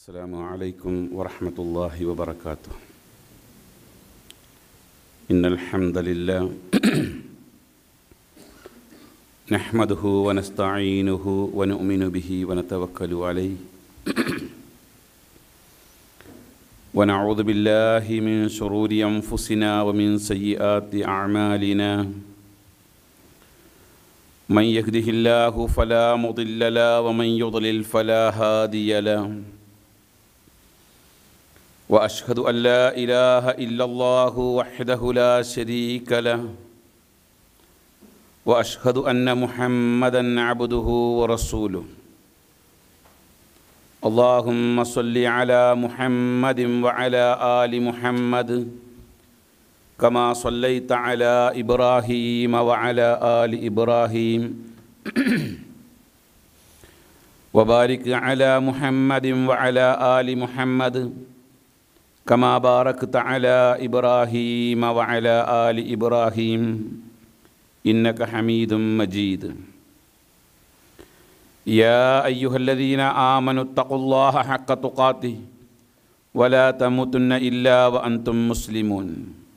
السلام عليكم ورحمة الله وبركاته إن الحمد لله نحمده ونستعينه ونؤمن به ونتوكل عليه ونعوذ بالله من شرور أنفسنا ومن سيئات أعمالنا من يهده الله فلا مضل له ومن يضلل فلا هادي له واشهد ان لا اله الا الله وحده لا شريك له واشهد ان محمدا عبده ورسوله اللهم صل على محمد وعلى ال محمد كما صليت على ابراهيم وعلى ال ابراهيم وبارك على محمد وعلى ال محمد كما باركت على ابراهيم وعلى ال ابراهيم انك حميد مجيد يا ايها الذين امنوا اتقوا الله حق تقاته ولا تموتن الا وانتم مسلمون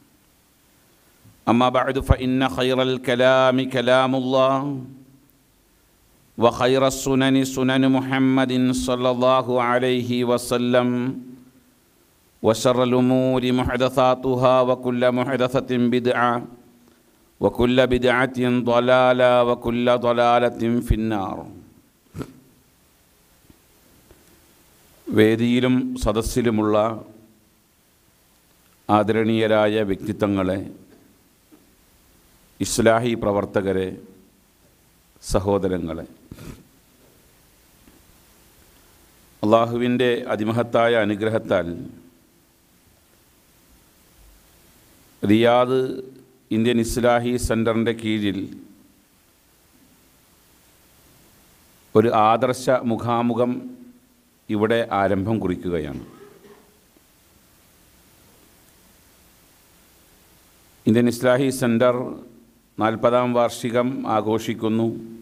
اما بعد فان خير الكلام كلام الله وخير السنن سنن محمد صلى الله عليه وسلم وشر الأمور محدثاتها وكل محدثة بدعة وكل بدعة ضلالة وكل ضلالة في النار വേദിയിലും സദസ്സിലുമുള്ള ആദരണീയരായ വ്യക്തിത്വങ്ങളെ ഇസ്ലാഹി പ്രവർത്തകരെ സഹോദരങ്ങളെ അള്ളാഹുവിൻ്റെ അതിമഹത്തായ അനുഗ്രഹത്താൽ റിയാദ് ഇന്ത്യൻ ഇസ്ലാഹി സെൻറ്ററിൻ്റെ കീഴിൽ ഒരു ആദർശ മുഖാമുഖം ഇവിടെ ആരംഭം കുറിക്കുകയാണ് ഇന്ത്യൻ ഇസ്ലാഹി സെൻറ്റർ നാൽപ്പതാം വാർഷികം ആഘോഷിക്കുന്നു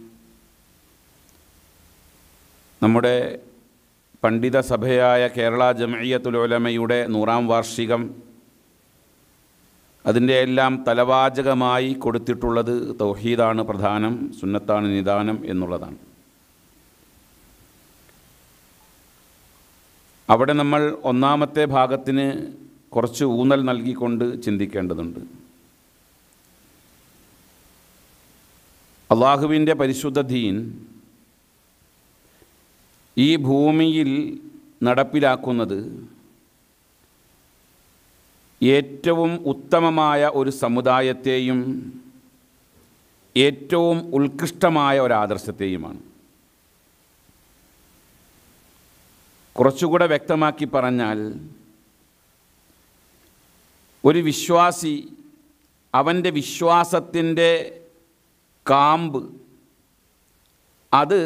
നമ്മുടെ പണ്ഡിത സഭയായ കേരള ജമയ്യത്തുൽ ഉലമയുടെ നൂറാം വാർഷികം അതിൻ്റെ എല്ലാം തലവാചകമായി കൊടുത്തിട്ടുള്ളത് തൗഹീദാണ് പ്രധാനം സുന്നത്താണ് നിദാനം എന്നുള്ളതാണ് അവിടെ നമ്മൾ ഒന്നാമത്തെ ഭാഗത്തിന് കുറച്ച് ഊന്നൽ നൽകിക്കൊണ്ട് ചിന്തിക്കേണ്ടതുണ്ട് അള്ളാഹുവിൻ്റെ പരിശുദ്ധ ദീൻ ഈ ഭൂമിയിൽ നടപ്പിലാക്കുന്നത് ഏറ്റവും ഉത്തമമായ ഒരു സമുദായത്തെയും ഏറ്റവും ഉത്കൃഷ്ടമായ ഒരു ആദർശത്തെയുമാണ് കുറച്ചുകൂടെ വ്യക്തമാക്കി പറഞ്ഞാൽ ഒരു വിശ്വാസി അവൻ്റെ വിശ്വാസത്തിൻ്റെ കാമ്പ് അത്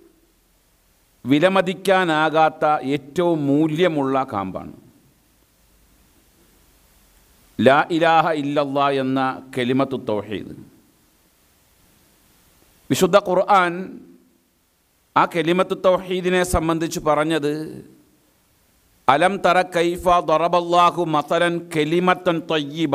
വിലമതിക്കാനാകാത്ത ഏറ്റവും മൂല്യമുള്ള കാമ്പാണ് ലാ ഇലാഹ ഇല്ലല്ലാ എന്ന കെലിമത്തു തൗഹീദ് വിശുദ്ധ ഖുർആൻ ആ കെലിമത്തു തൗഹീദിനെ സംബന്ധിച്ച് പറഞ്ഞത് അലം തറ കൈഫ ദറബല്ലാഹു മസലൻ കെലിമത്തൻ തൊയ്യബ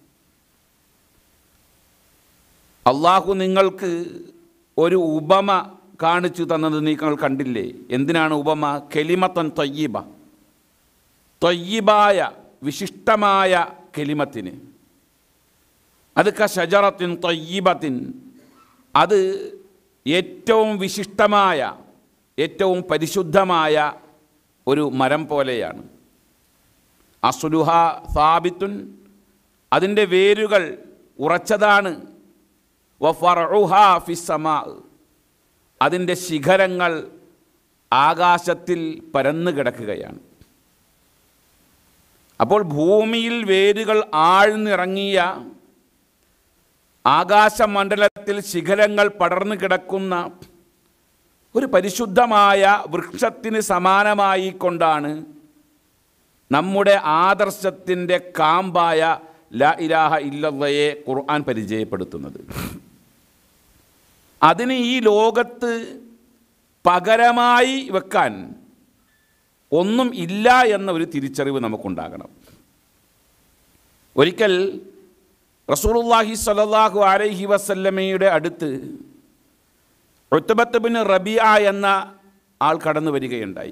അള്ളാഹു നിങ്ങൾക്ക് ഒരു ഉപമ കാണിച്ചു തന്നത് നിങ്ങൾ കണ്ടില്ലേ എന്തിനാണ് ഉപമ കെലിമത്തൻ തൊയ്യബ തൊയ്യബായ വിശിഷ്ടമായ കെലിമത്തിന് അത് ക ഷജറത്തിൻ തൊയ്യബത്തിൻ അത് ഏറ്റവും വിശിഷ്ടമായ ഏറ്റവും പരിശുദ്ധമായ ഒരു മരം പോലെയാണ് അസുലുഹ സാബിത്തുൻ അതിൻ്റെ വേരുകൾ ഉറച്ചതാണ് വഫറുഹ ഫിസമാ അതിൻ്റെ ശിഖരങ്ങൾ ആകാശത്തിൽ പരന്നു കിടക്കുകയാണ് അപ്പോൾ ഭൂമിയിൽ വേരുകൾ ആഴ്ന്നിറങ്ങിയ ആകാശമണ്ഡലത്തിൽ ശിഖരങ്ങൾ പടർന്നു കിടക്കുന്ന ഒരു പരിശുദ്ധമായ വൃക്ഷത്തിന് സമാനമായി കൊണ്ടാണ് നമ്മുടെ ആദർശത്തിൻ്റെ കാമ്പായ ല ഇലാഹ ഇല്ലയെ ഖുർആൻ പരിചയപ്പെടുത്തുന്നത് അതിന് ഈ ലോകത്ത് പകരമായി വെക്കാൻ ഒന്നും ഇല്ല എന്ന ഒരു തിരിച്ചറിവ് നമുക്കുണ്ടാകണം ഒരിക്കൽ റസൂലുള്ളാഹി സ്വല്ലല്ലാഹു അലൈഹി വസല്ലമയുടെ അടുത്ത് ഉത്തബത്ത് ബിൻ റബിയ എന്ന ആൾ കടന്നു വരികയുണ്ടായി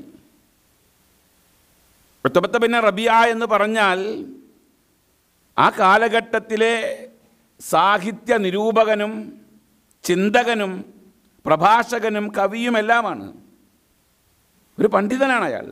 ഉത്തബത്ത് ബിൻ റബിയ എന്ന് പറഞ്ഞാൽ ആ കാലഘട്ടത്തിലെ സാഹിത്യ നിരൂപകനും ചിന്തകനും പ്രഭാഷകനും കവിയുമെല്ലാമാണ് ഒരു പണ്ഡിതനാണ് അയാൾ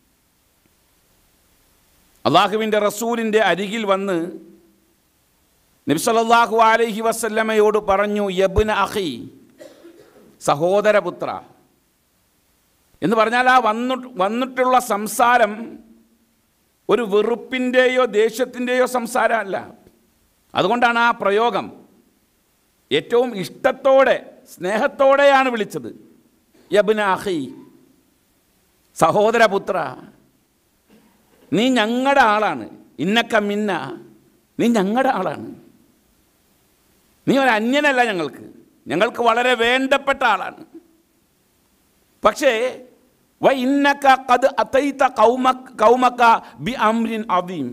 അള്ളാഹുവിൻ്റെ റസൂലിൻ്റെ അരികിൽ വന്ന് നബ്സലല്ലാഹു അലൈഹി വസല്ലമയോട് പറഞ്ഞു യബുന അഹി സഹോദരപുത്ര എന്ന് പറഞ്ഞാൽ ആ വന്നു വന്നിട്ടുള്ള സംസാരം ഒരു വെറുപ്പിൻ്റെയോ ദേഷ്യത്തിൻ്റെയോ സംസാരമല്ല അതുകൊണ്ടാണ് ആ പ്രയോഗം ഏറ്റവും ഇഷ്ടത്തോടെ സ്നേഹത്തോടെയാണ് വിളിച്ചത് യബുന അഹി സഹോദരപുത്ര നീ ഞങ്ങളുടെ ആളാണ് ഇന്നക്ക മിന്ന നീ ഞങ്ങളുടെ ആളാണ് നീ ഒരു അന്യനല്ല ഞങ്ങൾക്ക് ഞങ്ങൾക്ക് വളരെ വേണ്ടപ്പെട്ട ആളാണ് പക്ഷേ വ ഇന്നക്ക കത് അതൈത്ത കൗമ കൗമക്ക ബി അമ്രിൻ അദീം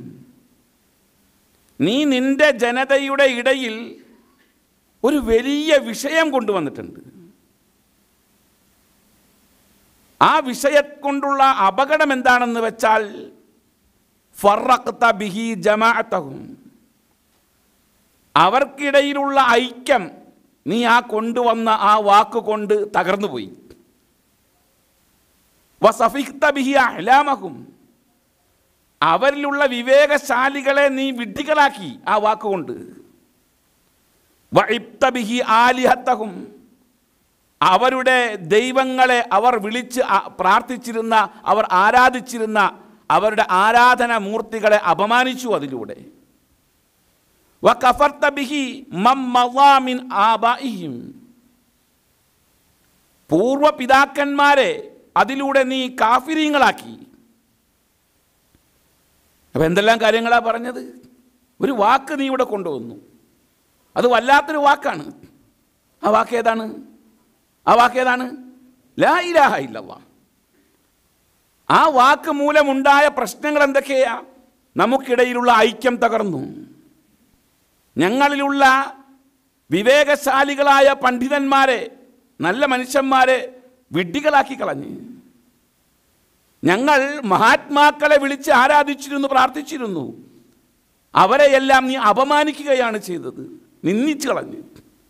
നീ നിന്റെ ജനതയുടെ ഇടയിൽ ഒരു വലിയ വിഷയം കൊണ്ടുവന്നിട്ടുണ്ട് ആ വിഷയം കൊണ്ടുള്ള അപകടം എന്താണെന്ന് വെച്ചാൽ ഫറഖ്ത ബിഹി ജമാഅത്തഹും അവർക്കിടയിലുള്ള ഐക്യം നീ ആ കൊണ്ടുവന്ന ആ വാക്ക് കൊണ്ട് തകർന്നുപോയി വസഫിഖ്ത ബിഹി അഹ്ലാമഹും അവരിലുള്ള വിവേകശാലികളെ നീ വിഡ്ഢികളാക്കി ആ വാക്കുകൊണ്ട് വഇബ്ത ബിഹി ആലിഹത്തഹും അവരുടെ ദൈവങ്ങളെ അവർ വിളിച്ച് ആ- പ്രാർത്ഥിച്ചിരുന്ന അവർ ആരാധിച്ചിരുന്ന അവരുടെ ആരാധന മൂർത്തികളെ അപമാനിച്ചു അതിലൂടെ വകഫർത ബിഹി മം മളാ മിൻ ആബാഇഹിം പൂർവ പിതാക്കന്മാരെ അതിലൂടെ നീ കാഫിരീങ്ങളാക്കി അപ്പം എന്തെല്ലാം കാര്യങ്ങളാ പറഞ്ഞത് ഒരു വാക്ക് നീ ഇവിടെ കൊണ്ടുവന്നു അത് വല്ലാത്തൊരു വാക്കാണ് ആ വാക്ക് ഏതാണ് ആ വാക്ക് ഏതാണ് ലാ ഇലാഹ ഇല്ലല്ലാ ആ വാക്ക് മൂലമുണ്ടായ പ്രശ്നങ്ങൾ എന്തൊക്കെയാ നമുക്കിടയിലുള്ള ഐക്യം തകർന്നു ഞങ്ങളിലുള്ള വിവേകശാലികളായ പണ്ഡിതന്മാരെ നല്ല മനുഷ്യന്മാരെ വിഡ്ഢികളാക്കി കളഞ്ഞ് ഞങ്ങൾ മഹാത്മാക്കളെ വിളിച്ച് ആരാധിച്ചിരുന്നു പ്രാർത്ഥിച്ചിരുന്നു അവരെയെല്ലാം നീ അപമാനിക്കുകയാണ് ചെയ്തത് നിന്ദിച്ചു കളഞ്ഞു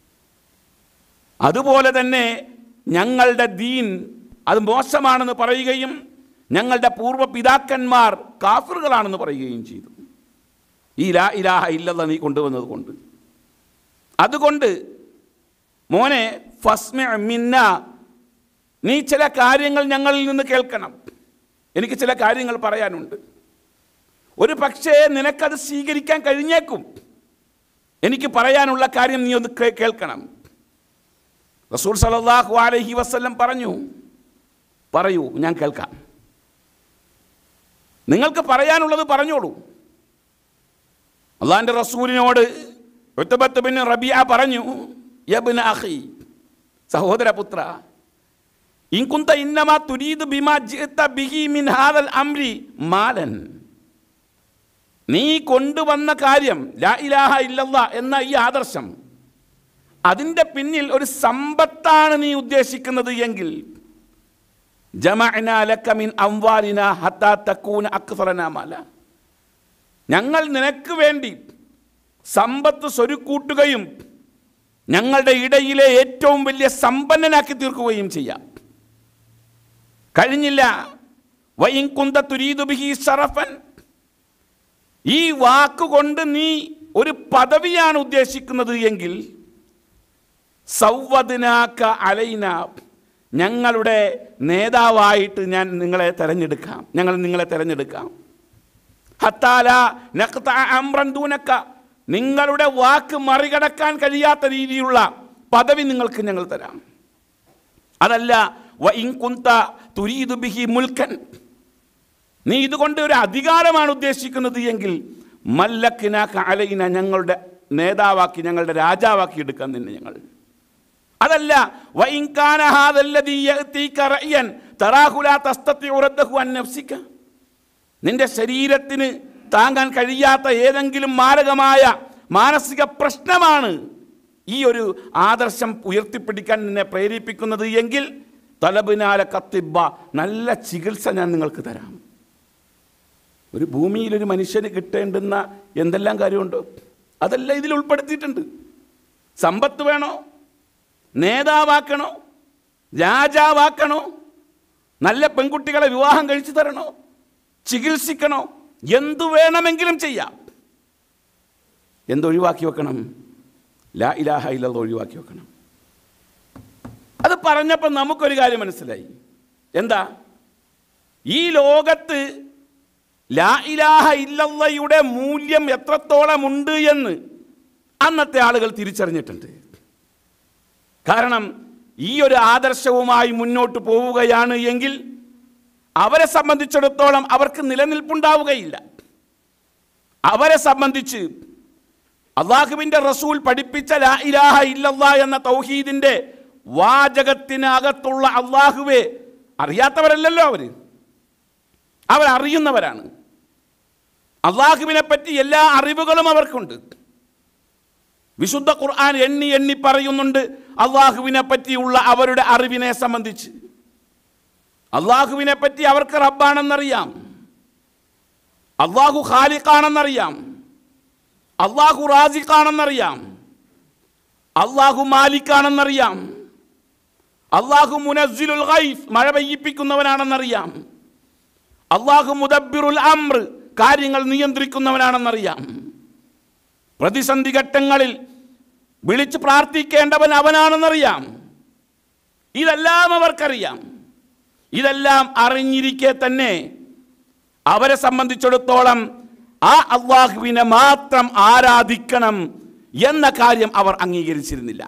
അതുപോലെ തന്നെ ഞങ്ങളുടെ ദീൻ അത് മോശമാണെന്ന് പറയുകയും ഞങ്ങളുടെ പൂർവ്വ പിതാക്കന്മാർ കാഫറുകളാണെന്ന് പറയുകയും ചെയ്തു ഈ ലാ ഇലാഹ ഇല്ലത നീ കൊണ്ടുവന്നത് കൊണ്ട് അതുകൊണ്ട് മോനെ ഫസ്മ മിന്ന നീ ചില കാര്യങ്ങൾ ഞങ്ങളിൽ നിന്ന് കേൾക്കണം എനിക്ക് ചില കാര്യങ്ങൾ പറയാനുണ്ട് ഒരു പക്ഷേ നിനക്കത് സ്വീകരിക്കാൻ കഴിഞ്ഞേക്കും എനിക്ക് പറയാനുള്ള കാര്യം നീ ഒന്ന് കേ- കേൾക്കണം റസൂൽ സല്ലല്ലാഹു അലൈഹി വസല്ലം പറഞ്ഞു പറയൂ ഞാൻ കേൾക്കാം നിങ്ങൾക്ക് പറയാനുള്ളത് പറഞ്ഞോളൂ അള്ളാഹിൻ്റെ റസൂലിനോട് ഉത്തബത്ത് ബിൻ റബിയ പറഞ്ഞു യബ്ന അഖി സഹോദരപുത്ര ഇൻ കുന്ത ഇന്നമാ തുരീദ് ബിമാ ജിഅത ബിഹി മിൻ ഹാദൽ അംരി മാലൻ നീ കൊണ്ടുവന്ന കാര്യം ലാ ഇലാഹ ഇല്ലല്ലാ എന്ന ഈ ആദർശം അതിൻ്റെ പിന്നിൽ ഒരു സമ്പത്താണ് നീ ഉദ്ദേശിക്കുന്നത് എങ്കിൽ ജമഅനാ ലക മിൻ അംവാലിന ഹത്താ തകൂന അക്സറനാ മാല ഞങ്ങൾ നിനക്ക് വേണ്ടി സമ്പത്ത് സ്വരുക്കൂട്ടുകയും ഞങ്ങളുടെ ഇടയിലെ ഏറ്റവും വലിയ സമ്പന്നനാക്കി തീർക്കുകയും ചെയ്യാം കഴിഞ്ഞില്ല വൈൻ കുന്ത തുരീദു ബിഹി ഷറഫൻ ഈ വാക്കുകൊണ്ട് നീ ഒരു പദവിയാണ് ഉദ്ദേശിക്കുന്നത് എങ്കിൽ സൗവദിനാക്ക അലൈന ഞങ്ങളുടെ നേതാവായിട്ട് ഞാൻ നിങ്ങളെ തിരഞ്ഞെടുക്കാം ഞങ്ങൾ നിങ്ങളെ തിരഞ്ഞെടുക്കാം ഹത്താല നഖ്ത അംറൻ ദൂനക്ക നിങ്ങളുടെ വാക്ക് മറികടക്കാൻ കഴിയാത്ത രീതിയിലുള്ള പദവി നിങ്ങൾക്ക് ഞങ്ങൾ തരാം അതല്ല വ ഇൻ കുന്ത തുരീദു ബിഹി മുൽക്കൻ നീ ഇതുകൊണ്ട് ഒരു അധികാരമാണ് ഉദ്ദേശിക്കുന്നത് എങ്കിൽ മല്ലക്കിനാക്ക അലയിന ഞങ്ങളുടെ നേതാവാക്കി ഞങ്ങളുടെ രാജാവാക്കി എടുക്കാൻ നിന്നെ ഞങ്ങൾ അതല്ല വ ഇൻ കാന ഹാദല്ലദീ യഅതീക റഅയൻ തറാഹുല തസ്തത്തി ഉറദ്ദഹു അൻ നഫ്സിക നിന്റെ ശരീരത്തിന് താങ്ങാൻ കഴിയാത്ത ഏതെങ്കിലും മാരകമായ മാനസിക പ്രശ്നമാണ് ഈ ഒരു ആദർശം ഉയർത്തിപ്പിടിക്കാൻ നിന്നെ പ്രേരിപ്പിക്കുന്നത് എങ്കിൽ തലബിനാല കത്തിബ നല്ല ചികിത്സ ഞാൻ നിങ്ങൾക്ക് തരാം ഒരു ഭൂമിയിൽ ഒരു മനുഷ്യന് കിട്ടേണ്ടുന്ന എന്തെല്ലാം കാര്യമുണ്ടോ അതെല്ലാം ഇതിൽ ഉൾപ്പെടുത്തിയിട്ടുണ്ട് സമ്പത്ത് വേണോ നേതാവാക്കണോ രാജാവാക്കണോ നല്ല പെൺകുട്ടികളെ വിവാഹം കഴിച്ചു തരണോ ചികിത്സിക്കണോ എന്തു വേണമെങ്കിലും ചെയ്യാം എന്തൊഴിവാക്കി വെക്കണം ലാ ഇലാഹ ഇല്ലത് ഒഴിവാക്കി വെക്കണം അത് പറഞ്ഞപ്പോൾ നമുക്കൊരു കാര്യം മനസ്സിലായി എന്താ ഈ ലോകത്ത് ലാ ഇലാഹ ഇല്ലയുടെ മൂല്യം എത്രത്തോളം ഉണ്ട് എന്ന് അന്നത്തെ ആളുകൾ തിരിച്ചറിഞ്ഞിട്ടുണ്ട് കാരണം ഈ ഒരു ആദർശവുമായി മുന്നോട്ട് പോവുകയാണ് എങ്കിൽ അവരെ സംബന്ധിച്ചിടത്തോളം അവർക്ക് നിലനിൽപ്പുണ്ടാവുകയില്ല അവരെ സംബന്ധിച്ച് അള്ളാഹുവിൻ്റെ റസൂൽ പഠിപ്പിച്ച ലാ ഇലാഹ ഇല്ലല്ലാ എന്ന തൗഹീദിൻ്റെ വാചകത്തിനകത്തുള്ള അള്ളാഹുവെ അറിയാത്തവരല്ലല്ലോ അവര് അവരറിയുന്നവരാണ് അള്ളാഹുവിനെ പറ്റി എല്ലാ അറിവുകളും അവർക്കുണ്ട് വിശുദ്ധ ഖുർആൻ എണ്ണി എണ്ണി പറയുന്നുണ്ട് അള്ളാഹുവിനെ പറ്റിയുള്ള അവരുടെ അറിവിനെ സംബന്ധിച്ച് അള്ളാഹുവിനെ പറ്റി അവർക്ക് റബ്ബാണെന്നറിയാം അള്ളാഹു ഖാലിഖാണെന്നറിയാം അള്ളാഹു റാസിഖാണെന്നറിയാം അള്ളാഹു മാലിക്കാണെന്നറിയാം അള്ളാഹു മുനസ്സിലുൽ ഗൈഫ് മഴ പെയ്യിപ്പിക്കുന്നവനാണെന്നറിയാം അള്ളാഹു മുദബ്ബിറുൽ അമ്ര കാര്യങ്ങൾ നിയന്ത്രിക്കുന്നവനാണെന്നറിയാം പ്രതിസന്ധി ഘട്ടങ്ങളിൽ വിളിച്ച് പ്രാർത്ഥിക്കേണ്ടവൻ അവനാണെന്നറിയാം ഇതെല്ലാം അവർക്കറിയാം ഇതെല്ലാം അറിഞ്ഞിരിക്കെ തന്നെ അവരെ സംബന്ധിച്ചിടത്തോളം ആ അള്ളാഹുവിനെ മാത്രം ആരാധിക്കണം എന്ന കാര്യം അവർ അംഗീകരിച്ചിരുന്നില്ല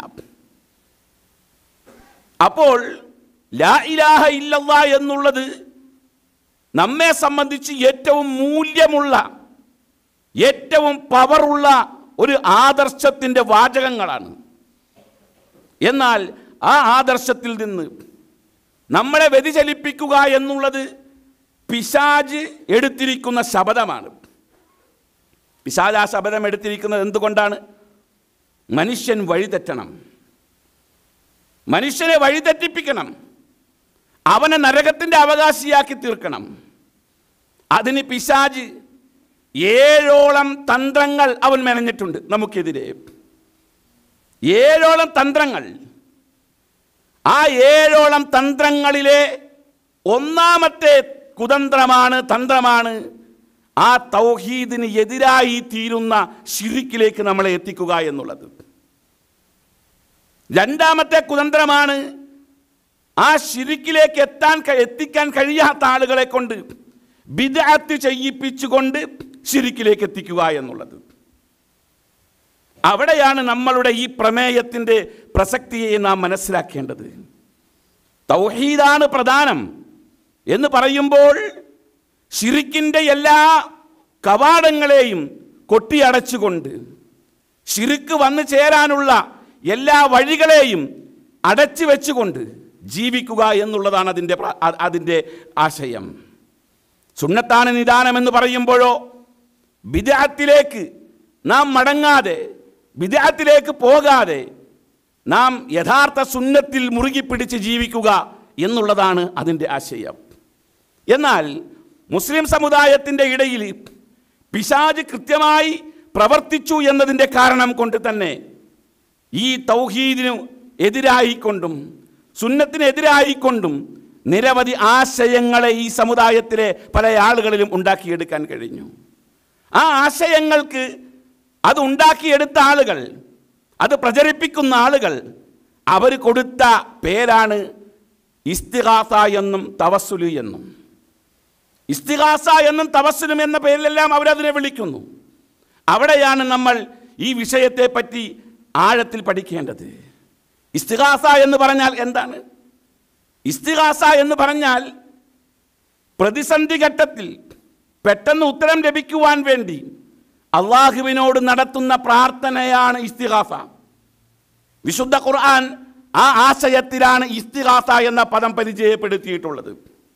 അപ്പോൾ ലാ ഇലാഹ ഇല്ലല്ലാ എന്നുള്ളത് നമ്മെ സംബന്ധിച്ച് ഏറ്റവും മൂല്യമുള്ള ഏറ്റവും പവറുള്ള ഒരു ആദർശത്തിൻ്റെ വാചകങ്ങളാണ് എന്നാൽ ആ ആദർശത്തിൽ നിന്ന് നമ്മളെ വ്യതിചലിപ്പിക്കുക എന്നുള്ളത് പിശാജ് എടുത്തിരിക്കുന്ന ശബദമാണ് പിശാജ് ആ ശബദം എടുത്തിരിക്കുന്നത് എന്തുകൊണ്ടാണ് മനുഷ്യൻ വഴിതെറ്റണം മനുഷ്യനെ വഴിതെറ്റിപ്പിക്കണം അവനെ നരകത്തിൻ്റെ അവകാശിയാക്കി തീർക്കണം അതിന് പിശാജ് ഏഴോളം തന്ത്രങ്ങൾ അവൻ മെനഞ്ഞിട്ടുണ്ട് നമുക്കെതിരെ ഏഴോളം തന്ത്രങ്ങൾ ആ ഏഴോളം തന്ത്രങ്ങളിലെ ഒന്നാമത്തെ കുതന്ത്രമാണ് തന്ത്രമാണ് ആ തൗഹീദിന് എതിരായി തീരുന്ന ഷിരിക്കിലേക്ക് നമ്മളെ എത്തിക്കുക എന്നുള്ളത് രണ്ടാമത്തെ കുതന്ത്രമാണ് ആ ഷിരിക്കിലേക്ക് എത്താൻ ക- എത്തിക്കാൻ കഴിയാത്ത ആളുകളെ കൊണ്ട് ബിദഅത്ത് ചെയ്യിപ്പിച്ചുകൊണ്ട് ഷിരിക്കിലേക്ക് എത്തിക്കുക എന്നുള്ളത് അവിടെയാണ് നമ്മളുടെ ഈ പ്രമേയത്തിൻ്റെ പ്രസക്തിയെ നാം മനസ്സിലാക്കേണ്ടത് തൗഹീദാണ് പ്രധാനം എന്ന് പറയുമ്പോൾ ഷിറിക്കിൻ്റെ എല്ലാ കവാടങ്ങളെയും കൊട്ടിയടച്ചുകൊണ്ട് ഷിറിക്ക് വന്നു ചേരാനുള്ള എല്ലാ വഴികളെയും അടച്ചു വെച്ചുകൊണ്ട് ജീവിക്കുക എന്നുള്ളതാണ് അതിൻ്റെ പ്ര- അ- അതിൻ്റെ ആശയം സുന്നത്താണ് നിദാനം എന്ന് പറയുമ്പോഴോ വിദേഹത്തിലേക്ക് നാം മടങ്ങാതെ വിദേഹത്തിലേക്ക് പോകാതെ നാം യഥാർത്ഥ സുന്നത്തിൽ മുറുകി പിടിച്ച് ജീവിക്കുക എന്നുള്ളതാണ് അതിൻ്റെ ആശയം എന്നാൽ മുസ്ലിം സമുദായത്തിൻ്റെ ഇടയിൽ പിശാജ് കൃത്യമായി പ്രവർത്തിച്ചു എന്നതിൻ്റെ കാരണം കൊണ്ട് തന്നെ ഈ തൗഹീദിനു എതിരായിക്കൊണ്ടും സുന്നത്തിനെതിരായിക്കൊണ്ടും നിരവധി ആശയങ്ങളെ ഈ സമുദായത്തിലെ പല ആളുകളിലും ഉണ്ടാക്കിയെടുക്കാൻ കഴിഞ്ഞു ആ ആശയങ്ങൾക്ക് അത് ഉണ്ടാക്കിയെടുത്ത ആളുകൾ അത് പ്രചരിപ്പിക്കുന്ന ആളുകൾ അവർ കൊടുത്ത പേരാണ് ഇസ്തിഹാസ എന്നും തവസ്സുലു എന്നും ഇസ്തിഹാസ എന്നും തവസ്സുലും എന്ന പേരിലെല്ലാം അവരതിനെ വിളിക്കുന്നു അവിടെയാണ് നമ്മൾ ഈ വിഷയത്തെ പറ്റി ആഴത്തിൽ പഠിക്കേണ്ടത് ഇസ്തിഹാസ എന്ന് പറഞ്ഞാൽ എന്താണ് ഇസ്തിഹാസ എന്ന് പറഞ്ഞാൽ പ്രതിസന്ധി ഘട്ടത്തിൽ പെട്ടെന്ന് ഉത്തരം ലഭിക്കുവാൻ വേണ്ടി അള്ളാഹുവിനോട് നടത്തുന്ന പ്രാർത്ഥനയാണ് ഇസ്തിഹാസ വിശുദ്ധ ഖുർആൻ ആ ആശയത്തിലാണ് ഇസ്തിഹാസ എന്ന പദം പരിചയപ്പെടുത്തിയിട്ടുള്ളത്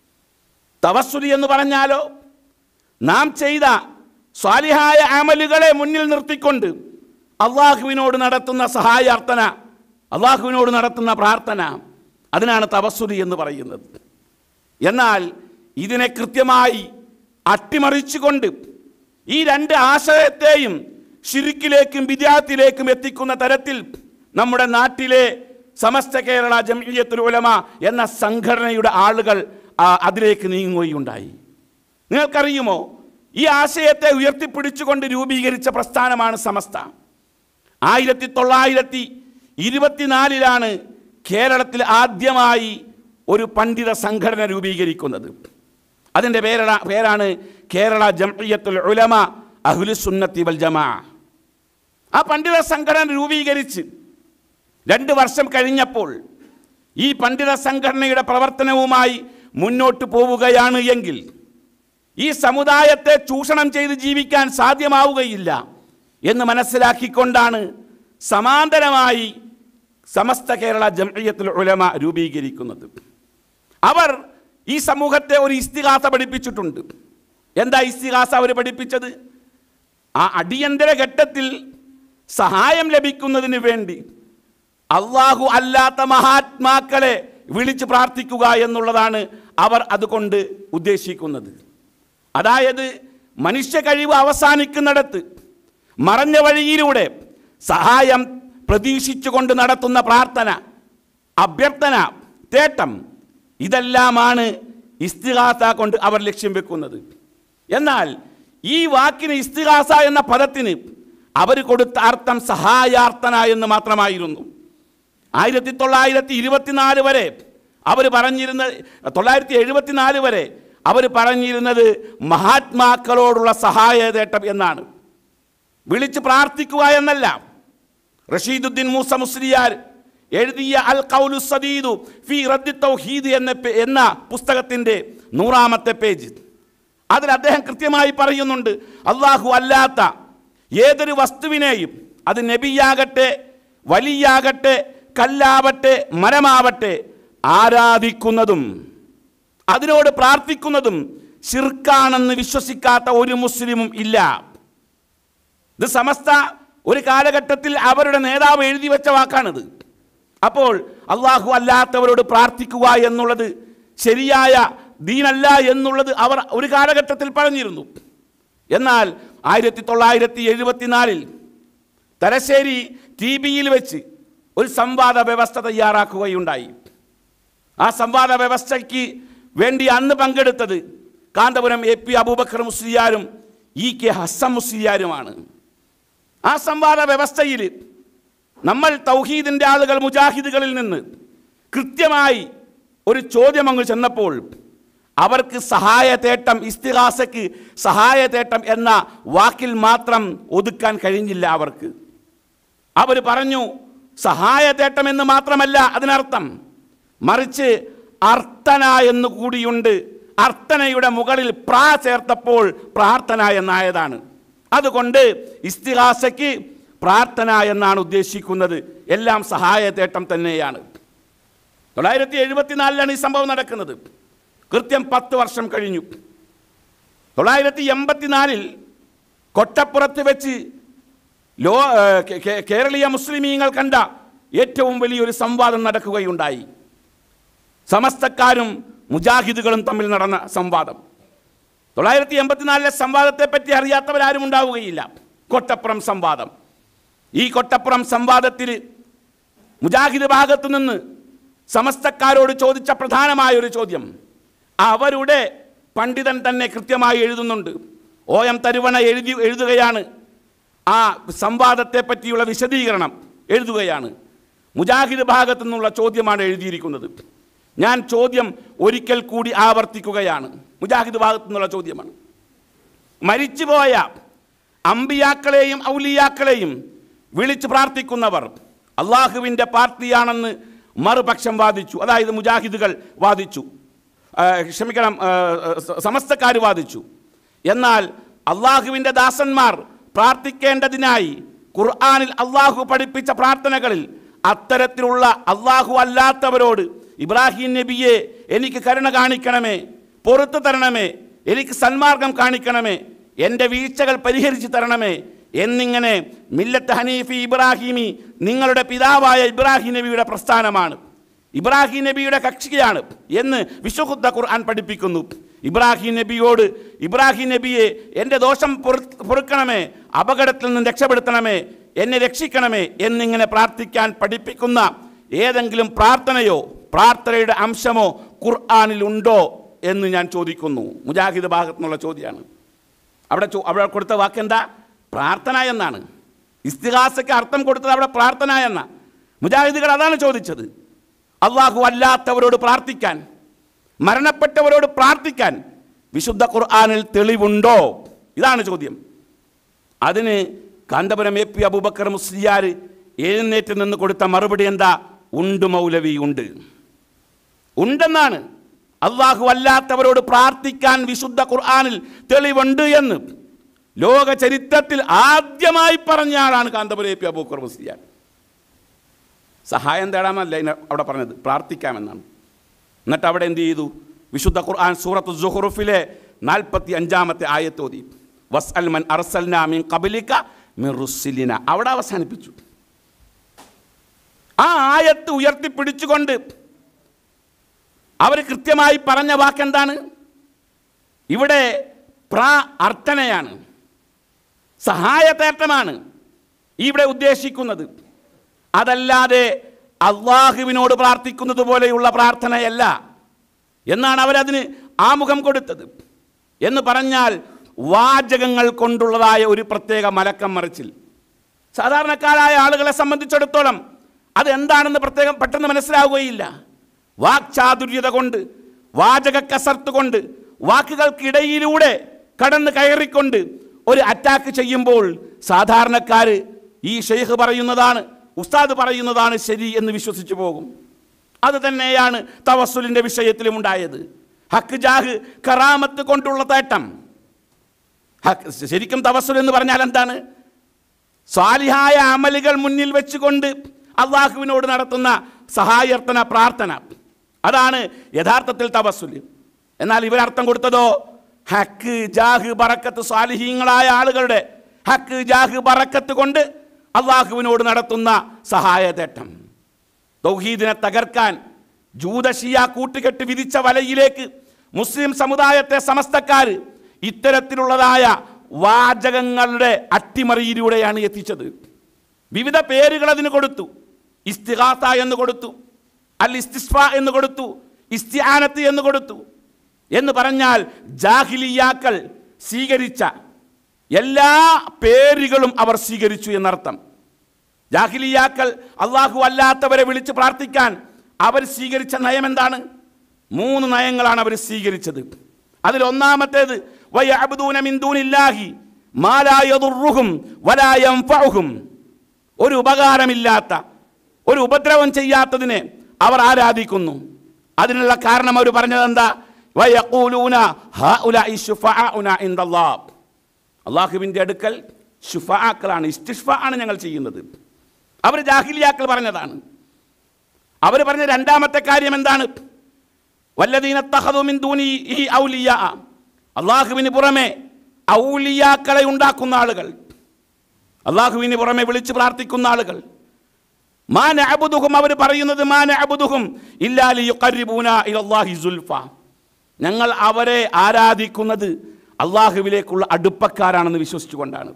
തവസ്സുലി എന്ന് പറഞ്ഞാലോ നാം ചെയ്ത സ്വാലിഹായ അമലുകളെ മുന്നിൽ നിർത്തിക്കൊണ്ട് അള്ളാഹുവിനോട് നടത്തുന്ന സഹായാർത്ഥന അള്ളാഹുവിനോട് നടത്തുന്ന പ്രാർത്ഥന അതിനാണ് തവസ്സുലി എന്ന് പറയുന്നത് എന്നാൽ ഇതിനെ കൃത്യമായി അട്ടിമറിച്ചുകൊണ്ട് ഈ രണ്ട് ആശയത്തെയും ഷിരിക്കിലേക്കും വിദ്യാർത്ഥിയിലേക്കും എത്തിക്കുന്ന തരത്തിൽ നമ്മുടെ നാട്ടിലെ സമസ്ത കേരള ജംഇയ്യത്തുൽ ഉലമ എന്ന സംഘടനയുടെ ആളുകൾ ആ, അതിലേക്ക് നീങ്ങുകയുണ്ടായി നിങ്ങൾക്കറിയുമോ ഈ ആശയത്തെ ഉയർത്തിപ്പിടിച്ചുകൊണ്ട് രൂപീകരിച്ച പ്രസ്ഥാനമാണ് സമസ്ത ആയിരത്തി തൊള്ളായിരത്തി ഇരുപത്തിനാലിലാണ് കേരളത്തിൽ ആദ്യമായി ഒരു പണ്ഡിത സംഘടന രൂപീകരിക്കുന്നത് അതിൻ്റെ പേരണ പേരാണ് കേരള ജംഇയ്യത്തുൽ ഉലമ അഹ്ലുസുന്നത്തി വൽ ജമാ ആ പണ്ഡിത സംഘടന രൂപീകരിച്ച് രണ്ട് വർഷം കഴിഞ്ഞപ്പോൾ ഈ പണ്ഡിത സംഘടനയുടെ പ്രവർത്തനവുമായി മുന്നോട്ട് പോവുകയാണ് എങ്കിൽ ഈ സമുദായത്തെ ചൂഷണം ചെയ്ത് ജീവിക്കാൻ സാധ്യമാവുകയില്ല എന്ന് മനസ്സിലാക്കിക്കൊണ്ടാണ് സമാന്തരമായി സമസ്ത കേരള ജംഇയ്യത്തുൽ ഉലമ രൂപീകരിക്കുന്നത് അവർ ഈ സമൂഹത്തെ ഒരു ഇസ്തിഹാസ പഠിപ്പിച്ചിട്ടുണ്ട് എന്താ ഇസ്തിഹാസ അവർ പഠിപ്പിച്ചത് ആ അടിയന്തര ഘട്ടത്തിൽ സഹായം ലഭിക്കുന്നതിന് വേണ്ടി അള്ളാഹു അല്ലാത്ത മഹാത്മാക്കളെ വിളിച്ച് പ്രാർത്ഥിക്കുക എന്നുള്ളതാണ് അവർ അതുകൊണ്ട് ഉദ്ദേശിക്കുന്നത് അതായത് മനുഷ്യ കഴിവ് അവസാനിക്കുന്നിടത്ത് മറഞ്ഞ വഴിയിലൂടെ സഹായം പ്രതീക്ഷിച്ചുകൊണ്ട് നടത്തുന്ന പ്രാർത്ഥന അഭ്യർത്ഥന തേട്ടം ഇതെല്ലാമാണ് ഇസ്തിഹാസ കൊണ്ട് അവർ ലക്ഷ്യം വെക്കുന്നത് എന്നാൽ ഈ വാക്കിന് ഇസ്തിഹാസ എന്ന പദത്തിന് അവർ കൊടുത്ത അർത്ഥം സഹായാർത്ഥന എന്ന് മാത്രമായിരുന്നു ആയിരത്തി തൊള്ളായിരത്തി ഇരുപത്തിനാല് വരെ അവർ പറഞ്ഞിരുന്ന തൊള്ളായിരത്തി എഴുപത്തിനാല് വരെ അവർ പറഞ്ഞിരുന്നത് മഹാത്മാക്കളോടുള്ള സഹായതേട്ടം എന്നാണ് വിളിച്ച് പ്രാർത്ഥിക്കുക എന്നല്ല റഷീദുദ്ദീൻ മൂസ മുസ്ലിയാർ എഴുതിയ അൽ കൗലു സദീദു ഫി റദ്ദി തൗഹീദ് എന്ന പേ- എന്ന പുസ്തകത്തിൻ്റെ നൂറാമത്തെ പേജ് അതിൽ അദ്ദേഹം കൃത്യമായി പറയുന്നുണ്ട് അള്ളാഹു അല്ലാത്ത ഏതൊരു വസ്തുവിനെയും അത് നബിയാകട്ടെ വലിയാകട്ടെ കല്ലാവട്ടെ മരമാവട്ടെ ആരാധിക്കുന്നതും അതിനോട് പ്രാർത്ഥിക്കുന്നതും ശിർക്കാണെന്ന് വിശ്വസിക്കാത്ത ഒരു മുസ്ലിമും ഇല്ല ഇത് സമസ്ത ഒരു കാലഘട്ടത്തിൽ അവരുടെ നേതാവ് എഴുതി വെച്ച വാക്കാണിത് അപ്പോൾ അള്ളാഹു അല്ലാത്തവരോട് പ്രാർത്ഥിക്കുക എന്നുള്ളത് ശരിയായ ദീനല്ല എന്നുള്ളത് അവർ ഒരു കാലഘട്ടത്തിൽ പറഞ്ഞിരുന്നു എന്നാൽ ആയിരത്തി തൊള്ളായിരത്തി എഴുപത്തിനാലിൽ തലശ്ശേരി ടി ബിയിൽ വെച്ച് ഒരു സംവാദ വ്യവസ്ഥ തയ്യാറാക്കുകയുണ്ടായി ആ സംവാദ വ്യവസ്ഥയ്ക്ക് വേണ്ടി അന്ന് പങ്കെടുത്തത് കാന്തപുരം എ പി അബൂബക്കർ മുസ്ലിയാരും ഇ കെ ഹസ്സൻ മുസ്ലിയാരുമാണ് ആ സംവാദ വ്യവസ്ഥയിൽ നമ്മൾ തൗഹീദിൻ്റെ ആളുകൾ മുജാഹിദുകളിൽ നിന്ന് കൃത്യമായി ഒരു ചോദ്യം അങ്ങ് ചെന്നപ്പോൾ അവർക്ക് സഹായതേട്ടം ഇസ്തിഹാസക്ക് സഹായതേട്ടം എന്ന വാക്കിൽ മാത്രം ഒതുക്കാൻ കഴിഞ്ഞില്ല അവർക്ക് അവർ പറഞ്ഞു സഹായതേട്ടം എന്ന് മാത്രമല്ല അതിനർത്ഥം മറിച്ച് അർത്ഥന എന്ന് കൂടിയുണ്ട് അർത്ഥനയുടെ മുകളിൽ പ്രാ ചേർത്തപ്പോൾ പ്രാർത്ഥന എന്നായതാണ് അതുകൊണ്ട് ഇസ്തിഹാസയ്ക്ക് പ്രാർത്ഥന എന്നാണ് ഉദ്ദേശിക്കുന്നത് എല്ലാം സഹായതേട്ടം തന്നെയാണ് തൊള്ളായിരത്തി എഴുപത്തിനാലിലാണ് ഈ സംഭവം നടക്കുന്നത് കൃത്യം പത്ത് വർഷം കഴിഞ്ഞു തൊള്ളായിരത്തി എൺപത്തിനാലിൽ കൊട്ടപ്പുറത്ത് വെച്ച് ലോ ഏ, കേ- കേ- കേരളീയ മുസ്ലിമീങ്ങൾ കണ്ട ഏറ്റവും വലിയൊരു സംവാദം നടക്കുകയുണ്ടായി സമസ്തക്കാരും മുജാഹിദുകളും തമ്മിൽ നടന്ന സംവാദം തൊള്ളായിരത്തി എൺപത്തിനാലിലെ സംവാദത്തെ പറ്റി അറിയാത്തവരാരും ഉണ്ടാവുകയില്ല കൊട്ടപ്പുറം സംവാദം ഈ കൊട്ടപ്പുറം സംവാദത്തിൽ മുജാഹിദ് ഭാഗത്തു നിന്ന് സമസ്തക്കാരോട് ചോദിച്ച പ്രധാനമായ ഒരു ചോദ്യം അവരുടെ പണ്ഡിതൻ തന്നെ കൃത്യമായി എഴുതുന്നുണ്ട് ഒ എം തരുവണ എഴുതി എഴുതുകയാണ് ആ സംവാദത്തെ പറ്റിയുള്ള വിശദീകരണം എഴുതുകയാണ് മുജാഹിദ് ഭാഗത്തു നിന്നുള്ള ചോദ്യമാണ് എഴുതിയിരിക്കുന്നത് ഞാൻ ചോദ്യം ഒരിക്കൽ കൂടി ആവർത്തിക്കുകയാണ് മുജാഹിദ് ഭാഗത്തു നിന്നുള്ള ചോദ്യമാണ് മരിച്ചുപോയ അമ്പിയാക്കളെയും ഔലിയാക്കളെയും വിളിച്ച് പ്രാർത്ഥിക്കുന്നവർ അള്ളാഹുവിൻ്റെ പാർട്ടിയാണെന്ന് മറുപക്ഷം വാദിച്ചു അതായത് മുജാഹിദുകൾ വാദിച്ചു ആ, ക്ഷമിക്കണം സമസ്തക്കാർ വാദിച്ചു എന്നാൽ അള്ളാഹുവിൻ്റെ ദാസന്മാർ പ്രാർത്ഥിക്കേണ്ടതിനായി ഖുർആാനിൽ അള്ളാഹു പഠിപ്പിച്ച പ്രാർത്ഥനകളിൽ അത്തരത്തിലുള്ള അള്ളാഹു അല്ലാത്തവരോട് ഇബ്രാഹിം നബിയെ എനിക്ക് കരുണ കാണിക്കണമേ പുറത്തു തരണമേ എനിക്ക് സന്മാർഗം കാണിക്കണമേ എൻ്റെ വീഴ്ചകൾ പരിഹരിച്ചു തരണമേ എന്നിങ്ങനെ മില്ലത്ത് ഹനീഫി ഇബ്രാഹിമി നിങ്ങളുടെ പിതാവായ ഇബ്രാഹിം നബിയുടെ പ്രസ്ഥാനമാണ് ഇബ്രാഹിം നബിയുടെ കക്ഷിയാണ് എന്ന് വിശ്വഹുദ്ധ ഖുർആൻ പഠിപ്പിക്കുന്നു ഇബ്രാഹിം നബിയോട് ഇബ്രാഹിം നബിയെ എൻ്റെ ദോഷം പൊറു- പൊറുക്കണമേ അപകടത്തിൽ നിന്ന് രക്ഷപ്പെടുത്തണമേ എന്നെ രക്ഷിക്കണമേ എന്നിങ്ങനെ പ്രാർത്ഥിക്കാൻ പഠിപ്പിക്കുന്ന ഏതെങ്കിലും പ്രാർത്ഥനയോ പ്രാർത്ഥനയുടെ അംശമോ ഖുർആനിൽ ഉണ്ടോ എന്ന് ഞാൻ ചോദിക്കുന്നു മുജാഹിദ് ഭാഗത്തു നിന്നുള്ള ചോദ്യമാണ് അവിടെ ചോ- അവിടെ കൊടുത്ത വാക്ക് എന്താ പ്രാർത്ഥന എന്നാണ് ഇസ്തിഹാസയ്ക്ക് അർത്ഥം കൊടുത്തത് അവിടെ പ്രാർത്ഥന എന്ന മുജാഹിദുകൾ അതാണ് ചോദിച്ചത് അള്ളാഹു അല്ലാത്തവരോട് പ്രാർത്ഥിക്കാൻ മരണപ്പെട്ടവരോട് പ്രാർത്ഥിക്കാൻ വിശുദ്ധ ഖുർആനിൽ തെളിവുണ്ടോ ഇതാണ് ചോദ്യം അതിന് കാന്തപുരം എ പി അബൂബക്കർ മുസ്ലിയാർ എഴുന്നേറ്റ് നിന്ന് കൊടുത്ത മറുപടി എന്താ ഉണ്ട് മൗലവി ഉണ്ട് ഉണ്ടെന്നാണ് അള്ളാഹു അല്ലാത്തവരോട് പ്രാർത്ഥിക്കാൻ വിശുദ്ധ ഖുർആനിൽ തെളിവുണ്ട് എന്ന് ലോക ചരിത്രത്തിൽ ആദ്യമായി പറഞ്ഞ ആളാണ് കാന്തപുരം എ പി അബൂബക്കർ മുസ്ലിയാർ സഹായം തേടാമല്ല ഇതിന് അവിടെ പറഞ്ഞത് പ്രാർത്ഥിക്കാമെന്നാണ് എന്നിട്ട് അവിടെ എന്ത് ചെയ്തു വിശുദ്ധ ഖുർആൻ സൂറത്ത് സുഹറുഫിലെ നാൽപ്പത്തി അഞ്ചാമത്തെ ആയത്തോതി വസ് അൽമൻ അർസൽന മീൻ കബലിക്ക മിൻ റുസ്സിലിന അവിടെ അവസാനിപ്പിച്ചു ആ ആയത്ത് ഉയർത്തിപ്പിടിച്ചുകൊണ്ട് അവർ കൃത്യമായി പറഞ്ഞ വാക്കെന്താണ് ഇവിടെ പ്രാ അർത്ഥനയാണ് സഹായതേട്ടമാണ് ഇവിടെ ഉദ്ദേശിക്കുന്നത് അതല്ലാതെ അള്ളാഹുവിനോട് പ്രാർത്ഥിക്കുന്നത് പോലെയുള്ള പ്രാർത്ഥനയല്ല എന്നാണ് അവരതിന് ആമുഖം കൊടുത്തത് എന്ന് പറഞ്ഞാൽ വാചകങ്ങൾ കൊണ്ടുള്ളതായ ഒരു പ്രത്യേക മലക്കം മറിച്ചിൽ സാധാരണക്കാരായ ആളുകളെ സംബന്ധിച്ചിടത്തോളം അത് എന്താണെന്ന് പ്രത്യേകം പെട്ടെന്ന് മനസ്സിലാവുകയില്ല വാക്ചാതുര്യത കൊണ്ട് വാചക കസർത്ത് കൊണ്ട് വാക്കുകൾക്കിടയിലൂടെ കടന്ന് കയറിക്കൊണ്ട് ഒരു അറ്റാക്ക് ചെയ്യുമ്പോൾ സാധാരണക്കാർ ഈ ഷെയ്ഖ് പറയുന്നതാണ് ഉസ്താദ് പറയുന്നതാണ് ശരി എന്ന് വിശ്വസിച്ചു പോകും അത് തന്നെയാണ് തവസുലിൻ്റെ വിഷയത്തിലും ഉണ്ടായത് ഹക്ക് ജാഹ് കറാമത്ത് കൊണ്ടുള്ള തേട്ടം ഹക്ക് ശരിക്കും തവസുൽ എന്ന് പറഞ്ഞാൽ എന്താണ് സ്വാലിഹായ അമലുകൾ മുന്നിൽ വെച്ചുകൊണ്ട് അള്ളാഹുവിനോട് നടത്തുന്ന സഹായർത്ഥന പ്രാർത്ഥന അതാണ് യഥാർത്ഥത്തിൽ തവസുൽ എന്നാൽ ഇവരർത്ഥം കൊടുത്തതോ ഹക്ക് ജാഹ് ബറക്കത്ത് സ്വാലിഹീങ്ങളായ ആളുകളുടെ ഹക്ക് ജാഹ് ബറക്കത്ത് കൊണ്ട് അള്ളാഹുവിനോട് നടത്തുന്ന സഹായതേട്ടം തൗഹീദിനെ തകർക്കാൻ ജൂതഷിയ കൂട്ടുകെട്ട് വിധിച്ച വലയിലേക്ക് മുസ്ലിം സമുദായത്തെ സമസ്തക്കാർ ഇത്തരത്തിലുള്ളതായ വാചകങ്ങളുടെ അട്ടിമറിയിലൂടെയാണ് എത്തിച്ചത് വിവിധ പേരുകൾ അതിന് കൊടുത്തു ഇസ്തിഹാസ എന്ന് കൊടുത്തു അൽ ഇസ്തിസ്ഫ എന്ന് കൊടുത്തു ഇസ്തിയാനത്ത് എന്ന് കൊടുത്തു എന്ന് പറഞ്ഞാൽ ജാഹിലിയാക്കൾ സ്വീകരിച്ച എല്ലാ പേരുകളും അവർ സ്വീകരിച്ചു എന്നർത്ഥം ജാഹിലിയാക്കൾ അള്ളാഹു അല്ലാത്തവരെ വിളിച്ച് പ്രാർത്ഥിക്കാൻ അവർ സ്വീകരിച്ച നയം എന്താണ് മൂന്ന് നയങ്ങളാണ് അവർ സ്വീകരിച്ചത് അതിൽ ഒന്നാമത്തേത് വയഅബ്ദൂന മിൻ ദൂനില്ലാഹി മാ ലാ യദുർറുഹും വലാ യൻഫഉഹും ഒരു ഉപകാരമില്ലാത്ത ഒരു ഉപദ്രവം ചെയ്യാത്തതിനെ അവർ ആരാധിക്കുന്നു അതിനുള്ള കാരണം അവർ പറഞ്ഞത് എന്താ വയഖൂലൂന ഹഉലാഇ ശുഫഅഉന ഇൻദല്ലാഹ് അള്ളാഹുവിൻ്റെ അടുക്കൽ ഷുഫാക്കളാണ് ഇസ്തിഷ്ഫ ആണ് ഞങ്ങൾ ചെയ്യുന്നത് അവർ ജാഹിലിയാക്കൾ പറഞ്ഞതാണ് അവർ പറഞ്ഞ രണ്ടാമത്തെ കാര്യം എന്താണ് വല്ലതീന തഹദുമിൻ ദൂനി ഈ ഔലിയ അള്ളാഹുവിന് പുറമെ ഔലിയാക്കളെ ഉണ്ടാക്കുന്ന ആളുകൾ അള്ളാഹുവിന് പുറമെ വിളിച്ച് പ്രാർത്ഥിക്കുന്ന ആളുകൾ മാന അബുദുഹും അവർ പറയുന്നത് മാന അബുദുഹും ഇല്ലാലി യുഖർരിബൂന ഇലല്ലാഹി സുൽഫ ഞങ്ങൾ അവരെ ആരാധിക്കുന്നത് അള്ളാഹുവിലേക്കുള്ള അടുപ്പക്കാരാണെന്ന് വിശ്വസിച്ചുകൊണ്ടാണ്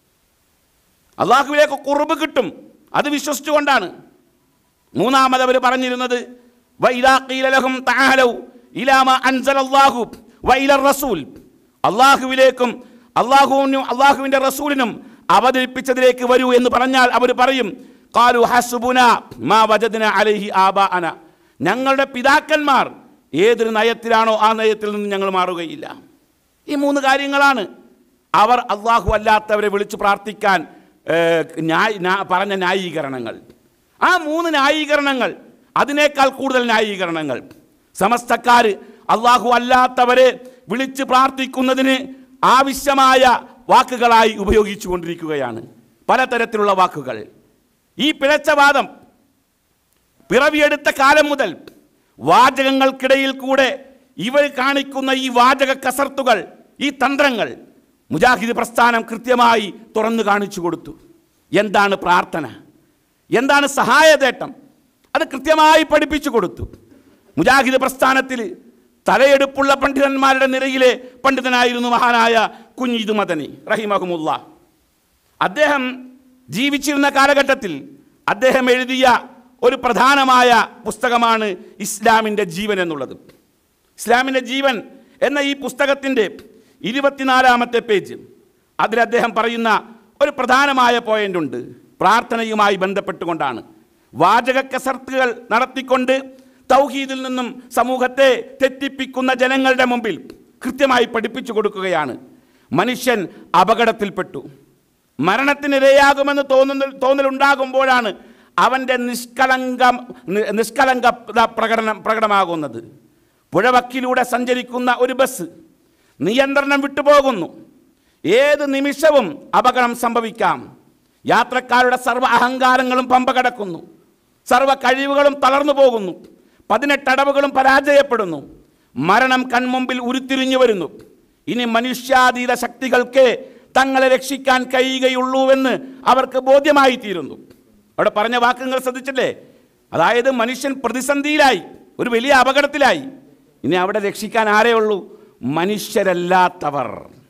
അള്ളാഹുവിലേക്ക് കുറുബ് കിട്ടും അത് വിശ്വസിച്ചുകൊണ്ടാണ് മൂന്നാമത് അവർ പറഞ്ഞിരുന്നത് വൈദാ ഖീല ലഹും തആലൗ ഇലാ മാ അൻസലല്ലാഹു വഇല റസൂൽ അള്ളാഹുവിലേക്കും അള്ളാഹുവിനും അള്ളാഹുവിൻ്റെ റസൂലിനും അവതരിപ്പിച്ചതിലേക്ക് വരൂ എന്ന് പറഞ്ഞാൽ അവർ പറയും കാലു ഹസുബുന മാ വജദ്ന അലൈഹി ആബാഅന ഞങ്ങളുടെ പിതാക്കന്മാർ ഏതൊരു നയത്തിലാണോ ആ നയത്തിൽ നിന്ന് ഞങ്ങൾ മാറുകയില്ല ഈ മൂന്ന് കാര്യങ്ങളാണ് അവർ അള്ളാഹു അല്ലാത്തവരെ വിളിച്ച് പ്രാർത്ഥിക്കാൻ ഏഹ്, ന്യായ ന്യാ- പറഞ്ഞ ന്യായീകരണങ്ങൾ ആ മൂന്ന് ന്യായീകരണങ്ങൾ അതിനേക്കാൾ കൂടുതൽ ന്യായീകരണങ്ങൾ സമസ്തക്കാർ അള്ളാഹു അല്ലാത്തവരെ വിളിച്ച് പ്രാർത്ഥിക്കുന്നതിന് ആവശ്യമായ വാക്കുകളായി ഉപയോഗിച്ചു കൊണ്ടിരിക്കുകയാണ് പലതരത്തിലുള്ള വാക്കുകൾ ഈ പിഴച്ച വാദം പിറവിയെടുത്ത കാലം മുതൽ വാചകങ്ങൾക്കിടയിൽ കൂടെ ഇവർ കാണിക്കുന്ന ഈ വാചക കസർത്തുകൾ ഈ തന്ത്രങ്ങൾ മുജാഹിദ് പ്രസ്ഥാനം കൃത്യമായി തുറന്നു കാണിച്ചു കൊടുത്തു എന്താണ് പ്രാർത്ഥന എന്താണ് സഹായതേട്ടം അത് കൃത്യമായി പഠിപ്പിച്ചു കൊടുത്തു മുജാഹിദ് പ്രസ്ഥാനത്തിൽ തലയെടുപ്പുള്ള പണ്ഡിതന്മാരുടെ നിരയിലെ പണ്ഡിതനായിരുന്നു മഹാനായ കുഞ്ഞീദ് മദനി റഹിമഹമുല്ല അദ്ദേഹം ജീവിച്ചിരുന്ന കാലഘട്ടത്തിൽ അദ്ദേഹം എഴുതിയ ഒരു പ്രധാനമായ പുസ്തകമാണ് ഇസ്ലാമിൻ്റെ ജീവൻ എന്നുള്ളത് ഇസ്ലാമിൻ്റെ ജീവൻ എന്ന ഈ പുസ്തകത്തിൻ്റെ ഇരുപത്തിനാലാമത്തെ പേജ് അതിൽ അദ്ദേഹം പറയുന്ന ഒരു പ്രധാനമായ പോയിന്റ് ഉണ്ട് പ്രാർത്ഥനയുമായി ബന്ധപ്പെട്ടുകൊണ്ടാണ് വാചക കസർത്തുകൾ നടത്തിക്കൊണ്ട് തൗഹീദിൽ നിന്നും സമൂഹത്തെ തെറ്റിപ്പിക്കുന്ന ജനങ്ങളുടെ മുമ്പിൽ കൃത്യമായി പഠിപ്പിച്ചു കൊടുക്കുകയാണ് മനുഷ്യൻ അപകടത്തിൽപ്പെട്ടു മരണത്തിനിരയാകുമെന്ന് തോന്നുന്ന തോന്നലുണ്ടാകുമ്പോഴാണ് അവൻ്റെ നിഷ്കളങ്കം നി- നിഷ്കളങ്കത പ്രകടനം പ്രകടമാകുന്നത് പുഴവക്കിലൂടെ സഞ്ചരിക്കുന്ന ഒരു ബസ് നിയന്ത്രണം വിട്ടുപോകുന്നു ഏത് നിമിഷവും അപകടം സംഭവിക്കാം യാത്രക്കാരുടെ സർവ്വ അഹങ്കാരങ്ങളും പമ്പ കടക്കുന്നു സർവ്വ കഴിവുകളും തളർന്നു പോകുന്നു പതിനെട്ടടവുകളും പരാജയപ്പെടുന്നു മരണം കൺമുമ്പിൽ ഉരുത്തിരിഞ്ഞു വരുന്നു ഇനി മനുഷ്യാതീത ശക്തികൾക്ക് തങ്ങളെ രക്ഷിക്കാൻ കഴിയുകയുള്ളൂവെന്ന് അവർക്ക് ബോധ്യമായി തീരുന്നു അവിടെ പറഞ്ഞ വാക്കുകൾ ശ്രദ്ധിച്ചില്ലേ അതായത് മനുഷ്യൻ പ്രതിസന്ധിയിലായി ഒരു വലിയ അപകടത്തിലായി ഇനി അവിടെ രക്ഷിക്കാൻ ആരേ ഉള്ളൂ മനുഷ്യരല്ലാത്തവർ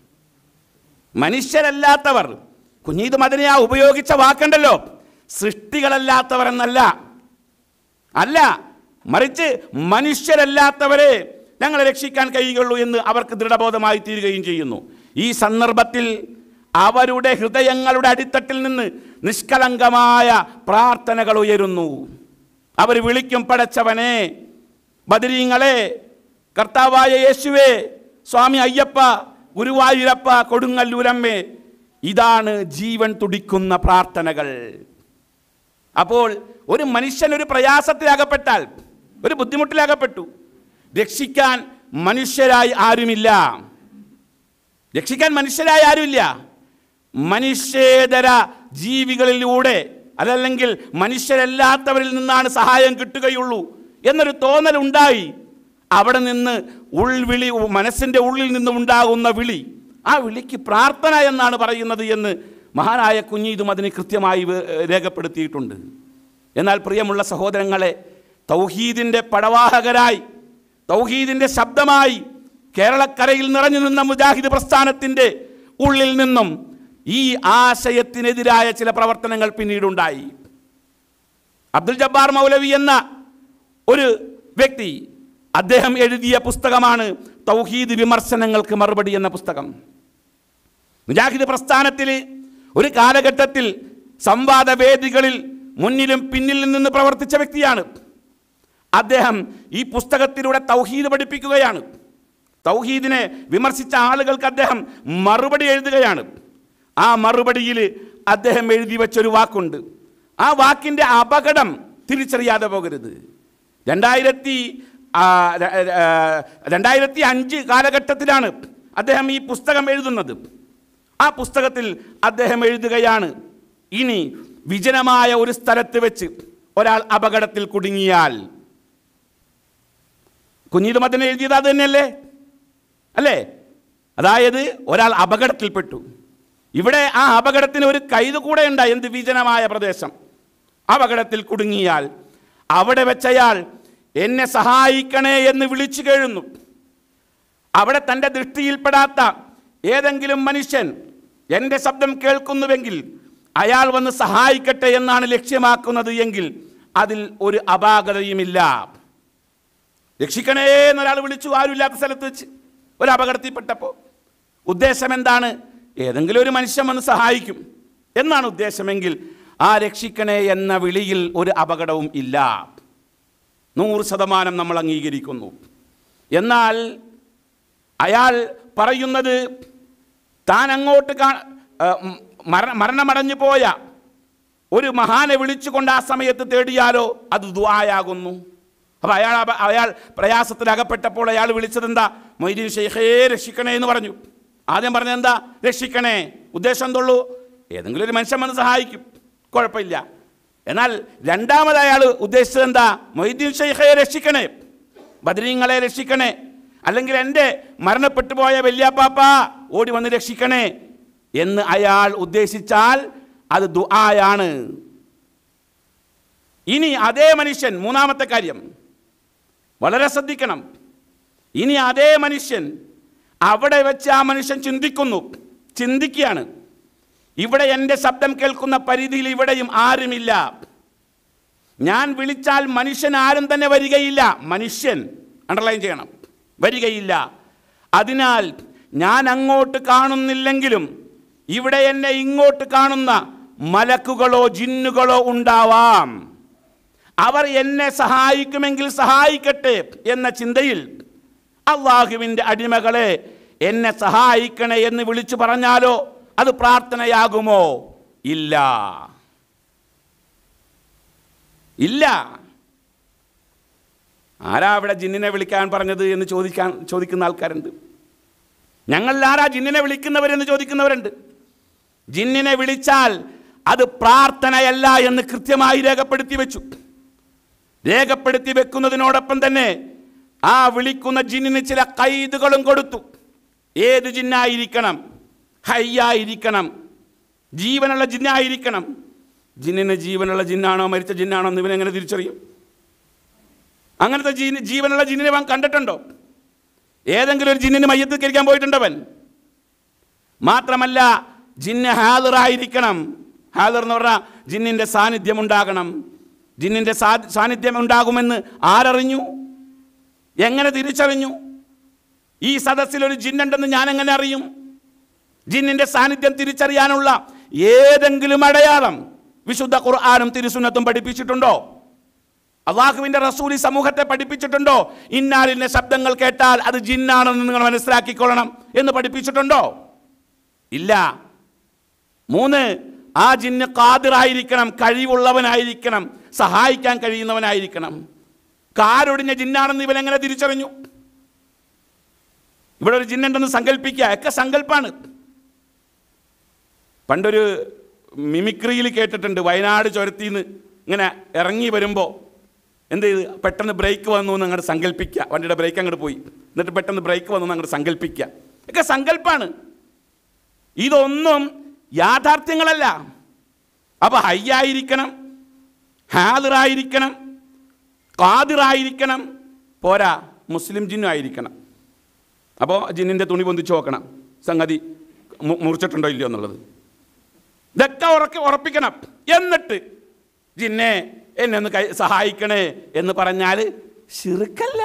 മനുഷ്യരല്ലാത്തവർ കുഞ്ഞീത് മദനിയ ഉപയോഗിച്ച വാക്കുണ്ടല്ലോ സൃഷ്ടികളല്ലാത്തവർ എന്നല്ല അല്ല മറിച്ച് മനുഷ്യരല്ലാത്തവരെ ഞങ്ങളെ രക്ഷിക്കാൻ കഴിയുകയുള്ളൂ എന്ന് അവർക്ക് ദൃഢബോധമായി തീരുകയും ചെയ്യുന്നു ഈ സന്ദർഭത്തിൽ അവരുടെ ഹൃദയങ്ങളുടെ അടിത്തട്ടിൽ നിന്ന് നിഷ്കളങ്കമായ പ്രാർത്ഥനകൾ ഉയരുന്നു അവർ വിളിക്കും പടച്ചവനെ ബദരീങ്ങളെ കർത്താവായ യേശുവേ സ്വാമി അയ്യപ്പ ഗുരുവായൂരപ്പ കൊടുങ്ങല്ലൂരമ്മേ ഇതാണ് ജീവൻ തുടിക്കുന്ന പ്രാർത്ഥനകൾ അപ്പോൾ ഒരു മനുഷ്യൻ ഒരു പ്രയാസത്തിലകപ്പെട്ടാൽ ഒരു ബുദ്ധിമുട്ടിലകപ്പെട്ടു രക്ഷിക്കാൻ മനുഷ്യരായി ആരുമില്ല രക്ഷിക്കാൻ മനുഷ്യരായി ആരുമില്ല മനുഷ്യേതര ജീവികളിലൂടെ അതല്ലെങ്കിൽ മനുഷ്യരല്ലാത്തവരിൽ നിന്നാണ് സഹായം കിട്ടുകയുള്ളൂ എന്നൊരു തോന്നലുണ്ടായി അവിടെ നിന്ന് ഉൾവിളി മനസ്സിൻ്റെ ഉള്ളിൽ നിന്ന് ഉണ്ടാകുന്ന വിളി ആ വിളിക്ക് പ്രാർത്ഥന എന്നാണ് പറയുന്നത് എന്ന് മഹാനായ കുഞ്ഞീതും അതിന് കൃത്യമായി വേ- രേഖപ്പെടുത്തിയിട്ടുണ്ട് എന്നാൽ പ്രിയമുള്ള സഹോദരങ്ങളെ തൗഹീദിൻ്റെ പടവാഹകരായി തൗഹീദിൻ്റെ ശബ്ദമായി കേരളക്കരയിൽ നിറഞ്ഞു നിന്ന മുജാഹിദ് പ്രസ്ഥാനത്തിൻ്റെ ഉള്ളിൽ നിന്നും ഈ ആശയത്തിനെതിരായ ചില പ്രവർത്തനങ്ങൾ പിന്നീടുണ്ടായി അബ്ദുൽ ജബ്ബാർ മൗലവി എന്ന ഒരു വ്യക്തി അദ്ദേഹം എഴുതിയ പുസ്തകമാണ് തൗഹീദ് വിമർശനങ്ങൾക്ക് മറുപടി എന്ന പുസ്തകം മുജാഹിദ് പ്രസ്ഥാനത്തിൽ ഒരു കാലഘട്ടത്തിൽ സംവാദവേദികളിൽ മുന്നിലും പിന്നിലും നിന്ന് പ്രവർത്തിച്ച വ്യക്തിയാണ് അദ്ദേഹം ഈ പുസ്തകത്തിലൂടെ തൗഹീദ് പഠിപ്പിക്കുകയാണ് തൗഹീദിനെ വിമർശിച്ച ആളുകൾക്ക് അദ്ദേഹം മറുപടി എഴുതുകയാണ് ആ മറുപടിയിൽ അദ്ദേഹം എഴുതി വെച്ചൊരു വാക്കുണ്ട് ആ വാക്കിൻ്റെ അപകടം തിരിച്ചറിയാതെ പോകരുത് രണ്ടായിരത്തി ആ, ര- ആ, രണ്ടായിരത്തി അഞ്ച് കാലഘട്ടത്തിലാണ് അദ്ദേഹം ഈ പുസ്തകം എഴുതുന്നത് ആ പുസ്തകത്തിൽ അദ്ദേഹം എഴുതുകയാണ് ഇനി വിജനമായ ഒരു സ്ഥലത്ത് വെച്ച് ഒരാൾ അപകടത്തിൽ കുടുങ്ങിയാൽ കുഞ്ഞീത് മദന എഴുതിയത് അത് തന്നെയല്ലേ അല്ലേ അതായത് ഒരാൾ അപകടത്തിൽപ്പെട്ടു ഇവിടെ ആ അപകടത്തിന് ഒരു കൈത് കൂടെ ഉണ്ടായി എന്ത് വിജനമായ പ്രദേശം അപകടത്തിൽ കുടുങ്ങിയാൽ അവിടെ വെച്ചയാൾ എന്നെ സഹായിക്കണേ എന്ന് വിളിച്ചു കേഴുന്നു അവിടെ തൻ്റെ ദൃഷ്ടിയിൽപ്പെടാത്ത ഏതെങ്കിലും മനുഷ്യൻ എൻ്റെ ശബ്ദം കേൾക്കുന്നുവെങ്കിൽ അയാൾ വന്ന് സഹായിക്കട്ടെ എന്നാണ് ലക്ഷ്യമാക്കുന്നത് എങ്കിൽ അതിൽ ഒരു അപാകതയുമില്ല രക്ഷിക്കണേ എന്നൊരാൾ വിളിച്ചു ആരുമില്ലാത്ത സ്ഥലത്ത് വെച്ച് ഒരു അപകടത്തിൽപ്പെട്ടപ്പോൾ ഉദ്ദേശം എന്താണ് ഏതെങ്കിലും ഒരു മനുഷ്യൻ വന്ന് സഹായിക്കും എന്നാണ് ഉദ്ദേശമെങ്കിൽ ആ രക്ഷിക്കണേ എന്ന വിളിയിൽ ഒരു അപകടവും ഇല്ല നൂറ് ശതമാനം നമ്മൾ അംഗീകരിക്കുന്നു എന്നാൽ അയാൾ പറയുന്നത് താൻ അങ്ങോട്ട് കാ ആ, ഉം, മര മരണമടഞ്ഞു പോയ ഒരു മഹാനെ വിളിച്ചുകൊണ്ട് ആ സമയത്ത് തേടിയാലോ അത് ദ്വായാകുന്നു അപ്പോൾ അയാൾ അപ- അയാൾ പ്രയാസത്തിൽ അകപ്പെട്ടപ്പോൾ അയാൾ വിളിച്ചത് എന്താ മൊയ്തീൻ ഷെയ്ഖേ രക്ഷിക്കണേ എന്ന് പറഞ്ഞു ആദ്യം പറഞ്ഞത് എന്താ രക്ഷിക്കണേ ഉദ്ദേശം എന്തുള്ളൂ ഏതെങ്കിലും ഒരു മനുഷ്യൻ വന്ന് സഹായിക്കും കുഴപ്പമില്ല എന്നാൽ രണ്ടാമത് അയാൾ ഉദ്ദേശിച്ചത് എന്താ മൊയ്തീൻ ഷെയ്ഖയെ രക്ഷിക്കണേ ബദരീങ്ങളെ രക്ഷിക്കണേ അല്ലെങ്കിൽ എൻ്റെ മരണപ്പെട്ടു പോയ വല്യാപ്പാപ്പ ഓടി വന്ന് രക്ഷിക്കണേ എന്ന് അയാൾ ഉദ്ദേശിച്ചാൽ അത് ദുആയാണ് ഇനി അതേ മനുഷ്യൻ മൂന്നാമത്തെ കാര്യം വളരെ ശ്രദ്ധിക്കണം ഇനി അതേ മനുഷ്യൻ അവിടെ വെച്ച് ആ മനുഷ്യൻ ചിന്തിക്കുന്നു ചിന്തിക്കുകയാണ് ഇവിടെ എൻ്റെ ശബ്ദം കേൾക്കുന്ന പരിധിയിൽ ഇവിടെയും ആരുമില്ല ഞാൻ വിളിച്ചാൽ മനുഷ്യൻ ആരും തന്നെ വരികയില്ല മനുഷ്യൻ അണ്ടർലൈൻ ചെയ്യണം വരികയില്ല അതിനാൽ ഞാൻ അങ്ങോട്ട് കാണുന്നില്ലെങ്കിലും ഇവിടെ എന്നെ ഇങ്ങോട്ട് കാണുന്ന മലക്കുകളോ ജിന്നുകളോ ഉണ്ടാവാം അവർ എന്നെ സഹായിക്കുമെങ്കിൽ സഹായിക്കട്ടെ എന്ന ചിന്തയിൽ അള്ളാഹുവിൻ്റെ അടിമകളെ എന്നെ സഹായിക്കണേ എന്ന് വിളിച്ചു പറഞ്ഞാലോ അത് പ്രാർത്ഥനയാകുമോ ഇല്ല ഇല്ല ആരാ അവിടെ ജിന്നിനെ വിളിക്കാൻ പറഞ്ഞത് എന്ന് ചോദിക്കാൻ ചോദിക്കുന്ന ആൾക്കാരുണ്ട് ഞങ്ങൾ ആരാ ജിന്നിനെ വിളിക്കുന്നവരെന്ന് ചോദിക്കുന്നവരുണ്ട് ജിന്നിനെ വിളിച്ചാൽ അത് പ്രാർത്ഥനയല്ല എന്ന് കൃത്യമായി രേഖപ്പെടുത്തി വെച്ചു രേഖപ്പെടുത്തി വെക്കുന്നതിനോടൊപ്പം തന്നെ ആ വിളിക്കുന്ന ജിന്നിന് ചില കൈതുകളും കൊടുത്തു ഏത് ജിന്നായിരിക്കണം ഹയ്യായിരിക്കണം ജീവനുള്ള ജിന്നായിരിക്കണം ജിന്നിന് ജീവനുള്ള ജിന്നാണോ മരിച്ച ജിന്നാണോ എന്ന് ഇവനെങ്ങനെ തിരിച്ചറിയും അങ്ങനത്തെ ജീ ജീവനുള്ള ജിന്നിനെ അവൻ കണ്ടിട്ടുണ്ടോ ഏതെങ്കിലും ഒരു ജിന്നിന് മയ്യത്ത് കരിക്കാൻ പോയിട്ടുണ്ടവൻ മാത്രമല്ല ജിന്ന് ഹാദറായിരിക്കണം ഹാദർ എന്ന് പറഞ്ഞാൽ ജിന്നിൻ്റെ സാന്നിധ്യം ഉണ്ടാകണം ജിന്നിൻ്റെ സാ സാന്നിധ്യം ഉണ്ടാകുമെന്ന് ആരറിഞ്ഞു എങ്ങനെ തിരിച്ചറിഞ്ഞു ഈ സദസ്സിൽ ഒരു ജിന്നുണ്ടെന്ന് ഞാൻ എങ്ങനെ അറിയും ജിന്നിൻ്റെ സാന്നിധ്യം തിരിച്ചറിയാനുള്ള ഏതെങ്കിലും അടയാളം വിശുദ്ധ ഖുർആാനും തിരുസുന്നത്തും പഠിപ്പിച്ചിട്ടുണ്ടോ അള്ളാഹുവിൻ്റെ റസൂൽ ഈ സമൂഹത്തെ പഠിപ്പിച്ചിട്ടുണ്ടോ ഇന്നാലിൻ്റെ ശബ്ദങ്ങൾ കേട്ടാൽ അത് ജിന്നാണെന്ന് നിങ്ങൾ മനസ്സിലാക്കിക്കൊള്ളണം എന്ന് പഠിപ്പിച്ചിട്ടുണ്ടോ ഇല്ല മൂന്ന് ആ ജിന്ന് കാതിറായിരിക്കണം കഴിവുള്ളവനായിരിക്കണം സഹായിക്കാൻ കഴിയുന്നവനായിരിക്കണം കാരൊടിഞ്ഞ ജിന്നാണെന്ന് ഇവൻ എങ്ങനെ തിരിച്ചറിഞ്ഞു ഇവിടെ ഒരു ജിന്നുണ്ടെന്ന് സങ്കല്പിക്കുക ഒക്കെ സങ്കല്പാണ് പണ്ടൊരു മിമിക്രിയിൽ കേട്ടിട്ടുണ്ട് വയനാട് ചുരത്തിന്ന് ഇങ്ങനെ ഇറങ്ങി വരുമ്പോൾ എന്ത് ചെയ്ത് പെട്ടെന്ന് ബ്രേക്ക് വന്നു എന്ന് അങ്ങോട്ട് സങ്കല്പിക്കുക വണ്ടിയുടെ ബ്രേക്ക് അങ്ങോട്ട് പോയി എന്നിട്ട് പെട്ടെന്ന് ബ്രേക്ക് വന്നു എന്ന് അങ്ങോട്ട് സങ്കല്പിക്കുക ഒക്കെ സങ്കല്പാണ് ഇതൊന്നും യാഥാർത്ഥ്യങ്ങളല്ല അപ്പോൾ ഹയ്യായിരിക്കണം ഹാദിറായിരിക്കണം കാതിറായിരിക്കണം പോരാ മുസ്ലിം ജിന്നും ആയിരിക്കണം അപ്പോൾ ജിന്നിൻ്റെ തുണി പൊന്തിച്ച് നോക്കണം സംഗതി മു- മുറിച്ചിട്ടുണ്ടോ ഇല്ലയോ എന്നുള്ളത് ഇതൊക്കെ ഉറക്കി ഉറപ്പിക്കണം എന്നിട്ട് ജിന്നെ എന്നെ ഒന്ന് കൈ സഹായിക്കണേ എന്ന് പറഞ്ഞാൽ ശിറുക്കല്ല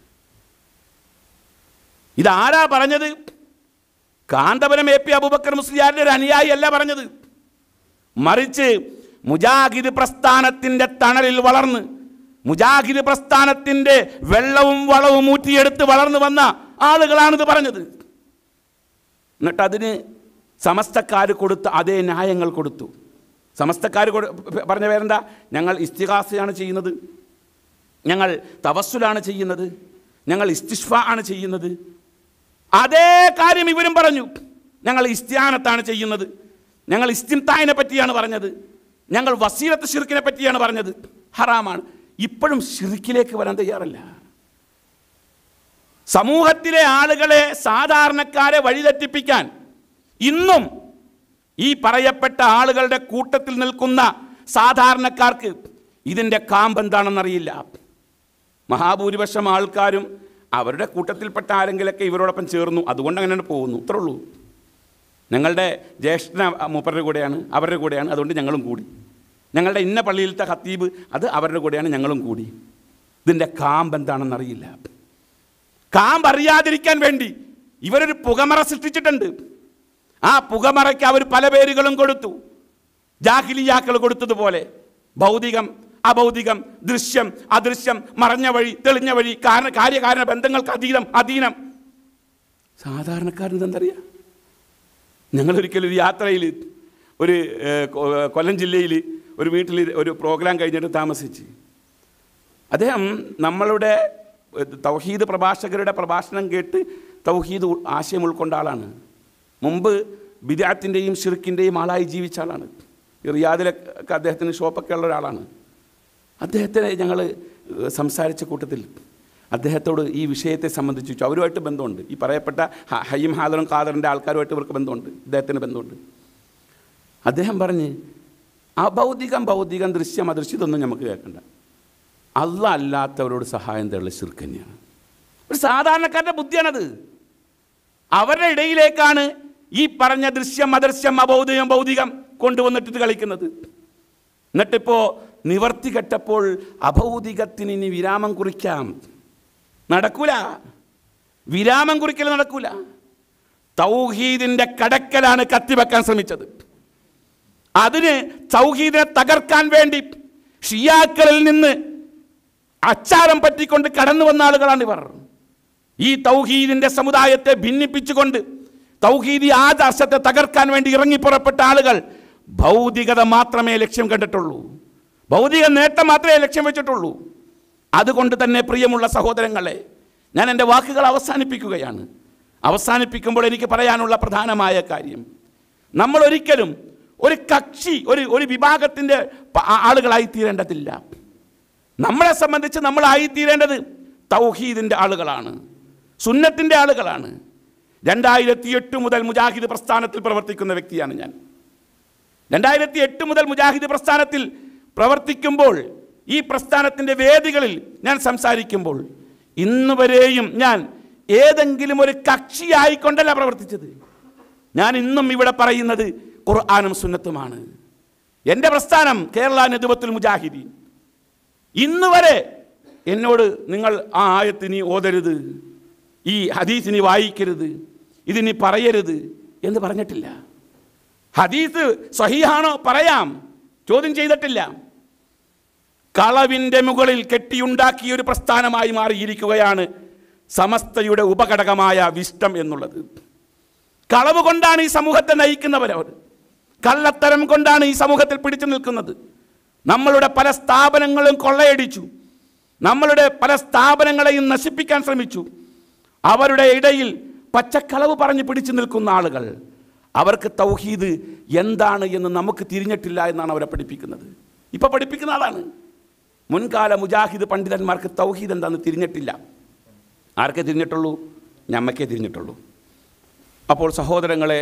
ഇതാരാ പറഞ്ഞത് കാന്തപുരം എ പി അബൂബക്കർ മുസ്ലിയാരുടെ ഒരു അനുയായി അല്ല പറഞ്ഞത് മറിച്ച് മുജാഹിദ് പ്രസ്ഥാനത്തിൻ്റെ തണലിൽ വളർന്ന് മുജാഹിദ് പ്രസ്ഥാനത്തിൻ്റെ വെള്ളവും വളവും ഊറ്റിയെടുത്ത് വളർന്നു വന്ന ആളുകളാണിത് പറഞ്ഞത് എന്നിട്ട് അതിന് സമസ്തക്കാർ കൊടുത്ത അതേ ന്യായങ്ങൾ കൊടുത്തു സമസ്തക്കാർ കൊടു- പറഞ്ഞ പേരെന്താ ഞങ്ങൾ ഇസ്തിഹാസയാണ് ചെയ്യുന്നത് ഞങ്ങൾ തവസ്സുലാണ് ചെയ്യുന്നത് ഞങ്ങൾ ഇസ്തിഷ്ഫ ആണ് ചെയ്യുന്നത് അതേ കാര്യം ഇവരും പറഞ്ഞു ഞങ്ങൾ ഇസ്ത്യാനത്താണ് ചെയ്യുന്നത് ഞങ്ങൾ ഇസ്തിൻതായിനെ പറ്റിയാണ് പറഞ്ഞത് ഞങ്ങൾ വസീലത്ത് ഷിർക്കിനെ പറ്റിയാണ് പറഞ്ഞത് ഹറാമാണ് ഇപ്പോഴും ഷിർക്കിലേക്ക് വരാൻ തയ്യാറല്ല സമൂഹത്തിലെ ആളുകളെ സാധാരണക്കാരെ വഴിതെറ്റിപ്പിക്കാൻ ഇന്നും ഈ പറയപ്പെട്ട ആളുകളുടെ കൂട്ടത്തിൽ നിൽക്കുന്ന സാധാരണക്കാർക്ക് ഇതിൻ്റെ കാമ്പ് എന്താണെന്നറിയില്ല മഹാഭൂരിപക്ഷം ആൾക്കാരും അവരുടെ കൂട്ടത്തിൽപ്പെട്ട ആരെങ്കിലൊക്കെ ഇവരോടൊപ്പം ചേർന്നു അതുകൊണ്ട് അങ്ങനെ പോകുന്നു ഇത്രേ ഉള്ളൂ ഞങ്ങളുടെ ജ്യേഷ്ഠന മൂപ്പരുടെ കൂടെയാണ് അവരുടെ കൂടെയാണ് അതുകൊണ്ട് ഞങ്ങളും കൂടി ഞങ്ങളുടെ ഇന്ന പള്ളിയിലത്തെ ഹത്തീബ് അത് അവരുടെ കൂടെയാണ് ഞങ്ങളും കൂടി ഇതിൻ്റെ കാമ്പ് എന്താണെന്നറിയില്ല കാമ്പ് അറിയാതിരിക്കാൻ വേണ്ടി ഇവരൊരു പുകമറ സൃഷ്ടിച്ചിട്ടുണ്ട് ആ പുകമറയ്ക്ക് അവർ പല പേരുകളും കൊടുത്തു ജാഹിലിയാക്കൾ കൊടുത്തതുപോലെ ഭൗതികം അഭൗതികം ദൃശ്യം അദൃശ്യം മറഞ്ഞ വഴി തെളിഞ്ഞ വഴി കാരണ കാര്യകാരണ ബന്ധങ്ങൾക്ക് അതീതം അധീനം സാധാരണക്കാരൻ എന്തറിയാം ഞങ്ങളൊരിക്കലും ഒരു യാത്രയിൽ ഒരു ഏഹ്, കൊ- കൊല്ലം ജില്ലയിൽ ഒരു വീട്ടിൽ ഒരു പ്രോഗ്രാം കഴിഞ്ഞിട്ട് താമസിച്ച് അദ്ദേഹം നമ്മളുടെ ഏഹ്, തൗഹീദ് പ്രഭാഷകരുടെ പ്രഭാഷണം കേട്ട് തൗഹീദ് ഉ- ആശയം ഉൾക്കൊണ്ട ആളാണ് മുമ്പ് ബിദാത്തിൻ്റെയും ഷിർക്കിൻ്റെയും ആളായി ജീവിച്ച ആളാണ് ഈ റിയാദിലൊക്കെ അദ്ദേഹത്തിന് ഷോപ്പൊക്കെ ഉള്ള ഒരാളാണ് അദ്ദേഹത്തിന് ഞങ്ങൾ സംസാരിച്ച കൂട്ടത്തിൽ അദ്ദേഹത്തോട് ഈ വിഷയത്തെ സംബന്ധിച്ച് ചോദിച്ചു അവരുമായിട്ട് ബന്ധമുണ്ട് ഈ പറയപ്പെട്ട ഹ- ഹയ്യം ഹാദറും ഖാദറിൻ്റെ ആൾക്കാരുമായിട്ട് ഇവർക്ക് ബന്ധമുണ്ട് ഇദ്ദേഹത്തിന് ബന്ധമുണ്ട് അദ്ദേഹം പറഞ്ഞ് അഭൗതികം ഭൗതികം ദൃശ്യം അദൃശ്യം ഇതൊന്നും നമുക്ക് കേൾക്കണ്ട അല്ല അല്ലാത്തവരോട് സഹായം തേടുള്ള ശിർക്ക് തന്നെയാണ് ഒരു സാധാരണക്കാരൻ്റെ ബുദ്ധിയാണത് അവരുടെ ഇടയിലേക്കാണ് ഈ പറഞ്ഞ ദൃശ്യം അദൃശ്യം അഭൗതികം ഭൗതികം കൊണ്ടുവന്നിട്ട് ഇത് കളിക്കുന്നത് എന്നിട്ടിപ്പോൾ നിവർത്തി കെട്ടപ്പോൾ അഭൗതികത്തിന് ഇനി വിരാമം കുറിക്കാം നടക്കൂല വിരാമം കുറിക്കൽ നടക്കൂല തൗഹീദിൻ്റെ കടക്കലാണ് കത്തിവെക്കാൻ ശ്രമിച്ചത് അതിന് തൗഹീദിനെ തകർക്കാൻ വേണ്ടി ഷിയാക്കളിൽ നിന്ന് അച്ചാരം പറ്റിക്കൊണ്ട് കടന്നു വന്ന ആളുകളാണ് ഇവർ ഈ തൗഹീദിന്റെ സമുദായത്തെ ഭിന്നിപ്പിച്ചുകൊണ്ട് തൗഹീദി ആദർശത്തെ തകർക്കാൻ വേണ്ടി ഇറങ്ങിപ്പുറപ്പെട്ട ആളുകൾ ഭൗതികത മാത്രമേ ലക്ഷ്യം കണ്ടിട്ടുള്ളൂ ഭൗതിക നേട്ടം മാത്രമേ ലക്ഷ്യം വെച്ചിട്ടുള്ളൂ അതുകൊണ്ട് തന്നെ പ്രിയമുള്ള സഹോദരങ്ങളെ ഞാൻ എൻ്റെ വാക്കുകൾ അവസാനിപ്പിക്കുകയാണ് അവസാനിപ്പിക്കുമ്പോൾ എനിക്ക് പറയാനുള്ള പ്രധാനമായ കാര്യം നമ്മൾ ഒരിക്കലും ഒരു കക്ഷി ഒരു ഒരു വിഭാഗത്തിൻ്റെ പ- ആ- ആളുകളായി തീരേണ്ടതില്ല നമ്മളെ സംബന്ധിച്ച് നമ്മളായിത്തീരേണ്ടത് തൗഹീദിൻ്റെ ആളുകളാണ് സുന്നത്തിൻ്റെ ആളുകളാണ് രണ്ടായിരത്തി എട്ട് മുതൽ മുജാഹിദ് പ്രസ്ഥാനത്തിൽ പ്രവർത്തിക്കുന്ന വ്യക്തിയാണ് ഞാൻ രണ്ടായിരത്തി എട്ട് മുതൽ മുജാഹിദ് പ്രസ്ഥാനത്തിൽ പ്രവർത്തിക്കുമ്പോൾ ഈ പ്രസ്ഥാനത്തിൻ്റെ വേദികളിൽ ഞാൻ സംസാരിക്കുമ്പോൾ ഇന്ന് വരെയും ഞാൻ ഏതെങ്കിലും ഒരു കക്ഷിയായിക്കൊണ്ടല്ല പ്രവർത്തിച്ചത് ഞാൻ ഇന്നും ഇവിടെ പറയുന്നത് ഖുർആാനും സുന്നത്തുമാണ് എൻ്റെ പ്രസ്ഥാനം കേരള നെതുവത്തുൽ മുജാഹിദീൻ ഇന്ന് വരെ എന്നോട് നിങ്ങൾ ആ ആയത്തിനി ഓതരുത് ഈ ഹദീസിനി വായിക്കരുത് ഇതിനി പറയരുത് എന്ന് പറഞ്ഞിട്ടില്ല ഹദീസ് സഹിയാണോ പറയാം ചോദ്യം ചെയ്തിട്ടില്ല കളവിൻ്റെ മുകളിൽ കെട്ടിയുണ്ടാക്കിയ ഒരു പ്രസ്ഥാനമായി മാറിയിരിക്കുകയാണ് സമസ്തയുടെ ഉപഘടകമായ വിഷ്ടം എന്നുള്ളത് കളവ് കൊണ്ടാണ് ഈ സമൂഹത്തെ നയിക്കുന്നവരവർ കള്ളത്തരം കൊണ്ടാണ് ഈ സമൂഹത്തിൽ പിടിച്ചു നിൽക്കുന്നത് നമ്മളുടെ പല സ്ഥാപനങ്ങളും കൊള്ളയടിച്ചു നമ്മളുടെ പല സ്ഥാപനങ്ങളെയും നശിപ്പിക്കാൻ ശ്രമിച്ചു അവരുടെ ഇടയിൽ പച്ചക്കളവ് പറഞ്ഞ് പിടിച്ചു നിൽക്കുന്ന ആളുകൾ അവർക്ക് തൗഹീദ് എന്താണ് എന്ന് നമുക്ക് തിരിഞ്ഞിട്ടില്ല എന്നാണ് അവരെ പഠിപ്പിക്കുന്നത് ഇപ്പം പഠിപ്പിക്കുന്ന ആളാണ് മുൻകാല മുജാഹിദ് പണ്ഡിതന്മാർക്ക് തൗഹീദ് എന്താണെന്ന് തിരിഞ്ഞിട്ടില്ല ആർക്കേ തിരിഞ്ഞിട്ടുള്ളൂ ഞമ്മക്കേ തിരിഞ്ഞിട്ടുള്ളൂ അപ്പോൾ സഹോദരങ്ങളെ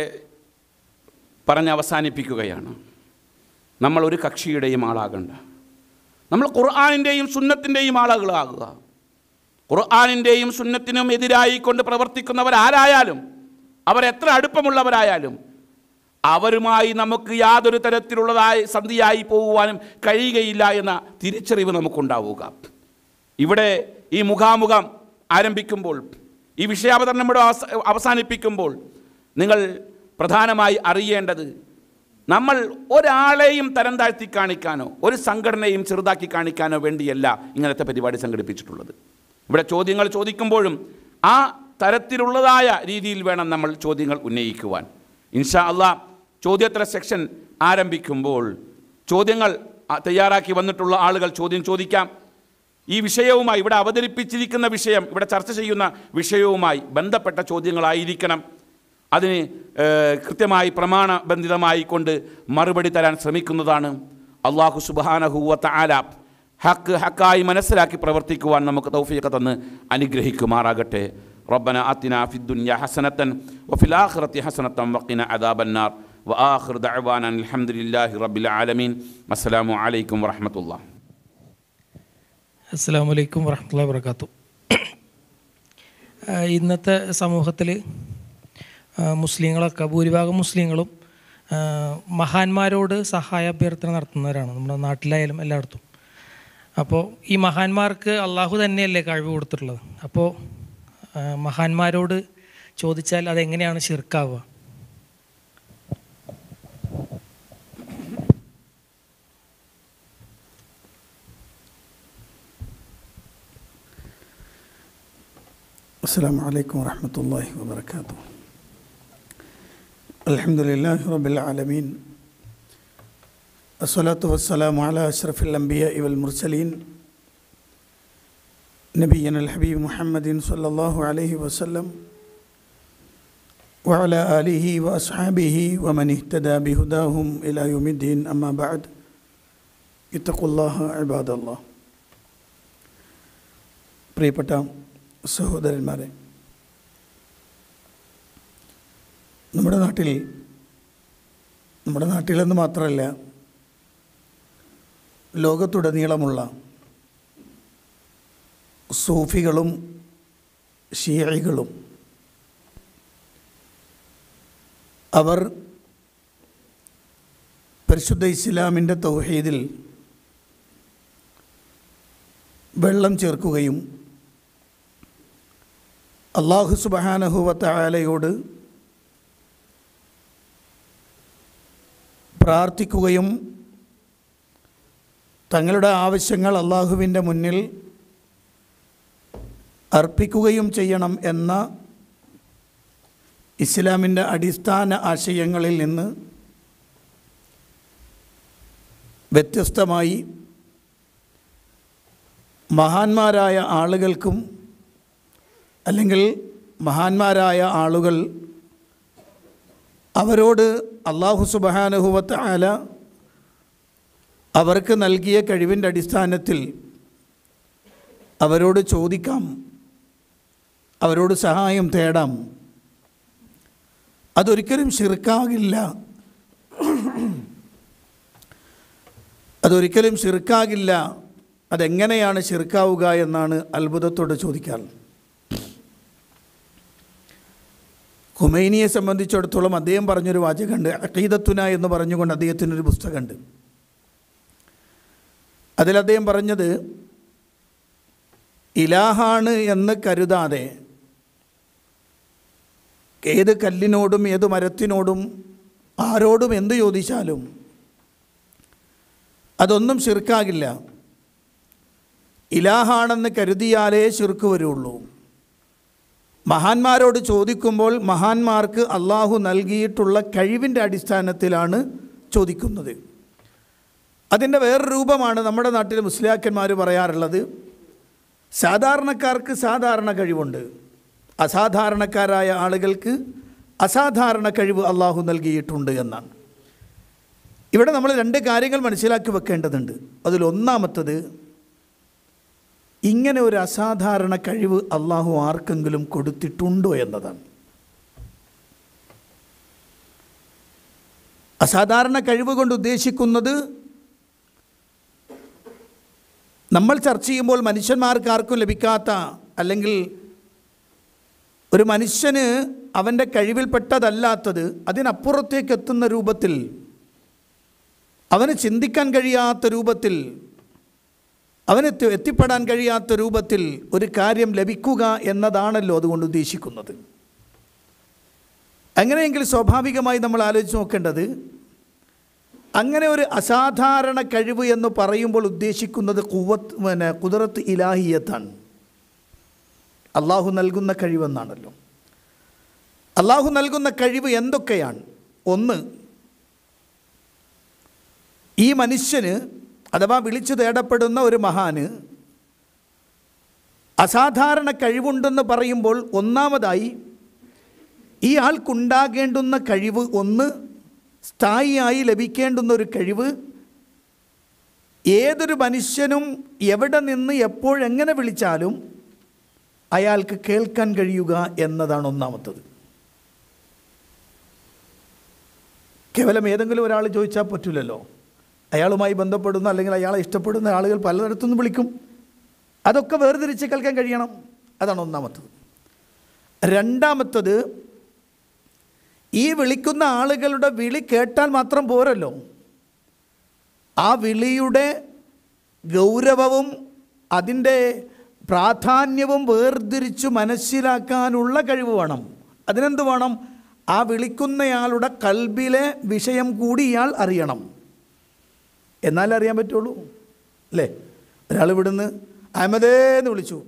പറഞ്ഞ് അവസാനിപ്പിക്കുകയാണ് നമ്മൾ ഒരു കക്ഷിയുടെയും ആളാകണ്ട നമ്മൾ ഖുർആാനിൻ്റെയും സുന്നത്തിൻ്റെയും ആളുകളാകുക ഖുർആാനിൻ്റെയും സുന്നത്തിനും എതിരായി കൊണ്ട് പ്രവർത്തിക്കുന്നവരാരായാലും അവരെത്ര അടുപ്പമുള്ളവരായാലും അവരുമായി നമുക്ക് യാതൊരു തരത്തിലുള്ളതായ സന്ധിയായി പോകുവാനും കഴിയുകയില്ല എന്ന തിരിച്ചറിവ് നമുക്കുണ്ടാവുക ഇവിടെ ഈ മുഖാമുഖം ആരംഭിക്കുമ്പോൾ ഈ വിഷയാവതരണം ഇവിടെ അവസ- അവസാനിപ്പിക്കുമ്പോൾ നിങ്ങൾ പ്രധാനമായി അറിയേണ്ടത് നമ്മൾ ഒരാളെയും തരം താഴ്ത്തി കാണിക്കാനോ ഒരു സംഘടനയും ചെറുതാക്കി കാണിക്കാനോ വേണ്ടിയല്ല ഇങ്ങനത്തെ പരിപാടി സംഘടിപ്പിച്ചിട്ടുള്ളത് ഇവിടെ ചോദ്യങ്ങൾ ചോദിക്കുമ്പോഴും ആ തരത്തിലുള്ളതായ രീതിയിൽ വേണം നമ്മൾ ചോദ്യങ്ങൾ ഉന്നയിക്കുവാൻ ഇൻഷാ അള്ളാ ചോദ്യോത്തര സെക്ഷൻ ആരംഭിക്കുമ്പോൾ ചോദ്യങ്ങൾ ആ, തയ്യാറാക്കി വന്നിട്ടുള്ള ആളുകൾ ചോദ്യം ചോദിക്കാം ഈ വിഷയവുമായി ഇവിടെ അവതരിപ്പിച്ചിരിക്കുന്ന വിഷയം ഇവിടെ ചർച്ച ചെയ്യുന്ന വിഷയവുമായി ബന്ധപ്പെട്ട ചോദ്യങ്ങളായിരിക്കണം അതിന് ഏഹ്, കൃത്യമായി പ്രമാണബന്ധിതമായി കൊണ്ട് മറുപടി തരാൻ ശ്രമിക്കുന്നതാണ് അള്ളാഹു സുബാനഹുവത്ത ആല ഹക്ക് ഹക്കായി മനസ്സിലാക്കി പ്രവർത്തിക്കുവാൻ നമുക്ക് തൗഫീഖ തന്ന് അനുഗ്രഹിക്കുമാറാകട്ടെ ربنا آتنا في الدنيا حسنة وفي الآخرة حسنة وقنا عذاب النار وآخر دعوانا الحمد لله رب العالمين السلام عليكم ورحمة الله അസ്സാം വലൈക്കും വറഹമുല്ല വർക്കാത്തു ഇന്നത്തെ സമൂഹത്തിൽ മുസ്ലിങ്ങളൊക്കെ ഭൂരിഭാഗം മുസ്ലിങ്ങളും ആ, മഹാന്മാരോട് സഹായ അഭ്യർത്ഥന നടത്തുന്നവരാണ് നമ്മുടെ നാട്ടിലായാലും എല്ലായിടത്തും അപ്പോൾ ഈ മഹാന്മാർക്ക് അള്ളാഹു തന്നെയല്ലേ കഴിവ് കൊടുത്തിട്ടുള്ളത് അപ്പോൾ ആ, മഹാന്മാരോട് ചോദിച്ചാൽ അതെങ്ങനെയാണ് ശിർക്കാവുക السلام عليكم ورحمة الله وبركاته الحمد لله رب العالمين الصلاة والسلام على أشرف الأنبياء والمرسلين نبينا الحبيب محمد صلى الله عليه وسلم وعلى آله وأصحابه ومن اهتدى بهداهم إلى يوم الدين أما بعد اتقوا الله عباد الله പ്രിയപ്പെട്ട സഹോദരന്മാരെ നമ്മുടെ നാട്ടിൽ നമ്മുടെ നാട്ടിലെന്ന് മാത്രമല്ല ലോകത്തുടനീളമുള്ള സൂഫികളും ഷിയകളും അവർ പരിശുദ്ധ ഇസ്ലാമിൻ്റെ തൗഹീദിൽ വെള്ളം ചേർക്കുകയും അള്ളാഹു സുബഹാനഹുവത്ത ആലയോട് പ്രാർത്ഥിക്കുകയും തങ്ങളുടെ ആവശ്യങ്ങൾ അള്ളാഹുവിൻ്റെ മുന്നിൽ അർപ്പിക്കുകയും ചെയ്യണം എന്ന ഇസ്ലാമിൻ്റെ അടിസ്ഥാന ആശയങ്ങളിൽ നിന്ന് വ്യത്യസ്തമായി മഹാന്മാരായ ആളുകൾക്കും അല്ലെങ്കിൽ മഹാന്മാരായ ആളുകൾ അവരോട് അള്ളാഹു സുബഹാനുഹുവത്ത് ആല അവർക്ക് നൽകിയ കഴിവിൻ്റെ അടിസ്ഥാനത്തിൽ അവരോട് ചോദിക്കാം അവരോട് സഹായം തേടാം അതൊരിക്കലും ശിർക്കാകില്ല അതൊരിക്കലും ശിർക്കാകില്ല അതെങ്ങനെയാണ് ശിർക്കാവുക എന്നാണ് അത്ഭുതത്തോട് ചോദിക്കാൻ ഖുമൈനിയെ സംബന്ധിച്ചിടത്തോളം അദ്ദേഹം പറഞ്ഞൊരു വാചകമുണ്ട് അഖീദത്തുന എന്ന് പറഞ്ഞുകൊണ്ട് അദ്ദേഹത്തിനൊരു പുസ്തകമുണ്ട് അതിൽ അദ്ദേഹം പറഞ്ഞത് ഇലാഹാണ് എന്ന് കരുതാതെ ഏത് കല്ലിനോടും ഏത് മരത്തിനോടും ആരോടും എന്ത് ചോദിച്ചാലും അതൊന്നും ശിർക്കാകില്ല ഇലാഹാണെന്ന് കരുതിയാലേ ശിർക്ക് വരുള്ളൂ മഹാന്മാരോട് ചോദിക്കുമ്പോൾ മഹാന്മാർക്ക് അള്ളാഹു നൽകിയിട്ടുള്ള കഴിവിൻ്റെ അടിസ്ഥാനത്തിലാണ് ചോദിക്കുന്നത് അതിൻ്റെ വേറൊരു രൂപമാണ് നമ്മുടെ നാട്ടിലെ മുസ്ലിയാക്കന്മാർ പറയാറുള്ളത് സാധാരണക്കാർക്ക് സാധാരണ കഴിവുണ്ട് അസാധാരണക്കാരായ ആളുകൾക്ക് അസാധാരണ കഴിവ് അള്ളാഹു നൽകിയിട്ടുണ്ട് എന്നാണ് ഇവിടെ നമ്മൾ രണ്ട് കാര്യങ്ങൾ മനസ്സിലാക്കി വെക്കേണ്ടതുണ്ട് അതിലൊന്നാമത്തത് ഇങ്ങനെ ഒരു അസാധാരണ കഴിവ് അള്ളാഹു ആർക്കെങ്കിലും കൊടുത്തിട്ടുണ്ടോ എന്നതാണ് അസാധാരണ കഴിവ് കൊണ്ട് ഉദ്ദേശിക്കുന്നത് നമ്മൾ ചർച്ച ചെയ്യുമ്പോൾ മനുഷ്യന്മാർക്ക് ആർക്കും ലഭിക്കാത്ത അല്ലെങ്കിൽ ഒരു മനുഷ്യന് അവൻ്റെ കഴിവിൽപ്പെട്ടതല്ലാത്തത് അതിനപ്പുറത്തേക്ക് എത്തുന്ന രൂപത്തിൽ അവന് ചിന്തിക്കാൻ കഴിയാത്ത രൂപത്തിൽ അവന് എത്തി എത്തിപ്പെടാൻ കഴിയാത്ത രൂപത്തിൽ ഒരു കാര്യം ലഭിക്കുക എന്നതാണല്ലോ അതുകൊണ്ട് ഉദ്ദേശിക്കുന്നത് അങ്ങനെയെങ്കിൽ സ്വാഭാവികമായി നമ്മൾ ആലോചിച്ച് നോക്കേണ്ടത് അങ്ങനെ ഒരു അസാധാരണ കഴിവ് എന്ന് പറയുമ്പോൾ ഉദ്ദേശിക്കുന്നത് കുവത്ത് പിന്നെ കുതിരത്ത് ഇലാഹിയത്താണ് അള്ളാഹു നൽകുന്ന കഴിവെന്നാണല്ലോ അള്ളാഹു നൽകുന്ന കഴിവ് എന്തൊക്കെയാണ് ഒന്ന് ഈ മനുഷ്യന് അഥവാ വിളിച്ചു തേടപ്പെടുന്ന ഒരു മഹാന് അസാധാരണ കഴിവുണ്ടെന്ന് പറയുമ്പോൾ ഒന്നാമതായി ഈ ആൾക്കുണ്ടാകേണ്ടുന്ന കഴിവ് ഒന്ന് സ്ഥായിയായി ലഭിക്കേണ്ടുന്ന ഒരു കഴിവ് ഏതൊരു മനുഷ്യനും എവിടെ നിന്ന് എപ്പോഴെങ്ങനെ വിളിച്ചാലും അയാൾക്ക് കേൾക്കാൻ കഴിയുക എന്നതാണ് ഒന്നാമത്തത് കേവലം ഏതെങ്കിലും ഒരാൾ ചോദിച്ചാൽ പറ്റില്ലല്ലോ അയാളുമായി ബന്ധപ്പെടുന്ന അല്ലെങ്കിൽ അയാളെ ഇഷ്ടപ്പെടുന്ന ആളുകൾ പലയിടത്തുനിന്ന് വിളിക്കും അതൊക്കെ വേർതിരിച്ച് കേൾക്കാൻ കഴിയണം അതാണ് ഒന്നാമത്തത് രണ്ടാമത്തത് ഈ വിളിക്കുന്ന ആളുകളുടെ വിളി കേട്ടാൽ മാത്രം പോരല്ലോ ആ വിളിയുടെ ഗൗരവവും അതിൻ്റെ പ്രാധാന്യവും വേർതിരിച്ചു മനസ്സിലാക്കാനുള്ള കഴിവ് വേണം അതിനെന്ത് വേണം ആ വിളിക്കുന്നയാളുടെ കൽബിലെ വിഷയം കൂടി ഇയാൾ അറിയണം എന്നാലേ അറിയാൻ പറ്റുള്ളൂ അല്ലേ ഒരാൾ ഇവിടുന്ന് അഹമ്മദേ എന്ന് വിളിച്ചു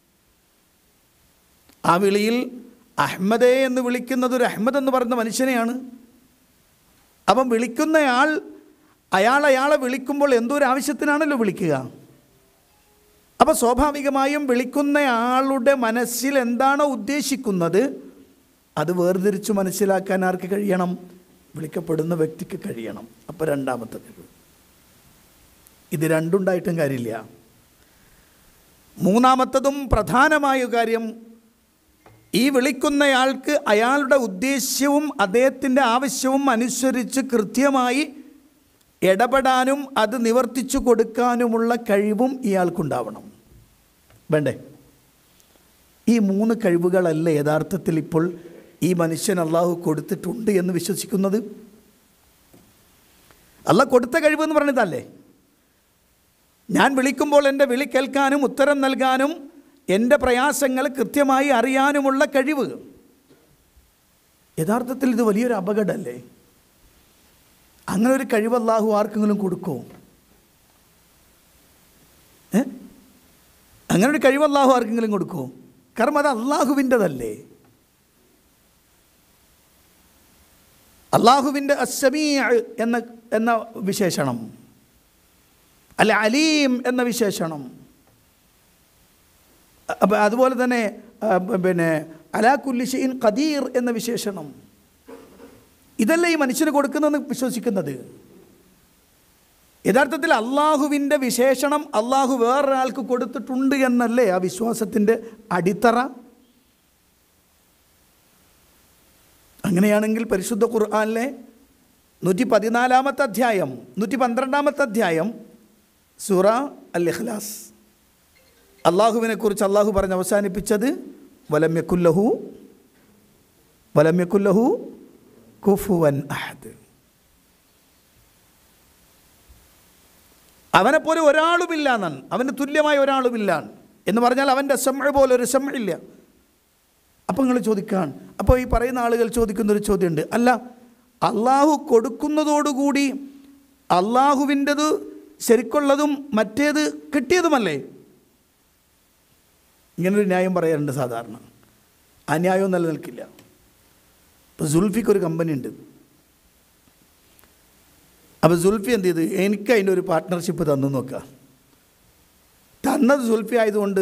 ആ വിളിയിൽ അഹമ്മദേ എന്ന് വിളിക്കുന്നത് ഒരു അഹമ്മദ് എന്ന് പറയുന്ന മനുഷ്യനെയാണ് അപ്പം വിളിക്കുന്നയാൾ അയാൾ അയാളെ വിളിക്കുമ്പോൾ എന്തോ ഒരു ആവശ്യത്തിനാണല്ലോ വിളിക്കുക അപ്പോൾ സ്വാഭാവികമായും വിളിക്കുന്ന ആളുടെ മനസ്സിൽ എന്താണോ ഉദ്ദേശിക്കുന്നത് അത് വേർതിരിച്ച് മനസ്സിലാക്കാൻ ആർക്ക് കഴിയണം വിളിക്കപ്പെടുന്ന വ്യക്തിക്ക് കഴിയണം അപ്പോൾ രണ്ടാമത്തെ കഴിവ് ഇത് രണ്ടുണ്ടായിട്ടും കാര്യമില്ല മൂന്നാമത്തതും പ്രധാനമായ കാര്യം ഈ വിളിക്കുന്നയാൾക്ക് അയാളുടെ ഉദ്ദേശ്യവും അദ്ദേഹത്തിൻ്റെ ആവശ്യവും അനുസരിച്ച് കൃത്യമായി ഇടപെടാനും അത് നിവർത്തിച്ചു കൊടുക്കാനുമുള്ള കഴിവും ഇയാൾക്കുണ്ടാവണം വേണ്ടേ ഈ മൂന്ന് കഴിവുകളല്ല യഥാർത്ഥത്തിൽ ഇപ്പോൾ ഈ മനുഷ്യൻ അള്ളാഹു കൊടുത്തിട്ടുണ്ട് എന്ന് വിശ്വസിക്കുന്നത് അല്ല കൊടുത്ത കഴിവ് എന്ന് പറഞ്ഞതല്ലേ ഞാൻ വിളിക്കുമ്പോൾ എൻ്റെ വിളി കേൾക്കാനും ഉത്തരം നൽകാനും എൻ്റെ പ്രയാസങ്ങൾ കൃത്യമായി അറിയാനുമുള്ള കഴിവ് യഥാർത്ഥത്തിൽ ഇത് വലിയൊരു അപകടമല്ലേ അങ്ങനെ ഒരു കഴിവ് അള്ളാഹു ആർക്കെങ്കിലും കൊടുക്കുമോ ഏ അങ്ങനെ ഒരു കഴിവ് അള്ളാഹു ആർക്കെങ്കിലും കൊടുക്കുമോ കാരണം അത് അള്ളാഹുവിൻ്റെതല്ലേ അള്ളാഹുവിൻ്റെ അസമീ എന്ന എന്ന വിശേഷണം അല്ല അലീം എന്ന വിശേഷണം അപ്പം അതുപോലെ തന്നെ ആ, പിന്നെ അലാഖുല്ലിഷീൻ ഖദീർ എന്ന വിശേഷണം ഇതല്ലേ ഈ മനുഷ്യന് കൊടുക്കുന്നതെന്ന് വിശ്വസിക്കുന്നത് യഥാർത്ഥത്തിൽ അള്ളാഹുവിൻ്റെ വിശേഷണം അള്ളാഹു വേറൊരാൾക്ക് കൊടുത്തിട്ടുണ്ട് എന്നല്ലേ ആ വിശ്വാസത്തിൻ്റെ അടിത്തറ അങ്ങനെയാണെങ്കിൽ പരിശുദ്ധ ഖുർആാനിലെ നൂറ്റി പതിനാലാമത്തെ അധ്യായം നൂറ്റി പന്ത്രണ്ടാമത്തെ അധ്യായം സൂറ അൽ ഇഖ്ലാസ് അള്ളാഹുവിനെ കുറിച്ച് അള്ളാഹു പറഞ്ഞ് അവസാനിപ്പിച്ചത് വലമ്യക്കുല്ലഹു വലമ്യക്കുല്ലഹു കുഫുവൻ അഹദ് അവനെപ്പോലെ ഒരാളുമില്ല എന്നാണ് അവന് തുല്യമായ ഒരാളുമില്ല എന്ന് പറഞ്ഞാൽ അവൻ്റെ സെമ്മ പോലെ ഒരു സെമ്മ ഇല്ല അപ്പം നിങ്ങൾ ചോദിക്കാൻ അപ്പോൾ ഈ പറയുന്ന ആളുകൾ ചോദിക്കുന്നൊരു ചോദ്യമുണ്ട് അല്ല അള്ളാഹു കൊടുക്കുന്നതോടുകൂടി അള്ളാഹുവിൻ്റെത് ശരിക്കുള്ളതും മറ്റേത് കിട്ടിയതുമല്ലേ ഇങ്ങനൊരു ന്യായം പറയാറുണ്ട് സാധാരണ ആ ന്യായവും നിലനിൽക്കില്ല ഇപ്പോൾ സുൽഫിക്ക് ഒരു കമ്പനി ഉണ്ട് അപ്പോൾ സുൽഫി എന്ത് ചെയ്ത് എനിക്ക് അതിൻ്റെ ഒരു പാർട്ട്ണർഷിപ്പ് തന്നു നോക്കുക തന്നത് സുൽഫി ആയതുകൊണ്ട്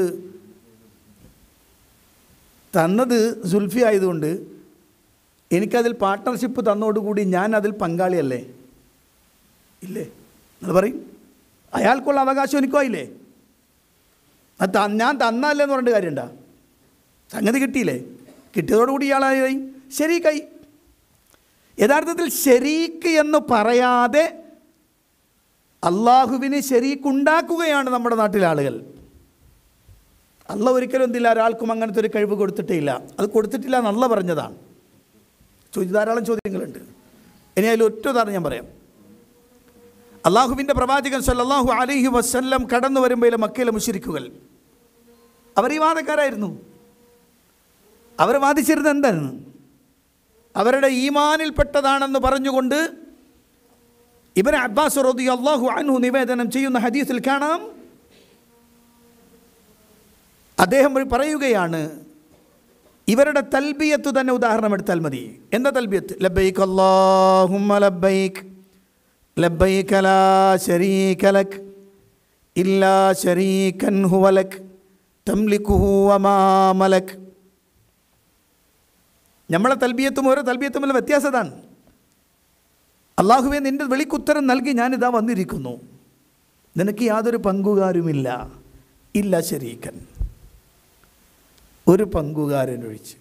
തന്നത് സുൽഫി ആയതുകൊണ്ട് എനിക്കതിൽ പാർട്ട്ണർഷിപ്പ് തന്നോടുകൂടി ഞാൻ അതിൽ പങ്കാളിയല്ലേ ഇല്ലേ നിങ്ങൾ പറയും അയാൾക്കുള്ള അവകാശം എനിക്കോ ഇല്ലേ അത് ത- ഞാൻ തന്നല്ലേ എന്ന് പറഞ്ഞിട്ട് കാര്യമുണ്ടോ സംഗതി കിട്ടിയില്ലേ കിട്ടിയതോടുകൂടി ഇയാളായി ശരീക്കായി യഥാർത്ഥത്തിൽ ശരീക്ക് എന്ന് പറയാതെ അള്ളാഹുവിന് ശരീക്കുണ്ടാക്കുകയാണ് നമ്മുടെ നാട്ടിലെ ആളുകൾ അല്ല ഒരിക്കലും എന്തില്ല ഒരാൾക്കും അങ്ങനത്തെ ഒരു കഴിവ് കൊടുത്തിട്ടേ ഇല്ല അത് കൊടുത്തിട്ടില്ല എന്നല്ല പറഞ്ഞതാണ് ചോദിച്ച ധാരാളം ചോദ്യങ്ങളുണ്ട് ഇനി അതിൽ ഒറ്റ ഉദാഹരണം ഞാൻ പറയാം അള്ളാഹുവിൻ്റെ പ്രവാചകൻ സല്ലല്ലാഹു അലൈഹി വസല്ലം കടന്നു വരുമ്പോഴേ മക്കയിലെ മുഷിരിക്കുകൾ അവർ ഈ വാദക്കാരായിരുന്നു അവർ വാദിച്ചിരുന്നത് എന്താണ് അവരുടെ ഈമാനിൽപ്പെട്ടതാണെന്ന് പറഞ്ഞുകൊണ്ട് ഇബൻ അബ്ബാസ് റോദി അള്ളാഹു അൻഹു നിവേദനം ചെയ്യുന്ന ഹദീസിൽ കാണാം അദ്ദേഹം പറയുകയാണ് ഇവരുടെ തൽബിയത്ത് തന്നെ ഉദാഹരണം എടുത്താൽ മതി എന്താ തൽബിയത്ത് ലബൈക്ക് അല്ലാഹുമ്മ ലബൈക്ക് ലബൈക്ക് ലാ ശരീക ലക് ഇല്ലാ ശരീകൻ ഹുവ ലക് തംലിക്കുഹു വമാ മലക് നമ്മളെ തൽബിയത്തും ഓരോ തൽബിയത്തുമുള്ള വ്യത്യാസതാണ് അള്ളാഹുവെ നിൻ്റെ വിളിക്കുത്തരം നൽകി ഞാനിതാ വന്നിരിക്കുന്നു നിനക്ക് യാതൊരു പങ്കുകാരുമില്ല ഇല്ല ശരീക്കൻ ഒരു പങ്കുകാരൻ ഒഴിച്ച്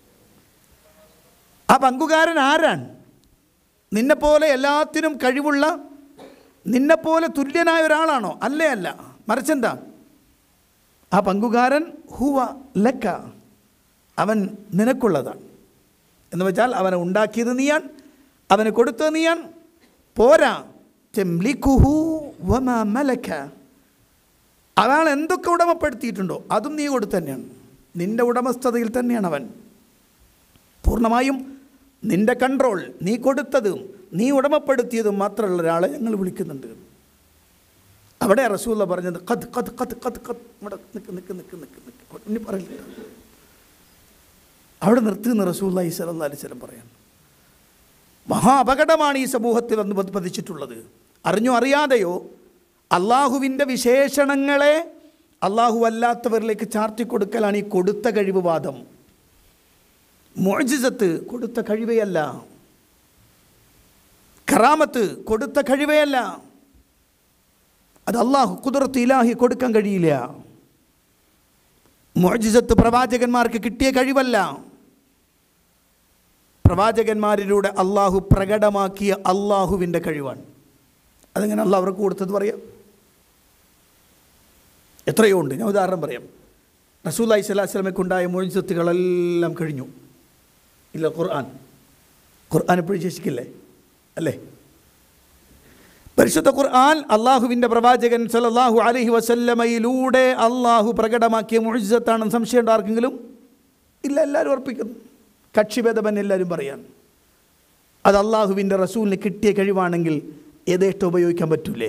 ആ പങ്കുകാരൻ ആരാണ് നിന്നെപ്പോലെ എല്ലാത്തിനും കഴിവുള്ള നിന്നെപ്പോലെ തുല്യനായ ഒരാളാണോ അല്ലേ അല്ല മറിച്ചെന്താ ആ പങ്കുകാരൻ ഹുവ ലക്ക അവൻ നിനക്കുള്ളതാണ് എന്ന് വെച്ചാൽ അവനെ ഉണ്ടാക്കിയത് നീയാണ് അവന് കൊടുത്തത് നീയാണ് പോരാ തെംലിക്കുഹു വമ മലക്ക അവൻ എന്തൊക്കെ ഉടമപ്പെടുത്തിയിട്ടുണ്ടോ അതും നീ കൊടുത്തു തന്നെയാണ് നിന്റെ ഉടമസ്ഥതയിൽ തന്നെയാണ് അവൻ പൂർണ്ണമായും നിന്റെ കൺട്രോൾ നീ കൊടുത്തതും നീ ഉടമപ്പെടുത്തിയതും മാത്രമുള്ള ഒരാളെ ഞങ്ങൾ വിളിക്കുന്നുണ്ട് അവിടെ റസൂല്ല പറഞ്ഞത് കത് കത് കത് കത് കത് ഇവിടെ നിൽക്ക് നിൽക്ക് നിൽക്ക് നിൽക്ക് നിൽക്ക് ഇനി പറയില്ല അവിടെ നിർത്തുന്ന റസൂല്ല ഈ സലഹ് അലിസ്ലം പറയാൻ മഹാ അപകടമാണ് ഈ സമൂഹത്തിൽ വന്ന് പതി- പതിച്ചിട്ടുള്ളത് അറിഞ്ഞോ അറിയാതെയോ അള്ളാഹുവിൻ്റെ വിശേഷണങ്ങളെ അള്ളാഹു അല്ലാത്തവരിലേക്ക് ചാർത്തി കൊടുക്കലാണ് ഈ കൊടുത്ത കഴിവ് വാദം മോജിസത്ത് കൊടുത്ത കഴിവയല്ല കറാമത്ത് കൊടുത്ത കഴിവയല്ല അത് അള്ളാഹു കുതിർത്ത് ഇലാഹി കൊടുക്കാൻ കഴിയില്ല മോജിസത്ത് പ്രവാചകന്മാർക്ക് കിട്ടിയ കഴിവല്ല പ്രവാചകന്മാരിലൂടെ അള്ളാഹു പ്രകടമാക്കിയ അള്ളാഹുവിൻ്റെ കഴിവാണ് അതെങ്ങനെ അള്ളാഹ് അവർക്ക് കൊടുത്തത് പറയാം എത്രയോ ഉണ്ട് ഞാൻ ഉദാഹരണം പറയാം റസൂല്ലായി സ്വലാഹു സ്വലമയ്ക്കുണ്ടായ മൊഴിസത്തുകളെല്ലാം കഴിഞ്ഞു ഇല്ല ഖുർആൻ ഖുർആൻ എപ്പോഴും ശേഷിക്കില്ലേ അല്ലേ പരിശുദ്ധ ഖുർആൻ അള്ളാഹുവിൻ്റെ പ്രവാചകൻ സല്ലല്ലാഹു അലൈഹി വസല്ലമയിലൂടെ അള്ളാഹു പ്രകടമാക്കിയ മുഴുസത്താണെന്ന് സംശയമുണ്ടോ ആർക്കെങ്കിലും ഇല്ല എല്ലാവരും ഉറപ്പിക്കുന്നു കക്ഷിഭേദമൻ എല്ലാവരും പറയാൻ അത് അള്ളാഹുവിൻ്റെ റസൂലിന് കിട്ടിയ കഴിവാണെങ്കിൽ യഥേഷ്ടം ഉപയോഗിക്കാൻ പറ്റൂലേ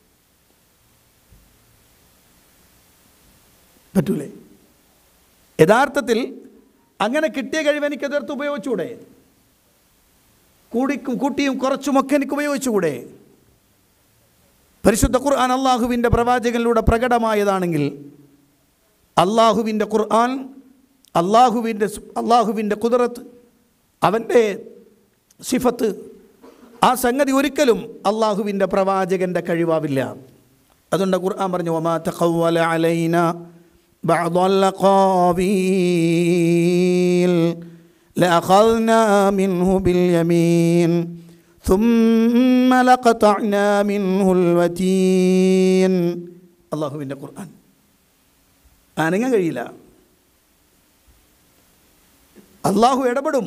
പറ്റൂലേ യഥാർത്ഥത്തിൽ അങ്ങനെ കിട്ടിയ കഴിവ് എനിക്ക് എതിർത്ത് ഉപയോഗിച്ചുകൂടെ കൂടിക്കും കൂട്ടിയും കുറച്ചുമൊക്കെ എനിക്ക് ഉപയോഗിച്ചുകൂടെ പരിശുദ്ധ ഖുർആൻ അള്ളാഹുവിൻ്റെ പ്രവാചകനിലൂടെ പ്രകടമായതാണെങ്കിൽ അള്ളാഹുവിൻ്റെ ഖുർആൻ അള്ളാഹുവിൻ്റെ സ്- അള്ളാഹുവിൻ്റെ കുതിരത്ത് അവൻ്റെ സിഫത്ത് ആ സംഗതി ഒരിക്കലും അള്ളാഹുവിൻ്റെ പ്രവാചകൻ്റെ കഴിവാവില്ല അതുകൊണ്ട് ഖുർആൻ പറഞ്ഞു ഒമാ തഖവ്വല അലൈന بعض القابيل لأخذنا منه باليمين ثم لقطعنا منه الوتين അള്ളാഹുവിൻ്റെ ഖുർആൻ അനങ്ങാൻ കഴിയില്ല അള്ളാഹു ഇടപെടും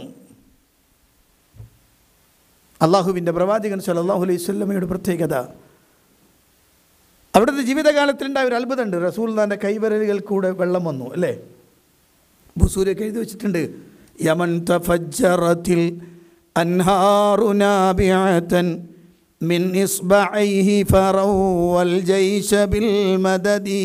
അള്ളാഹുവിൻ്റെ പ്രവാചകൻ സല്ലല്ലാഹു അലൈഹി സ്വല്ലമയുടെ പ്രത്യേകത അവിടുത്തെ ജീവിതകാലത്തിലുണ്ടായ ഒരു അത്ഭുതമുണ്ട് റസൂൽ തൻ്റെ കൈവരലുകൾ കൂടെ വെള്ളം വന്നു അല്ലേ ബുസൂരൊക്കെ എഴുതി വെച്ചിട്ടുണ്ട് യമൻ തഫജ്ജറത്തിൽ അൻഹാറു നാബിഅതൻ മിൻ ഇസ്ബഅൈഹി ഫറവൽ ജൈശ ബിൽ മദദി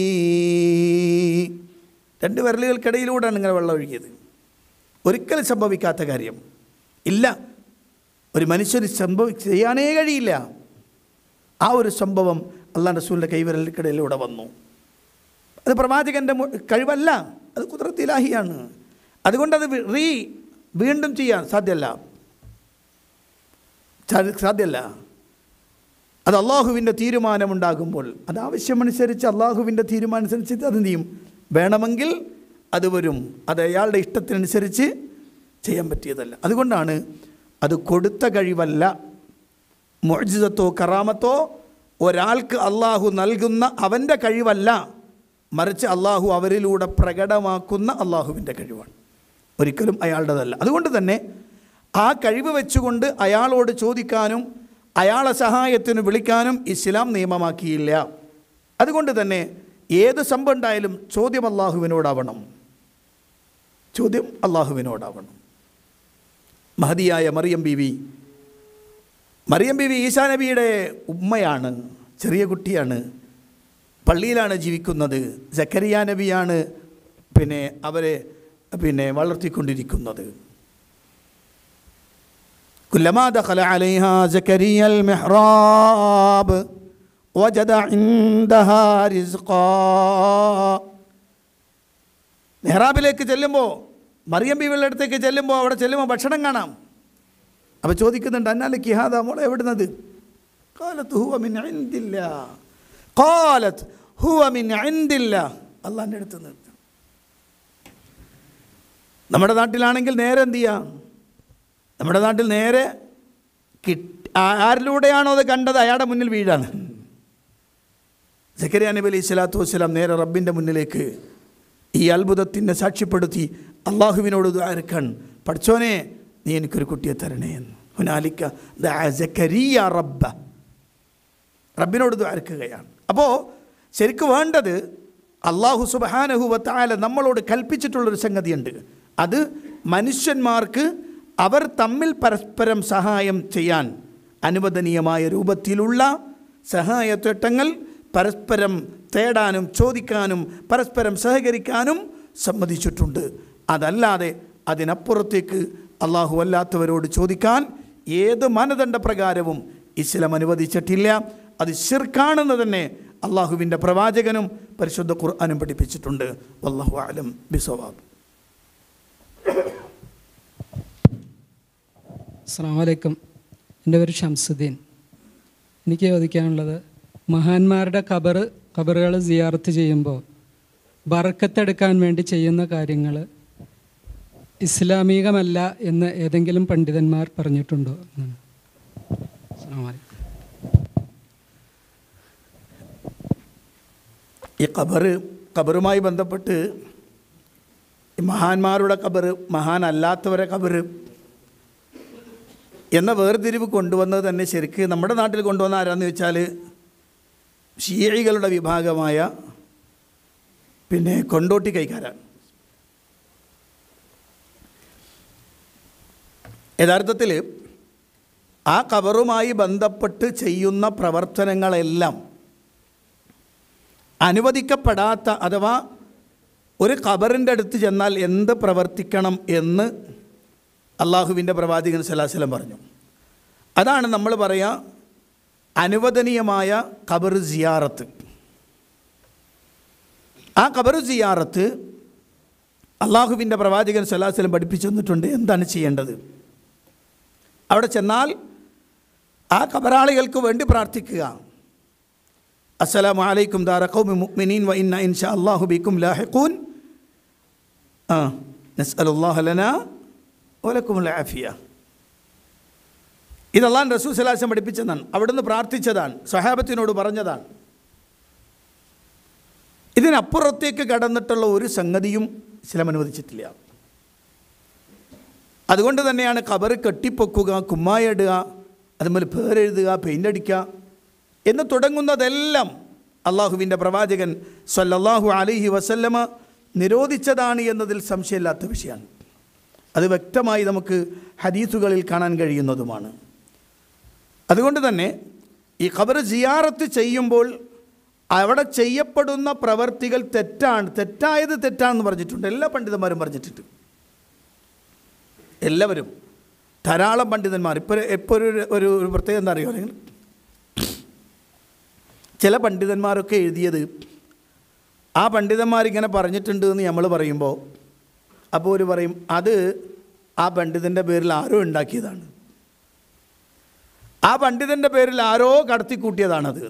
രണ്ട് വിരലുകൾക്കിടയിലൂടെയാണ് ഇങ്ങനെ വെള്ളം ഒഴുകിയത് ഒരിക്കലും സംഭവിക്കാത്ത കാര്യം ഇല്ല ഒരു മനുഷ്യന് സംഭവി ചെയ്യാനേ കഴിയില്ല ആ ഒരു സംഭവം അള്ളാഹ് റസൂലിൻ്റെ കൈവിരലിക്കിടയിലൂടെ വന്നു അത് പ്രവാചകൻ്റെ മു- കഴിവല്ല അത് കുതിരത്ത് ഇലാഹിയാണ് അതുകൊണ്ട് അത് വി- റീ വീണ്ടും ചെയ്യാൻ സാധ്യമല്ല സാ- സാധ്യമല്ല അത് അള്ളാഹുവിൻ്റെ തീരുമാനമുണ്ടാകുമ്പോൾ അത് ആവശ്യമനുസരിച്ച് അള്ളാഹുവിൻ്റെ തീരുമാനമനുസരിച്ച് അത് എന്ത് ചെയ്യും വേണമെങ്കിൽ അത് വരും അത് അയാളുടെ ഇഷ്ടത്തിനനുസരിച്ച് ചെയ്യാൻ പറ്റിയതല്ല അതുകൊണ്ടാണ് അത് കൊടുത്ത കഴിവല്ല മൊഴിതത്തോ കറാമത്തോ ഒരാൾക്ക് അള്ളാഹു നൽകുന്ന അവൻ്റെ കഴിവല്ല മറിച്ച് അള്ളാഹു അവരിലൂടെ പ്രകടമാക്കുന്ന അള്ളാഹുവിൻ്റെ കഴിവാണ് ഒരിക്കലും അയാളുടേതല്ല അതുകൊണ്ട് തന്നെ ആ കഴിവ് വെച്ചുകൊണ്ട് അയാളോട് ചോദിക്കാനും അയാളെ സഹായത്തിന് വിളിക്കാനും ഇസ്ലാം നിയമമാക്കിയില്ല അതുകൊണ്ട് തന്നെ ഏത് സംഭവം ഉണ്ടായാലും ചോദ്യം അള്ളാഹുവിനോടാവണം ചോദ്യം അള്ളാഹുവിനോടാവണം മഹതിയായ മറിയം ബീവി മറിയം ബീവി ഈസാ നബിയുടെ ഉമ്മയാണ് ചെറിയ കുട്ടിയാണ് പള്ളിയിലാണ് ജീവിക്കുന്നത് ജക്കരിയ നബിയാണ് പിന്നെ അവരെ പിന്നെ വളർത്തിക്കൊണ്ടിരിക്കുന്നത് كلما دخل عليها زكريا المحراب وجد عندها رزقا മെഹ്റാബിലേക്ക് ചെല്ലുമ്പോൾ മറിയം ബീവിയുടെ അടുത്തേക്ക് ചെല്ലുമ്പോൾ അവിടെ ചെല്ലുമ്പോൾ ഭക്ഷണം കാണാം അപ്പോൾ ചോദിക്കുന്നുണ്ട് അന്നാല് കിഹാദ മോളെ എവിടുന്നത് കാലത്ത് ഹുവ മിൻ ഇൻദില്ല കാലത്ത് ഹുവ മിൻ ഇൻദില്ല അള്ളാൻ്റെ അടുത്ത് നിന്ന് നമ്മുടെ നാട്ടിലാണെങ്കിൽ നേരെ എന്ത് ചെയ്യാം നമ്മുടെ നാട്ടിൽ നേരെ കിട്ട് ആ- ആരിലൂടെയാണോ അത് കണ്ടത് അയാളുടെ മുന്നിൽ വീഴാണ് സക്കരിയ നബി അലൈഹി സ്വലാത്തു വസ്സലാം നേരെ റബ്ബിൻ്റെ മുന്നിലേക്ക് ഈ അത്ഭുതത്തിനെ സാക്ഷ്യപ്പെടുത്തി അള്ളാഹുവിനോട് ദ്വാരക്കാൻ പഠിച്ചോനെ നീ എനിക്കൊരു കുട്ടിയെ തരണേ എന്ന് ഹുനാലിക്ക ദഅ സക്കരിയ റബ്ബ റബ്ബിനോട് ദ്വാരക്കുകയാണ് അപ്പോൾ ശരിക്കും വേണ്ടത് അള്ളാഹു സുബഹാനഹുവത്താല നമ്മളോട് കൽപ്പിച്ചിട്ടുള്ളൊരു സംഗതിയുണ്ട് അത് മനുഷ്യന്മാർക്ക് അവർ തമ്മിൽ പരസ്പരം സഹായം ചെയ്യാൻ അനുവദനീയമായ രൂപത്തിലുള്ള സഹായത്വട്ടങ്ങൾ പരസ്പരം തേടാനും ചോദിക്കാനും പരസ്പരം സഹകരിക്കാനും സമ്മതിച്ചിട്ടുണ്ട് അതല്ലാതെ അതിനപ്പുറത്തേക്ക് അള്ളാഹു അല്ലാത്തവരോട് ചോദിക്കാൻ ഏത് മാനദണ്ഡ പ്രകാരവും ഇസ്ലാം അനുവദിച്ചിട്ടില്ല അത് ശിർക്കാണെന്ന് തന്നെ അള്ളാഹുവിൻ്റെ പ്രവാചകനും പരിശുദ്ധ ഖുർആാനും പഠിപ്പിച്ചിട്ടുണ്ട് വല്ലാഹു ആലം ബിസവാബ് അസ്സാം വലൈക്കും എൻ്റെ പേര് ഷംസുദ്ദീൻ എനിക്ക് ചോദിക്കാനുള്ളത് മഹാന്മാരുടെ ഖബർ ഖബറുകൾ സിയാറത്ത് ചെയ്യുമ്പോൾ ബറക്കത്തെടുക്കാൻ വേണ്ടി ചെയ്യുന്ന കാര്യങ്ങൾ ഇസ്ലാമികമല്ല എന്ന് ഏതെങ്കിലും പണ്ഡിതന്മാർ പറഞ്ഞിട്ടുണ്ടോ എന്നാണ് അസ്സലാമു അലൈക്കും ഈ ഖബറ് ഖബറുമായി ബന്ധപ്പെട്ട് ഈ മഹാന്മാരുടെ ഖബറ് മഹാനല്ലാത്തവരെ ഖബറ് എന്ന വേർതിരിവ് കൊണ്ടുവന്നത് തന്നെ ശരിക്ക് നമ്മുടെ നാട്ടിൽ കൊണ്ടുവന്ന ആരാന്ന് വെച്ചാൽ ഷീഴികളുടെ വിഭാഗമായ പിന്നെ കൊണ്ടോട്ടി കൈക്കാരാണ് യഥാർത്ഥത്തിൽ ആ ഖബറുമായി ബന്ധപ്പെട്ട് ചെയ്യുന്ന പ്രവർത്തനങ്ങളെല്ലാം അനുവദിക്കപ്പെടാത്ത അഥവാ ഒരു ഖബറിൻ്റെ അടുത്ത് ചെന്നാൽ എന്ത് പ്രവർത്തിക്കണം എന്ന് അള്ളാഹുവിൻ്റെ പ്രവാചകൻ സലാഹലം പറഞ്ഞു അതാണ് നമ്മൾ പറയുക അനുവദനീയമായ ഖബർ സിയാറത്ത് ആ ഖബർ സിയാറത്ത് അള്ളാഹുവിൻ്റെ പ്രവാചകൻ സലാഹലം പഠിപ്പിച്ചു തന്നിട്ടുണ്ട് എന്താണ് ചെയ്യേണ്ടത് അവിടെ ചെന്നാൽ ആ ഖബറാളികൾക്ക് വേണ്ടി പ്രാർത്ഥിക്കുക അസ്സലാമു അലൈക്കും ദാറ ഖൗമി മുഅ്മിനീൻ വ ഇന്ന ഇൻഷാ അല്ലാഹു ബിക്കും ലാഹിഖൂൻ ആ നസ്അലുല്ലാഹ ലനാ വലക്കുമുൽ ആഫിയ ഇത് അള്ളാൻ റസൂൽ സലാസം പഠിപ്പിച്ചതാണ് അവിടുന്ന് പ്രാർത്ഥിച്ചതാണ് സഹാബത്തിനോട് പറഞ്ഞതാണ് ഇതിനപ്പുറത്തേക്ക് കടന്നിട്ടുള്ള ഒരു സംഗതിയും ഇസ്ലാം അനുവദിച്ചിട്ടില്ല അതുകൊണ്ട് തന്നെയാണ് കബറ് കെട്ടിപ്പൊക്കുക കുമ്മായിടുക അതുപോലെ പേരെഴുതുക പെയിൻ്റ് അടിക്കുക എന്ന് തുടങ്ങുന്നതെല്ലാം അള്ളാഹുവിൻ്റെ പ്രവാചകൻ സല്ലല്ലാഹു അലൈഹി വസല്ലമ നിരോധിച്ചതാണ് എന്നതിൽ സംശയമില്ലാത്ത വിഷയമാണ് അത് വ്യക്തമായി നമുക്ക് ഹദീസുകളിൽ കാണാൻ കഴിയുന്നതുമാണ് അതുകൊണ്ട് തന്നെ ഈ ഖബർ സിയാറത്ത് ചെയ്യുമ്പോൾ അവിടെ ചെയ്യപ്പെടുന്ന പ്രവർത്തികൾ തെറ്റാണ് തെറ്റായത് തെറ്റാണെന്ന് പറഞ്ഞിട്ടുണ്ട് എല്ലാ പണ്ഡിതന്മാരും പറഞ്ഞിട്ടുണ്ട് എല്ലാവരും ധാരാളം പണ്ഡിതന്മാർ ഇപ്പോൾ ഇപ്പോൾ ഒരു ഒരു ഒരു പ്രത്യേകത എന്താ അറിയുമോ നിങ്ങൾ ചില പണ്ഡിതന്മാരൊക്കെ എഴുതിയത് ആ പണ്ഡിതന്മാരിങ്ങനെ പറഞ്ഞിട്ടുണ്ട് എന്ന് നമ്മൾ പറയുമ്പോൾ അപ്പോൾ ഒരു പറയും അത് ആ പണ്ഡിതൻ്റെ പേരിൽ ആരോ ഉണ്ടാക്കിയതാണ് ആ പണ്ഡിതൻ്റെ പേരിൽ ആരോ കടത്തിക്കൂട്ടിയതാണത്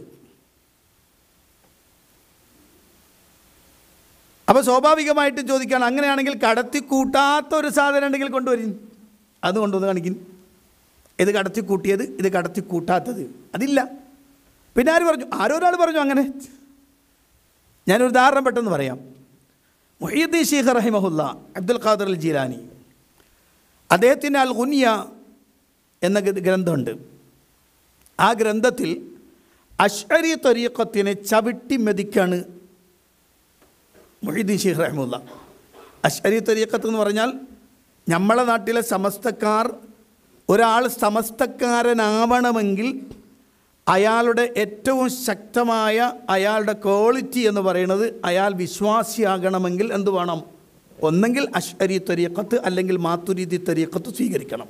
അപ്പോൾ സ്വാഭാവികമായിട്ടും ചോദിക്കുകയാണ് അങ്ങനെയാണെങ്കിൽ കടത്തിക്കൂട്ടാത്ത ഒരു സാധനം ഉണ്ടെങ്കിൽ കൊണ്ടുവരും അത് കൊണ്ടുവന്ന് കാണിക്കും ഇത് കടത്തിക്കൂട്ടിയത് ഇത് കടത്തിക്കൂട്ടാത്തത് അതില്ല പിന്നെ ആര് പറഞ്ഞു ആരോ ഒരാൾ പറഞ്ഞു അങ്ങനെ ഞാനൊരു ഉദാഹരണം പെട്ടെന്ന് പറയാം മൊഹീദ്ദീൻ ഷീഖ് റഹിമഹുല്ല അബ്ദുൽ ഖാദർ അൽ ജീലാനി അദ്ദേഹത്തിൻ്റെ അൽ ഗുനിയ എന്ന ഗ്രന്ഥ- ഗ്രന്ഥമുണ്ട് ആ ഗ്രന്ഥത്തിൽ അഷ്അരി ത്വരീഖത്തിനെ ചവിട്ടി മെതിക്കാണ് മൊഹീദ്ദീൻ ഷീഖ് റഹ്മുല്ല അഷ്അരി ത്വരീഖത്ത് എന്ന് പറഞ്ഞാൽ നമ്മളെ നാട്ടിലെ സമസ്തക്കാർ ഒരാൾ സമസ്തക്കാരനാവണമെങ്കിൽ അയാളുടെ ഏറ്റവും ശക്തമായ അയാളുടെ ക്വാളിറ്റി എന്ന് പറയുന്നത് അയാൾ വിശ്വാസിയാകണമെങ്കിൽ എന്ത് വേണം ഒന്നെങ്കിൽ അഷ്അരി ത്വരീഖത്ത് അല്ലെങ്കിൽ മാത്തുരീതി ത്വരീഖത്ത് സ്വീകരിക്കണം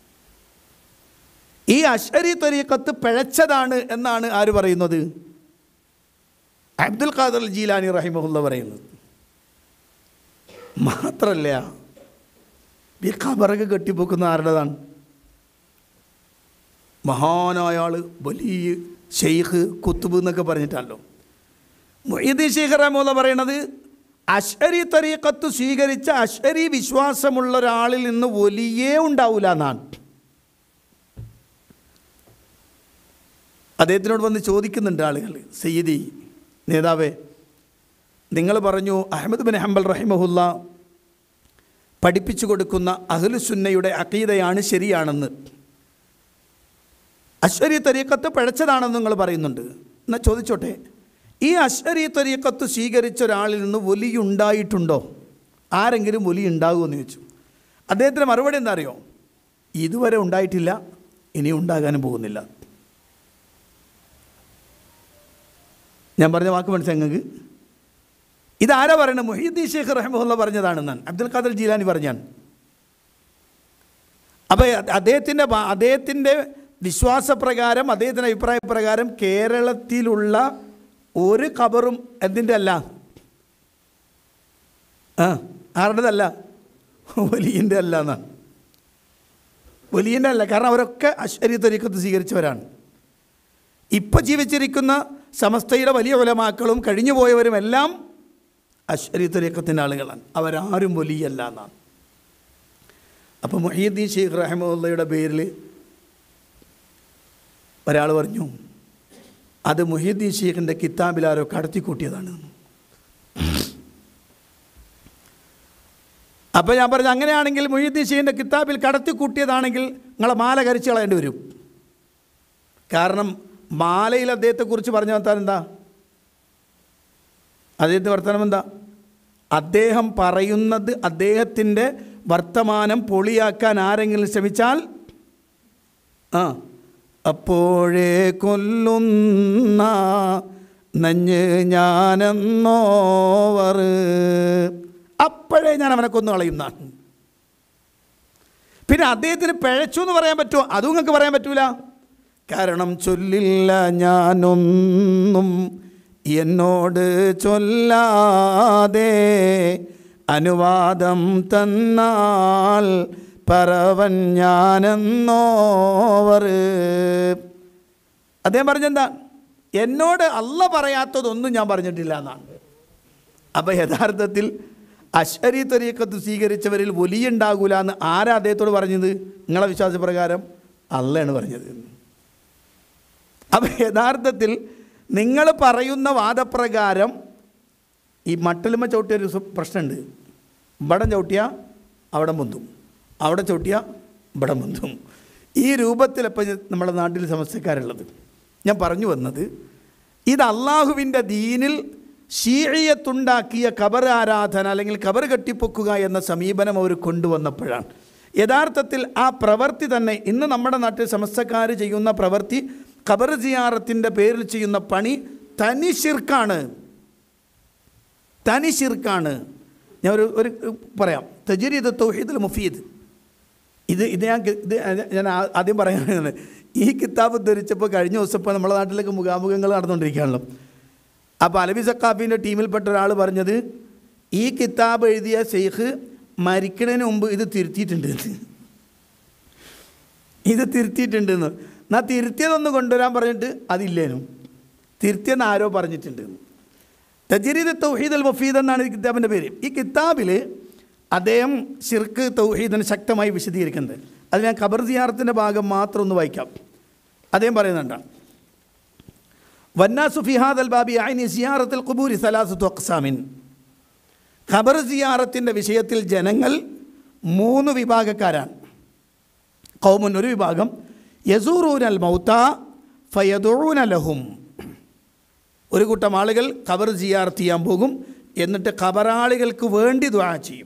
ഈ അഷ്അരി ത്വരീഖത്ത് പിഴച്ചതാണ് എന്നാണ് ആര് പറയുന്നത് അബ്ദുൽ ഖാദർ ജീലാനി റഹിമഹുല്ല പറയുന്നത് മാത്രല്ല ഈ ഖബറൊക്കെ കെട്ടിപ്പൊക്കുന്ന ആരുടേതാണ് മഹാനായ ആൾ വലിയ ഷെയ്ഖ് കുത്തുബ് എന്നൊക്കെ പറഞ്ഞിട്ടല്ലോ മൊയ്തീൻ ഷെയ്ഖ് റഹ്മുല്ല പറയണത് അഷ്അരി തരീഖത്ത് സ്വീകരിച്ച അഷ്അരി വിശ്വാസമുള്ള ഒരാളിൽ നിന്ന് വലിയേ ഉണ്ടാവില്ല എന്നാണ് അദ്ദേഹത്തിനോട് വന്ന് ചോദിക്കുന്നുണ്ട് ആളുകൾ സയ്യിദി നേതാവേ നിങ്ങൾ പറഞ്ഞു അഹമ്മദ് ബിൻ ഹംബൽ റഹിമഹുല്ല പഠിപ്പിച്ചു കൊടുക്കുന്ന അഹ്ലുസുന്നയുടെ അക്കീതയാണ് ശരിയാണെന്ന് അശ്വരി തരീക്കത്ത് പിഴച്ചതാണെന്ന് നിങ്ങൾ പറയുന്നുണ്ട് എന്നാൽ ചോദിച്ചോട്ടെ ഈ അശ്വരി തരീക്കത്ത് സ്വീകരിച്ച ഒരാളിൽ നിന്ന് ഒലി ഉണ്ടായിട്ടുണ്ടോ ആരെങ്കിലും ഒലി ഉണ്ടാകുമെന്ന് ചോദിച്ചു അദ്ദേഹത്തിന് മറുപടി എന്താ അറിയോ ഇതുവരെ ഉണ്ടായിട്ടില്ല ഇനി ഉണ്ടാകാനും പോകുന്നില്ല ഞാൻ പറഞ്ഞ വാക്ക് മനസ്സിലായി നിങ്ങൾക്ക് ഇതാരാ പറയുന്നത് മൊഹീദ്ദീൻ ഷേഖ് റഹ്മുല്ല പറഞ്ഞതാണെന്നാണ് അബ്ദുൽ ഖാദർ ജീലാനി പറഞ്ഞാണ് അപ്പോൾ അദ്ദേഹത്തിൻ്റെ ഭാ- അദ്ദേഹത്തിൻ്റെ വിശ്വാസപ്രകാരം അദ്ദേഹത്തിൻ്റെ അഭിപ്രായ പ്രകാരം കേരളത്തിലുള്ള ഒരു ഖബറും എന്തിൻ്റെ അല്ല ആ ആരുടേതല്ല വലിയൻ്റെ അല്ല എന്നാണ് വലിയൻ്റെ അല്ല കാരണം അവരൊക്കെ അശ്വരി തരീക്കത്ത് സ്വീകരിച്ചവരാണ് ഇപ്പം ജീവിച്ചിരിക്കുന്ന സമസ്തയുടെ വലിയ ഉലമാക്കളും കഴിഞ്ഞു പോയവരും എല്ലാം അശ്വരി തരീക്കത്തിൻ്റെ ആളുകളാണ് അവരാരും വലിയല്ല എന്നാണ് അപ്പോൾ മൊഹീദ്ദീൻ ഷെയ്ഖ് റഹമുള്ളയുടെ പേരിൽ ഒരാൾ പറഞ്ഞു അത് മൊഹീദ്ദീൻ ഷെയ്ഖിൻ്റെ കിതാബിൽ ആരോ കടത്തിക്കൂട്ടിയതാണ് അപ്പോൾ ഞാൻ പറഞ്ഞു അങ്ങനെയാണെങ്കിൽ മൊഹീദ്ദീൻ ഷെയ്ഖിൻ്റെ കിതാബിൽ കടത്തിക്കൂട്ടിയതാണെങ്കിൽ നിങ്ങളെ മാല കരിച്ച് കളയേണ്ടി വരും കാരണം മാലയിൽ അദ്ദേഹത്തെക്കുറിച്ച് പറഞ്ഞു വർത്താനം എന്താ അദ്ദേഹത്തെ വർത്തമാനം എന്താ അദ്ദേഹം പറയുന്നത് അദ്ദേഹത്തിൻ്റെ വർത്തമാനം പൊളിയാക്കാൻ ആരെങ്കിലും ശ്രമിച്ചാൽ ആ അപ്പോഴേ കൊല്ലുന്ന നഞ്ഞ് ഞാനെന്നോവർ അപ്പോഴേ ഞാൻ അവനെ കൊന്നു കളയുന്നതാണ് പിന്നെ അദ്ദേഹത്തിന് പിഴച്ചു എന്ന് പറയാൻ പറ്റുമോ അതും നിങ്ങൾക്ക് പറയാൻ പറ്റൂല കാരണം ചൊല്ലില്ല ഞാനൊന്നും എന്നോട് ചൊല്ലാതെ അനുവാദം തന്നാൽ പറവൻ ഞാനെന്നോവർ അദ്ദേഹം പറഞ്ഞെന്താ എന്നോട് അല്ല പറയാത്തതൊന്നും ഞാൻ പറഞ്ഞിട്ടില്ല എന്നാണ് അപ്പോൾ യഥാർത്ഥത്തിൽ അശ്വരി ത്വരീക്കത്ത് സ്വീകരിച്ചവരിൽ വലിയുണ്ടാകൂല എന്ന് ആരാ അദ്ദേഹത്തോട് പറഞ്ഞത് നിങ്ങളെ വിശ്വാസപ്രകാരം അല്ലയാണ് പറഞ്ഞത് അപ്പം യഥാർത്ഥത്തിൽ നിങ്ങൾ പറയുന്ന വാദപ്രകാരം ഈ മട്ടലുമ ചവിട്ടിയൊരു സു- പ്രശ്നമുണ്ട് ഇവിടം ചവിട്ടിയാൽ അവിടെ മുന്തും അവിടെ ചവിട്ടിയാൽ ഇവിടെ മുന്തും ഈ രൂപത്തിലപ്പം നമ്മുടെ നാട്ടിൽ സമസ്യക്കാരുള്ളത് ഞാൻ പറഞ്ഞു വന്നത് ഇത് അള്ളാഹുവിൻ്റെ ദീനിൽ ഷീഴിയത്തുണ്ടാക്കിയ ഖബർ ആരാധന അല്ലെങ്കിൽ ഖബർ കെട്ടിപ്പൊക്കുക എന്ന സമീപനം അവർ കൊണ്ടുവന്നപ്പോഴാണ് യഥാർത്ഥത്തിൽ ആ പ്രവൃത്തി തന്നെ ഇന്ന് നമ്മുടെ നാട്ടിൽ സമസ്തക്കാർ ചെയ്യുന്ന പ്രവൃത്തി ഖബർ സിയാറത്തിൻ്റെ പേരിൽ ചെയ്യുന്ന പണി തനി ശിർക്കാണ് തനി ശിർക്കാണ് ഞാൻ ഒരു ഒരു പറയാം തജരീദ് തൗഹീദുൽ മുഫീദ് ഇത് ഇത് ഞാൻ കി- ഇത് ഞാൻ ആ- ആദ്യം പറയുന്നത് ഈ കിതാബ് ധരിച്ചപ്പോൾ കഴിഞ്ഞ ദിവസം ഇപ്പോൾ നമ്മുടെ നാട്ടിലേക്ക് മുഖാമുഖങ്ങൾ നടന്നുകൊണ്ടിരിക്കുകയാണല്ലോ അപ്പോൾ അലവി സക്കാഫിൻ്റെ ടീമിൽപ്പെട്ട ഒരാൾ പറഞ്ഞത് ഈ കിതാബ് എഴുതിയ ഷെയ്ഖ് മരിക്കണതിന് മുമ്പ് ഇത് തിരുത്തിയിട്ടുണ്ട് എന്ന്. ഇത് തിരുത്തിയിട്ടുണ്ടെന്ന് എന്നാ തിരുത്തിയതൊന്ന് കൊണ്ടുവരാൻ പറഞ്ഞിട്ട് അതില്ലേനും തിരുത്തിയെന്ന് ആരോ പറഞ്ഞിട്ടുണ്ട് തജരീദ് തൗഹീദ് അൽ മഫീദ് എന്നാണ് ഈ കിതാബിൻ്റെ പേര് ഈ കിതാബിൽ അദ്ദേഹം ഷിർക്ക് തൗഹീദിനെ ശക്തമായി വിശദീകരിക്കുന്നത് അത് ഞാൻ ഖബർ സിയാറത്തിൻ്റെ ഭാഗം മാത്രം ഒന്ന് വായിക്കാം അദ്ദേഹം പറയുന്നുണ്ടാണ് വന്നാസു ഫിഹാദ് അൽ ബാബി ഐനി സിയാറത്തിൽ ഖുബൂരി സലാസത്തു അക്സാമിൻ ഖബർ സിയാറത്തിൻ്റെ വിഷയത്തിൽ ജനങ്ങൾ മൂന്ന് വിഭാഗക്കാരാണ് കൗമുൻ ഒരു വിഭാഗം യസൂറൂൻ അൽ മൗത്ത ഫയദൂൻ ലഹും ഒരു കൂട്ടം ആളുകൾ ഖബർ സിയാർത്ത് ചെയ്യാൻ പോകും എന്നിട്ട് ഖബറാളികൾക്ക് വേണ്ടി ദ്വാ ചെയ്യും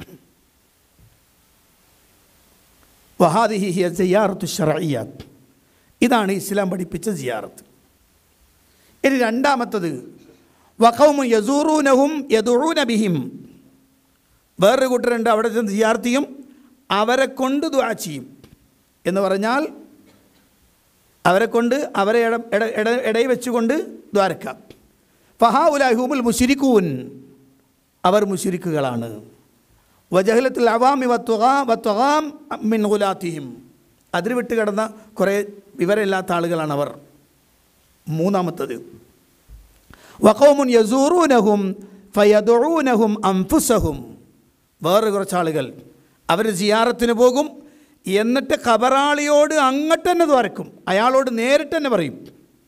വഹാദിഹി ഹിയ സിയാറത്തു ഷറയ്യാത്ത് ഇതാണ് ഇസ്ലാം പഠിപ്പിച്ച സിയാറത്ത് ഇനി രണ്ടാമത്തത് വഖൗമു യസൂറൂനഹും യദുഊന ബിഹിം വേറൊരു കൂട്ടരുണ്ട് അവിടെ ചെന്ന് സിയാർത്ത് ചെയ്യും അവരെ കൊണ്ട് ദ്വാ ചെയ്യും എന്ന് പറഞ്ഞാൽ അവരെ കൊണ്ട് അവരെ ഇട ഇട ഇട ഇടയിൽ വെച്ചുകൊണ്ട് ദ്വാരക്കാം ഫഹാ ഉലാഹുമുൽ മുഷിരിക്കൂൻ അവർ മുഷിരിക്കുകളാണ് വജഹലത്തിൽ അവാമി വത്വകാം വത്വകാം മിൻ ഗുലാത്തിഹിം അതിൽ വിട്ട് കിടന്ന കുറേ വിവരമില്ലാത്ത ആളുകളാണ് അവർ മൂന്നാമത്തത് വഖൗമുൻ യസൂറൂനഹും ഫയദുഊനഹും അംഫുസഹും വേറെ കുറച്ച് ആളുകൾ അവർ സിയാറത്തിന് പോകും എന്നിട്ട് ഖബറാളിയോട് അങ്ങോട്ട് തന്നെ ദ്വാരക്കും അയാളോട് നേരിട്ട് തന്നെ പറയും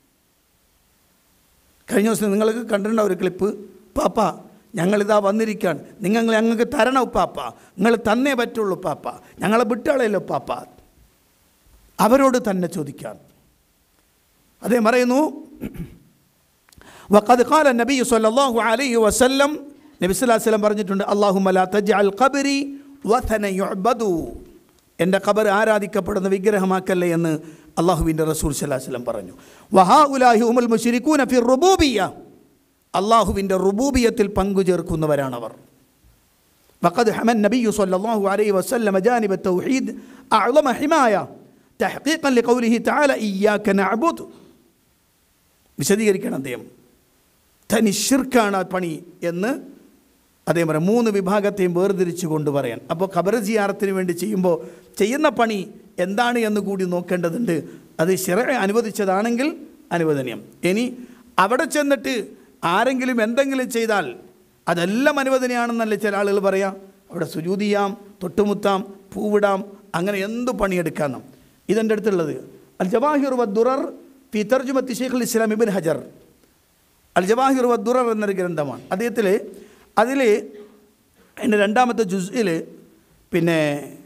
കഴിഞ്ഞ ദിവസം നിങ്ങൾക്ക് കണ്ടിട്ടുണ്ടാവും ഒരു ക്ലിപ്പ് പാപ്പ ഞങ്ങളിതാ വന്നിരിക്കുകയാണ് നിങ്ങൾ ഞങ്ങൾക്ക് തരണം പാപ്പ നിങ്ങൾ തന്നേ പറ്റുള്ളൂ പാപ്പ ഞങ്ങളെ വിട്ടുകളയല്ലോ പാപ്പ അവരോട് തന്നെ ചോദിക്കാൻ അദ്ദേഹം പറയുന്നു വഖദ് ഖാല നബി സല്ലല്ലാഹു അലൈഹി വസല്ലം നബി സല്ലല്ലാഹു അലൈഹി വസല്ലം പറഞ്ഞിട്ടുണ്ട് അല്ലാഹുമ്മ ലാ തജ്അൽ ഖബരി വഥന യുഅബദു എൻ്റെ ഖബർ ആരാധിക്കപ്പെടുന്ന വിഗ്രഹമാക്കല്ലേ എന്ന് അള്ളാഹുവിൻ്റെ റസൂൽ സല്ലല്ലാഹു അലൈഹി വസല്ലം പറഞ്ഞു വഹാ ഉലാഹി ഉമുൽ മുശ്രിക്കൂന ഫി റുബൂബിയ അള്ളാഹുവിൻ്റെ റുബൂബിയത്തിൽ പങ്കു ചേർക്കുന്നവരാണവർ وقد حمى النبي صلى الله عليه وسلم جانب التوحيد أعظم حماية تحقيقا لقوله تعالى إياك نعبد വിശദീകരിക്കണം അദ്ദേഹം തനി ഷിർക്കാണ് ആ പണി എന്ന് അദ്ദേഹം പറയാം മൂന്ന് വിഭാഗത്തെയും വേർതിരിച്ചു കൊണ്ട് പറയാൻ അപ്പോൾ ഖബർ സിയാറത്തിന് വേണ്ടി ചെയ്യുമ്പോൾ ചെയ്യുന്ന പണി എന്താണ് എന്ന് കൂടി നോക്കേണ്ടതുണ്ട് അത് ശിറ അനുവദിച്ചതാണെങ്കിൽ അനുവദനീയം ഇനി അവിടെ ചെന്നിട്ട് ആരെങ്കിലും എന്തെങ്കിലും ചെയ്താൽ അതെല്ലാം അനുവദനീയാണെന്നല്ലേ ചില ആളുകൾ പറയാം അവിടെ സുജൂത് ചെയ്യാം തൊട്ടുമുത്താം പൂവിടാം അങ്ങനെ എന്ത് പണിയെടുക്കാമെന്നും ഇതെൻ്റെ അടുത്തുള്ളത് അൽ ജവാഹിർ വദ്ദുറർ ഫി തർജുമത്തി ഷെയ്ഖുൽ ഇസ്ലാം ഇബിൻ ഹജർ അൽ ജവാഹിർ വദ്ദുറർ എന്നൊരു ഗ്രന്ഥമാണ് അദ്ദേഹത്തിൽ അതിൽ അതിൻ്റെ രണ്ടാമത്തെ ജുസിൽ പിന്നെ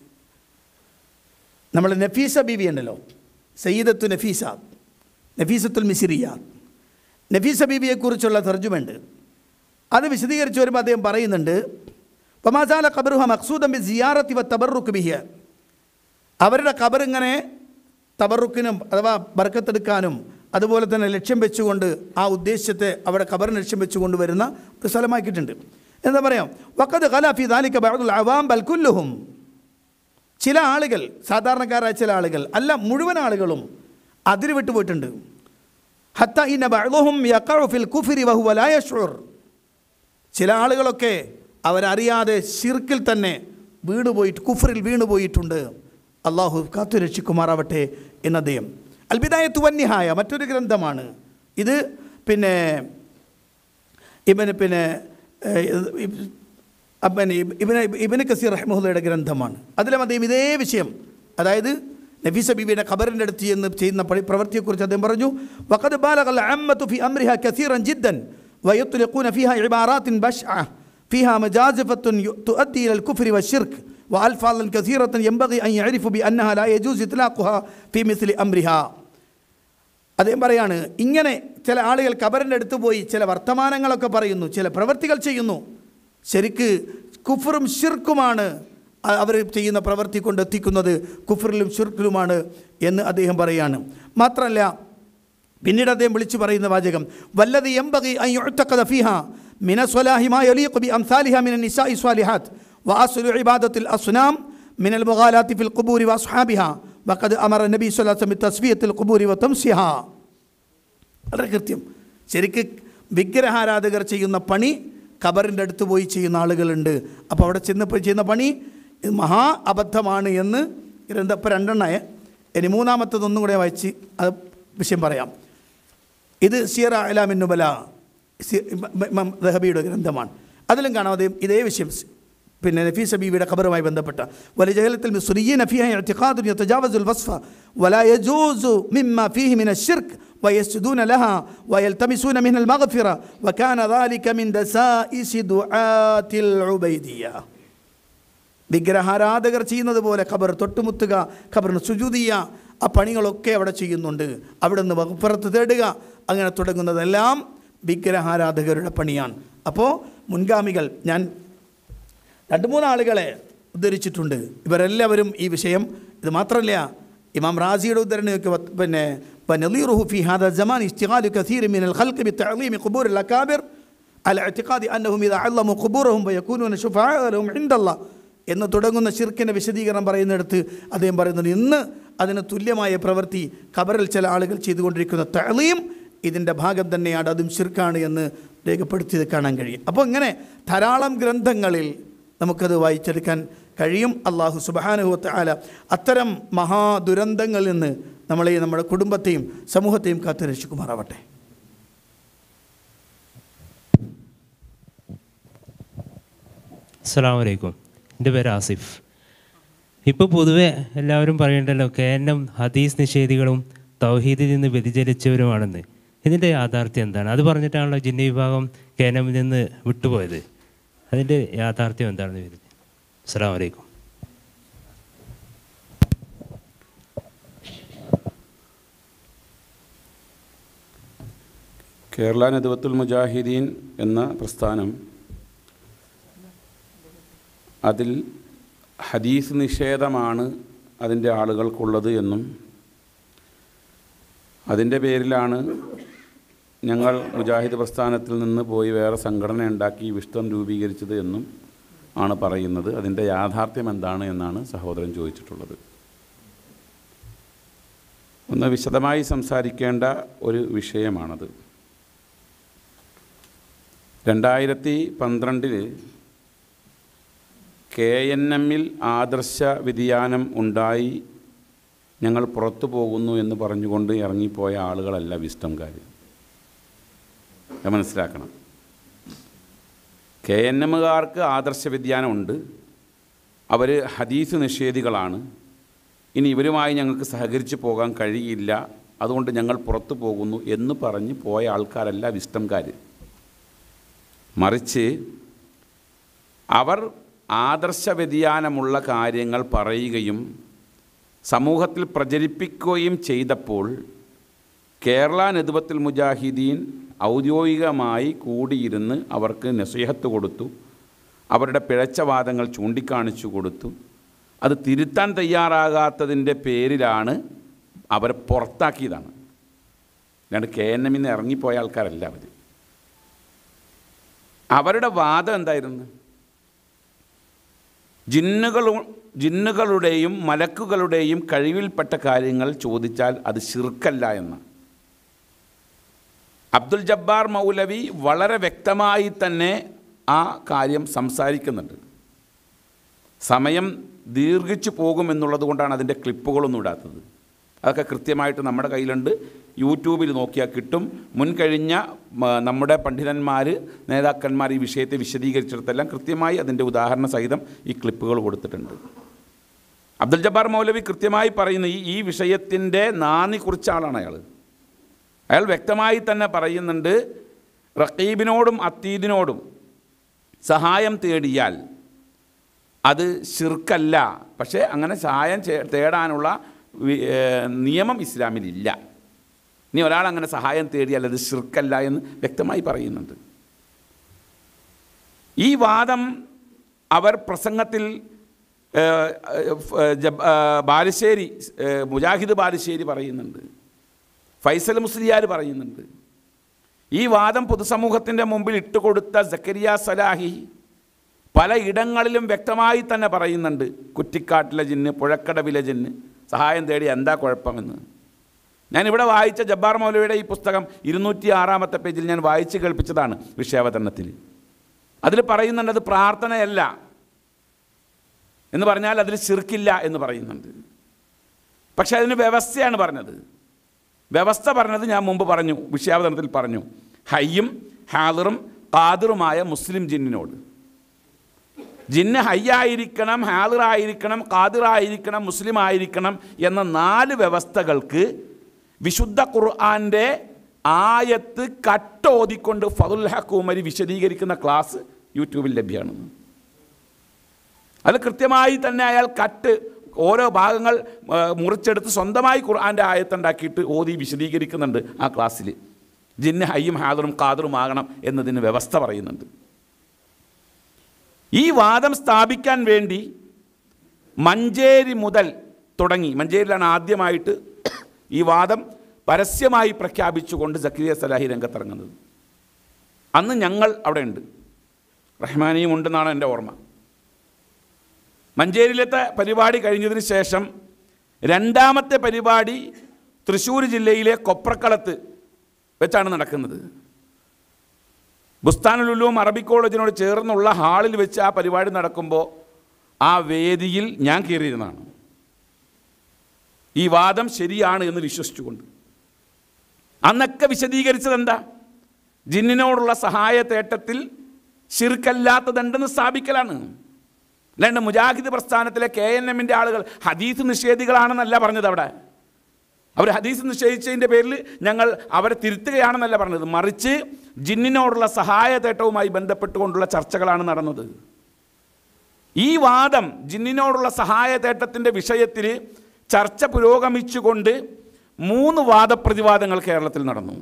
നമ്മൾ നഫീസ ബീവി ഉണ്ടല്ലോ സയ്യിദത്തു നഫീസ നഫീസത്തുൽ മിസിറിയ നഫീസ ബീവിയെക്കുറിച്ചുള്ള തർജ്ജുമുണ്ട് അത് വിശദീകരിച്ച് വരുമ്പോൾ അദ്ദേഹം പറയുന്നുണ്ട് പമാസാല ഖബറുഹ മക്സൂദം ബി സിയാറത്തി വ തബറുക്ക് ബിഹിയ അവരുടെ ഖബർ ഇങ്ങനെ തബറുക്കിനും അഥവാ ബർക്കത്തെടുക്കാനും അതുപോലെ തന്നെ ലക്ഷ്യം വെച്ചുകൊണ്ട് ആ ഉദ്ദേശത്തെ അവിടെ ഖബറിന് ലക്ഷ്യം വെച്ചുകൊണ്ട് വരുന്ന ഒരു സ്ഥലമാക്കിയിട്ടുണ്ട് എന്താ പറയാം വക്കത് ഖലാഫി ദാലിക ബഅദുൽ അവാം ബൽ കുല്ലുഹും ചില ആളുകൾ സാധാരണക്കാരായ ചില ആളുകൾ അല്ല മുഴുവൻ ആളുകളും അതിര് വിട്ടുപോയിട്ടുണ്ട് ഹത്ത ഇന്ന ബഅദുഹും യഖഉ ഫിൽ കുഫ്രി വഹുവ ലാ യശ്ഉർ ചില ആളുകളൊക്കെ അവരറിയാതെ ശിർക്കിൽ തന്നെ വീണുപോയിട്ട് കുഫറിൽ വീണുപോയിട്ടുണ്ട് അള്ളാഹു കാത്തു രക്ഷിക്കുമാറാവട്ടെ എന്ന് അദ്ദേഹം അൽബിദായത്ത് വന്യഹായ മറ്റൊരു ഗ്രന്ഥമാണ് ഇത് പിന്നെ ഇവന് പിന്നെ ഏഹ്, ഇബ്- അപ്പന് ഇബിന് ഇബിന് കസീർ റഹ്മുല്ലയുടെ ഗ്രന്ഥമാണ് അതിലും അദ്ദേഹം ഇതേ വിഷയം അതായത് നഫീസ ബീബിയുടെ ഖബറിൻ്റെ അടുത്ത് എന്ന് ചെയ്യുന്ന പണി പ്രവൃത്തിയെക്കുറിച്ച് അദ്ദേഹം പറഞ്ഞു വഖദ് ബാലഗൽ അമ്മത്തു ഫി അംരിഹ കസീറൻ ജിദ്ദൻ ويطلقون فيها عبارات بشعة فيها مجازفة تؤدي إلى الكفر والشرك وألفاظا كثيرة ينبغي أن يعرفوا بأنها لا يجوز إطلاقها في مثل أمرها അദ്ദേഹം പറയാണ് ഇങ്ങനെ ചില ആളുകൾ കബറിൻ്റെ അടുത്ത് പോയി ചില വർത്തമാനങ്ങളൊക്കെ പറയുന്നു ചില പ്രവൃത്തികൾ ചെയ്യുന്നു ശരിക്ക് കുഫറും ഷിർക്കുമാണ് അവർ ചെയ്യുന്ന പ്രവൃത്തി കൊണ്ട് എത്തിക്കുന്നത് കുഫറിലും ഷിർക്കിലുമാണ് എന്ന് അദ്ദേഹം പറയാണ് മാത്രമല്ല പിന്നീട് അദ്ദേഹം വിളിച്ചു പറയുന്ന വാചകം വല്ലത് എംബകി അയ്യുത്തക്കത ഫിഹ മിന സ്വലാഹി മാ യലീഖു ബി അംസാലിഹ മിന നിസാഇ സ്വാലിഹാത്ത് വഅസ്ലു ഇബാദത്തിൽ അസ്നാം من المغالاة في القبور وأصحابها وقد أمر النبي صلى الله عليه وسلم بتصفية القبور وتمسيها വളരെ കൃത്യം ശരിക്ക് വിഗ്രഹാരാധകർ ചെയ്യുന്ന പണി ഖബറിൻ്റെ അടുത്ത് പോയി ചെയ്യുന്ന ആളുകളുണ്ട് അപ്പോൾ അവിടെ ചെന്നപ്പോൾ ചെയ്യുന്ന പണി ഇത് മഹാ അബദ്ധമാണ് എന്ന് ഗ്രന്ഥ ഇപ്പോൾ രണ്ടെണ്ണയെ ഇനി മൂന്നാമത്തതൊന്നും കൂടെ വായിച്ച് അത് വിഷയം പറയാം ഇത് സിയറ അലാമിൻ നുബല സി- ഇമ- ഇമാം ദഹബിയുടെ ഗ്രന്ഥമാണ് അതിലും കാണാം അതേ ഇതേ വിഷയം സ് പിന്നെ നഫീസ ബീവിയുടെ ഖബറുമായി ബന്ധപ്പെട്ട ولجهلة المصريين فيها اعتقاد يتجاوز الوصف ولا يجوز مما فيه من الشرك ويسجدون لها ويلتمسون منها المغفرة وكان ذلك من دسائس دعاة العبيدية വിഗ്രഹാരാധകർ ചെയ്യുന്നത് പോലെ ഖബർ തൊട്ടുമുത്തുക ഖബറിന് സുജൂത് ചെയ്യുക ആ പണികളൊക്കെ അവിടെ ചെയ്യുന്നുണ്ട് അവിടെ നിന്ന് വകുപ്പുറത്ത് തേടുക അങ്ങനെ തുടങ്ങുന്നതെല്ലാം വിഗ്രഹാരാധകരുടെ പണിയാണ് അപ്പോൾ മുൻഗാമികൾ ഞാൻ രണ്ട് മൂന്ന് ആളുകളെ ഉദ്ധരിച്ചിട്ടുണ്ട് ഇവരെല്ലാവരും ഈ വിഷയം ഇത് മാത്രമല്ല ഇമാം റാസിയുടെ ഉദ്ധരണിയൊക്കെ വ- പിന്നെ فنظيره في هذا الزمان اشتغال كثير من الخلق بتعظيم قبور الأكابر على اعتقاد أنهم إذا علموا قبورهم فيكونون شفعاء لهم عند الله എന്ന് തുടങ്ങുന്ന ഷിർക്കിൻ്റെ വിശദീകരണം പറയുന്നിടത്ത് അദ്ദേഹം പറയുന്നത് ഇന്ന് അതിന് തുല്യമായ പ്രവൃത്തി ഖബറിൽ ചില ആളുകൾ ചെയ്തുകൊണ്ടിരിക്കുന്ന തളീം ഇതിൻ്റെ ഭാഗം തന്നെയാണ് അതും ഷിർക്കാണ് എന്ന് രേഖപ്പെടുത്തിയത് കാണാൻ കഴിയും അപ്പോൾ ഇങ്ങനെ ധാരാളം ഗ്രന്ഥങ്ങളിൽ നമുക്കത് വായിച്ചെടുക്കാൻ കഴിയും അള്ളാഹു സുബാനുഹത്ത് ആല അത്തരം മഹാദുരന്തങ്ങളിൽ നിന്ന് നമ്മളെയും നമ്മുടെ കുടുംബത്തെയും സമൂഹത്തെയും കാത്തുരക്ഷിക്കുമാറാവട്ടെ അസ്സാം വലൈക്കും എൻ്റെ പേര് ആസിഫ് ഇപ്പോൾ പൊതുവെ എല്ലാവരും പറയണ്ടല്ലോ കേരളം ഹദീസ് നിഷേധികളും തൗഹീദിൽ നിന്ന് വ്യതിചലിച്ചവരുമാണെന്ന് ഇതിൻ്റെ യാഥാർത്ഥ്യം എന്താണ് അത് പറഞ്ഞിട്ടാണല്ലോ ജിന്ന വിഭാഗം കേരളത്തിൽ നിന്ന് വിട്ടുപോയത് അതിൻ്റെ യാഥാർത്ഥ്യം എന്താണെന്ന് വരുന്നത് അസ്സാം വലൈക്കും കേരള നദുവത്തുൽ മുജാഹിദീൻ എന്ന പ്രസ്ഥാനം അതിൽ ഹദീസ് നിഷേധമാണ് അതിൻ്റെ ആളുകൾക്കുള്ളത് എന്നും അതിൻ്റെ പേരിലാണ് ഞങ്ങൾ മുജാഹിദ് പ്രസ്ഥാനത്തിൽ നിന്ന് പോയി വേറെ സംഘടന ഉണ്ടാക്കി വിഷ്ടം രൂപീകരിച്ചത് എന്നും ആണ് പറയുന്നത് അതിൻ്റെ യാഥാർത്ഥ്യം എന്താണ് എന്നാണ് സഹോദരൻ ചോദിച്ചിട്ടുള്ളത് ഒന്ന് വിശദമായി സംസാരിക്കേണ്ട ഒരു വിഷയമാണത് രണ്ടായിരത്തി പന്ത്രണ്ടിൽ കെ എൻ എമ്മിൽ ആദർശ വ്യതിയാനം ഉണ്ടായി ഞങ്ങൾ പുറത്തു പോകുന്നു എന്ന് പറഞ്ഞുകൊണ്ട് ഇറങ്ങിപ്പോയ ആളുകളല്ല വിസ്റ്റംകാർ അത് മനസ്സിലാക്കണം കെ എൻ എമ്മുകാർക്ക് ആദർശ വ്യതിയാനമുണ്ട് അവർ ഹദീസ് നിഷേധികളാണ് ഇനി ഇവരുമായി ഞങ്ങൾക്ക് സഹകരിച്ച് പോകാൻ കഴിയില്ല അതുകൊണ്ട് ഞങ്ങൾ പുറത്തു പോകുന്നു എന്ന് പറഞ്ഞ് പോയ ആൾക്കാരല്ല വിസ്റ്റംകാർ മറിച്ച് അവർ ആദർശ വ്യതിയാനമുള്ള കാര്യങ്ങൾ പറയുകയും സമൂഹത്തിൽ പ്രചരിപ്പിക്കുകയും ചെയ്തപ്പോൾ കേരള നെതുബത്തുൽ മുജാഹിദീൻ ഔദ്യോഗികമായി കൂടിയിരുന്ന് അവർക്ക് നസീഹത്ത് കൊടുത്തു അവരുടെ പിഴച്ച വാദങ്ങൾ ചൂണ്ടിക്കാണിച്ചു കൊടുത്തു അത് തിരുത്താൻ തയ്യാറാകാത്തതിൻ്റെ പേരിലാണ് അവരെ പുറത്താക്കിയതാണ് അല്ലാണ്ട് കെ എൻ എമ്മിൽ നിന്ന് ഇറങ്ങിപ്പോയ ആൾക്കാരല്ല അവർ അവരുടെ വാദം എന്തായിരുന്നു ജിന്നുകളും ജിന്നുകളുടെയും മലക്കുകളുടെയും കഴിവിൽപ്പെട്ട കാര്യങ്ങൾ ചോദിച്ചാൽ അത് ശിർക്കല്ല എന്ന് അബ്ദുൽ ജബ്ബാർ മൗലവി വളരെ വ്യക്തമായി തന്നെ ആ കാര്യം സംസാരിക്കുന്നുണ്ട് സമയം ദീർഘിച്ചു പോകുമെന്നുള്ളത് കൊണ്ടാണ് അതിൻ്റെ ക്ലിപ്പുകളൊന്നും ഇടാത്തത് അതൊക്കെ കൃത്യമായിട്ട് നമ്മുടെ കയ്യിലുണ്ട് യൂട്യൂബിൽ നോക്കിയാൽ കിട്ടും മുൻകഴിഞ്ഞ മ, നമ്മുടെ പണ്ഡിതന്മാർ നേതാക്കന്മാർ ഈ വിഷയത്തെ വിശദീകരിച്ചിടത്തെല്ലാം കൃത്യമായി അതിൻ്റെ ഉദാഹരണ സഹിതം ഈ ക്ലിപ്പുകൾ കൊടുത്തിട്ടുണ്ട് അബ്ദുൽ ജബ്ബാർ മൗലവി കൃത്യമായി പറയുന്ന ഈ ഈ വിഷയത്തിൻ്റെ നാന്ദി കുറിച്ച ആളാണ് അയാൾ അയാൾ വ്യക്തമായി തന്നെ പറയുന്നുണ്ട് റക്കീബിനോടും അത്തീദിനോടും സഹായം തേടിയാൽ അത് ശിർക്കല്ല പക്ഷേ അങ്ങനെ സഹായം ചേ- തേടാനുള്ള വി- ഏ, നിയമം ഇസ്ലാമിലില്ല ഇനി ഒരാൾ അങ്ങനെ സഹായം തേടിയാൽ അത് ശിർക്കല്ല എന്ന് വ്യക്തമായി പറയുന്നുണ്ട് ഈ വാദം അവർ പ്രസംഗത്തിൽ ഏ, ഏ, ജബ്- ഏ, ബാലുശ്ശേരി ഏ, മുജാഹിദ് ബാലുശ്ശേരി പറയുന്നുണ്ട് ഫൈസൽ മുസ്ലിയാർ പറയുന്നുണ്ട് ഈ വാദം പൊതുസമൂഹത്തിൻ്റെ മുമ്പിൽ ഇട്ടുകൊടുത്ത സക്കരിയ സലാഹി പല ഇടങ്ങളിലും വ്യക്തമായി തന്നെ പറയുന്നുണ്ട് കുറ്റിക്കാട്ടിലെ ജിന്ന് പുഴക്കടവിലെ ജിന്ന് സഹായം തേടി എന്താ കുഴപ്പമെന്ന് ഞാനിവിടെ വായിച്ച ജബ്ബാർ മൗലവിയുടെ ഈ പുസ്തകം ഇരുന്നൂറ്റി ആറാമത്തെ പേജിൽ ഞാൻ വായിച്ച് കേൾപ്പിച്ചതാണ് വിഷയാവതരണത്തിൽ അതിൽ പറയുന്നുണ്ട് അത് പ്രാർത്ഥനയല്ല എന്ന് പറഞ്ഞാൽ അതിൽ ശിർക്കില്ല എന്ന് പറയുന്നുണ്ട് പക്ഷേ അതിന് വ്യവസ്ഥയാണ് പറഞ്ഞത് വ്യവസ്ഥ പറഞ്ഞത് ഞാൻ മുമ്പ് പറഞ്ഞു വിഷയാവതരണത്തിൽ പറഞ്ഞു ഹയ്യും ഹാദറും ഖാദിറുമായ മുസ്ലിം ജിന്നിനോട് ജിന്ന് ഹയ്യായിരിക്കണം ഹാദിറായിരിക്കണം ഖാദിറായിരിക്കണം മുസ്ലിം ആയിരിക്കണം എന്ന നാല് വ്യവസ്ഥകൾക്ക് വിശുദ്ധ ഖുർആൻ്റെ ആയത്ത് കട്ടോതിക്കൊണ്ട് ഫതുൽ ഹക്കൂമരി വിശദീകരിക്കുന്ന ക്ലാസ് യൂട്യൂബിൽ ലഭ്യമാണ് അത് കൃത്യമായി തന്നെ അയാൾ കട്ട് ഓരോ ഭാഗങ്ങൾ ആ, മുറിച്ചെടുത്ത് സ്വന്തമായി ഖുർആൻ്റെ ആയത്തുണ്ടാക്കിയിട്ട് ഓതി വിശദീകരിക്കുന്നുണ്ട് ആ ക്ലാസ്സിൽ ജിന്ന് ഹയ്യും ഹാദറും ഖാദറും ആകണം എന്നതിന് വ്യവസ്ഥ പറയുന്നുണ്ട് ഈ വാദം സ്ഥാപിക്കാൻ വേണ്ടി മഞ്ചേരി മുതൽ തുടങ്ങി മഞ്ചേരിയിലാണ് ആദ്യമായിട്ട് ഈ വാദം പരസ്യമായി പ്രഖ്യാപിച്ചുകൊണ്ട് സക്രിയ സലാഹി രംഗത്തിറങ്ങുന്നത് അന്ന് ഞങ്ങൾ അവിടെ ഉണ്ട് റഹ്മാനിയും ഉണ്ടെന്നാണ് എൻ്റെ ഓർമ്മ മഞ്ചേരിയിലത്തെ പരിപാടി കഴിഞ്ഞതിന് ശേഷം രണ്ടാമത്തെ പരിപാടി തൃശ്ശൂർ ജില്ലയിലെ കൊപ്രക്കളത്ത് വെച്ചാണ് നടക്കുന്നത് ബുസ്താനുലുലും അറബി കോളേജിനോട് ചേർന്നുള്ള ഹാളിൽ വെച്ച് ആ പരിപാടി നടക്കുമ്പോൾ ആ വേദിയിൽ ഞാൻ കയറിയിരുന്നതാണ് ഈ വാദം ശരിയാണ് എന്ന് വിശ്വസിച്ചുകൊണ്ട് അന്നൊക്കെ വിശദീകരിച്ചത് എന്താ ജിന്നിനോടുള്ള സഹായ തേട്ടത്തിൽ ശിർക്കല്ലാത്തതുണ്ടെന്ന് സ്ഥാപിക്കലാണ് അല്ലാണ്ട് മുജാഹിദ് പ്രസ്ഥാനത്തിലെ കെ എൻ എമ്മിൻ്റെ ആളുകൾ ഹദീസ് നിഷേധികളാണെന്നല്ല പറഞ്ഞത് അവിടെ അവർ ഹദീസ് നിഷേധിച്ചതിൻ്റെ പേരിൽ ഞങ്ങൾ അവരെ തിരുത്തുകയാണെന്നല്ല പറഞ്ഞത് മറിച്ച് ജിന്നിനോടുള്ള സഹായ തേട്ടവുമായി ബന്ധപ്പെട്ടുകൊണ്ടുള്ള ചർച്ചകളാണ് നടന്നത് ഈ വാദം ജിന്നിനോടുള്ള സഹായ തേട്ടത്തിൻ്റെ വിഷയത്തിൽ ചർച്ച പുരോഗമിച്ചുകൊണ്ട് മൂന്ന് വാദപ്രതിവാദങ്ങൾ കേരളത്തിൽ നടന്നു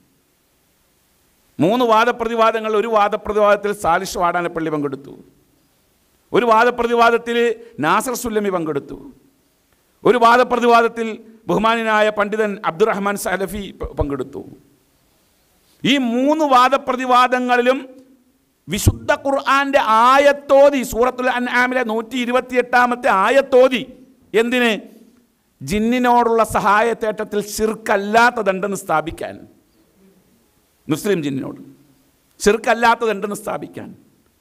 മൂന്ന് വാദപ്രതിവാദങ്ങൾ ഒരു വാദപ്രതിവാദത്തിൽ സാലിഷ് വാടാനപ്പള്ളി പങ്കെടുത്തു ഒരു വാദപ്രതിവാദത്തിൽ നാസർ സുല്ലമി പങ്കെടുത്തു ഒരു വാദപ്രതിവാദത്തിൽ ബഹുമാനായ പണ്ഡിതൻ അബ്ദുറഹ്മാൻ സലഫി പ- പങ്കെടുത്തു ഈ മൂന്ന് വാദപ്രതിവാദങ്ങളിലും വിശുദ്ധ ഖുർആന്റെ ആയത്തോതി സൂറത്തുൽ അൻആമിലെ നൂറ്റി ഇരുപത്തിയെട്ടാമത്തെ ആയത്തോതി എന്തിന് ജിന്നിനോടുള്ള സഹായത്തേട്ടത്തിൽ ശിർക്കല്ലാത്തതുണ്ടെന്ന് സ്ഥാപിക്കാൻ മുസ്ലിം ജിന്നിനോട് ശിർക്കല്ലാത്തതുണ്ടെന്ന് സ്ഥാപിക്കാൻ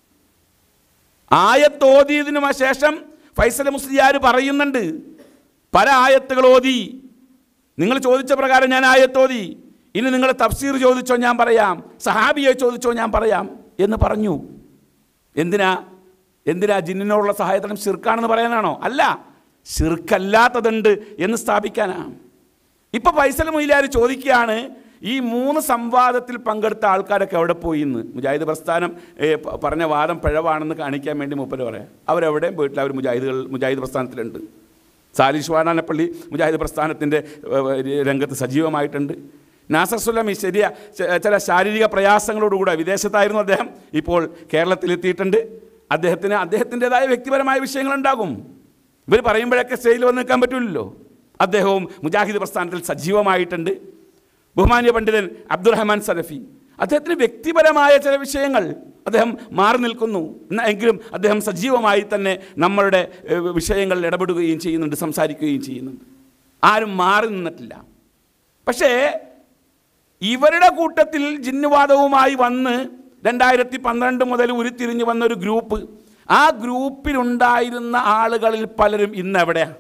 ആയത്തോതിയതിനു ശേഷം ഫൈസൽ മുസ്ലിയാർ പറയുന്നുണ്ട് പല ആയത്തുകൾ ഓതി നിങ്ങൾ ചോദിച്ച പ്രകാരം ഞാൻ ആയത്തോതി ഇനി നിങ്ങൾ തഫ്സീർ ചോദിച്ചോ ഞാൻ പറയാം സഹാബിയെ ചോദിച്ചോ ഞാൻ പറയാം എന്ന് പറഞ്ഞു എന്തിനാ എന്തിനാ ജിന്നിനോടുള്ള സഹായത്തിനും ഷിർക്കാണെന്ന് പറയാനാണോ അല്ല ഷിർക്കല്ലാത്തതുണ്ട് എന്ന് സ്ഥാപിക്കാനാ ഇപ്പൊ ഫൈസൽ മൊയിലാർ ചോദിക്കുകയാണ് ഈ മൂന്ന് സംവാദത്തിൽ പങ്കെടുത്ത ആൾക്കാരൊക്കെ എവിടെ പോയി എന്ന് മുജാഹിദ് പ്രസ്ഥാനം ഏ, പ- പറഞ്ഞ വാദം പിഴവാണെന്ന് കാണിക്കാൻ വേണ്ടി മൂപ്പര് പറയാം അവരെവിടെയും പോയിട്ടില്ല അവർ മുജാഹിദുകൾ മുജാഹിദ് പ്രസ്ഥാനത്തിലുണ്ട് സാലിഷ് വാനാനപ്പള്ളി മുജാഹിദ് പ്രസ്ഥാനത്തിൻ്റെ രംഗത്ത് സജീവമായിട്ടുണ്ട് നാസർ സുലമി ശരിയ ച- ചില ശാരീരിക പ്രയാസങ്ങളോടുകൂടെ വിദേശത്തായിരുന്നു അദ്ദേഹം ഇപ്പോൾ കേരളത്തിലെത്തിയിട്ടുണ്ട് അദ്ദേഹത്തിന് അദ്ദേഹത്തിൻ്റെതായ വ്യക്തിപരമായ വിഷയങ്ങളുണ്ടാകും ഇവർ പറയുമ്പോഴൊക്കെ സ്റ്റേജിൽ വന്ന് നിൽക്കാൻ പറ്റില്ലല്ലോ അദ്ദേഹവും മുജാഹിദ് പ്രസ്ഥാനത്തിൽ സജീവമായിട്ടുണ്ട് ബഹുമാന്യ പണ്ഡിതൻ അബ്ദുറഹ്മാൻ സലഫി അദ്ദേഹത്തിന് വ്യക്തിപരമായ ചില വിഷയങ്ങൾ അദ്ദേഹം മാറി നിൽക്കുന്നു എന്നാ എങ്കിലും അദ്ദേഹം സജീവമായി തന്നെ നമ്മളുടെ ഏഹ്, വിഷയങ്ങളിൽ ഇടപെടുകയും ചെയ്യുന്നുണ്ട് സംസാരിക്കുകയും ചെയ്യുന്നുണ്ട് ആരും മാറി നിന്നിട്ടില്ല പക്ഷേ ഇവരുടെ കൂട്ടത്തിൽ ജിന്നുവാദവുമായി വന്ന് രണ്ടായിരത്തി പന്ത്രണ്ട് മുതൽ ഉരുത്തിരിഞ്ഞ് വന്ന ഒരു ഗ്രൂപ്പ് ആ ഗ്രൂപ്പിലുണ്ടായിരുന്ന ആളുകളിൽ പലരും ഇന്ന് എവിടെയാണ്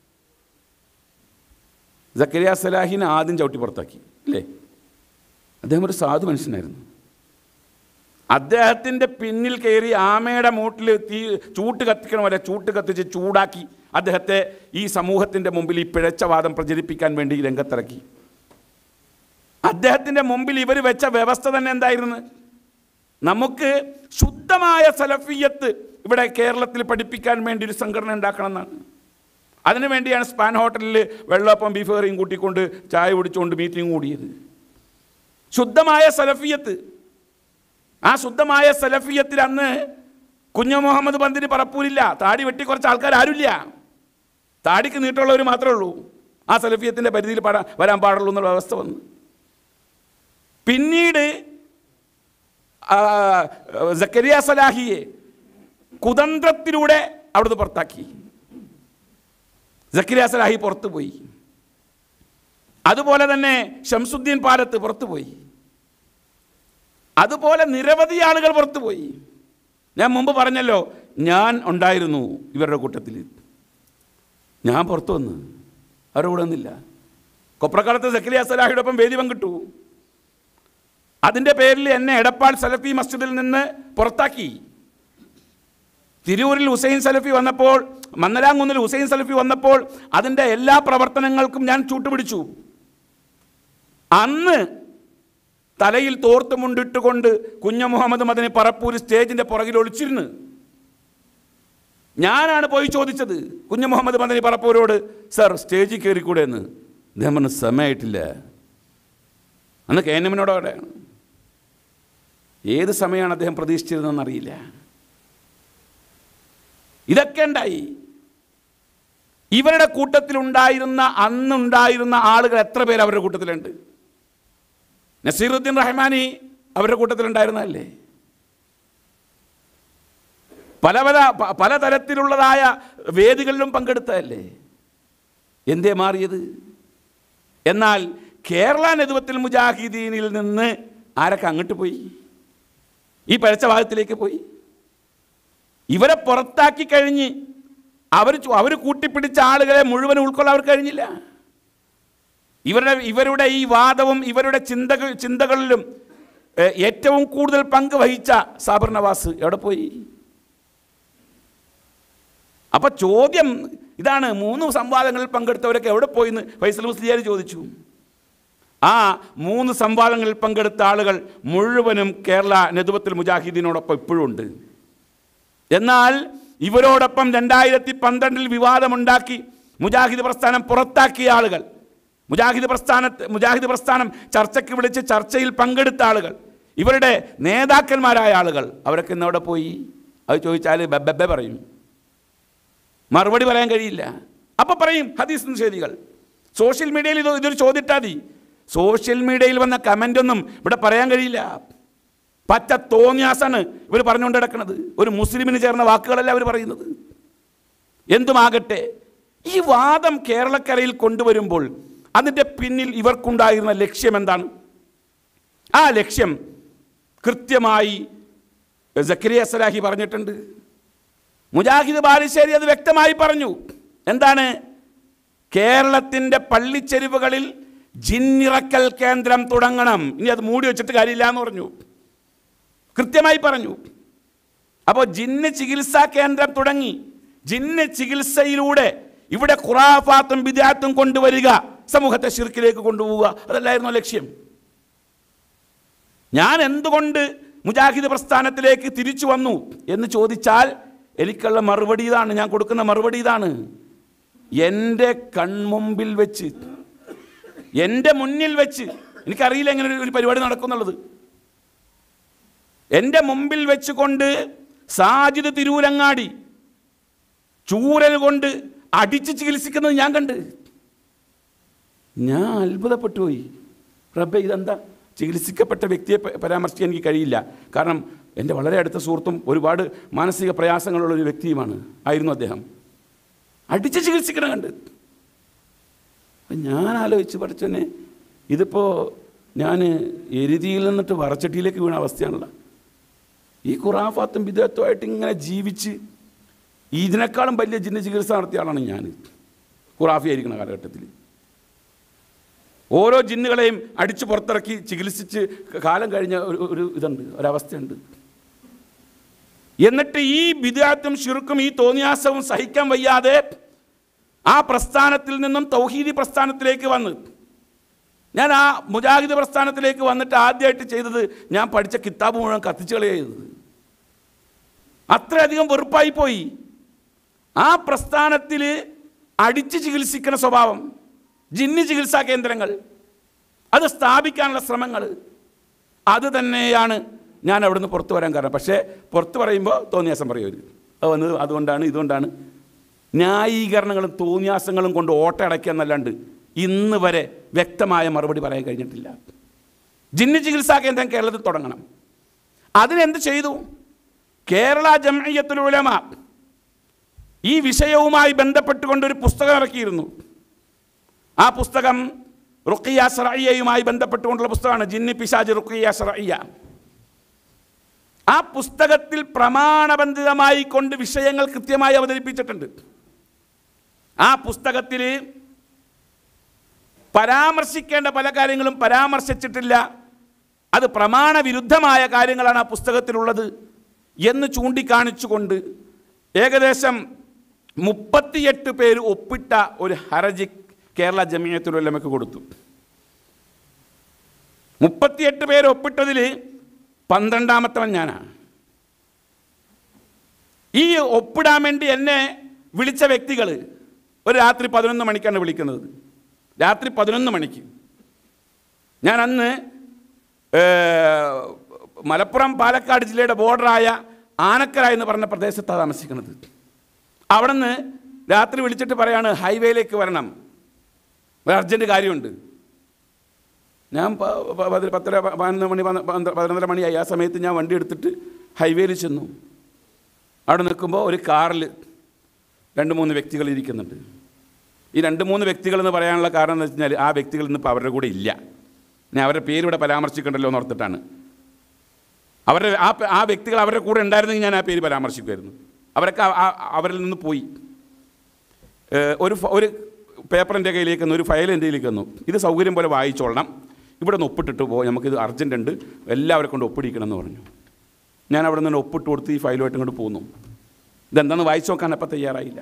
സക്കരിയ സലാഹിനെ ആദ്യം ചവിട്ടി പുറത്താക്കി അല്ലേ അദ്ദേഹം ഒരു സാധു മനുഷ്യനായിരുന്നു അദ്ദേഹത്തിൻ്റെ പിന്നിൽ കയറി ആമയുടെ മൂട്ടിൽ തീ ചൂട്ട് കത്തിക്കണം വരെ ചൂട്ട് കത്തിച്ച് ചൂടാക്കി അദ്ദേഹത്തെ ഈ സമൂഹത്തിൻ്റെ മുമ്പിൽ ഈ പിഴച്ച വാദം പ്രചരിപ്പിക്കാൻ വേണ്ടി രംഗത്തിറക്കി അദ്ദേഹത്തിൻ്റെ മുമ്പിൽ ഇവർ വെച്ച വ്യവസ്ഥ തന്നെ എന്തായിരുന്നു നമുക്ക് ശുദ്ധമായ സലഫിയത്ത് ഇവിടെ കേരളത്തിൽ പഠിപ്പിക്കാൻ വേണ്ടി ഒരു സംഘടന ഉണ്ടാക്കണം എന്നാണ് അതിനു വേണ്ടിയാണ് സ്പാൻ ഹോട്ടലിൽ വെള്ളപ്പം ബീഫ് കറിയും കൂട്ടിക്കൊണ്ട് ചായ കുടിച്ചുകൊണ്ട് മീറ്റിംഗ് കൂടിയത് ശുദ്ധമായ സലഫിയത്ത് ആ ശുദ്ധമായ സലഫിയത്തിൽ അന്ന് കുഞ്ഞു മുഹമ്മദ് പന്തിന് പറപ്പൂരില്ല താടി വെട്ടി കുറച്ച് ആൾക്കാർ ആരുമില്ല താടിക്ക് നീട്ടുള്ളവർ മാത്രമേ ഉള്ളൂ ആ സലഫിയത്തിൻ്റെ പരിധിയിൽ പാടാ വരാൻ പാടുള്ളൂ എന്നുള്ള വ്യവസ്ഥ വന്നു പിന്നീട് ആ, സക്കരിയ സലാഹിയെ കുതന്ത്രത്തിലൂടെ അവിടുന്ന് പുറത്താക്കി സക്കരിയ സലാഹി പുറത്തു പോയി അതുപോലെ തന്നെ ഷംസുദ്ദീൻ പാലത്ത് പുറത്തു പോയി അതുപോലെ നിരവധി ആളുകൾ പുറത്തു പോയി ഞാൻ മുമ്പ് പറഞ്ഞല്ലോ ഞാൻ ഉണ്ടായിരുന്നു ഇവരുടെ കൂട്ടത്തിൽ ഞാൻ പുറത്തു വന്ന് അവരുടെ കൂടെ ഒന്നില്ല കൊപ്രക്കാലത്ത് സക്കരിയ സലാഹിയുടെ ഒപ്പം വേദി പങ്കിട്ടു അതിൻ്റെ പേരിൽ എന്നെ എടപ്പാൾ സലഫി മസ്ജിദിൽ നിന്ന് പുറത്താക്കി തിരൂരിൽ ഹുസൈൻ സലഫി വന്നപ്പോൾ മന്നലാങ്കുന്നിൽ ഹുസൈൻ സലഫി വന്നപ്പോൾ അതിൻ്റെ എല്ലാ പ്രവർത്തനങ്ങൾക്കും ഞാൻ ചൂട്ടുപിടിച്ചു അന്ന് തലയിൽ തോർത്തുമുണ്ടിട്ടുകൊണ്ട് കുഞ്ഞു മുഹമ്മദ് മദനി പറപ്പൂർ സ്റ്റേജിൻ്റെ പുറകിൽ ഒളിച്ചിരുന്ന് ഞാനാണ് പോയി ചോദിച്ചത് കുഞ്ഞു മുഹമ്മദ് മദനി പറപ്പൂരോട് സർ സ്റ്റേജിൽ കയറിക്കൂടെ എന്ന് അദ്ദേഹം പറഞ്ഞു സമയമായിട്ടില്ല അന്ന് കെ എൻ എമ്മിനോട് അവിടെയാണ് ഏത് സമയമാണ് അദ്ദേഹം പ്രതീക്ഷിച്ചിരുന്നതെന്ന് അറിയില്ല ഇതൊക്കെ ഉണ്ടായി ഇവരുടെ കൂട്ടത്തിലുണ്ടായിരുന്ന അന്നുണ്ടായിരുന്ന ആളുകൾ എത്ര പേര് അവരുടെ കൂട്ടത്തിലുണ്ട് നസീറുദ്ദീൻ റഹ്മാനി അവരുടെ കൂട്ടത്തിലുണ്ടായിരുന്നതല്ലേ പല പല പ- പലതരത്തിലുള്ളതായ വേദികളിലും പങ്കെടുത്തതല്ലേ എന്തേ മാറിയത് എന്നാൽ കേരള നേതൃത്വത്തിൽ മുജാഹിദീനിൽ നിന്ന് ആരൊക്കെ അങ്ങോട്ട് പോയി ഈ പഴച്ച ഭാഗത്തിലേക്ക് പോയി ഇവരെ പുറത്താക്കി കഴിഞ്ഞ് അവർ അവർ കൂട്ടിപ്പിടിച്ച ആളുകളെ മുഴുവൻ ഉൾക്കൊള്ളാൻ അവർ കഴിഞ്ഞില്ല ഇവരുടെ ഇവരുടെ ഈ വാദവും ഇവരുടെ ചിന്തകൾ ചിന്തകളിലും ഏഹ്, ഏറ്റവും കൂടുതൽ പങ്ക് വഹിച്ച സാബർ നവാസ് എവിടെ പോയി അപ്പൊ ചോദ്യം ഇതാണ് മൂന്ന് സംവാദങ്ങളിൽ പങ്കെടുത്തവരൊക്കെ എവിടെ പോയി എന്ന് ഫൈസൽ മുസ്ലിയാർ ചോദിച്ചു ആ മൂന്ന് സംവാദങ്ങളിൽ പങ്കെടുത്ത ആളുകൾ മുഴുവനും കേരള നെതുവത്തിൽ മുജാഹിദീനോടൊപ്പം ഇപ്പോഴും ഉണ്ട് എന്നാൽ ഇവരോടൊപ്പം രണ്ടായിരത്തി പന്ത്രണ്ടിൽ വിവാദമുണ്ടാക്കി മുജാഹിദ് പ്രസ്ഥാനം പുറത്താക്കിയ ആളുകൾ മുജാഹിദ് പ്രസ്ഥാനത്ത് മുജാഹിദ് പ്രസ്ഥാനം ചർച്ചയ്ക്ക് വിളിച്ച് ചർച്ചയിൽ പങ്കെടുത്ത ആളുകൾ ഇവരുടെ നേതാക്കന്മാരായ ആളുകൾ അവരൊക്കെ ഇന്ന് അവിടെ പോയി അത് ചോദിച്ചാൽ ബെബ്ബെ പറയും മറുപടി പറയാൻ കഴിയില്ല അപ്പം പറയും ഹദീസ് നിഷേധികൾ സോഷ്യൽ മീഡിയയിൽ ഇത് ഇതൊരു ചോദിട്ടാതി സോഷ്യൽ മീഡിയയിൽ വന്ന കമൻ്റ് ഒന്നും ഇവിടെ പറയാൻ കഴിയില്ല പച്ച തോന്നിയാസാണ് ഇവർ പറഞ്ഞുകൊണ്ട് കിടക്കുന്നത് ഒരു മുസ്ലിമിന് ചേർന്ന വാക്കുകളല്ല അവർ പറയുന്നത് എന്തുമാകട്ടെ ഈ വാദം കേരളക്കരയിൽ കൊണ്ടുവരുമ്പോൾ അതിൻ്റെ പിന്നിൽ ഇവർക്കുണ്ടായിരുന്ന ലക്ഷ്യം എന്താണ് ആ ലക്ഷ്യം കൃത്യമായി സക്കരിയ സലാഹി പറഞ്ഞിട്ടുണ്ട് മുജാഹിദ് ബാലുശ്ശേരി അത് വ്യക്തമായി പറഞ്ഞു എന്താണ് കേരളത്തിൻ്റെ പള്ളിച്ചെരുവുകളിൽ ജിന്നിറക്കൽ കേന്ദ്രം തുടങ്ങണം ഇനി അത് മൂടി വെച്ചിട്ട് കാര്യമില്ല എന്ന് പറഞ്ഞു കൃത്യമായി പറഞ്ഞു അപ്പോൾ ജിന്ന് ചികിത്സാ കേന്ദ്രം തുടങ്ങി ജിന്ന് ചികിത്സയിലൂടെ ഇവിടെ ഖുറാഫാത്തും വിദ്യാർത്ഥം കൊണ്ടുവരിക സമൂഹത്തെ ശിർക്കിലേക്ക് കൊണ്ടുപോവുക അതല്ലായിരുന്നു ലക്ഷ്യം ഞാൻ എന്തുകൊണ്ട് മുജാഹിദ് പ്രസ്ഥാനത്തിലേക്ക് തിരിച്ചു വന്നു എന്ന് ചോദിച്ചാൽ എനിക്കുള്ള മറുപടി ഇതാണ് ഞാൻ കൊടുക്കുന്ന മറുപടി ഇതാണ് എൻ്റെ കൺമുമ്പിൽ വെച്ച് എൻ്റെ മുന്നിൽ വെച്ച് എനിക്കറിയില്ല എങ്ങനെ ഒരു- ഒരു പരിപാടി നടക്കുന്നുള്ളത് എൻ്റെ മുമ്പിൽ വെച്ചുകൊണ്ട് സാജിദ് തിരൂരങ്ങാടി ചൂരൽ കൊണ്ട് അടിച്ച് ചികിത്സിക്കുന്നത് ഞാൻ കണ്ട് ഞാൻ അത്ഭുതപ്പെട്ടു പോയി റബ്ബെ ഇതെന്താ ചികിത്സിക്കപ്പെട്ട വ്യക്തിയെ പ- പരാമർശിക്കാൻ എനിക്ക് കഴിയില്ല കാരണം എൻ്റെ വളരെ അടുത്ത സുഹൃത്തും ഒരുപാട് മാനസിക പ്രയാസങ്ങളുള്ള ഒരു വ്യക്തിയുമാണ് ആയിരുന്നു അദ്ദേഹം അടിച്ച് ചികിത്സിക്കണം കണ്ട് അപ്പം ഞാൻ ആലോചിച്ച് പഠിച്ചനെ ഇതിപ്പോൾ ഞാൻ എരുതിയിൽ നിന്നിട്ട് വറച്ചട്ടിയിലേക്ക് വീണ അവസ്ഥയാണല്ലോ ഈ ഖുറാഫാത്തും വിദഗ്ധമായിട്ട് ഇങ്ങനെ ജീവിച്ച് ഇതിനേക്കാളും വലിയ ജിന്ന ചികിത്സ നടത്തിയ ആളാണ് ഞാൻ ഖുറാഫി ആയിരിക്കുന്ന കാലഘട്ടത്തിൽ ഓരോ ജിന്നുകളെയും അടിച്ച് പുറത്തിറക്കി ചികിത്സിച്ച് കാലം കഴിഞ്ഞ ഒരു ഒരു ഇതുണ്ട് ഒരവസ്ഥയുണ്ട് എന്നിട്ട് ഈ വിദ്യാർത്ഥം ശിർക്കും ഈ തോന്നിയാസവും സഹിക്കാൻ വയ്യാതെ ആ പ്രസ്ഥാനത്തിൽ നിന്നും തൗഹീദി പ്രസ്ഥാനത്തിലേക്ക് വന്ന് ഞാൻ ആ മുജാഹിദ് പ്രസ്ഥാനത്തിലേക്ക് വന്നിട്ട് ആദ്യമായിട്ട് ചെയ്തത് ഞാൻ പഠിച്ച കിതാബ് മുഴുവൻ കത്തിച്ചു കളയുക ചെയ്തത് അത്രയധികം വെറുപ്പായി പോയി ആ പ്രസ്ഥാനത്തിൽ അടിച്ച് ചികിത്സിക്കുന്ന സ്വഭാവം ജിന്നി ചികിത്സാ കേന്ദ്രങ്ങൾ അത് സ്ഥാപിക്കാനുള്ള ശ്രമങ്ങൾ അത് തന്നെയാണ് ഞാൻ അവിടുന്ന് പുറത്തു വരാൻ കാരണം പക്ഷേ പുറത്ത് പറയുമ്പോൾ തോന്നിയാസം പറയും അത് വന്നത് അതുകൊണ്ടാണ് ഇതുകൊണ്ടാണ് ന്യായീകരണങ്ങളും തോന്നിയാസങ്ങളും കൊണ്ട് ഓട്ടയടക്കുക എന്നല്ലാണ്ട് ഇന്ന് വരെ വ്യക്തമായ മറുപടി പറയാൻ കഴിഞ്ഞിട്ടില്ല ജിന്നി ചികിത്സാ കേന്ദ്രം കേരളത്തിൽ തുടങ്ങണം അതിനെന്ത് ചെയ്തു കേരള ജമയത്തുൽ ഉലമ ഈ വിഷയവുമായി ബന്ധപ്പെട്ടുകൊണ്ട് ഒരു പുസ്തകം ഇറക്കിയിരുന്നു ആ പുസ്തകം റുക്കിയ സറയ്യയുമായി ബന്ധപ്പെട്ടുകൊണ്ടുള്ള പുസ്തകമാണ് ജിന്നി പിശാജ് റുക്കിയ സറയ്യ ആ പുസ്തകത്തിൽ പ്രമാണബന്ധിതമായി കൊണ്ട് വിഷയങ്ങൾ കൃത്യമായി അവതരിപ്പിച്ചിട്ടുണ്ട് ആ പുസ്തകത്തിൽ പരാമർശിക്കേണ്ട പല കാര്യങ്ങളും പരാമർശിച്ചിട്ടില്ല അത് പ്രമാണവിരുദ്ധമായ കാര്യങ്ങളാണ് ആ പുസ്തകത്തിലുള്ളത് എന്ന് ചൂണ്ടിക്കാണിച്ചുകൊണ്ട് ഏകദേശം മുപ്പത്തിയെട്ട് പേര് ഒപ്പിട്ട ഒരു ഹർജി കേരള ജമിയത്തുലമക്ക് കൊടുത്തു മുപ്പത്തിയെട്ട് പേര് ഒപ്പിട്ടതിൽ പന്ത്രണ്ടാമത്തവൻ ഞാനാണ് ഈ ഒപ്പിടാൻ വേണ്ടി എന്നെ വിളിച്ച വ്യക്തികൾ ഒരു രാത്രി പതിനൊന്ന് മണിക്കാണ് വിളിക്കുന്നത് രാത്രി പതിനൊന്ന് മണിക്ക് ഞാൻ അന്ന് ഏർ, മലപ്പുറം പാലക്കാട് ജില്ലയുടെ ബോർഡറായ ആനക്കര എന്ന് പറഞ്ഞ പ്രദേശത്താണ് താമസിക്കുന്നത് അവിടെ നിന്ന് രാത്രി വിളിച്ചിട്ട് പറയാണ് ഹൈവേയിലേക്ക് വരണം ഒരു അർജൻറ്റ് കാര്യമുണ്ട് ഞാൻ പ- പ- പതി- പത്തര പ- പതിനൊന്ന് മണി പന്ത്ര- പന്ത്ര- പതിനൊന്നര മണിയായി ആ സമയത്ത് ഞാൻ വണ്ടി എടുത്തിട്ട് ഹൈവേയിൽ ചെന്നു അവിടെ നിൽക്കുമ്പോൾ ഒരു കാറിൽ രണ്ട് മൂന്ന് വ്യക്തികൾ ഇരിക്കുന്നുണ്ട് ഈ രണ്ട് മൂന്ന് വ്യക്തികൾ എന്ന് പറയാനുള്ള കാരണം എന്ന് വെച്ച് കഴിഞ്ഞാൽ ആ വ്യക്തികൾ ഇന്നിപ്പോൾ അവരുടെ കൂടെ ഇല്ല ഞാൻ അവരുടെ പേര് ഇവിടെ പരാമർശിക്കണ്ടല്ലോ എന്ന് ഓർത്തിട്ടാണ് അവരുടെ ആ പ- ആ വ്യക്തികൾ അവരുടെ കൂടെ ഉണ്ടായിരുന്നെങ്കിൽ ഞാൻ ആ പേര് പരാമർശിക്കുമായിരുന്നു അവരൊക്കെ ആ- ആ- അവരിൽ നിന്ന് പോയി ഏഹ് ഒരു ഫ- ഒരു പേപ്പർ എൻ്റെ കയ്യിലേക്ക് വന്നു ഒരു ഫയൽ എൻ്റെ കയ്യിലേക്ക് വന്നു ഇത് സൗകര്യം പോലെ വായിച്ചോളണം ഇവിടെ നിന്ന് ഒപ്പിട്ടിട്ട് പോകും നമുക്കിത് അർജൻ്റ് ഉണ്ട് എല്ലാവരെ കൊണ്ട് ഒപ്പിടിക്കണം എന്ന് പറഞ്ഞു ഞാൻ അവിടെ നിന്ന് ഒപ്പിട്ട് കൊടുത്ത് ഈ ഫയലുമായിട്ട് ഇങ്ങോട്ട് പോന്നു ഇതെന്താണെന്ന് വായിച്ചു നോക്കാൻ അപ്പം തയ്യാറായില്ല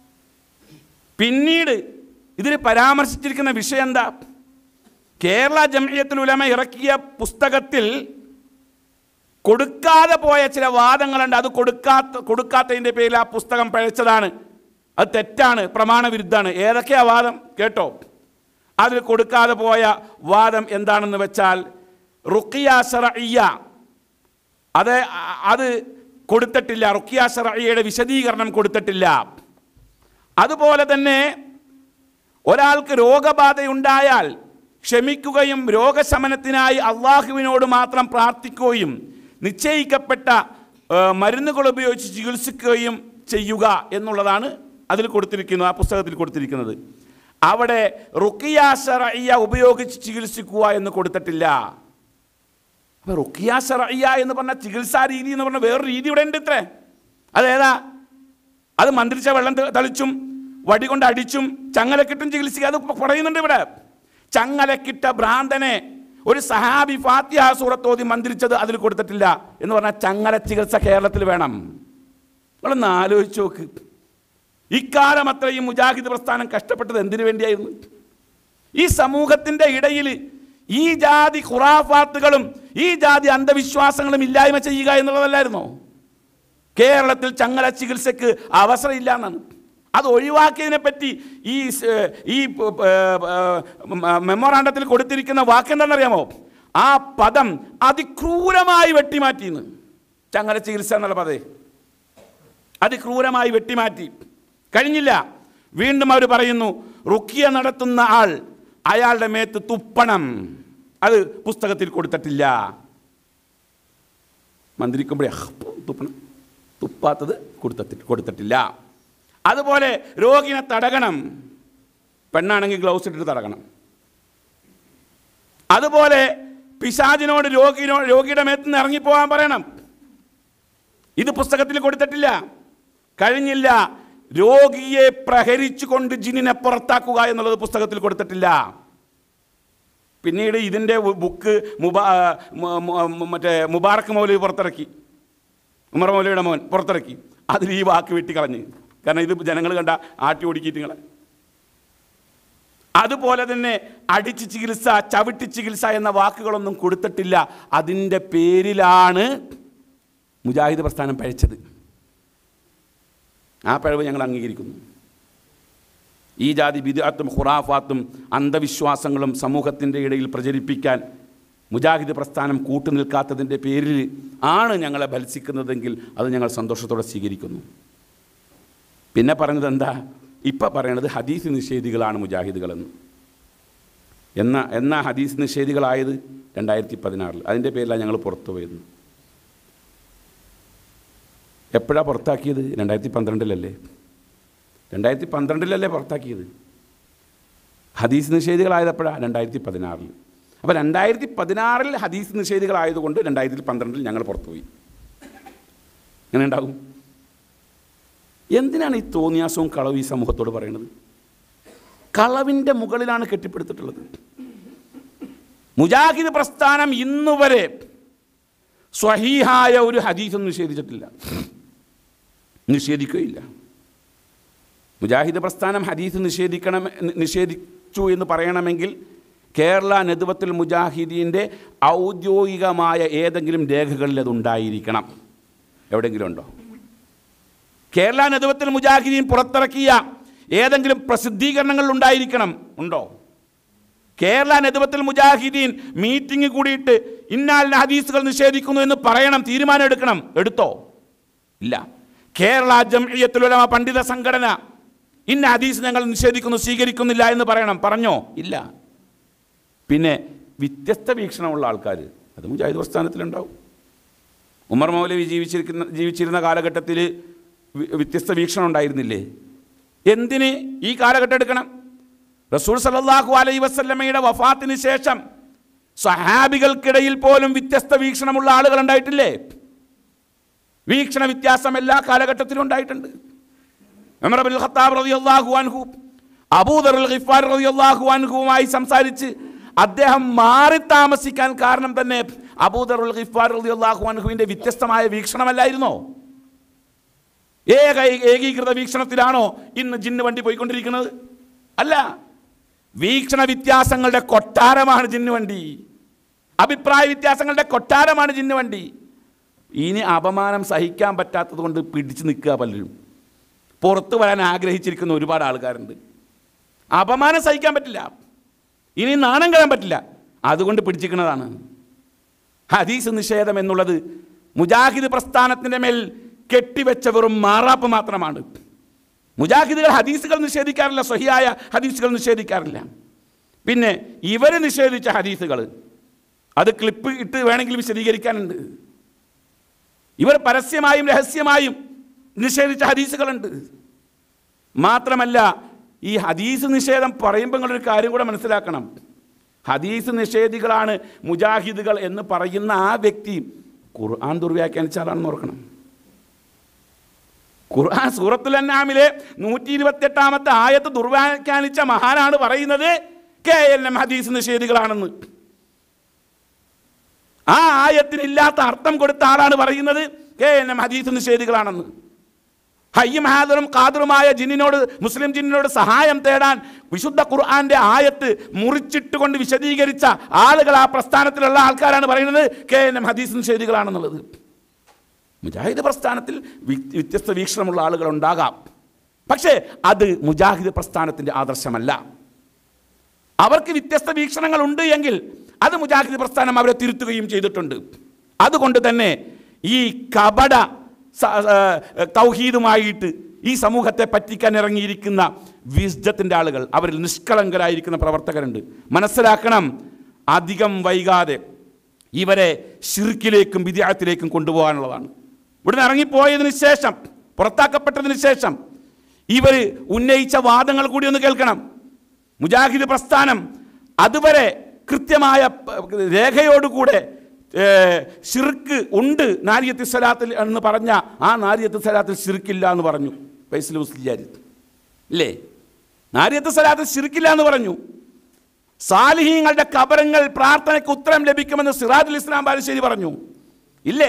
പിന്നീട് ഇതിൽ പരാമർശിച്ചിരിക്കുന്ന വിഷയം എന്താ കേരള ജമയത്തുൽ ഉലമ ഇറക്കിയ പുസ്തകത്തിൽ കൊടുക്കാതെ പോയ ചില വാദങ്ങളുണ്ട് അത് കൊടുക്കാത്ത കൊടുക്കാത്തതിൻ്റെ പേരിൽ ആ പുസ്തകം പഴച്ചതാണ് അത് തെറ്റാണ് പ്രമാണവിരുദ്ധാണ് ഏതൊക്കെയാ വാദം കേട്ടോ അതിൽ കൊടുക്കാതെ പോയ വാദം എന്താണെന്ന് വെച്ചാൽ റുക്കിയ ഷറയ്യ അത് അ- അത് കൊടുത്തിട്ടില്ല റുക്കിയ ഷറയ്യയുടെ വിശദീകരണം കൊടുത്തിട്ടില്ല അതുപോലെ തന്നെ ഒരാൾക്ക് രോഗബാധയുണ്ടായാൽ ക്ഷമിക്കുകയും രോഗശമനത്തിനായി അള്ളാഹുവിനോട് മാത്രം പ്രാർത്ഥിക്കുകയും നിശ്ചയിക്കപ്പെട്ട ഏ, മരുന്നുകൾ ഉപയോഗിച്ച് ചികിത്സിക്കുകയും ചെയ്യുക എന്നുള്ളതാണ് അതിൽ കൊടുത്തിരിക്കുന്നത് ആ പുസ്തകത്തിൽ കൊടുത്തിരിക്കുന്നത് അവിടെ റുക്കിയ ഷറയ്യ ഉപയോഗിച്ച് ചികിത്സിക്കുക എന്ന് കൊടുത്തിട്ടില്ല അപ്പോൾ റുക്കിയ ഷറയ്യ എന്ന് പറഞ്ഞ ചികിത്സാ രീതി എന്ന് പറഞ്ഞ വേറൊരു രീതി ഇവിടെ ഉണ്ട് ഇത്രേ അതേതാ അത് മന്ത്രിച്ച വെള്ളം ത- തളിച്ചും വടി കൊണ്ട് അടിച്ചും ചങ്ങലക്കിട്ടും ചികിത്സിക്കുക അത് പറയുന്നുണ്ട് ഇവിടെ ചങ്ങലക്കിട്ട ഭ്രാന്തനെ ഒരു സഹാബി ഫാത്തിഹ സൂറത്തോതി മന്ത്രിച്ചത് അതിൽ കൊടുത്തിട്ടില്ല എന്ന് പറഞ്ഞാൽ ചങ്ങല ചികിത്സ കേരളത്തിൽ വേണം നിങ്ങളൊന്ന് ആലോചിച്ച് നോക്ക് ഇക്കാലം അത്രയും മുജാഹിദ് പ്രസ്ഥാനം കഷ്ടപ്പെട്ടത് എന്തിനു വേണ്ടിയായിരുന്നു ഈ സമൂഹത്തിൻ്റെ ഇടയിൽ ഈ ജാതി ഖുറാഫാത്തുകളും ഈ ജാതി അന്ധവിശ്വാസങ്ങളും ഇല്ലായ്മ ചെയ്യുക എന്നുള്ളതല്ലായിരുന്നോ കേരളത്തിൽ ചങ്ങല ചികിത്സയ്ക്ക് അവസരമില്ല എന്നാണ് അത് ഒഴിവാക്കിയതിനെ പറ്റി ഈ സ്- ഈ പ- പ- മെമ്മോറാണ്ടത്തിൽ കൊടുത്തിരിക്കുന്ന വാക്കെന്താണെന്നറിയാമോ ആ പദം അതിക്രൂരമായി വെട്ടിമാറ്റിന്ന് ചങ്ങല ചികിത്സ എന്നുള്ള പദേ അതിക്രൂരമായി വെട്ടിമാറ്റി കഴിഞ്ഞില്ല വീണ്ടും അവർ പറയുന്നു റുക്കിയ നടത്തുന്ന ആൾ അയാളുടെ മേത്ത് തുപ്പണം അത് പുസ്തകത്തിൽ കൊടുത്തിട്ടില്ല മന്ത്രിക്കുമ്പോഴേ "ഹ്, തുപ്പണം തുപ്പാത്തത് കൊടുത്തിട്ട് കൊടുത്തിട്ടില്ല അതുപോലെ രോഗിനെ തടകണം പെണ്ണാണെങ്കിൽ ഗ്ലൗസ് ഇട്ടിട്ട് തടകണം അതുപോലെ പിശാചിനോട് രോഗിനോട് രോഗിയുടെ മേത്ത് നിന്ന് ഇറങ്ങിപ്പോകാൻ പറയണം ഇത് പുസ്തകത്തിൽ കൊടുത്തിട്ടില്ല കഴിഞ്ഞില്ല രോഗിയെ പ്രഹരിച്ചുകൊണ്ട് ജിന്നിനെ പുറത്താക്കുക എന്നുള്ളത് പുസ്തകത്തിൽ കൊടുത്തിട്ടില്ല പിന്നീട് ഇതിൻ്റെ ബുക്ക് മുബാ മു- മു- മറ്റേ മുബാറക്ക് മൗലവി പുറത്തിറക്കി ഉമർ മൗലവിയുടെ മോൻ പുറത്തിറക്കി അതിൽ ഈ വാക്ക് വെട്ടിക്കളഞ്ഞ് കാരണം ഇത് ജനങ്ങൾ കണ്ട ആട്ടി ഓടിക്കിയിട്ടുങ്ങളെ അതുപോലെ തന്നെ അടിച്ച് ചികിത്സ ചവിട്ടി ചികിത്സ എന്ന വാക്കുകളൊന്നും കൊടുത്തിട്ടില്ല അതിൻ്റെ പേരിലാണ് മുജാഹിദ് പ്രസ്ഥാനം പഴിച്ചത് ആ പിഴവ് ഞങ്ങൾ അംഗീകരിക്കുന്നു ഈ ജാതി ബിദാത്തും ഖുറാഫാത്തും അന്ധവിശ്വാസങ്ങളും സമൂഹത്തിൻ്റെ ഇടയിൽ പ്രചരിപ്പിക്കാൻ മുജാഹിദ് പ്രസ്ഥാനം കൂട്ടുനിൽക്കാത്തതിൻ്റെ പേരിൽ ആണ് ഞങ്ങളെ ഭത്സിക്കുന്നതെങ്കിൽ അത് ഞങ്ങൾ സന്തോഷത്തോടെ സ്വീകരിക്കുന്നു പിന്നെ പറഞ്ഞത് എന്താ ഇപ്പം പറയണത് ഹദീസ് നിഷേധികളാണ് മുജാഹിദുകളെന്ന് എന്ന എന്നാ ഹദീസ് നിഷേധികളായത് രണ്ടായിരത്തി പതിനാറിൽ അതിൻ്റെ പേരിലാണ് ഞങ്ങൾ പുറത്തു പോയത് എപ്പോഴാണ് പുറത്താക്കിയത് രണ്ടായിരത്തി പന്ത്രണ്ടിലല്ലേ രണ്ടായിരത്തി പന്ത്രണ്ടിലല്ലേ പുറത്താക്കിയത് ഹദീസ് നിഷേധികളായത് എപ്പോഴാണ് രണ്ടായിരത്തി പതിനാറിൽ അപ്പോൾ രണ്ടായിരത്തി പതിനാറിൽ ഹദീസ് നിഷേധികളായതുകൊണ്ട് രണ്ടായിരത്തി പന്ത്രണ്ടിൽ ഞങ്ങൾ പുറത്തുപോയി എങ്ങനെ ഉണ്ടാവും എന്തിനാണ് ഈ തോന്നിയാസവും കളവ് ഈ സമൂഹത്തോട് പറയുന്നത് കളവിൻ്റെ മുകളിലാണ് കെട്ടിപ്പടുത്തിട്ടുള്ളത് മുജാഹിദ് പ്രസ്ഥാനം ഇന്നുവരെ സ്വഹീഹായ ഒരു ഹദീസും നിഷേധിച്ചിട്ടില്ല നിഷേധിക്കുകയില്ല മുജാഹിദ് പ്രസ്ഥാനം ഹദീസ് നിഷേധിക്കണം നിഷേധിച്ചു എന്ന് പറയണമെങ്കിൽ കേരള നെതുവത്തുൽ മുജാഹിദീൻ്റെ ഔദ്യോഗികമായ ഏതെങ്കിലും രേഖകളിൽ അതുണ്ടായിരിക്കണം എവിടെയെങ്കിലും ഉണ്ടോ കേരള നെതുവത്തുൽ മുജാഹിദീൻ പുറത്തിറക്കിയ ഏതെങ്കിലും പ്രസിദ്ധീകരണങ്ങളിൽ ഉണ്ടായിരിക്കണം ഉണ്ടോ കേരള നെതുവത്തുൽ മുജാഹിദീൻ മീറ്റിംഗ് കൂടിയിട്ട് ഇന്നാലിന് ഹദീസുകൾ നിഷേധിക്കുന്നു എന്ന് പറയണം തീരുമാനം എടുക്കണം എടുത്തോ ഇല്ല കേരള ജംഇയ്യത്തുൽ ഉലമ പണ്ഡിത സംഘടന ഇന്ന ഹദീസ് ഞങ്ങൾ നിഷേധിക്കുന്നു സ്വീകരിക്കുന്നില്ല എന്ന് പറയണം പറഞ്ഞോ ഇല്ല പിന്നെ വ്യത്യസ്ത വീക്ഷണമുള്ള ആൾക്കാർ അത് മുജാഹിദ് പ്രസ്ഥാനത്തിലുണ്ടാവും ഉമർ മൗലവി ജീവിച്ചിരിക്കുന്ന ജീവിച്ചിരുന്ന കാലഘട്ടത്തിൽ വി- വ്യത്യസ്ത വീക്ഷണം ഉണ്ടായിരുന്നില്ലേ എന്തിന് ഈ കാലഘട്ടം എടുക്കണം റസൂൽ സല്ലല്ലാഹു അലൈഹി വസല്ലമയുടെ വഫാത്തിന് ശേഷം സഹാബികൾക്കിടയിൽ പോലും വ്യത്യസ്ത വീക്ഷണമുള്ള ആളുകൾ ഉണ്ടായിട്ടില്ലേ വീക്ഷണ വ്യത്യാസം എല്ലാ കാലഘട്ടത്തിലും ഉണ്ടായിട്ടുണ്ട് ഉമർ ഇബ്നുൽ ഖത്താബ് റളിയല്ലാഹു അൻഹു അബൂദറുൽ ഗിഫാർ റളിയല്ലാഹു അൻഹുവുമായി സംസാരിച്ച് അദ്ദേഹം മാറി താമസിക്കാൻ കാരണം തന്നെ അബൂദറുൽ ഗിഫാർ റളിയല്ലാഹു അൻഹുവിൻ്റെ വ്യത്യസ്തമായ വീക്ഷണമല്ലായിരുന്നോ ഏക ഏകീകൃത വീക്ഷണത്തിലാണോ ഇന്ന് ജിന്ന് വണ്ടി പോയിക്കൊണ്ടിരിക്കുന്നത് അല്ല വീക്ഷണ വ്യത്യാസങ്ങളുടെ കൊട്ടാരമാണ് ജിന്ന് വണ്ടി അഭിപ്രായ വ്യത്യാസങ്ങളുടെ കൊട്ടാരമാണ് ജിന്ന് വണ്ടി ഇനി അപമാനം സഹിക്കാൻ പറ്റാത്തത് കൊണ്ട് പിടിച്ചു നിൽക്കുക പലരും പുറത്തു വരാൻ ആഗ്രഹിച്ചിരിക്കുന്ന ഒരുപാട് ആൾക്കാരുണ്ട് അപമാനം സഹിക്കാൻ പറ്റില്ല ഇനി നാണം കെടാൻ പറ്റില്ല അതുകൊണ്ട് പിടിച്ചിരിക്കുന്നതാണ് ഹദീസ് നിഷേധം എന്നുള്ളത് മുജാഹിദ് പ്രസ്ഥാനത്തിൻ്റെ മേൽ കെട്ടിവെച്ച വെറും മാറാപ്പ് മാത്രമാണ് മുജാഹിദുകൾ ഹദീസുകൾ നിഷേധിക്കാറില്ല സ്വഹിയായ ഹദീസുകൾ നിഷേധിക്കാറില്ല പിന്നെ ഇവർ നിഷേധിച്ച ഹദീസുകൾ അത് ക്ലിപ്പ് ഇട്ട് വേണമെങ്കിൽ വിശദീകരിക്കാനുണ്ട് ഇവർ പരസ്യമായും രഹസ്യമായും നിഷേധിച്ച ഹദീസുകളുണ്ട് മാത്രമല്ല ഈ ഹദീസ് നിഷേധം പറയുമ്പോൾ നിങ്ങളൊരു കാര്യം കൂടെ മനസ്സിലാക്കണം ഹദീസ് നിഷേധികളാണ് മുജാഹിദുകൾ എന്ന് പറയുന്ന ആ വ്യക്തി ഖുർആൻ ദുർവ്യാഖ്യാനിച്ച ആളാണെന്ന് ഓർക്കണം ഖുർആൻ സൂറത്തുൽ അന്നാമിലെ നൂറ്റി ഇരുപത്തി എട്ടാമത്തെ ആയത്ത് ദുർവ്യാഖ്യാനിച്ച മഹാനാണ് പറയുന്നത് കെ എൽ എം ഹദീസ് നിഷേധികളാണെന്ന് ആ ആയത്തിന് ഇല്ലാത്ത അർത്ഥം കൊടുത്ത ആളാണ് പറയുന്നത് കെ എൻ എം ഹദീസ് നിഷേധികളാണെന്ന് ഹയ്യും ഹാദറും ഖാദറുമായ ജിന്നിനോട് മുസ്ലിം ജിന്നിനോട് സഹായം തേടാൻ വിശുദ്ധ ഖുർആന്റെ ആയത്ത് മുറിച്ചിട്ട് കൊണ്ട് വിശദീകരിച്ച ആളുകൾ ആ പ്രസ്ഥാനത്തിലുള്ള ആൾക്കാരാണ് പറയുന്നത് കെ എൻ എം ഹദീസ് നിഷേധികളാണെന്നുള്ളത് മുജാഹിദ് പ്രസ്ഥാനത്തിൽ വി- വ്യത്യസ്ത വീക്ഷണമുള്ള ആളുകൾ ഉണ്ടാകാം പക്ഷേ അത് മുജാഹിദ് പ്രസ്ഥാനത്തിൻ്റെ ആദർശമല്ല അവർക്ക് വ്യത്യസ്ത വീക്ഷണങ്ങൾ ഉണ്ട് എങ്കിൽ അത് മുജാഹിദ് പ്രസ്ഥാനം അവരെ തിരുത്തുകയും ചെയ്തിട്ടുണ്ട് അതുകൊണ്ട് തന്നെ ഈ കപട സ- ഏ, തൗഹീദുമായിട്ട് ഈ സമൂഹത്തെ പറ്റിക്കാൻ ഇറങ്ങിയിരിക്കുന്ന വിസ്ഡത്തിൻ്റെ ആളുകൾ അവരിൽ നിഷ്കളങ്കരായിരിക്കുന്ന പ്രവർത്തകരുണ്ട് മനസ്സിലാക്കണം അധികം വൈകാതെ ഇവരെ ഷിർക്കിലേക്കും വിദ്യാർത്ഥിലേക്കും കൊണ്ടുപോകാനുള്ളതാണ് ഇവിടുന്ന് ഇറങ്ങിപ്പോയതിന് ശേഷം പുറത്താക്കപ്പെട്ടതിന് ശേഷം ഇവർ ഉന്നയിച്ച വാദങ്ങൾ കൂടി ഒന്ന് കേൾക്കണം മുജാഹിദ് പ്രസ്ഥാനം അതുവരെ കൃത്യമായ പ- രേഖയോടുകൂടെ ഏ, ഷിർക്ക് ഉണ്ട് നാരിയത്ത് സ്വലാത്തിൽ എന്ന് പറഞ്ഞ ആ നാരിയത്ത് സ്വലാത്തിൽ ഷിർക്കില്ല എന്ന് പറഞ്ഞു ഫൈസൽ മുസ്ലിയാർ ഇല്ലേ നാരിയത്ത് സ്വലാത്തിൽ ഷിർക്കില്ല എന്ന് പറഞ്ഞു സാലിഹീങ്ങളുടെ കബറങ്ങൾ പ്രാർത്ഥനയ്ക്ക് ഉത്തരം ലഭിക്കുമെന്ന് സിറാജുൽ ഇസ്ലാം ബാലുശ്ശേരി പറഞ്ഞു ഇല്ലേ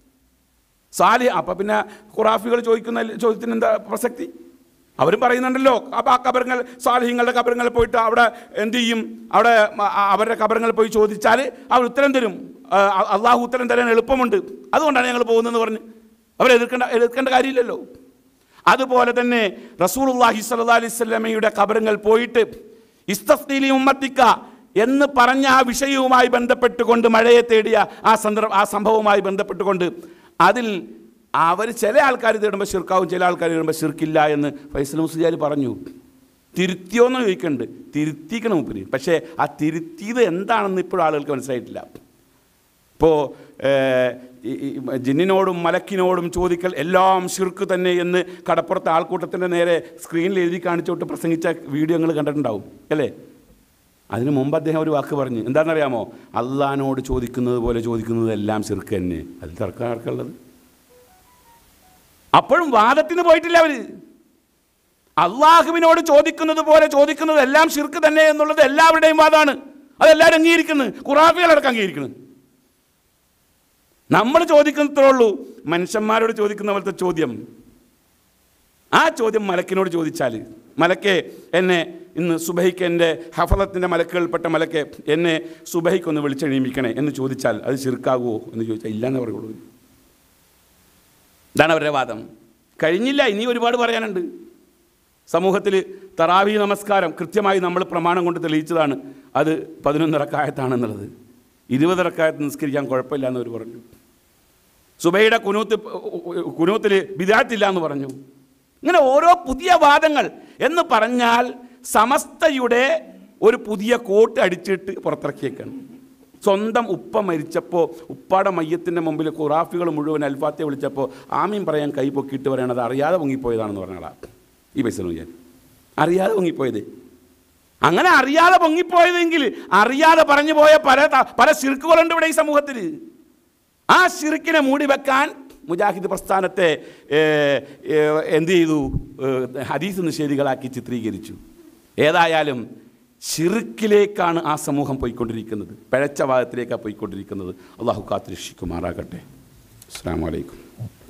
സാലി അപ്പം പിന്നെ ഖുറാഫികൾ ചോദിക്കുന്ന ചോദ്യത്തിന് എന്താ പ്രസക്തി അവരും പറയുന്നുണ്ടല്ലോ അപ്പം ആ കബറങ്ങൾ സാലിഹ്യങ്ങളുടെ കബറങ്ങളിൽ പോയിട്ട് അവിടെ എന്ത് ചെയ്യും അവിടെ മ- ആ അവരുടെ കബറങ്ങളിൽ പോയി ചോദിച്ചാൽ അവർ ഉത്തരം തരും ആ, അ- അള്ളാഹു ഉത്തരം തരാൻ എളുപ്പമുണ്ട് അതുകൊണ്ടാണ് ഞങ്ങൾ പോകുന്നതെന്ന് പറഞ്ഞ് അവരെ എതിർക്കേണ്ട എതിർക്കേണ്ട കാര്യമില്ലല്ലോ അതുപോലെ തന്നെ റസൂലുള്ളാഹി സ്വല്ലല്ലാഹി അലൈഹി വസല്ലമയുടെ കബറങ്ങൾ പോയിട്ട് ഇസ്തസ്തീലി ഉമ്മത്തിക്ക എന്ന് പറഞ്ഞ ആ വിഷയവുമായി ബന്ധപ്പെട്ടുകൊണ്ട് മഴയെ തേടിയ ആ സന്ദർഭ ആ സംഭവവുമായി ബന്ധപ്പെട്ടുകൊണ്ട് അതിൽ അവർ ചില ആൾക്കാർ തേടുമ്പോൾ ശിർക്കാവും ചില ആൾക്കാർ തേടുമ്പോൾ ശിർക്കില്ല എന്ന് ഫൈസൽ മുസ്ലിയാർ പറഞ്ഞു തിരുത്തിയോന്ന് ചോദിക്കുന്നുണ്ട് തിരുത്തിക്കണം മുപ്പര് പക്ഷേ ആ തിരുത്തിയത് എന്താണെന്ന് ഇപ്പോഴും ആളുകൾക്ക് മനസ്സിലായിട്ടില്ല ഇപ്പോൾ ജിന്നിനോടും മലക്കിനോടും ചോദിക്കൽ എല്ലാം ഷിർക്ക് തന്നെ എന്ന് കടപ്പുറത്തെ ആൾക്കൂട്ടത്തിൻ്റെ നേരെ സ്ക്രീനിൽ എഴുതി കാണിച്ചോട്ട് പ്രസംഗിച്ച വീഡിയോ നിങ്ങൾ കണ്ടിട്ടുണ്ടാവും അല്ലേ അതിന് മുമ്പ് അദ്ദേഹം ഒരു വാക്ക് പറഞ്ഞു എന്താണെന്നറിയാമോ അള്ളഹാനോട് ചോദിക്കുന്നത് പോലെ ചോദിക്കുന്നത് എല്ലാം ഷിർക്ക് തന്നെ അതിൽ തർക്കം ആർക്കുള്ളത് അപ്പോഴും വാദത്തിന് പോയിട്ടില്ല അവർ അള്ളാഹുവിനോട് ചോദിക്കുന്നത് പോലെ ചോദിക്കുന്നത് എല്ലാം ഷിർക്ക് തന്നെ എന്നുള്ളത് എല്ലാവരുടെയും വാദമാണ് അതെല്ലാവരും അംഗീകരിക്കുന്നു ഖുറാഫികളടക്കം അംഗീകരിക്കുന്നു നമ്മൾ ചോദിക്കുന്നത്രേ ഉള്ളൂ മനുഷ്യന്മാരോട് ചോദിക്കുന്ന പോലത്തെ ചോദ്യം ആ ചോദ്യം മലക്കിനോട് ചോദിച്ചാൽ മലക്കെ എന്നെ ഇന്ന് സുബഹിക്ക് എൻ്റെ ഹഫലത്തിൻ്റെ മലക്കുകളിൽപ്പെട്ട മലക്കെ എന്നെ സുബഹിക്കൊന്ന് വിളിച്ചെണീമിക്കണേ എന്ന് ചോദിച്ചാൽ അത് ചെറുക്കാകുമോ എന്ന് ചോദിച്ചാൽ ഇല്ലയെന്നേ പറയുള്ളൂ ഇതാണ് അവരുടെ വാദം കഴിഞ്ഞില്ല ഇനി ഒരുപാട് പറയാനുണ്ട് സമൂഹത്തിൽ തറാവി നമസ്കാരം കൃത്യമായി നമ്മൾ പ്രമാണം കൊണ്ട് തെളിയിച്ചതാണ് അത് പതിനൊന്നിറക്കായത്താണെന്നുള്ളത് ഇരുപതിറക്കായത്ത് നിസ്കരിക്കാൻ കുഴപ്പമില്ല എന്നവർ പറഞ്ഞു സുബൈയുടെ കുനൂത്ത് കുനൂത്തിൽ വിദാത്തില്ല എന്ന് പറഞ്ഞു ഇങ്ങനെ ഓരോ പുതിയ വാദങ്ങൾ എന്ന് പറഞ്ഞാൽ സമസ്തയുടെ ഒരു പുതിയ കോട്ട് അടിച്ചിട്ട് പുറത്തിറക്കിയേക്കാണ് സ്വന്തം ഉപ്പ മരിച്ചപ്പോൾ ഉപ്പാടെ മയ്യത്തിൻ്റെ മുമ്പിൽ ഖുറാഫികൾ മുഴുവൻ അൽഫാത്തെ വിളിച്ചപ്പോൾ ആമീൻ പറയാൻ കൈ പൊക്കിയിട്ട് പറയണത് അറിയാതെ പൊങ്ങിപ്പോയതാണെന്ന് പറഞ്ഞാളാ ഈ പൈസ ഞാൻ അറിയാതെ പൊങ്ങിപ്പോയത് അങ്ങനെ അറിയാതെ പൊങ്ങിപ്പോയതെങ്കിൽ അറിയാതെ പറഞ്ഞു പോയ പല ത- പല ശിർക്കുകളുണ്ട് ഇവിടെ ഈ സമൂഹത്തിൽ ആ ശിർക്കിനെ മൂടി വെക്കാൻ മുജാഹിദ് പ്രസ്ഥാനത്തെ ഏ, ഏ, എന്ത് ചെയ്തു ഏ, ഹദീസ് നിഷേധികളാക്കി ചിത്രീകരിച്ചു ഏതായാലും ഷിർക്കിലേക്കാണ് ആ സമൂഹം പോയിക്കൊണ്ടിരിക്കുന്നത് പിഴച്ച ഭാഗത്തിലേക്കാണ് പോയിക്കൊണ്ടിരിക്കുന്നത് അള്ളാഹു കാത്തിരക്ഷിക്കുമാറാകട്ടെ അസ്സാം വലൈക്കും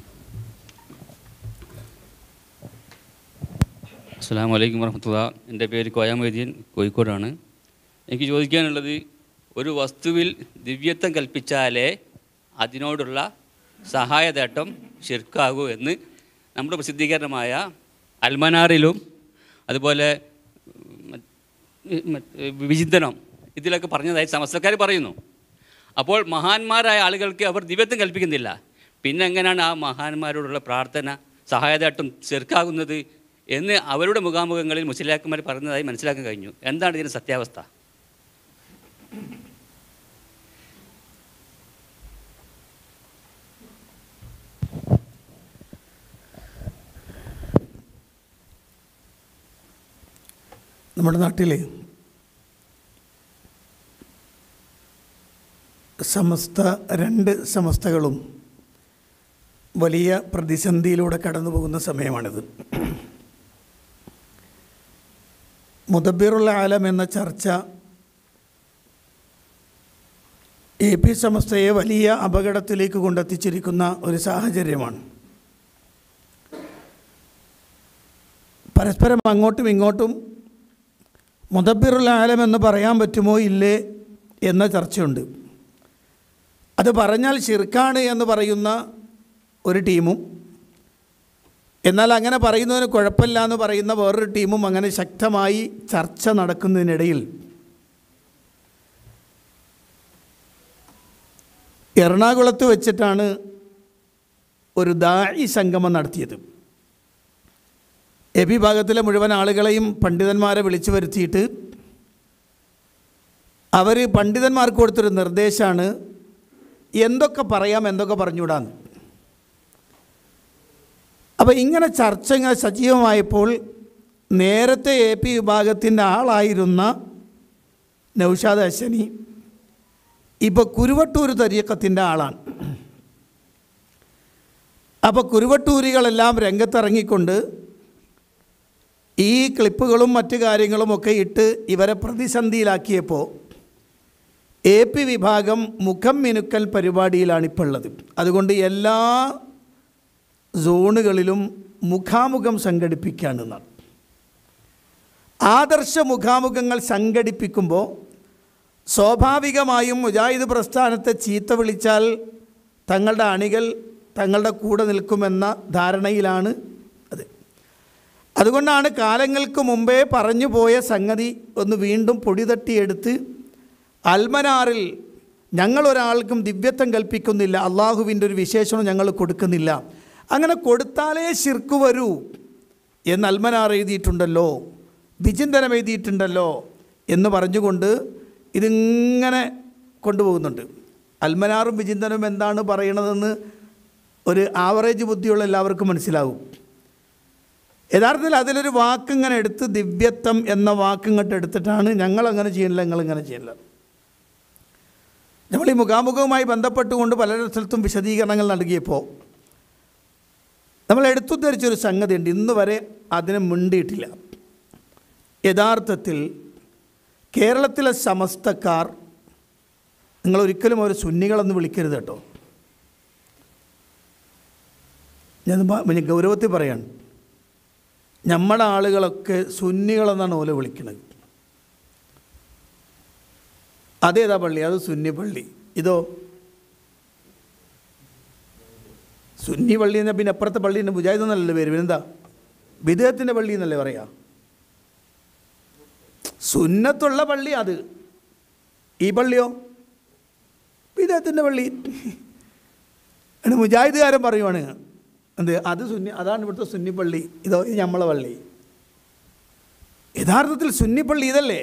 അസ്സാം വലൈക്കും വർഹമത്തുള്ള എൻ്റെ പേര് കോയ മൊയ്തീൻ കോഴിക്കോടാണ് എനിക്ക് ചോദിക്കാനുള്ളത് ഒരു വസ്തുവിൽ ദിവ്യത്വം കൽപ്പിച്ചാലേ അതിനോടുള്ള സഹായതേട്ടം ശിർക്കാകൂ എന്ന് നമ്മുടെ പ്രസിദ്ധീകരണമായ അൽമനാറിലും അതുപോലെ മറ്റ് മറ്റ് വിചിന്തനം ഇതിലൊക്കെ പറഞ്ഞതായി സമസ്തക്കാർ പറയുന്നു അപ്പോൾ മഹാന്മാരായ ആളുകൾക്ക് അവർ ദിവ്യത്വം കൽപ്പിക്കുന്നില്ല പിന്നെ എങ്ങനെയാണ് ആ മഹാന്മാരോടുള്ള പ്രാർത്ഥന സഹായതായിട്ടും ചെറുക്കാകുന്നത് എന്ന് അവരുടെ മുഖാമുഖങ്ങളിൽ മുസ്ലിയാക്കന്മാർ പറയുന്നതായി മനസ്സിലാക്കാൻ കഴിഞ്ഞു എന്താണ് ഇതിൻ്റെ സത്യാവസ്ഥ നമ്മുടെ നാട്ടിൽ സമസ്ത രണ്ട് സമസ്തകളും വലിയ പ്രതിസന്ധിയിലൂടെ കടന്നു പോകുന്ന സമയമാണിത് മുദബിറുൽ ആലം എന്ന ചർച്ച എ പി സമസ്തയെ വലിയ അപകടത്തിലേക്ക് കൊണ്ടെത്തിച്ചിരിക്കുന്ന ഒരു സാഹചര്യമാണ് പരസ്പരം അങ്ങോട്ടും ഇങ്ങോട്ടും മുദബിറുൽ ആലം എന്ന് പറയാൻ പറ്റുമോ ഇല്ലേ എന്ന ചർച്ചയുണ്ട് അത് പറഞ്ഞാൽ ഷിർക്കാണ് എന്ന് പറയുന്ന ഒരു ടീമും എന്നാൽ അങ്ങനെ പറയുന്നതിന് കുഴപ്പമില്ല എന്ന് പറയുന്ന വേറൊരു ടീമും അങ്ങനെ ശക്തമായി ചർച്ച നടക്കുന്നതിനിടയിൽ എറണാകുളത്ത് വെച്ചിട്ടാണ് ഒരു ദായി സംഗമം നടത്തിയത് എ പി ഭാഗത്തിലെ മുഴുവൻ ആളുകളെയും പണ്ഡിതന്മാരെ വിളിച്ചു വരുത്തിയിട്ട് അവർ പണ്ഡിതന്മാർക്ക് കൊടുത്തൊരു നിർദ്ദേശമാണ് എന്തൊക്കെ പറയാം എന്തൊക്കെ പറഞ്ഞുകൂടാന്ന് അപ്പോൾ ഇങ്ങനെ ചർച്ച ഇങ്ങനെ സജീവമായപ്പോൾ നേരത്തെ എ പി വിഭാഗത്തിൻ്റെ ആളായിരുന്ന നൗഷാദ് അശനി ഇപ്പോൾ കുരുവട്ടൂർ തരീക്കത്തിൻ്റെ ആളാണ് അപ്പോൾ കുരുവട്ടൂരികളെല്ലാം രംഗത്തിറങ്ങിക്കൊണ്ട് ഈ ക്ലിപ്പുകളും മറ്റു കാര്യങ്ങളുമൊക്കെ ഇട്ട് ഇവരെ പ്രതിസന്ധിയിലാക്കിയപ്പോൾ എ പി വിഭാഗം മുഖം മിനുക്കൽ പരിപാടിയിലാണിപ്പോൾ ഉള്ളത് അതുകൊണ്ട് എല്ലാ സോണുകളിലും മുഖാമുഖം സംഘടിപ്പിക്കുകയാണെന്നാണ് ആദർശ മുഖാമുഖങ്ങൾ സംഘടിപ്പിക്കുമ്പോൾ സ്വാഭാവികമായും മുജാഹിദ് പ്രസ്ഥാനത്തെ ചീത്ത വിളിച്ചാൽ തങ്ങളുടെ അണികൾ തങ്ങളുടെ കൂടെ നിൽക്കുമെന്ന ധാരണയിലാണ് അത് അതുകൊണ്ടാണ് കാലങ്ങൾക്ക് മുമ്പേ പറഞ്ഞു പോയ സംഗതി ഒന്ന് വീണ്ടും പൊടി തട്ടിയെടുത്ത് അൽമനാറിൽ ഞങ്ങളൊരാൾക്കും ദിവ്യത്വം കൽപ്പിക്കുന്നില്ല അള്ളാഹുവിൻ്റെ ഒരു വിശേഷണം ഞങ്ങൾ കൊടുക്കുന്നില്ല അങ്ങനെ കൊടുത്താലേ ശിർക്ക് വരൂ എന്ന് അൽമനാർ എഴുതിയിട്ടുണ്ടല്ലോ വിചിന്തനം എഴുതിയിട്ടുണ്ടല്ലോ എന്ന് പറഞ്ഞുകൊണ്ട് ഇതിങ്ങനെ കൊണ്ടുപോകുന്നുണ്ട് അൽമനാറും വിചിന്തനവും എന്താണ് പറയണതെന്ന് ഒരു ആവറേജ് ബുദ്ധിയുള്ള എല്ലാവർക്കും മനസ്സിലാവും യഥാർത്ഥത്തിൽ അതിലൊരു വാക്കിങ്ങനെ എടുത്ത് ദിവ്യത്വം എന്ന വാക്കിങ്ങോട്ട് എടുത്തിട്ടാണ് ഞങ്ങളങ്ങനെ ചെയ്യണില്ല ഞങ്ങളിങ്ങനെ ചെയ്യണില്ല നമ്മൾ ഈ മുഖാമുഖവുമായി ബന്ധപ്പെട്ടുകൊണ്ട് പല സ്ഥലത്തും വിശദീകരണങ്ങൾ നൽകിയപ്പോൾ നമ്മൾ എടുത്തുദ്ധരിച്ചൊരു സംഗതിയുണ്ട് ഇന്ന് വരെ അതിനെ മുണ്ടിയിട്ടില്ല യഥാർത്ഥത്തിൽ കേരളത്തിലെ സമസ്തക്കാർ നിങ്ങൾ ഒരിക്കലും ഒരു സുന്നികളെന്ന് വിളിക്കരുത് കേട്ടോ ഞാൻ ഞാൻ ഗൗരവത്തിൽ പറയാണ് നമ്മുടെ ആളുകളൊക്കെ സുന്നികളെന്നാണ് ഓല വിളിക്കുന്നത് അതേതാ പള്ളി അത് സുന്നി പള്ളി ഇതോ സുന്നി പള്ളി എന്നാൽ പിന്നെ അപ്പുറത്തെ പള്ളി തന്നെ മുജാഹിദ് എന്നല്ലല്ലോ പേര് പിന്നെന്താ വിദേഹത്തിൻ്റെ പള്ളി എന്നല്ലേ പറയാ സുന്നത്തുള്ള പള്ളി അത് ഈ പള്ളിയോ വിദേഹത്തിൻ്റെ പള്ളി ആണ് മുജാഹിദുകാരൻ പറയുവാണ് എന്ത് അത് സുന്നി അതാണ് ഇവിടുത്തെ സുന്നി പള്ളി ഇതോ ഇത് നമ്മളെ പള്ളി യഥാർത്ഥത്തിൽ സുന്നി പള്ളി ഇതല്ലേ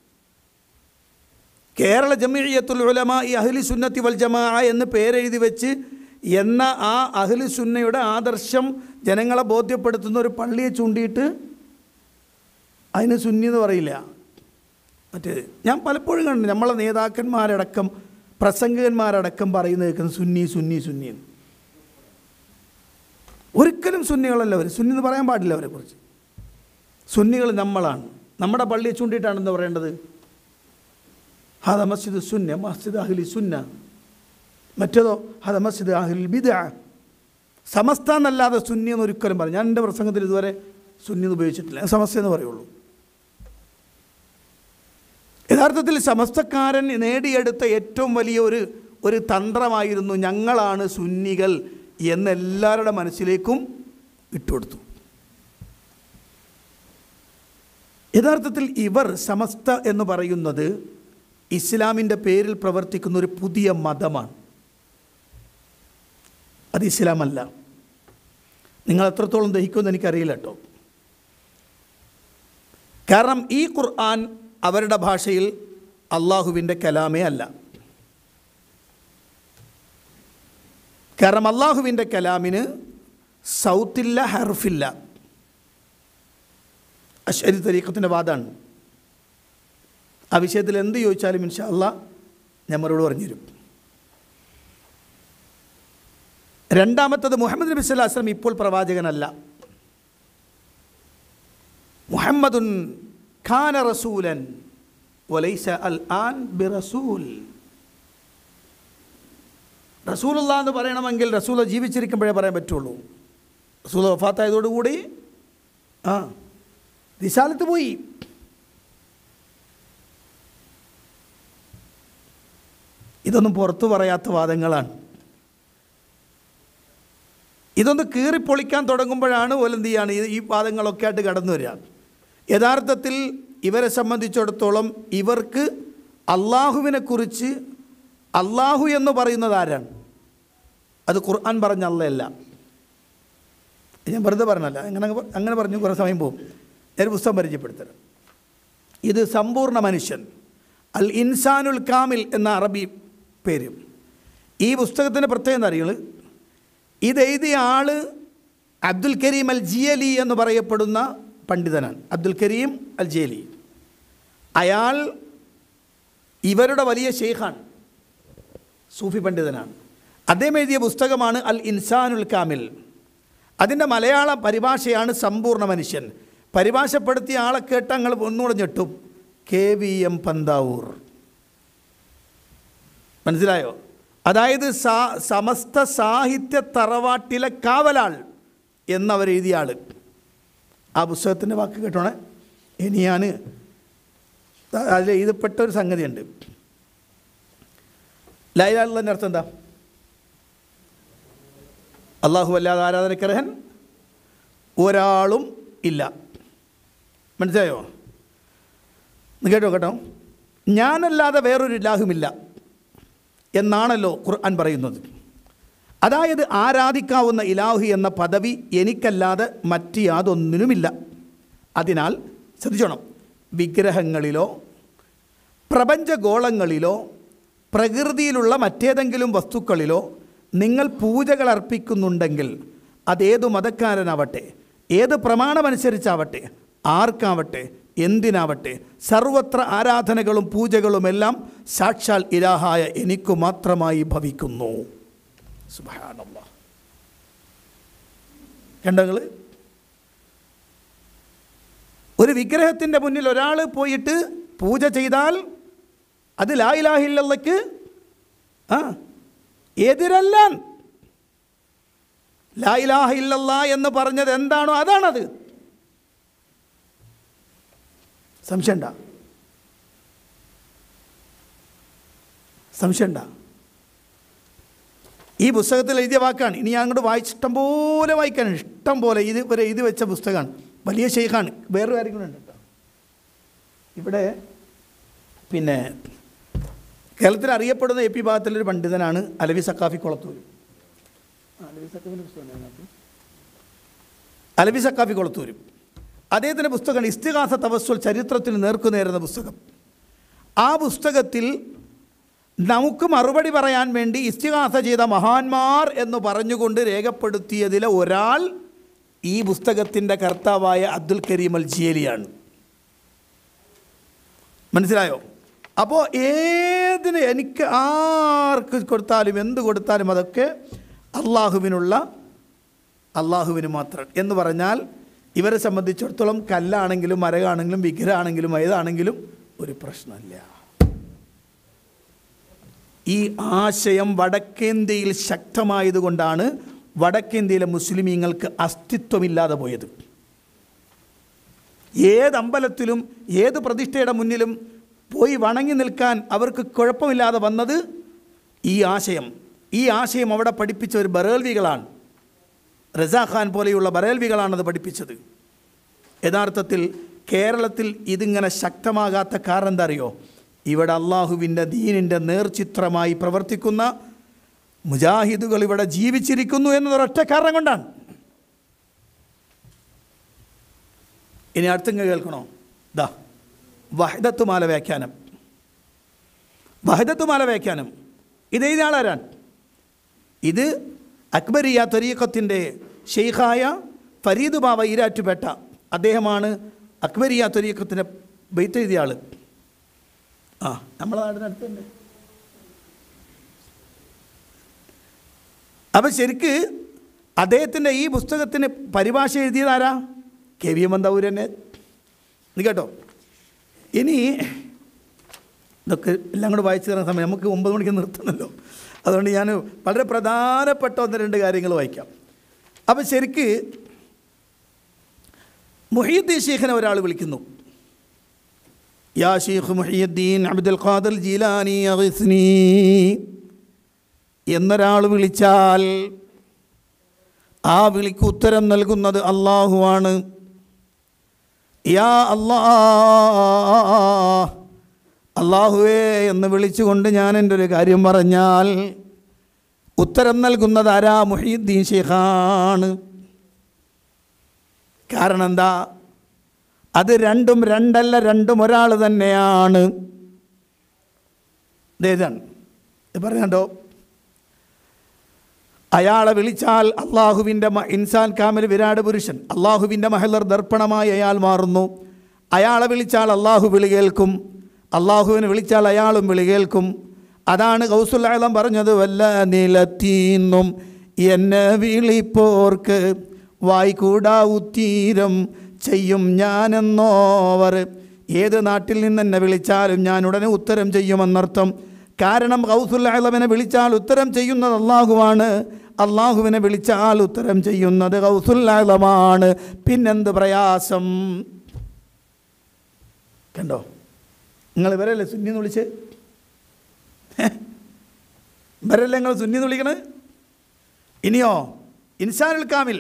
കേരള ജമീയത്തുൽ ഉലമ ഈ അഹ്ലി സുന്നത്തി വൽ ജമാ എന്ന് പേരെഴുതി വെച്ച് എന്ന ആ അഹ്ലി സുന്നയുടെ ആദർശം ജനങ്ങളെ ബോധ്യപ്പെടുത്തുന്ന ഒരു പള്ളിയെ ചൂണ്ടിയിട്ട് അതിന് സുന്നി എന്ന് പറയില്ല മറ്റേത് ഞാൻ പലപ്പോഴും കണ്ടു നമ്മളെ നേതാക്കന്മാരടക്കം പ്രസംഗകന്മാരടക്കം പറയുന്നത് കേൾക്കുന്നത് സുന്നി സുന്നി സുന്നി എന്ന് ഒരിക്കലും സുന്നികളല്ല അവർ സുന്നി എന്ന് പറയാൻ പാടില്ല അവരെ കുറിച്ച് സുന്നികൾ നമ്മളാണ് നമ്മുടെ പള്ളിയെ ചൂണ്ടിയിട്ടാണെന്ന് പറയേണ്ടത് ഹദ മസ്ജിദ് സുന്ന മസ്ജിദ് അഹ്ലി സുന്ന മറ്റേതോ ഹദ മസ്ജിദ് അഹ്ലിൽ ബിദ സമസ്ത എന്നല്ലാതെ സുന്നി എന്ന് ഒരിക്കലും പറയും ഞാൻ എൻ്റെ പ്രസംഗത്തിൽ ഇതുവരെ സുന്നി എന്ന് ഉപയോഗിച്ചിട്ടില്ല ഞാൻ സമസ്ത എന്ന് പറയുള്ളൂ യഥാർത്ഥത്തിൽ സമസ്തക്കാരൻ നേടിയെടുത്ത ഏറ്റവും വലിയ ഒരു ഒരു തന്ത്രമായിരുന്നു ഞങ്ങളാണ് സുന്നികൾ എന്നെല്ലാവരുടെ മനസ്സിലേക്കും ഇട്ടുകൊടുത്തു യഥാർത്ഥത്തിൽ ഇവർ സമസ്ത എന്ന് പറയുന്നത് ഇസ്ലാമിൻ്റെ പേരിൽ പ്രവർത്തിക്കുന്ന ഒരു പുതിയ മതമാണ് അത് ഇസ്ലാമല്ല നിങ്ങൾ എത്രത്തോളം ദഹിക്കുമെന്ന് എനിക്കറിയില്ല കേട്ടോ കാരണം ഈ ഖുർആൻ അവരുടെ ഭാഷയിൽ അള്ളാഹുവിൻ്റെ കലാമേ അല്ല കാരണം അള്ളാഹുവിൻ്റെ കലാമിന് സൗത്തില്ല ഹർഫില്ല അശ്വരി തരീക്കത്തിൻ്റെ വാദമാണ് ആ വിഷയത്തിൽ എന്ത് ചോദിച്ചാലും ഇൻഷാ അള്ളാ ഞാൻ മറുപടി പറഞ്ഞുതരും രണ്ടാമത്തത് മുഹമ്മദ് നബി സ്വല്ലല്ലാഹു അലൈഹി വസല്ലം ഇപ്പോൾ പ്രവാചകനല്ല മുഹമ്മദുൻ ഖാന റസൂലൻ വലൈസ അൽ ആൻ ബി റസൂൽ റസൂലുള്ള എന്ന് പറയണമെങ്കിൽ റസൂല ജീവിച്ചിരിക്കുമ്പോഴേ പറയാൻ പറ്റുള്ളൂ റസൂല വഫാത്തായതോടുകൂടി ആ ദിശാലത്ത് പോയി ഇതൊന്നും പുറത്തു പറയാത്ത വാദങ്ങളാണ് ഇതൊന്ന് കീറിപ്പൊളിക്കാൻ തുടങ്ങുമ്പോഴാണ് ഓലെന്ത് ചെയ്യാണ് ഈ- ഈ വാദങ്ങളൊക്കെ ആയിട്ട് കടന്നു വരിക യഥാർത്ഥത്തിൽ ഇവരെ സംബന്ധിച്ചിടത്തോളം ഇവർക്ക് അള്ളാഹുവിനെ കുറിച്ച് അള്ളാഹു എന്ന് പറയുന്നത് ആരാണ് അത് ഖുർആൻ പറഞ്ഞ അല്ലയല്ല ഞാൻ വെറുതെ പറഞ്ഞല്ല അങ്ങനെ അങ്ങനെ പറഞ്ഞു കുറേ സമയം പോകും ഞാൻ ഒരു പുസ്തകം പരിചയപ്പെടുത്തരാം ഇത് സമ്പൂർണ്ണ മനുഷ്യൻ അൽ ഇൻസാനുൽ കാമിൽ എന്ന അറബി പേര് ഈ പുസ്തകത്തിൻ്റെ പ്രത്യേകത എന്താ അറിയുന്നത് ഇത് എഴുതിയ ആൾ അബ്ദുൽ കരീം അൽ ജിയലി എന്ന് പറയപ്പെടുന്ന പണ്ഡിതനാണ് അബ്ദുൽ കരീം അൽ ജിയലി അയാൾ ഇവരുടെ വലിയ ഷെയ്ഖാണ് സൂഫി പണ്ഡിതനാണ് അദ്ദേഹം എഴുതിയ പുസ്തകമാണ് അൽ ഇൻസാനുൽ കാമിൽ അതിൻ്റെ മലയാള പരിഭാഷയാണ് സമ്പൂർണ്ണ മനുഷ്യൻ പരിഭാഷപ്പെടുത്തിയ ആളെ കേട്ട് ഞങ്ങൾ ഒന്നുകൂടെ ഞെട്ടും കെ വി എം പന്താവൂർ മനസ്സിലായോ അതായത് സാ സമസ്ത സാഹിത്യ തറവാട്ടിലെ കാവലാൾ എന്നവർ എഴുതിയ ആൾ ആ പുസ്തകത്തിൻ്റെ വാക്ക് കേട്ടോണേ ഇനി ഞാൻ അതിൽ എഴുതപ്പെട്ട ഒരു സംഗതിയുണ്ട് ലൈലാളുള്ളതിൻ്റെ അർത്ഥം എന്താ അള്ളാഹു അല്ലാതെ ആരാധനക്കർഹൻ ഒരാളും ഇല്ല മനസ്സിലായോ ഒന്ന് കേട്ടോ കേട്ടോ ഞാനല്ലാതെ വേറൊരു ഇലാഹുമില്ല എന്നാണല്ലോ ഖുർആൻ പറയുന്നത് അതായത് ആരാധിക്കാവുന്ന ഇലാഹു എന്ന പദവി എനിക്കല്ലാതെ മറ്റ് യാതൊന്നിനുമില്ല അതിനാൽ ശ്രദ്ധിച്ചോണം വിഗ്രഹങ്ങളിലോ പ്രപഞ്ചഗോളങ്ങളിലോ പ്രകൃതിയിലുള്ള മറ്റേതെങ്കിലും വസ്തുക്കളിലോ നിങ്ങൾ പൂജകൾ അർപ്പിക്കുന്നുണ്ടെങ്കിൽ അതേതു മതക്കാരനാവട്ടെ ഏത് പ്രമാണമനുസരിച്ചാവട്ടെ ആർക്കാവട്ടെ എന്തിനാവട്ടെ സർവത്ര ആരാധനകളും പൂജകളുമെല്ലാം സാക്ഷാൽ ഇലാഹായ എനിക്കു മാത്രമായി ഭവിക്കുന്നു സുബ്ഹാനല്ലാഹ് കണ്ടങ്ങൾ ഒരു വിഗ്രഹത്തിൻ്റെ മുന്നിൽ ഒരാൾ പോയിട്ട് പൂജ ചെയ്താൽ അത് ലായിലാഹില്ലക്ക് ആ എതിരല്ല ലായിലാഹ ഇല്ലല്ലാ എന്ന് പറഞ്ഞത് എന്താണോ അതാണത് സംശയണ്ട സംശയണ്ട ഈ പുസ്തകത്തിൽ എഴുതിയ വാക്കാണ് ഇനി ഞാൻ അങ്ങോട്ട് വായിച്ച് ഇഷ്ടം പോലെ വായിക്കാനാണ് ഇഷ്ടം പോലെ ഇത് വരെ എഴുതി വെച്ച പുസ്തകമാണ് വലിയ ഷെയ്ഖാണ് വേറൊരു കാര്യം കൂടെ ഉണ്ട് കേട്ടോ ഇവിടെ പിന്നെ കേരളത്തിൽ അറിയപ്പെടുന്ന എ പി ഭാഗത്തിലൊരു പണ്ഡിതനാണ് അലവി സക്കാഫി കൊളത്തൂർ ആ, അലവി സക്കാഫിൻ്റെ പുസ്തകം അതിനകത്ത് അലവി സക്കാഫി കൊളത്തൂർ അദ്ദേഹത്തിൻ്റെ പുസ്തകമാണ് ഇസ്തിഹാസ തവസ്വൽ ചരിത്രത്തിന് നേർക്കുനേരുന്ന പുസ്തകം ആ പുസ്തകത്തിൽ നമുക്ക് മറുപടി പറയാൻ വേണ്ടി ഇസ്തിഹാസ ചെയ്ത മഹാന്മാർ എന്ന് പറഞ്ഞുകൊണ്ട് രേഖപ്പെടുത്തിയതിലെ ഒരാൾ ഈ പുസ്തകത്തിൻ്റെ കർത്താവായ അബ്ദുൽ കരീം അൽ ജിയലിയാണ് മനസ്സിലായോ അപ്പോൾ ഏതിന് എനിക്ക് ആർക്ക് കൊടുത്താലും എന്ത് കൊടുത്താലും അതൊക്കെ അള്ളാഹുവിനുള്ള അള്ളാഹുവിന് മാത്രം എന്ന് പറഞ്ഞാൽ ഇവരെ സംബന്ധിച്ചിടത്തോളം കല്ലാണെങ്കിലും മരകാണെങ്കിലും വിഗ്രഹമാണെങ്കിലും ഏതാണെങ്കിലും ഒരു പ്രശ്നമില്ല ഈ ആശയം വടക്കേന്ത്യയിൽ ശക്തമായതുകൊണ്ടാണ് വടക്കേന്ത്യയിലെ മുസ്ലിമീങ്ങൾക്ക് അസ്തിത്വമില്ലാതെ പോയത് ഏത് അമ്പലത്തിലും ഏത് പ്രതിഷ്ഠയുടെ മുന്നിലും പോയി വണങ്ങി നിൽക്കാൻ അവർക്ക് കുഴപ്പമില്ലാതെ വന്നത് ഈ ആശയം ഈ ആശയം അവിടെ പഠിപ്പിച്ച ഒരു ബറേൽവികളാണ് റസാ ഖാൻ പോലെയുള്ള ബറേൽവികളാണത് പഠിപ്പിച്ചത് യഥാർത്ഥത്തിൽ കേരളത്തിൽ ഇതിങ്ങനെ ശക്തമാകാത്ത കാരണം എന്താ അറിയോ ഇവിടെ അള്ളാഹുവിൻ്റെ ദീനിൻ്റെ നേർചിത്രമായി പ്രവർത്തിക്കുന്ന മുജാഹിദുകൾ ഇവിടെ ജീവിച്ചിരിക്കുന്നു എന്നതൊരൊറ്റ കാരണം കൊണ്ടാണ് ഇനി അടുത്തങ്ങ് കേൾക്കണോ ദാ വഹദത്തുമാല വ്യാഖ്യാനം വഹദത്തുമാല വ്യാഖ്യാനം ഇത് എഴുതിയ ആളാരാൻ ഇത് അക്ബരിയ ത്വരീഖത്തിൻ്റെ ഷെയ്ഖായ ഫരീദ് ബാബ ഈരാറ്റുപേട്ട അദ്ദേഹമാണ് അക്ബരിയ ത്വരീഖത്തിൻ്റെ ബെയ്ത്ത് എഴുതിയ ആൾ ആ നമ്മളെ നാടിനടുത്ത് തന്നെ അപ്പം ശരിക്ക് അദ്ദേഹത്തിൻ്റെ ഈ പുസ്തകത്തിന് പരിഭാഷ എഴുതിയതാരാ കെ വി എം എന്താവൂരനെ ഇത് കേട്ടോ ഇനി ഇതൊക്കെ എല്ലാം കൂടെ വായിച്ചു തരുന്ന സമയം നമുക്ക് ഒമ്പത് മണിക്ക് നിർത്തണമല്ലോ അതുകൊണ്ട് ഞാൻ വളരെ പ്രധാനപ്പെട്ട ഒന്ന് രണ്ട് കാര്യങ്ങൾ വായിക്കാം അപ്പം ശരിക്ക് മുഹീദ്ദീൻ ഷെയ്ഖിനെ ഒരാൾ വിളിക്കുന്നു യാ ഷെയ്ഖ് മുഹീദ്ദീൻ അബ്ദുൽ ഖാദർ ജീലാനി അഗിസ്നി എന്നൊരാൾ വിളിച്ചാൽ ആ വിളിക്ക് ഉത്തരം നൽകുന്നത് അള്ളാഹുവാണ് യാ അല്ലാ അള്ളാഹുവേ എന്ന് വിളിച്ചുകൊണ്ട് ഞാൻ എൻ്റെ ഒരു കാര്യം പറഞ്ഞാൽ ഉത്തരം നൽകുന്നത് ആരാ മുഹീദ്ദീൻ ഷെയ്ഖാണ് കാരണം എന്താ അത് രണ്ടും രണ്ടല്ല രണ്ടും ഒരാൾ തന്നെയാണ് ഇതാണ് ഇത് പറഞ്ഞോ അയാളെ വിളിച്ചാൽ അള്ളാഹുവിൻ്റെ മ ഇൻസാൻ കാമൽ വിരാട് പുരുഷൻ അള്ളാഹുവിൻ്റെ മഹലർ ദർപ്പണമായി അയാൾ മാറുന്നു അയാളെ വിളിച്ചാൽ അള്ളാഹു വിളി കേൾക്കും അള്ളാഹുവിനെ വിളിച്ചാൽ അയാളും വിളി കേൾക്കും അതാണ് കൗസുല്ലാളം പറഞ്ഞത് വല്ല നിലത്തീന്നും എന്നെ വിളിപ്പോർക്ക് വായിക്കൂടാ ഉത്തീരം ചെയ്യും ഞാനെന്നോവർ ഏത് നാട്ടിൽ നിന്ന് എന്നെ വിളിച്ചാലും ഞാൻ ഉടനെ ഉത്തരം ചെയ്യുമെന്നർത്ഥം കാരണം ഗൗസുല്ലാളമിനെ വിളിച്ചാൽ ഉത്തരം ചെയ്യുന്നത് അള്ളാഹുവാണ് അള്ളാഹുവിനെ വിളിച്ചാൽ ഉത്തരം ചെയ്യുന്നത് ഗൗസുല്ലാളമാണ് പിന്നെന്ത് പ്രയാസം കണ്ടോ നിങ്ങൾ ഇവരല്ലേ സുന്നി എന്ന് വിളിച്ച് ഇവരല്ലേ നിങ്ങൾ സുന്നി എന്ന് വിളിക്കണത് ഇനിയോ ഇൻസാനുൽ കാമിൽ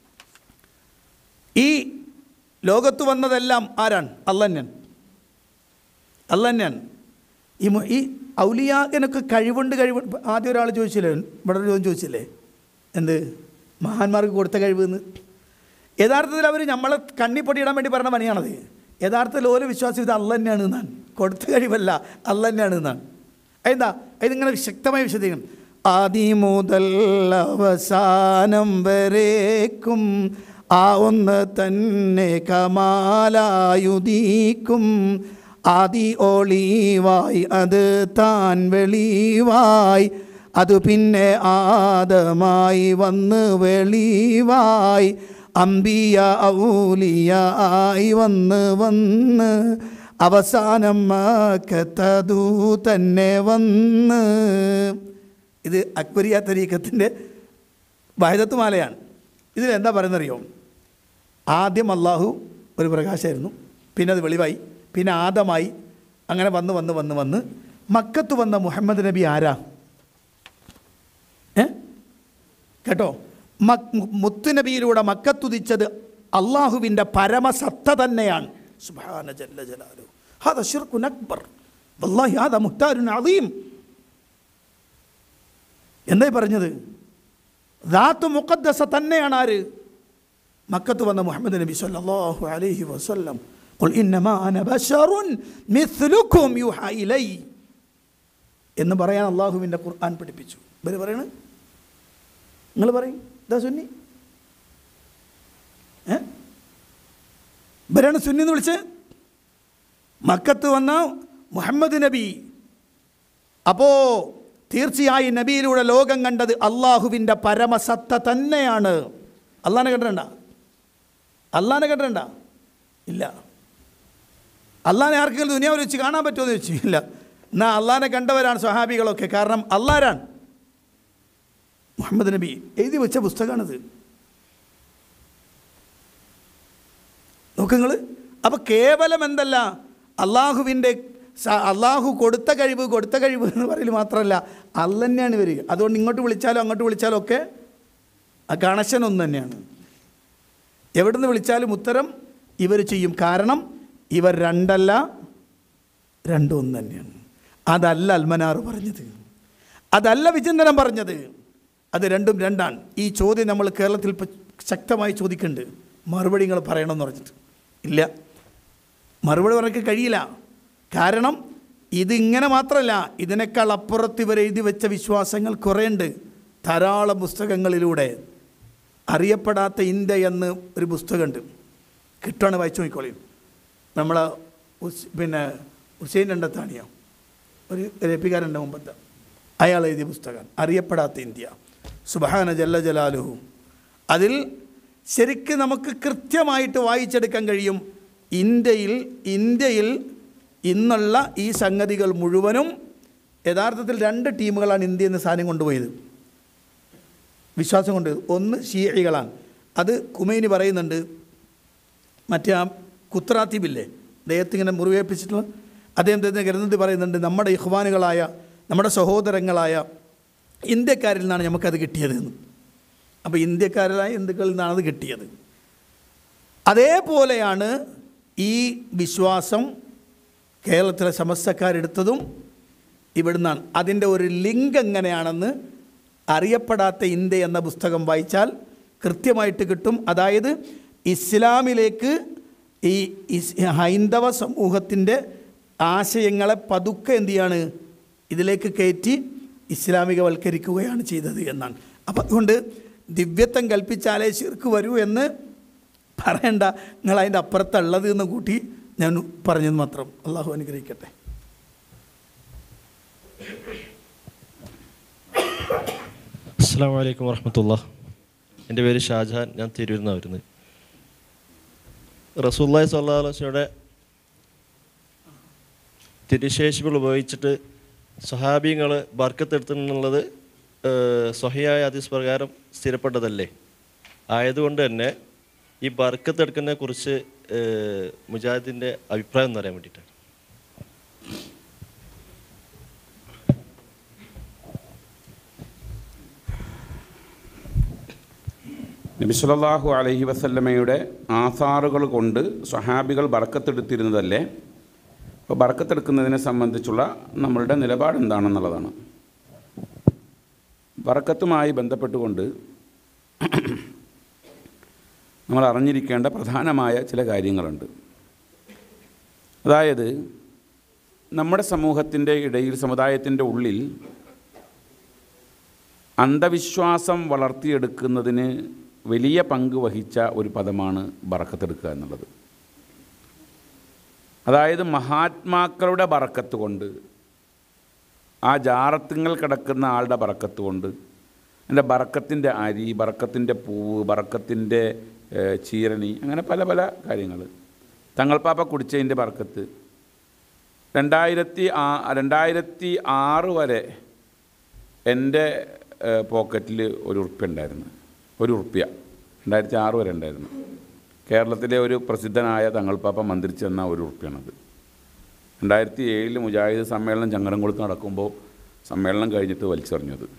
ഈ ലോകത്ത് വന്നതെല്ലാം ആരാണ് അല്ലന്യൻ അല്ലന്യൻ ഈ മു- ഈ ഔലിയാകനൊക്കെ കഴിവുണ്ട് കഴിവ് ആദ്യം ഒരാൾ ചോദിച്ചില്ലേ ഇവിടെ ഒരു ചോദ്യം ചോദിച്ചില്ലേ എന്ത് മഹാന്മാർക്ക് കൊടുത്ത കഴിവ് എന്ന് യഥാർത്ഥത്തിൽ അവർ നമ്മളെ കണ്ണിപ്പൊടി ഇടാൻ വേണ്ടി പറഞ്ഞ പണിയാണത് യഥാർത്ഥത്തിൽ ഓരോ വിശ്വാസം ഇത് അല്ല തന്നെയാണ് എന്നാണ് കൊടുത്ത കഴിവല്ല അല്ല തന്നെയാണ് എന്നാണ് എന്താ ഇതിങ്ങനെ ശക്തമായി വിശദീകരിക്കും ആദി മുതൽ അവസാനം വരേക്കും ആ ഒന്ന് തന്നെ കമാലായുദീക്കും ആദി ഒളിവായി അത് താൻ വെളിവായി അത് പിന്നെ ആദമായി വന്ന് വെളിവായി അമ്പിയ ഔലിയ ആയി വന്ന് വന്ന് അവസാനം മക്കത്തതു തന്നെ വന്ന് ഇത് അക്ബരിയ തരീക്കത്തിൻ്റെ വൈദത്തുമാലയാണ് ഇതിൽ എന്താ പറയുന്നറിയോ ആദ്യം അള്ളാഹു ഒരു പ്രകാശമായിരുന്നു പിന്നെ അത് വെളിവായി പിന്നെ ആദമായി അങ്ങനെ വന്ന് വന്ന് വന്ന് വന്ന് മക്കത്ത് വന്ന മുഹമ്മദ് നബി ആരാ ഏ കേട്ടോ മക് മുത്തുനബിയിലൂടെ മക്കത്തുദിച്ചത് അള്ളാഹുവിൻ്റെ പരമസത്ത തന്നെയാണ് സുബ്ഹാന ജല്ല ജലാലു ഹാദ ശിർക്കുൻ അക്ബർ വല്ലാഹി ഹാദ മുഹ്താരുൻ അളീം എന്തായി പറഞ്ഞത് ദാത്ത് മുഖദ്ദസ തന്നെയാണ് ആര് മക്കത്ത് വന്ന മുഹമ്മദ് നബി സല്ലല്ലാഹു അലൈഹി വസല്ലം ഖുൽ ഇന്നമാ അന ബശറുൻ മിസ്ലുക്കും യുഹ ഇലൈ എന്ന് പറയാൻ അള്ളാഹുവിൻ്റെ ഖുർആൻ പഠിപ്പിച്ചു ഇവർ പറയണ് നിങ്ങൾ പറയും ഇതാ സുന്നി ഏ ഇവരാണ് സുന്നി എന്ന് വിളിച്ച് മക്കത്ത് വന്ന മുഹമ്മദ് നബി അപ്പോൾ തീർച്ചയായും നബിയിലൂടെ ലോകം കണ്ടത് അള്ളാഹുവിൻ്റെ പരമസത്ത തന്നെയാണ് അള്ളാനെ കണ്ടിട്ടുണ്ട അള്ളാനെ കണ്ടിട്ടുണ്ട ഇല്ല അള്ളാനെ ആർക്കെങ്കിലും ദുനിയാവിൽ വെച്ച് കാണാൻ പറ്റുമോ എന്ന് ചോദിച്ചു ഇല്ല എന്നാൽ അള്ളാനെ കണ്ടവരാണ് സ്വഹാബികളൊക്കെ കാരണം അള്ളാരാണ് മുഹമ്മദ് നബി എഴുതി വെച്ച പുസ്തകമാണിത് നോക്കുങ്ങൾ അപ്പോൾ കേവലം എന്തല്ല അള്ളാഹുവിൻ്റെ സ- അള്ളാഹു കൊടുത്ത കഴിവ് കൊടുത്ത കഴിവ് എന്ന് പറയൽ മാത്രമല്ല അല്ല തന്നെയാണ് ഇവർ അതുകൊണ്ട് ഇങ്ങോട്ട് വിളിച്ചാലും അങ്ങോട്ട് വിളിച്ചാലും ഒക്കെ ആ കണക്ഷൻ ഒന്ന് തന്നെയാണ് എവിടുന്ന് വിളിച്ചാലും ഉത്തരം ഇവർ ചെയ്യും കാരണം ഇവർ രണ്ടല്ല രണ്ടും ഒന്ന് തന്നെയാണ് അതല്ല അൽമനാർ പറഞ്ഞത് അതല്ല വിചിന്തനം പറഞ്ഞത് അത് രണ്ടും രണ്ടാണ് ഈ ചോദ്യം നമ്മൾ കേരളത്തിൽ ഇപ്പം ശക്തമായി ചോദിക്കുന്നുണ്ട് മറുപടി നിങ്ങൾ പറയണമെന്ന് പറഞ്ഞിട്ട് ഇല്ല മറുപടി പറയാൻ കഴിയില്ല കാരണം ഇതിങ്ങനെ മാത്രമല്ല ഇതിനേക്കാൾ അപ്പുറത്ത് ഇവർ എഴുതി വെച്ച വിശ്വാസങ്ങൾ കുറേയുണ്ട് ധാരാളം പുസ്തകങ്ങളിലൂടെ അറിയപ്പെടാത്ത ഇന്ത്യ എന്ന് ഒരു പുസ്തകമുണ്ട് കിട്ടുവാണ് വായിച്ചു നോക്കിക്കോളി നമ്മളെ ഉസ്- പിന്നെ ഹുസൈൻ രണ്ടത്താണിയോ ഒരു രപ്പിക്കാരൻ്റെ മുമ്പത്തെ അയാൾ എഴുതിയ പുസ്തകം അറിയപ്പെടാത്ത ഇന്ത്യ സുബഹാന ജല്ല ജലാലുഹു അതിൽ ശരിക്ക് നമുക്ക് കൃത്യമായിട്ട് വായിച്ചെടുക്കാൻ കഴിയും ഇന്ത്യയിൽ ഇന്ത്യയിൽ ഇന്നുള്ള ഈ സംഗതികൾ മുഴുവനും യഥാർത്ഥത്തിൽ രണ്ട് ടീമുകളാണ് ഇന്ത്യയിൽ നിന്ന് സാധനം കൊണ്ടുപോയത് വിശ്വാസം കൊണ്ട് ഒന്ന് ഷീഹികളാണ് അത് കുമൈനി പറയുന്നുണ്ട് മറ്റേ ആ കുത്രാത്തിബില്ലേ അദ്ദേഹത്തെ ഇങ്ങനെ മുറിവേൽപ്പിച്ചിട്ടുള്ള അദ്ദേഹം തന്നെ ഗ്രന്ഥത്തിൽ പറയുന്നുണ്ട് നമ്മുടെ ഇഹ്വാനുകളായ നമ്മുടെ സഹോദരങ്ങളായ ഇന്ത്യക്കാരിൽ നിന്നാണ് നമുക്കത് കിട്ടിയതെന്ന് അപ്പോൾ ഇന്ത്യക്കാരായ ഹിന്ദുക്കളിൽ നിന്നാണ് അത് കിട്ടിയത് അതേപോലെയാണ് ഈ വിശ്വാസം കേരളത്തിലെ സമസ്തക്കാരെടുത്തതും ഇവിടുന്നാണ് അതിൻ്റെ ഒരു ലിങ്ക് എങ്ങനെയാണെന്ന് അറിയപ്പെടാത്ത ഇന്ത്യ എന്ന പുസ്തകം വായിച്ചാൽ കൃത്യമായിട്ട് കിട്ടും അതായത് ഇസ്ലാമിലേക്ക് ഈ ഇസ് ഹൈന്ദവ സമൂഹത്തിൻ്റെ ആശയങ്ങളെ പതുക്കെ എന്ത് ചെയ്യാണ് ഇതിലേക്ക് കയറ്റി ഇസ്ലാമികവൽക്കരിക്കുകയാണ് ചെയ്തത് എന്നാണ് അപ്പം അതുകൊണ്ട് ദിവ്യത്വം കൽപ്പിച്ചാലേ ശിർക്ക് വരൂ എന്ന് പറയണ്ട നിങ്ങൾ അതിൻ്റെ അപ്പുറത്തുള്ളത് എന്ന് കൂട്ടി ഞാൻ പറഞ്ഞത് മാത്രം അള്ളാഹു അനുഗ്രഹിക്കട്ടെ അസ്സാം വലൈക്കും വർഹമത്തുള്ള എൻ്റെ പേര് ഷാജഹാൻ ഞാൻ തിരൂരിൽ നിന്നാണ് വരുന്നത് റസൂല്ലായി സല്ലാസ്ലയുടെ തിരുശേഷികൾ ഉപയോഗിച്ചിട്ട് സഹാബിങ്ങൾ ബർക്കത്തെടുത്തുന്നുള്ളത് സ്വഹിയായ ഹദീസ് പ്രകാരം സ്ഥിരപ്പെട്ടതല്ലേ ആയതുകൊണ്ട് തന്നെ ഈ ബർക്കത്തെടുക്കുന്നതിനെ കുറിച്ച് മുജാഹിദിൻ്റെ അഭിപ്രായം എന്ന് അറിയാൻ വേണ്ടിയിട്ടാണ് നബി സല്ലല്ലാഹു അലൈഹി വസല്ലമയുടെ ആധാറുകൾ കൊണ്ട് സ്വഹാബികൾ ബറക്കത്തെടുത്തിരുന്നതല്ലേ അപ്പോൾ ബറക്കത്തെടുക്കുന്നതിനെ സംബന്ധിച്ചുള്ള നമ്മളുടെ നിലപാട് എന്താണെന്നുള്ളതാണ് ബറക്കത്തുമായി ബന്ധപ്പെട്ടുകൊണ്ട് നമ്മൾ അറിഞ്ഞിരിക്കേണ്ട പ്രധാനമായ ചില കാര്യങ്ങളുണ്ട് അതായത് നമ്മുടെ സമൂഹത്തിൻ്റെ ഇടയിൽ സമുദായത്തിൻ്റെ ഉള്ളിൽ അന്ധവിശ്വാസം വളർത്തിയെടുക്കുന്നതിന് വലിയ പങ്ക് വഹിച്ച ഒരു പദമാണ് ബറക്കത്തെടുക്കുക എന്നുള്ളത് അതായത് മഹാത്മാക്കളുടെ ബറക്കത്ത് കൊണ്ട് ആ ജാറത്തുങ്ങൾ കിടക്കുന്ന ആളുടെ ബറക്കത്ത് കൊണ്ട് എൻ്റെ ബറക്കത്തിൻ്റെ അരി ബറക്കത്തിൻ്റെ പൂവ് ബറക്കത്തിൻ്റെ ഏഹ്, ചീരണി അങ്ങനെ പല പല കാര്യങ്ങൾ തങ്ങൾപ്പാപ്പ കുടിച്ചതിൻ്റെ ബറക്കത്ത് രണ്ടായിരത്തി ആ രണ്ടായിരത്തി ആറ് വരെ എൻ്റെ പോക്കറ്റിൽ ഒരു ഉറുപ്പ്യ ഉണ്ടായിരുന്നു ഒരു ഉറുപ്പ്യ രണ്ടായിരത്തി ആറ് വരെ ഉണ്ടായിരുന്നു കേരളത്തിലെ ഒരു പ്രസിദ്ധനായ തങ്ങൾപ്പാപ്പ മന്ത്രിച്ചു തന്ന ഒരു ഉറുപ്പ്യാണത് രണ്ടായിരത്തി ഏഴിൽ മുജാഹിദ് സമ്മേളനം ചങ്ങരംകുളത്ത് നടക്കുമ്പോൾ സമ്മേളനം കഴിഞ്ഞിട്ട് വലിച്ചെറിഞ്ഞത്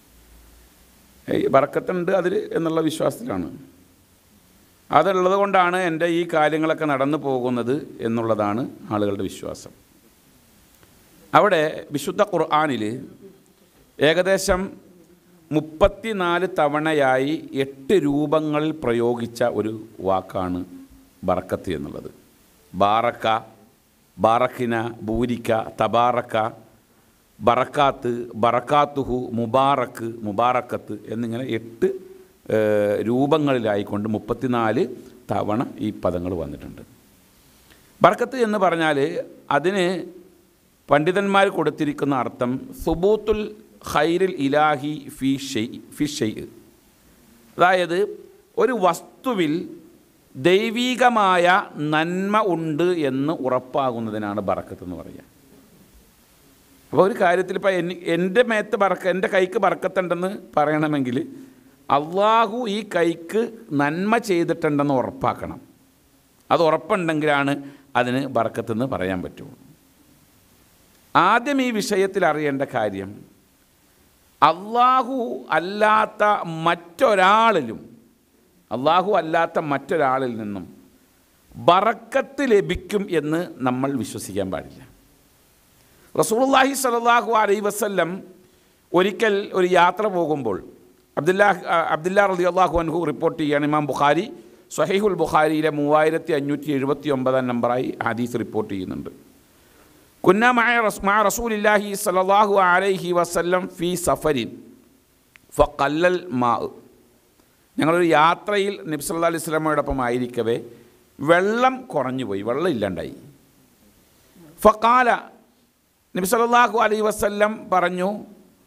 ഈ ബറക്കത്തുണ്ട് അതിൽ എന്നുള്ള വിശ്വാസത്തിലാണ് അതുള്ളത് കൊണ്ടാണ് എൻ്റെ ഈ കാര്യങ്ങളൊക്കെ നടന്നു പോകുന്നത് എന്നുള്ളതാണ് ആളുകളുടെ വിശ്വാസം അവിടെ വിശുദ്ധ ഖുർആാനിൽ ഏകദേശം മുപ്പത്തിനാല് തവണയായി എട്ട് രൂപങ്ങളിൽ പ്രയോഗിച്ച ഒരു വാക്കാണ് ബറക്കത്ത് എന്നുള്ളത് ബാറക്ക ബാറക്കിന ബൂരിക്ക തബാറക്ക ബറക്കാത്ത് ബറക്കാത്തുഹു മുബാറക്ക് മുബാറക്കത്ത് എന്നിങ്ങനെ എട്ട് ഏഹ്, രൂപങ്ങളിലായിക്കൊണ്ട് മുപ്പത്തിനാല് തവണ ഈ പദങ്ങൾ വന്നിട്ടുണ്ട് ബർക്കത്ത് എന്ന് പറഞ്ഞാൽ അതിന് പണ്ഡിതന്മാർ കൊടുത്തിരിക്കുന്ന അർത്ഥം സുബൂത്തുൽ ഖൈറിൽ ഇലാഹി ഫി ഷെയ് ഫി ഷെയ് അതായത് ഒരു വസ്തുവിൽ ദൈവീകമായ നന്മ ഉണ്ട് എന്ന് ഉറപ്പാകുന്നതിനാണ് ബറക്കത്ത് എന്ന് പറയുക അപ്പോൾ ഒരു കാര്യത്തിൽ ഇപ്പോൾ എനി എൻ്റെ മേത്ത് ബറക്ക എൻ്റെ കൈക്ക് ബറക്കത്തുണ്ടെന്ന് പറയണമെങ്കിൽ അള്ളാഹു ഈ കൈക്ക് നന്മ ചെയ്തിട്ടുണ്ടെന്ന് ഉറപ്പാക്കണം അത് ഉറപ്പുണ്ടെങ്കിലാണ് അതിന് ബറക്കത്തെന്ന് പറയാൻ പറ്റുള്ളൂ ആദ്യം ഈ വിഷയത്തിൽ അറിയേണ്ട കാര്യം അള്ളാഹു അല്ലാത്ത മറ്റൊരാളിലും അള്ളാഹു അല്ലാത്ത മറ്റൊരാളിൽ നിന്നും ബറക്കത്ത് ലഭിക്കും എന്ന് നമ്മൾ വിശ്വസിക്കാൻ പാടില്ല റസൂലുള്ളാഹി സ്വല്ലല്ലാഹു അലൈഹി വസല്ലം ഒരിക്കൽ ഒരു യാത്ര പോകുമ്പോൾ അബ്ദുല്ലാ അബ്ദുല്ലാ റളി അള്ളാഹു അൻഹു റിപ്പോർട്ട് ചെയ്യുകയാണ് ഇമാം ബുഖാരി സ്വഹീഹുൽ ബുഖാരിയിലെ മൂവായിരത്തി അഞ്ഞൂറ്റി എഴുപത്തി ഒമ്പതാം നമ്പറായി ഹദീസ് റിപ്പോർട്ട് ചെയ്യുന്നുണ്ട് കുന്ന മായ റസ് മാ റസൂലില്ലാഹി സ്വല്ലല്ലാഹു അലൈഹി വസല്ലം ഫി സഫരിൻ ഫക്കല്ലൽ മാ ഞങ്ങളൊരു യാത്രയിൽ നബി സല്ലല്ലാഹു അലൈഹി സ്വലമയോടൊപ്പം ആയിരിക്കവേ വെള്ളം കുറഞ്ഞുപോയി വെള്ളം ഇല്ലാണ്ടായി ഫക്കാല നബി സല്ലല്ലാഹു അലൈഹി വസല്ലം പറഞ്ഞു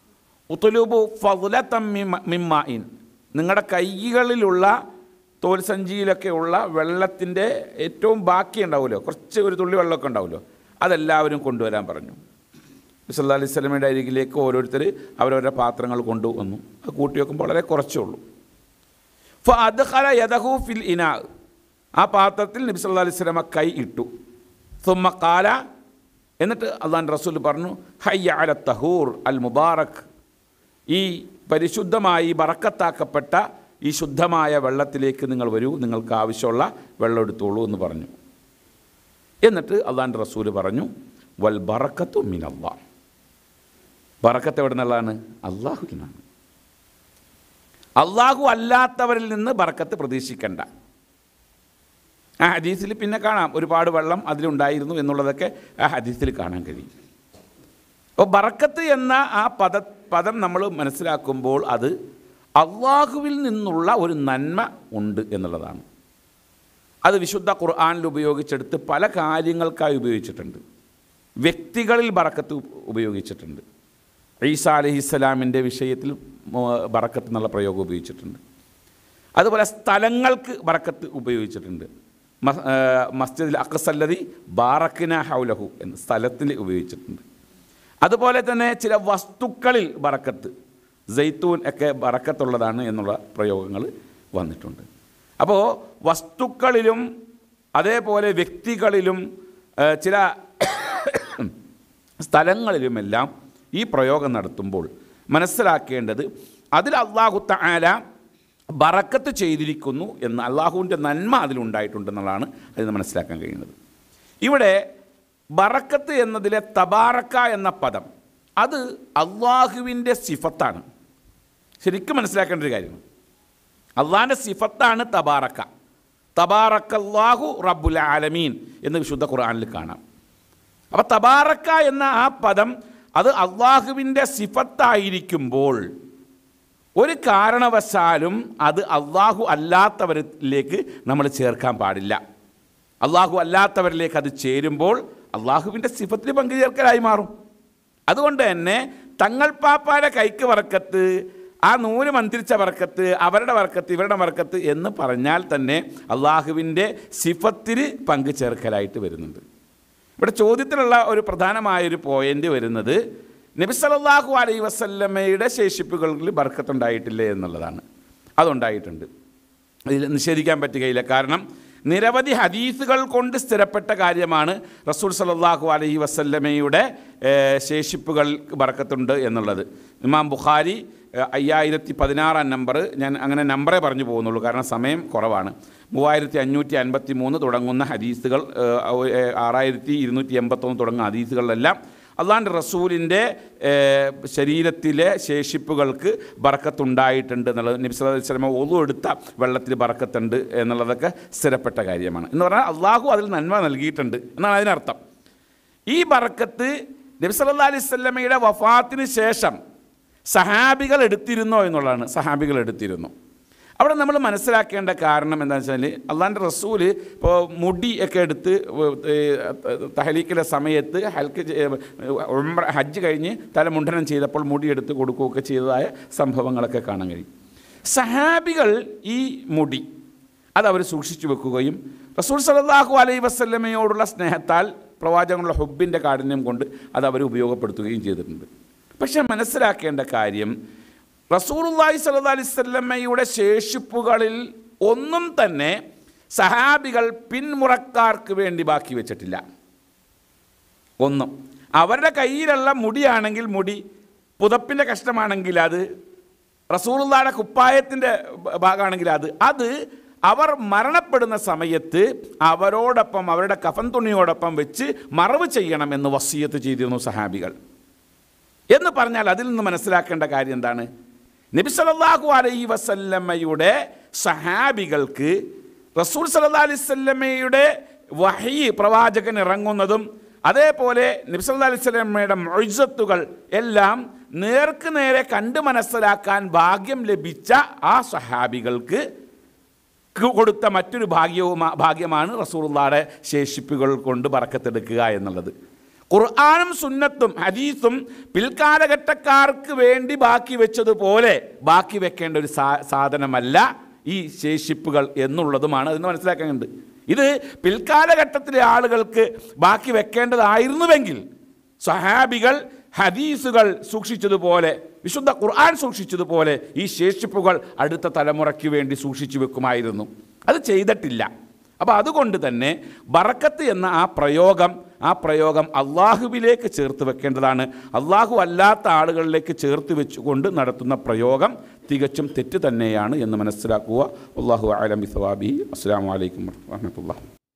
ഉത്തുലൂബു ഫതുലത്തം മിമ്മായിൻ നിങ്ങളുടെ കൈകളിലുള്ള തോൽസഞ്ചിയിലൊക്കെ ഉള്ള വെള്ളത്തിൻ്റെ ഏറ്റവും ബാക്കി ഉണ്ടാവുമല്ലോ കുറച്ച് ഒരു തുള്ളി വെള്ളമൊക്കെ ഉണ്ടാവുമല്ലോ അതെല്ലാവരും കൊണ്ടുവരാൻ പറഞ്ഞു സല്ലാ അലൈഹി സ്വലമയുടെ അരികിലേക്ക് ഓരോരുത്തർ അവരവരുടെ പാത്രങ്ങൾ കൊണ്ടുവന്നു അത് കൂട്ടി വെക്കുമ്പോൾ വളരെ കുറച്ചേ ഉള്ളൂ ഫ അദ്ഖല യദഹു ഫിൽ ഇനാ ആ പാത്രത്തിൽ നബി സല്ലല്ലാഹു അലൈഹി വസല്ലമ കൈ ഇട്ടു സുമ്മ കാല എന്നിട്ട് അള്ളാൻ റസൂൽ പറഞ്ഞു ഹയ്യ അല തഹൂർ അൽ മുബാറക് ഈ പരിശുദ്ധമായി ബറക്കത്താക്കപ്പെട്ട ഈ ശുദ്ധമായ വെള്ളത്തിലേക്ക് നിങ്ങൾ വരൂ നിങ്ങൾക്ക് ആവശ്യമുള്ള വെള്ളം എടുത്തോളൂ എന്ന് പറഞ്ഞു എന്നിട്ട് അള്ളാൻ്റെ റസൂൽ പറഞ്ഞു വൽ ബറക്കത്തു മിൻ അള്ളാഹ് ബറക്കത്ത് എവിടെ നിന്നുള്ളതാണ് അള്ളാഹുവിൽ നിന്നാണ് അള്ളാഹു അല്ലാത്തവരിൽ നിന്ന് ബറക്കത്ത് പ്രതീക്ഷിക്കണ്ട ആ ഹദീസിൽ പിന്നെ കാണാം ഒരുപാട് വെള്ളം അതിലുണ്ടായിരുന്നു എന്നുള്ളതൊക്കെ ആ ഹദീസിൽ കാണാൻ കഴിയും അപ്പോൾ ബറക്കത്ത് എന്ന ആ പദ പദം നമ്മൾ മനസ്സിലാക്കുമ്പോൾ അത് അള്ളാഹുവിൽ നിന്നുള്ള ഒരു നന്മ ഉണ്ട് എന്നുള്ളതാണ് അത് വിശുദ്ധ ഖുർആാനിൽ ഉപയോഗിച്ചെടുത്ത് പല കാര്യങ്ങൾക്കായി ഉപയോഗിച്ചിട്ടുണ്ട് വ്യക്തികളിൽ ബറക്കത്ത് ഉപയോഗിച്ചിട്ടുണ്ട് ഈസ അലഹിസ്സലാമിൻ്റെ വിഷയത്തിൽ മോ- ബറക്കത്ത് എന്നുള്ള പ്രയോഗം ഉപയോഗിച്ചിട്ടുണ്ട് അതുപോലെ സ്ഥലങ്ങൾക്ക് ബറക്കത്ത് ഉപയോഗിച്ചിട്ടുണ്ട് മ- ആ, മസ്ജിദിൽ അക്കസല്ലതി ബാറക്കിന ഹൗലഹു എന്ന സ്ഥലത്തിൽ ഉപയോഗിച്ചിട്ടുണ്ട് അതുപോലെ തന്നെ ചില വസ്തുക്കളിൽ ബറക്കത്ത് ജെയ്ത്തൂൻ ഒക്കെ ബറക്കത്തുള്ളതാണ് എന്നുള്ള പ്രയോഗങ്ങൾ വന്നിട്ടുണ്ട് അപ്പോൾ വസ്തുക്കളിലും അതേപോലെ വ്യക്തികളിലും ആ, ചില സ്ഥലങ്ങളിലുമെല്ലാം ഈ പ്രയോഗം നടത്തുമ്പോൾ മനസ്സിലാക്കേണ്ടത് അതിൽ അള്ളാഹു തആല ബറക്കത്ത് ചെയ്തിരിക്കുന്നു എന്ന് അള്ളാഹുവിൻ്റെ നന്മ അതിലുണ്ടായിട്ടുണ്ടെന്നുള്ളതാണ് അതിൽ നിന്ന് മനസ്സിലാക്കാൻ കഴിയുന്നത് ഇവിടെ ബറക്കത്ത് എന്നതിലെ തബാറക്ക എന്ന പദം അത് അള്ളാഹുവിൻ്റെ സിഫത്താണ് ശരിക്കും മനസ്സിലാക്കേണ്ട ഒരു കാര്യമാണ് അള്ളാഹിൻ്റെ സിഫത്താണ് തബാറക്ക തബാറക്കല്ലാഹു റബ്ബുൽ ആലമീൻ എന്ന് വിശുദ്ധ ഖുർആനിൽ കാണാം അപ്പോൾ തബാറക്ക എന്ന ആ പദം അത് അള്ളാഹുവിൻ്റെ സിഫത്തായിരിക്കുമ്പോൾ ഒരു കാരണവശാലും അത് അള്ളാഹു അല്ലാത്തവരിലേക്ക് നമ്മൾ ചേർക്കാൻ പാടില്ല അള്ളാഹു അല്ലാത്തവരിലേക്ക് അത് ചേരുമ്പോൾ അള്ളാഹുവിൻ്റെ സിഫത്തിൽ പങ്കു ചേർക്കലായി മാറും അതുകൊണ്ട് തന്നെ തങ്ങൾ പാപ്പായുടെ കൈക്ക് വറക്കത്ത് ആ നൂല് മന്ത്രിച്ച വർക്കത്ത് അവരുടെ വർക്കത്ത് ഇവരുടെ വർക്കത്ത് എന്ന് പറഞ്ഞാൽ തന്നെ അള്ളാഹുവിൻ്റെ സിഫത്തിന് പങ്കു ചേർക്കലായിട്ട് വരുന്നുണ്ട് ഇവിടെ ചോദ്യത്തിലുള്ള ഒരു പ്രധാനമായൊരു പോയിന്റ് വരുന്നത് നബി സല്ലല്ലാഹു അലൈഹി വസല്ലമയുടെ ശേഷിപ്പുകളിൽ ബർക്കത്തുണ്ടായിട്ടില്ലേ എന്നുള്ളതാണ് അതുണ്ടായിട്ടുണ്ട് ഇതിൽ നിഷേധിക്കാൻ പറ്റുകയില്ല കാരണം നിരവധി ഹദീസുകൾ കൊണ്ട് സ്ഥിരപ്പെട്ട കാര്യമാണ് റസൂൽ സല്ലല്ലാഹു അലൈഹി വസല്ലമയുടെ ഏഹ്, ശേഷിപ്പുകൾ ബർക്കത്തുണ്ട് എന്നുള്ളത് ഇമാം ബുഖാരി ഏഹ്, അയ്യായിരത്തി പതിനാറാം നമ്പർ ഞാൻ അങ്ങനെ നമ്പറേ പറഞ്ഞു പോകുന്നുള്ളൂ കാരണം സമയം കുറവാണ് മൂവായിരത്തി അഞ്ഞൂറ്റി അൻപത്തി മൂന്ന് തുടങ്ങുന്ന ഹദീസുകൾ ഏഹ്, ഏഹ്, ആറായിരത്തി ഇരുന്നൂറ്റി എൺപത്തൊന്ന് തുടങ്ങുന്ന ഹദീസുകളിലെല്ലാം അള്ളാൻ്റെ റസൂലിൻ്റെ ഏഹ്, ശരീരത്തിലെ ശേഷിപ്പുകൾക്ക് ബറക്കത്തുണ്ടായിട്ടുണ്ട് എന്നുള്ളത് നബി സല്ലല്ലാഹു അലൈഹി വസല്ലമ ഒതു എടുത്ത വെള്ളത്തിൽ ബറക്കത്തുണ്ട് എന്നുള്ളതൊക്കെ സ്ഥിരപ്പെട്ട കാര്യമാണ് എന്ന് പറഞ്ഞാൽ അള്ളാഹു അതിൽ നന്മ നൽകിയിട്ടുണ്ട് എന്നാണ് അതിനർത്ഥം ഈ ബറക്കത്ത് നബി സല്ലല്ലാഹു അലൈഹി വസല്ലമയുടെ വഫാത്തിന് ശേഷം സഹാബികൾ എടുത്തിരുന്നോ എന്നുള്ളതാണ് സഹാബികൾ എടുത്തിരുന്നു അവിടെ നമ്മൾ മനസ്സിലാക്കേണ്ട കാരണം എന്താണെന്ന് വെച്ചാൽ അള്ളാൻ്റെ റസൂല് ഇപ്പോൾ മുടി ഒക്കെ എടുത്ത് തഹലീക്കിലെ സമയത്ത് ഹൽക്ക് ചെയ്യ- ഉംറ ഹജ്ജ് കഴിഞ്ഞ് തലമുണ്ഡനം ചെയ്തപ്പോൾ മുടി എടുത്ത് കൊടുക്കുകയൊക്കെ ചെയ്തതായ സംഭവങ്ങളൊക്കെ കാണാൻ കഴിയും സഹാബികൾ ഈ മുടി അതവർ സൂക്ഷിച്ചു വെക്കുകയും റസൂൽ സല്ലല്ലാഹു അലൈഹി വസല്ലമയോടുള്ള സ്നേഹത്താൽ പ്രവാചകനുള്ള ഹുബിൻ്റെ കാഠിന്യം കൊണ്ട് അത് അവർ ഉപയോഗപ്പെടുത്തുകയും ചെയ്തിട്ടുണ്ട് പക്ഷെ മനസ്സിലാക്കേണ്ട കാര്യം റസൂലുള്ളാഹി സ്വല്ലല്ലാഹി അലൈഹി വസല്ലമയുടെ ശേഷിപ്പുകളിൽ ഒന്നും തന്നെ സഹാബികൾ പിന്മുറക്കാർക്ക് വേണ്ടി ബാക്കി വെച്ചിട്ടില്ല ഒന്നും അവരുടെ കയ്യിലുള്ള മുടിയാണെങ്കിൽ മുടി പുതപ്പിൻ്റെ കഷ്ടമാണെങ്കിൽ അത് റസൂലുള്ളായുടെ കുപ്പായത്തിൻ്റെ ഭാഗമാണെങ്കിൽ അത് അത് അവർ മരണപ്പെടുന്ന സമയത്ത് അവരോടൊപ്പം അവരുടെ കഫൻ തുണിയോടൊപ്പം വെച്ച് മറവ് ചെയ്യണമെന്ന് വസീയത്ത് ചെയ്തിരുന്നു സഹാബികൾ എന്ന് പറഞ്ഞാൽ അതിൽ നിന്ന് മനസ്സിലാക്കേണ്ട കാര്യം എന്താണ് നബി സല്ലല്ലാഹു അലൈഹി വസല്ലമയുടെ സഹാബികൾക്ക് റസൂൽ സല്ലല്ലാഹു അലൈഹി വസല്ലമയുടെ വഹി പ്രവാചകൻ ഇറങ്ങുന്നതും അതേപോലെ നബി സല്ലല്ലാഹു അലൈഹി വസല്ലമയുടെ മൊയ്സത്തുകൾ എല്ലാം നേർക്ക് നേരെ കണ്ട് മനസ്സിലാക്കാൻ ഭാഗ്യം ലഭിച്ച ആ സഹാബികൾക്ക് ക്ക് കൊടുത്ത മറ്റൊരു ഭാഗ്യവും ഭാഗ്യമാണ് റസൂലുള്ളാടെ ശേഷിപ്പുകൾ കൊണ്ട് ബറക്കത്തെടുക്കുക എന്നുള്ളത് ഖുർആാനും സുന്നത്തും ഹദീസും പിൽക്കാലഘട്ടക്കാർക്ക് വേണ്ടി ബാക്കി വെച്ചതുപോലെ ബാക്കി വെക്കേണ്ട ഒരു സാ സാധനമല്ല ഈ ശേഷിപ്പുകൾ എന്നുള്ളതുമാണ് അതിന് മനസ്സിലാക്കേണ്ടത് ഇത് പിൽക്കാലഘട്ടത്തിലെ ആളുകൾക്ക് ബാക്കി വെക്കേണ്ടതായിരുന്നുവെങ്കിൽ സഹാബികൾ ഹദീസുകൾ സൂക്ഷിച്ചതുപോലെ വിശുദ്ധ ഖുർആൻ സൂക്ഷിച്ചതുപോലെ ഈ ശേഷിപ്പുകൾ അടുത്ത തലമുറയ്ക്ക് വേണ്ടി സൂക്ഷിച്ചു വെക്കുമായിരുന്നു അത് ചെയ്തിട്ടില്ല അപ്പോൾ അതുകൊണ്ട് തന്നെ ബറക്കത്ത് എന്ന ആ പ്രയോഗം ആ പ്രയോഗം അള്ളാഹുവിലേക്ക് ചേർത്ത് വെക്കേണ്ടതാണ് അള്ളാഹു അല്ലാത്ത ആളുകളിലേക്ക് ചേർത്ത് വെച്ചുകൊണ്ട് നടത്തുന്ന പ്രയോഗം തികച്ചും തെറ്റ് തന്നെയാണ് എന്ന് മനസ്സിലാക്കുക അള്ളാഹു അലമി സവാബി അസ്സാം വലൈക്കും വാഹമത്തുള്ള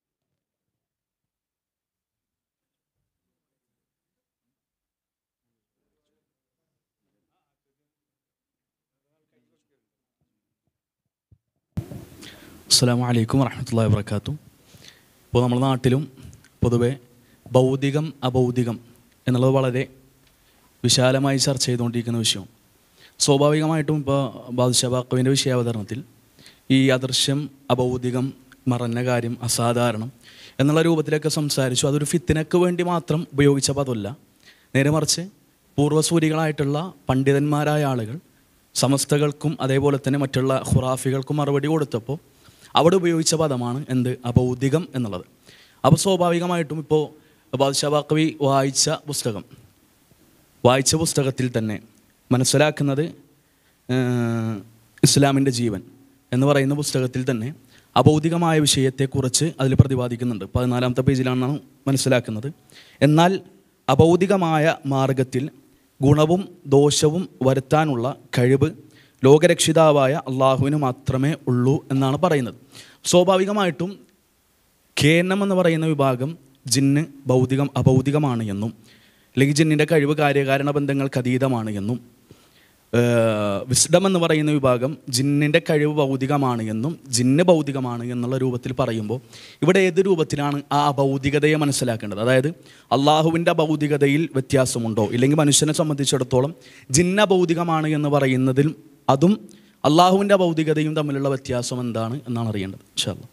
അസ്സാം വലൈക്കും വറഹമത്തല്ലാ വാബർക്കാത്തു ഇപ്പോൾ നമ്മുടെ നാട്ടിലും പൊതുവെ ഭൗതികം അഭൗതികം എന്നുള്ളത് വളരെ വിശാലമായി ചർച്ച ചെയ്തുകൊണ്ടിരിക്കുന്ന വിഷയം സ്വാഭാവികമായിട്ടും ഇപ്പോൾ ബാദുഷാബാക്കുവിൻ്റെ വിഷയാവതരണത്തിൽ ഈ അദൃശ്യം അഭൗതികം മറഞ്ഞ കാര്യം അസാധാരണം എന്നുള്ള രൂപത്തിലൊക്കെ സംസാരിച്ചു അതൊരു ഫിത്തിനക്ക് വേണ്ടി മാത്രം ഉപയോഗിച്ച പദമല്ല നേരെ മറിച്ച് പൂർവ്വസൂരികളായിട്ടുള്ള പണ്ഡിതന്മാരായ ആളുകൾ സമസ്തകൾക്കും അതേപോലെ തന്നെ മറ്റുള്ള ഖുറാഫികൾക്കും മറുപടി കൊടുത്തപ്പോൾ അവിടെ ഉപയോഗിച്ച പദമാണ് എന്ത് അഭൗതികം എന്നുള്ളത് അപ്പോൾ സ്വാഭാവികമായിട്ടും ഇപ്പോൾ ബാദ്ഷാബാക്കവി വായിച്ച പുസ്തകം വായിച്ച പുസ്തകത്തിൽ തന്നെ മനസ്സിലാക്കുന്നത് ഏഹ്, ഇസ്ലാമിൻ്റെ ജീവൻ എന്ന് പറയുന്ന പുസ്തകത്തിൽ തന്നെ അഭൗതികമായ വിഷയത്തെക്കുറിച്ച് അതിൽ പ്രതിപാദിക്കുന്നുണ്ട് പതിനാലാമത്തെ പേജിലാണ് മനസ്സിലാക്കുന്നത് എന്നാൽ അഭൗതികമായ മാർഗത്തിൽ ഗുണവും ദോഷവും വരുത്താനുള്ള കഴിവ് ലോകരക്ഷിതാവായ അള്ളാഹുവിന് മാത്രമേ ഉള്ളൂ എന്നാണ് പറയുന്നത് സ്വാഭാവികമായിട്ടും കേനം എന്ന് പറയുന്ന വിഭാഗം ജിന്ന് ഭൗതികം അഭൗതികമാണ് എന്നും അല്ലെങ്കിൽ ജിന്നിൻ്റെ കഴിവ് കാര്യകാരണ ബന്ധങ്ങൾക്ക് അതീതമാണ് എന്നും വിസ്ഡം എന്ന് പറയുന്ന വിഭാഗം ജിന്നിൻ്റെ കഴിവ് ഭൗതികമാണ് എന്നും ജിന്ന് ഭൗതികമാണ് എന്നുള്ള രൂപത്തിൽ പറയുമ്പോൾ ഇവിടെ ഏത് രൂപത്തിലാണ് ആ അഭൗതികതയെ മനസ്സിലാക്കേണ്ടത് അതായത് അള്ളാഹുവിൻ്റെ ഭൗതികതയിൽ വ്യത്യാസമുണ്ടോ ഇല്ലെങ്കിൽ മനുഷ്യനെ സംബന്ധിച്ചിടത്തോളം ജിന്ന ഭൗതികമാണ് എന്ന് പറയുന്നതിൽ അതും അള്ളാഹുവിൻ്റെ ഭൗതികതയും തമ്മിലുള്ള വ്യത്യാസം എന്താണ് എന്നാണ് അറിയേണ്ടത് ഇൻഷാല്ലാ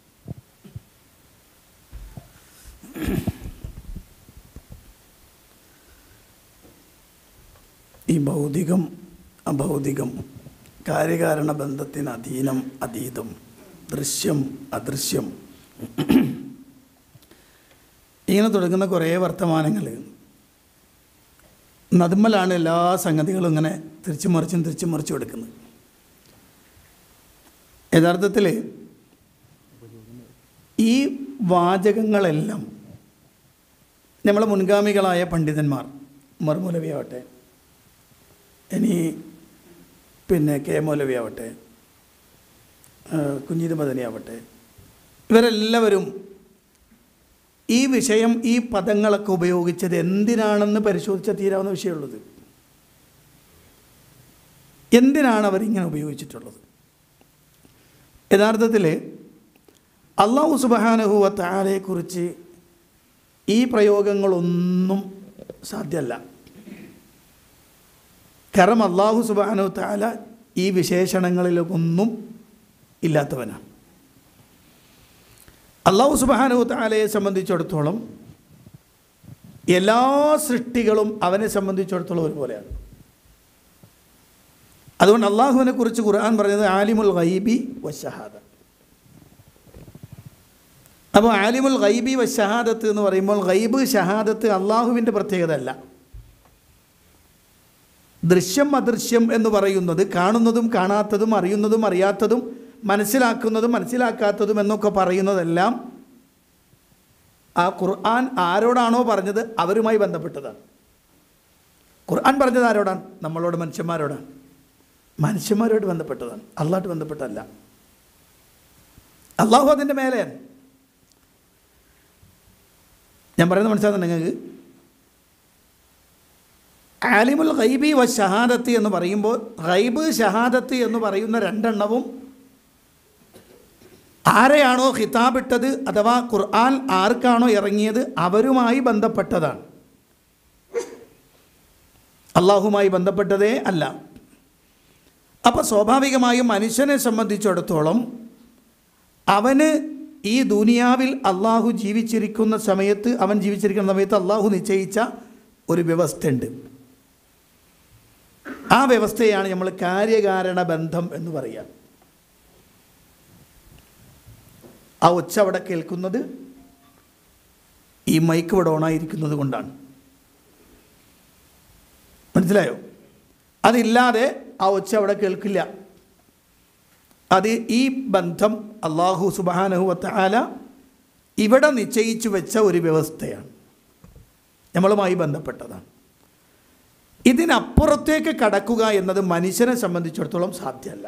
ഈ ഭൗതികം അഭൗതികം കാര്യകാരണ ബന്ധത്തിന് അധീനം അതീതം ദൃശ്യം അദൃശ്യം ഇങ്ങനെ തുടങ്ങുന്ന കുറേ വർത്തമാനങ്ങൾ നതുമ്മലാണ് എല്ലാ സംഗതികളും ഇങ്ങനെ തിരിച്ചു മറിച്ചും തിരിച്ചു മറിച്ചും എടുക്കുന്നത് യഥാർത്ഥത്തിൽ ഈ വാചകങ്ങളെല്ലാം നമ്മളെ മുൻഗാമികളായ പണ്ഡിതന്മാർ മറുമൂലവിയാവട്ടെ ഇനി പിന്നെ കെ മൗലവിയാവട്ടെ കുഞ്ഞീത് മദനിയാവട്ടെ ഇവരെല്ലാവരും ഈ വിഷയം ഈ പദങ്ങളൊക്കെ ഉപയോഗിച്ചത് എന്തിനാണെന്ന് പരിശോധിച്ചാൽ തീരാവുന്ന വിഷയമുള്ളത് എന്തിനാണ് അവരിങ്ങനെ ഉപയോഗിച്ചിട്ടുള്ളത് യഥാർത്ഥത്തിൽ അള്ളാഹു സുബാനഹുവ താലയെക്കുറിച്ച് ഈ പ്രയോഗങ്ങളൊന്നും സാധ്യമല്ല കാരണം അള്ളാഹു സുബാനു താല ഈ വിശേഷണങ്ങളിലൊന്നും ഇല്ലാത്തവനാണ് അള്ളാഹു സുബാനു താലയെ സംബന്ധിച്ചിടത്തോളം എല്ലാ സൃഷ്ടികളും അവനെ സംബന്ധിച്ചിടത്തോളം ഒരുപോലെയാണ് അതുകൊണ്ട് അള്ളാഹുവിനെ കുറിച്ച് ഖുർആൻ പറഞ്ഞത് ആലിമുൽ ഗൈബി വശഹാദ അപ്പോൾ ആലിമുൽ ഗൈബി വശഹാദത്ത് എന്ന് പറയുമ്പോൾ ഗൈബ് ഷഹാദത്ത് അള്ളാഹുവിൻ്റെ പ്രത്യേകത അല്ല ദൃശ്യം അദൃശ്യം എന്ന് പറയുന്നത് കാണുന്നതും കാണാത്തതും അറിയുന്നതും അറിയാത്തതും മനസ്സിലാക്കുന്നതും മനസ്സിലാക്കാത്തതും എന്നൊക്കെ പറയുന്നതെല്ലാം ആ ഖുർആൻ ആരോടാണോ പറഞ്ഞത് അവരുമായി ബന്ധപ്പെട്ടതാണ് ഖുർആൻ പറഞ്ഞത് ആരോടാണ് നമ്മളോട് മനുഷ്യന്മാരോടാണ് മനുഷ്യന്മാരോട് ബന്ധപ്പെട്ടതാണ് അള്ളാഹുമായിട്ട് ബന്ധപ്പെട്ടല്ല അള്ളാഹു അതിൻ്റെ മേലെയാണ് ഞാൻ പറയുന്നത് മനസ്സിലാകുന്നു നിങ്ങൾക്ക് ആലിമുൽ ഗൈബി വ ഷഹാദത്ത് എന്ന് പറയുമ്പോൾ ഗൈബ് ഷഹാദത്ത് എന്ന് പറയുന്ന രണ്ടെണ്ണവും ആരെയാണോ ഹിതാബിട്ടത് അഥവാ ഖുർആൻ ആർക്കാണോ ഇറങ്ങിയത് അവരുമായി ബന്ധപ്പെട്ടതാണ് അള്ളാഹുമായി ബന്ധപ്പെട്ടതേ അല്ല അപ്പോൾ സ്വാഭാവികമായും മനുഷ്യനെ സംബന്ധിച്ചിടത്തോളം അവന് ഈ ദുനിയാവിൽ അള്ളാഹു ജീവിച്ചിരിക്കുന്ന സമയത്ത് അവൻ ജീവിച്ചിരിക്കുന്ന സമയത്ത് അള്ളാഹു നിശ്ചയിച്ച ഒരു വ്യവസ്ഥയുണ്ട് ആ വ്യവസ്ഥയാണ് നമ്മൾ കാര്യകാരണ ബന്ധം എന്ന് പറയുക ആ ഒച്ച അവിടെ കേൾക്കുന്നത് ഈ മൈക്ക് ഇവിടെ ഓണായിരിക്കുന്നത് കൊണ്ടാണ് മനസ്സിലായോ അതില്ലാതെ ആ ഒച്ച അവിടെ കേൾക്കില്ല അത് ഈ ബന്ധം അള്ളാഹു സുബാനഹുവത്താല ഇവിടെ നിശ്ചയിച്ചു വെച്ച ഒരു വ്യവസ്ഥയാണ് നമ്മളുമായി ബന്ധപ്പെട്ടതാണ് ഇതിനപ്പുറത്തേക്ക് കടക്കുക എന്നത് മനുഷ്യനെ സംബന്ധിച്ചിടത്തോളം സാധ്യമല്ല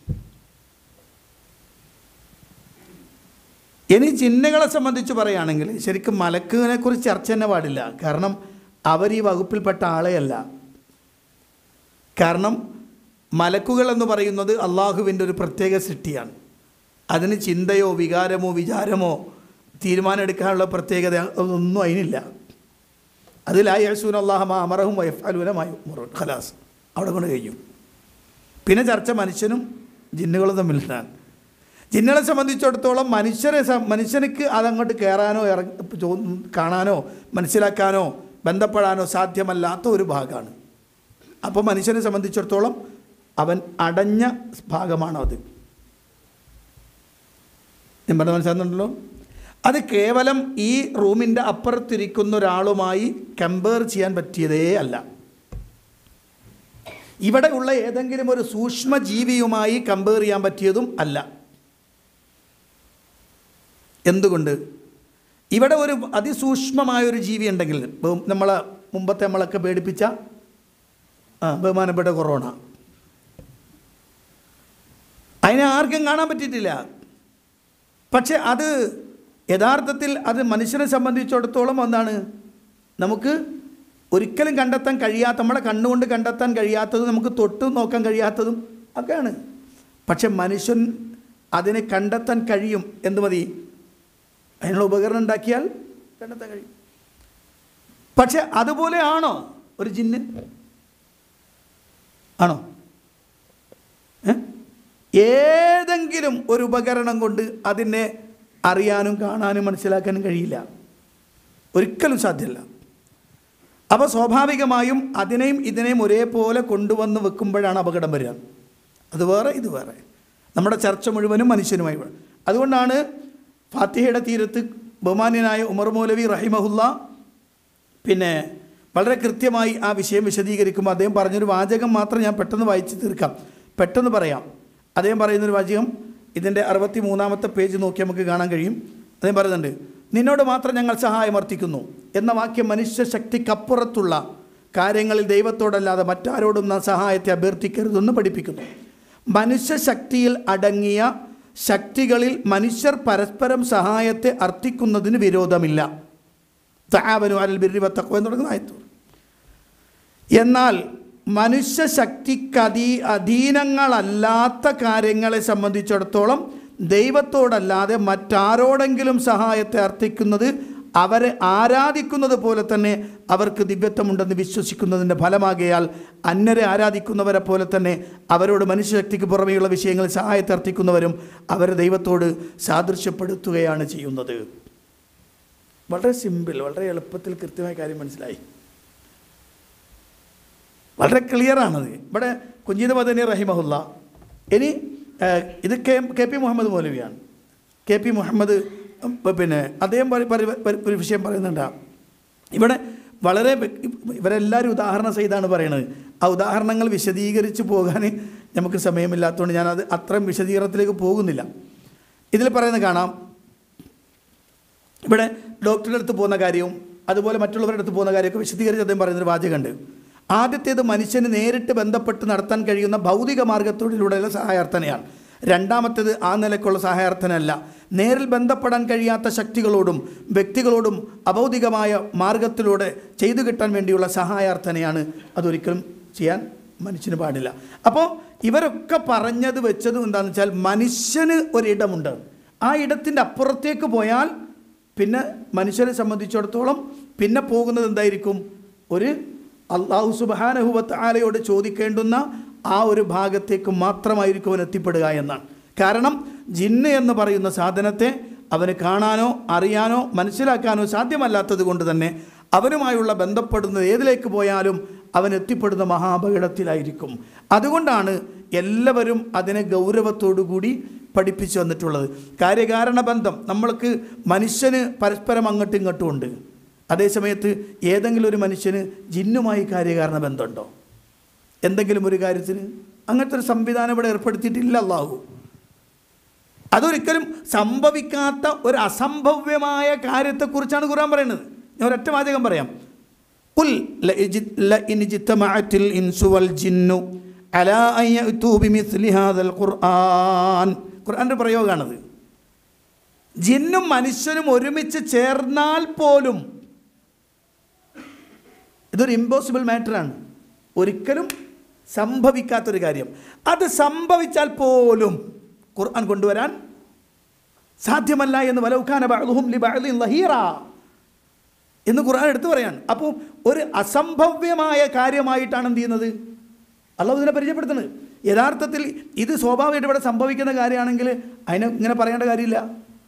ഇനി ജിന്നുകളെ സംബന്ധിച്ച് പറയുകയാണെങ്കിൽ ശരിക്കും മലക്കുവിനെ കുറിച്ച് ചർച്ച തന്നെ പാടില്ല കാരണം അവർ ഈ വകുപ്പിൽപ്പെട്ട ആളെയല്ല കാരണം മലക്കുകൾ എന്ന് പറയുന്നത് അള്ളാഹുവിൻ്റെ ഒരു പ്രത്യേക സൃഷ്ടിയാണ് അതിന് ചിന്തയോ വികാരമോ വിചാരമോ തീരുമാനമെടുക്കാനുള്ള പ്രത്യേകത ഒന്നും അതിനില്ല അതിൽ ആ യസൂൻ അള്ളാഹമ അമറഹും വയഫാലുലമായി ഖലാസ് അവിടെ കൊണ്ട് കഴിയും പിന്നെ ചർച്ച മനുഷ്യനും ജിന്നുകളും തമ്മിലാണ് ജിന്നുകളെ സംബന്ധിച്ചിടത്തോളം മനുഷ്യരെ സം- മനുഷ്യനിക്ക് അതങ്ങോട്ട് കയറാനോ ഇറങ്ങി ചോ- കാണാനോ മനസ്സിലാക്കാനോ ബന്ധപ്പെടാനോ സാധ്യമല്ലാത്ത ഒരു ഭാഗമാണ് അപ്പോൾ മനുഷ്യനെ സംബന്ധിച്ചിടത്തോളം അവൻ അടഞ്ഞ ഭാഗമാണ് അത് ഞാൻ പറഞ്ഞ മനസ്സിലാകുന്നുണ്ടല്ലോ അത് കേവലം ഈ റൂമിൻ്റെ അപ്പുറത്തിരിക്കുന്ന ഒരാളുമായി കമ്പയർ ചെയ്യാൻ പറ്റിയതേ അല്ല ഇവിടെ ഉള്ള ഏതെങ്കിലും ഒരു സൂക്ഷ്മ ജീവിയുമായി കമ്പയർ ചെയ്യാൻ പറ്റിയതും അല്ല എന്തുകൊണ്ട് ഇവിടെ ഒരു അതിസൂക്ഷ്മമായ ഒരു ജീവി ഉണ്ടെങ്കിൽ ബഹു- നമ്മളെ മുമ്പത്തെ നമ്മളൊക്കെ പേടിപ്പിച്ച ആ ബഹുമാനപ്പെട്ട കൊറോണ അതിനെ ആർക്കും കാണാൻ പറ്റിയിട്ടില്ല പക്ഷെ അത് യഥാർത്ഥത്തിൽ അത് മനുഷ്യനെ സംബന്ധിച്ചിടത്തോളം എന്താണ് നമുക്ക് ഒരിക്കലും കണ്ടെത്താൻ കഴിയാത്ത നമ്മുടെ കണ്ണുകൊണ്ട് കണ്ടെത്താൻ കഴിയാത്തതും നമുക്ക് തൊട്ട് നോക്കാൻ കഴിയാത്തതും ഒക്കെയാണ് പക്ഷെ മനുഷ്യൻ അതിനെ കണ്ടെത്താൻ കഴിയും എന്ത് മതി അതിനുള്ള ഉപകരണം ഉണ്ടാക്കിയാൽ കണ്ടെത്താൻ കഴിയും പക്ഷെ അതുപോലെ ആണോ ഒരു ജിന്ന് ആണോ ഏ? ഏതെങ്കിലും ഒരു ഉപകരണം കൊണ്ട് അതിനെ അറിയാനും കാണാനും മനസ്സിലാക്കാനും കഴിയില്ല ഒരിക്കലും സാധ്യമല്ല അപ്പോൾ സ്വാഭാവികമായും അതിനെയും ഇതിനെയും ഒരേപോലെ കൊണ്ടുവന്ന് വെക്കുമ്പോഴാണ് അപകടം വരിക അത് വേറെ ഇത് വേറെ നമ്മുടെ ചർച്ച മുഴുവനും മനുഷ്യനുമായി വേണം. അതുകൊണ്ടാണ് ഫാത്തിഹയുടെ തീരത്ത് ബഹുമാന്യനായ ഉമർ മൗലവി റഹിമഹുല്ല പിന്നെ വളരെ കൃത്യമായി ആ വിഷയം വിശദീകരിക്കുമ്പോൾ അദ്ദേഹം പറഞ്ഞൊരു വാചകം മാത്രം ഞാൻ പെട്ടെന്ന് വായിച്ച് തീർക്കാം പെട്ടെന്ന് പറയാം അദ്ദേഹം പറയുന്നൊരു വാചകം ഇതിൻ്റെ അറുപത്തി മൂന്നാമത്തെ പേജ് നോക്കി നമുക്ക് കാണാൻ കഴിയും അദ്ദേഹം പറയുന്നുണ്ട് നിന്നോട് മാത്രം ഞങ്ങൾ സഹായം അർത്ഥിക്കുന്നു എന്ന വാക്യം മനുഷ്യ ശക്തിക്കപ്പുറത്തുള്ള കാര്യങ്ങളിൽ ദൈവത്തോടല്ലാതെ മറ്റാരോടും നാം സഹായത്തെ അഭ്യർത്ഥിക്കരുതെന്ന് പഠിപ്പിക്കുന്നു മനുഷ്യ ശക്തിയിൽ അടങ്ങിയ ശക്തികളിൽ മനുഷ്യർ പരസ്പരം സഹായത്തെ അർത്ഥിക്കുന്നതിന് വിരോധമില്ല തആവനു അലൽ ബിർരി വത്തഖ്വ എന്ന് തുടങ്ങുന്ന ആയത്ത് എന്നാൽ മനുഷ്യ ശക്തിക്കധീ അധീനങ്ങളല്ലാത്ത കാര്യങ്ങളെ സംബന്ധിച്ചിടത്തോളം ദൈവത്തോടല്ലാതെ മറ്റാരോടെങ്കിലും സഹായത്തെ അർത്ഥിക്കുന്നത് അവരെ ആരാധിക്കുന്നത് പോലെ തന്നെ അവർക്ക് ദിവ്യത്വമുണ്ടെന്ന് വിശ്വസിക്കുന്നതിൻ്റെ ഫലമാകയാൽ അന്യരെ ആരാധിക്കുന്നവരെ പോലെ തന്നെ അവരോട് മനുഷ്യശക്തിക്ക് പുറമെയുള്ള വിഷയങ്ങളിൽ സഹായത്തെ അർത്ഥിക്കുന്നവരും അവരെ ദൈവത്തോട് സാദൃശ്യപ്പെടുത്തുകയാണ് ചെയ്യുന്നത് വളരെ സിമ്പിൾ വളരെ എളുപ്പത്തിൽ കൃത്യമായ കാര്യം മനസ്സിലായി വളരെ ക്ലിയറാണത് ഇവിടെ കുഞ്ഞീത് മദനി റഹിമഹുല്ല ഇനി ഏഹ്, ഇത് കെ കെ പി മുഹമ്മദ് മൗലവിയാണ് കെ പി മുഹമ്മദ് ഉം, പിന്നെ അദ്ദേഹം പരി- പരി- പരി- ഒരു വിഷയം പറയുന്നുണ്ട് ഇവിടെ വളരെ വ്യ- ഇവരെല്ലാവരും ഉദാഹരണ സഹിതമാണ് പറയുന്നത് ആ ഉദാഹരണങ്ങൾ വിശദീകരിച്ച് പോകാൻ നമുക്ക് സമയമില്ലാത്തതുകൊണ്ട് ഞാനത് അത്രയും വിശദീകരണത്തിലേക്ക് പോകുന്നില്ല ഇതിൽ പറയുന്നത് കാണാം ഇവിടെ ഡോക്ടറുടെ അടുത്ത് പോകുന്ന കാര്യവും അതുപോലെ മറ്റുള്ളവരുടെ അടുത്ത് പോകുന്ന കാര്യമൊക്കെ വിശദീകരിച്ച് അദ്ദേഹം പറയുന്നൊരു വാചകമുണ്ട് ആദ്യത്തേത് മനുഷ്യന് നേരിട്ട് ബന്ധപ്പെട്ട് നടത്താൻ കഴിയുന്ന ഭൗതിക മാർഗത്തോടിലൂടെയുള്ള സഹായാർത്ഥനയാണ് രണ്ടാമത്തേത് ആ നിലക്കുള്ള സഹായാർത്ഥനയല്ല നേരിൽ ബന്ധപ്പെടാൻ കഴിയാത്ത ശക്തികളോടും വ്യക്തികളോടും അഭൗതികമായ മാർഗത്തിലൂടെ ചെയ്തു കിട്ടാൻ വേണ്ടിയുള്ള സഹായാർത്ഥനയാണ് അതൊരിക്കലും ചെയ്യാൻ മനുഷ്യന് പാടില്ല അപ്പോൾ ഇവരൊക്കെ പറഞ്ഞത് വെച്ചതും എന്താണെന്ന് വെച്ചാൽ മനുഷ്യന് ഒരിടമുണ്ട് ആ ഇടത്തിൻ്റെ അപ്പുറത്തേക്ക് പോയാൽ പിന്നെ മനുഷ്യരെ സംബന്ധിച്ചിടത്തോളം പിന്നെ പോകുന്നത് എന്തായിരിക്കും ഒരു അള്ളാഹു സുബാനഹുവത്ത് ആലയോട് ചോദിക്കേണ്ടുന്ന ആ ഒരു ഭാഗത്തേക്ക് മാത്രമായിരിക്കും അവൻ എത്തിപ്പെടുക എന്നാണ് കാരണം ജിന്ന് എന്ന് പറയുന്ന സാധനത്തെ അവന് കാണാനോ അറിയാനോ മനസ്സിലാക്കാനോ സാധ്യമല്ലാത്തത് കൊണ്ട് തന്നെ അവനുമായുള്ള ബന്ധപ്പെടുന്നത് ഏതിലേക്ക് പോയാലും അവൻ എത്തിപ്പെടുന്ന മഹാപകടത്തിലായിരിക്കും അതുകൊണ്ടാണ് എല്ലാവരും അതിനെ ഗൗരവത്തോടുകൂടി പഠിപ്പിച്ചു വന്നിട്ടുള്ളത് കാര്യകാരണ ബന്ധം നമ്മൾക്ക് മനുഷ്യന് പരസ്പരം അങ്ങോട്ടും ഇങ്ങോട്ടും ഉണ്ട് അതേസമയത്ത് ഏതെങ്കിലും ഒരു മനുഷ്യന് ജിന്നുമായി കാര്യകാരണ ബന്ധമുണ്ടോ എന്തെങ്കിലും ഒരു കാര്യത്തിന് അങ്ങനത്തെ ഒരു സംവിധാനം ഇവിടെ ഏർപ്പെടുത്തിയിട്ടില്ല അള്ളാഹു അതൊരിക്കലും സംഭവിക്കാത്ത ഒരു അസംഭവ്യമായ കാര്യത്തെക്കുറിച്ചാണ് ഖുർആൻ പറയുന്നത് ഞാൻ ഒരൊറ്റ വാചകം പറയാം قل لئج- لئن اجتمعت الإنس والجن على أن يأتوا بمثل هذا القرآن ഖുർആൻ്റെ പ്രയോഗമാണത് ജിന്നും മനുഷ്യനും ഒരുമിച്ച് ചേർന്നാൽ പോലും ഇതൊരു ഇമ്പോസിബിൾ മാറ്ററാണ് ഒരിക്കലും സംഭവിക്കാത്തൊരു കാര്യം അത് സംഭവിച്ചാൽ പോലും ഖുർആൻ കൊണ്ടുവരാൻ സാധ്യമല്ല എന്ന് വലൗഖാന ബഅ്ദുഹും ലിബഅ്ദിൻ ലഹീറ എന്ന് ഖുർആൻ എടുത്തു പറയാണ് അപ്പോൾ ഒരു അസംഭവ്യമായ കാര്യമായിട്ടാണ് എന്ത് ചെയ്യുന്നത് അള്ളാഹു ഇതിനെ പരിചയപ്പെടുത്തുന്നത് യഥാർത്ഥത്തിൽ ഇത് സ്വാഭാവികമായിട്ട് ഇവിടെ സംഭവിക്കുന്ന കാര്യമാണെങ്കിൽ അതിനെ ഇങ്ങനെ പറയേണ്ട കാര്യമില്ല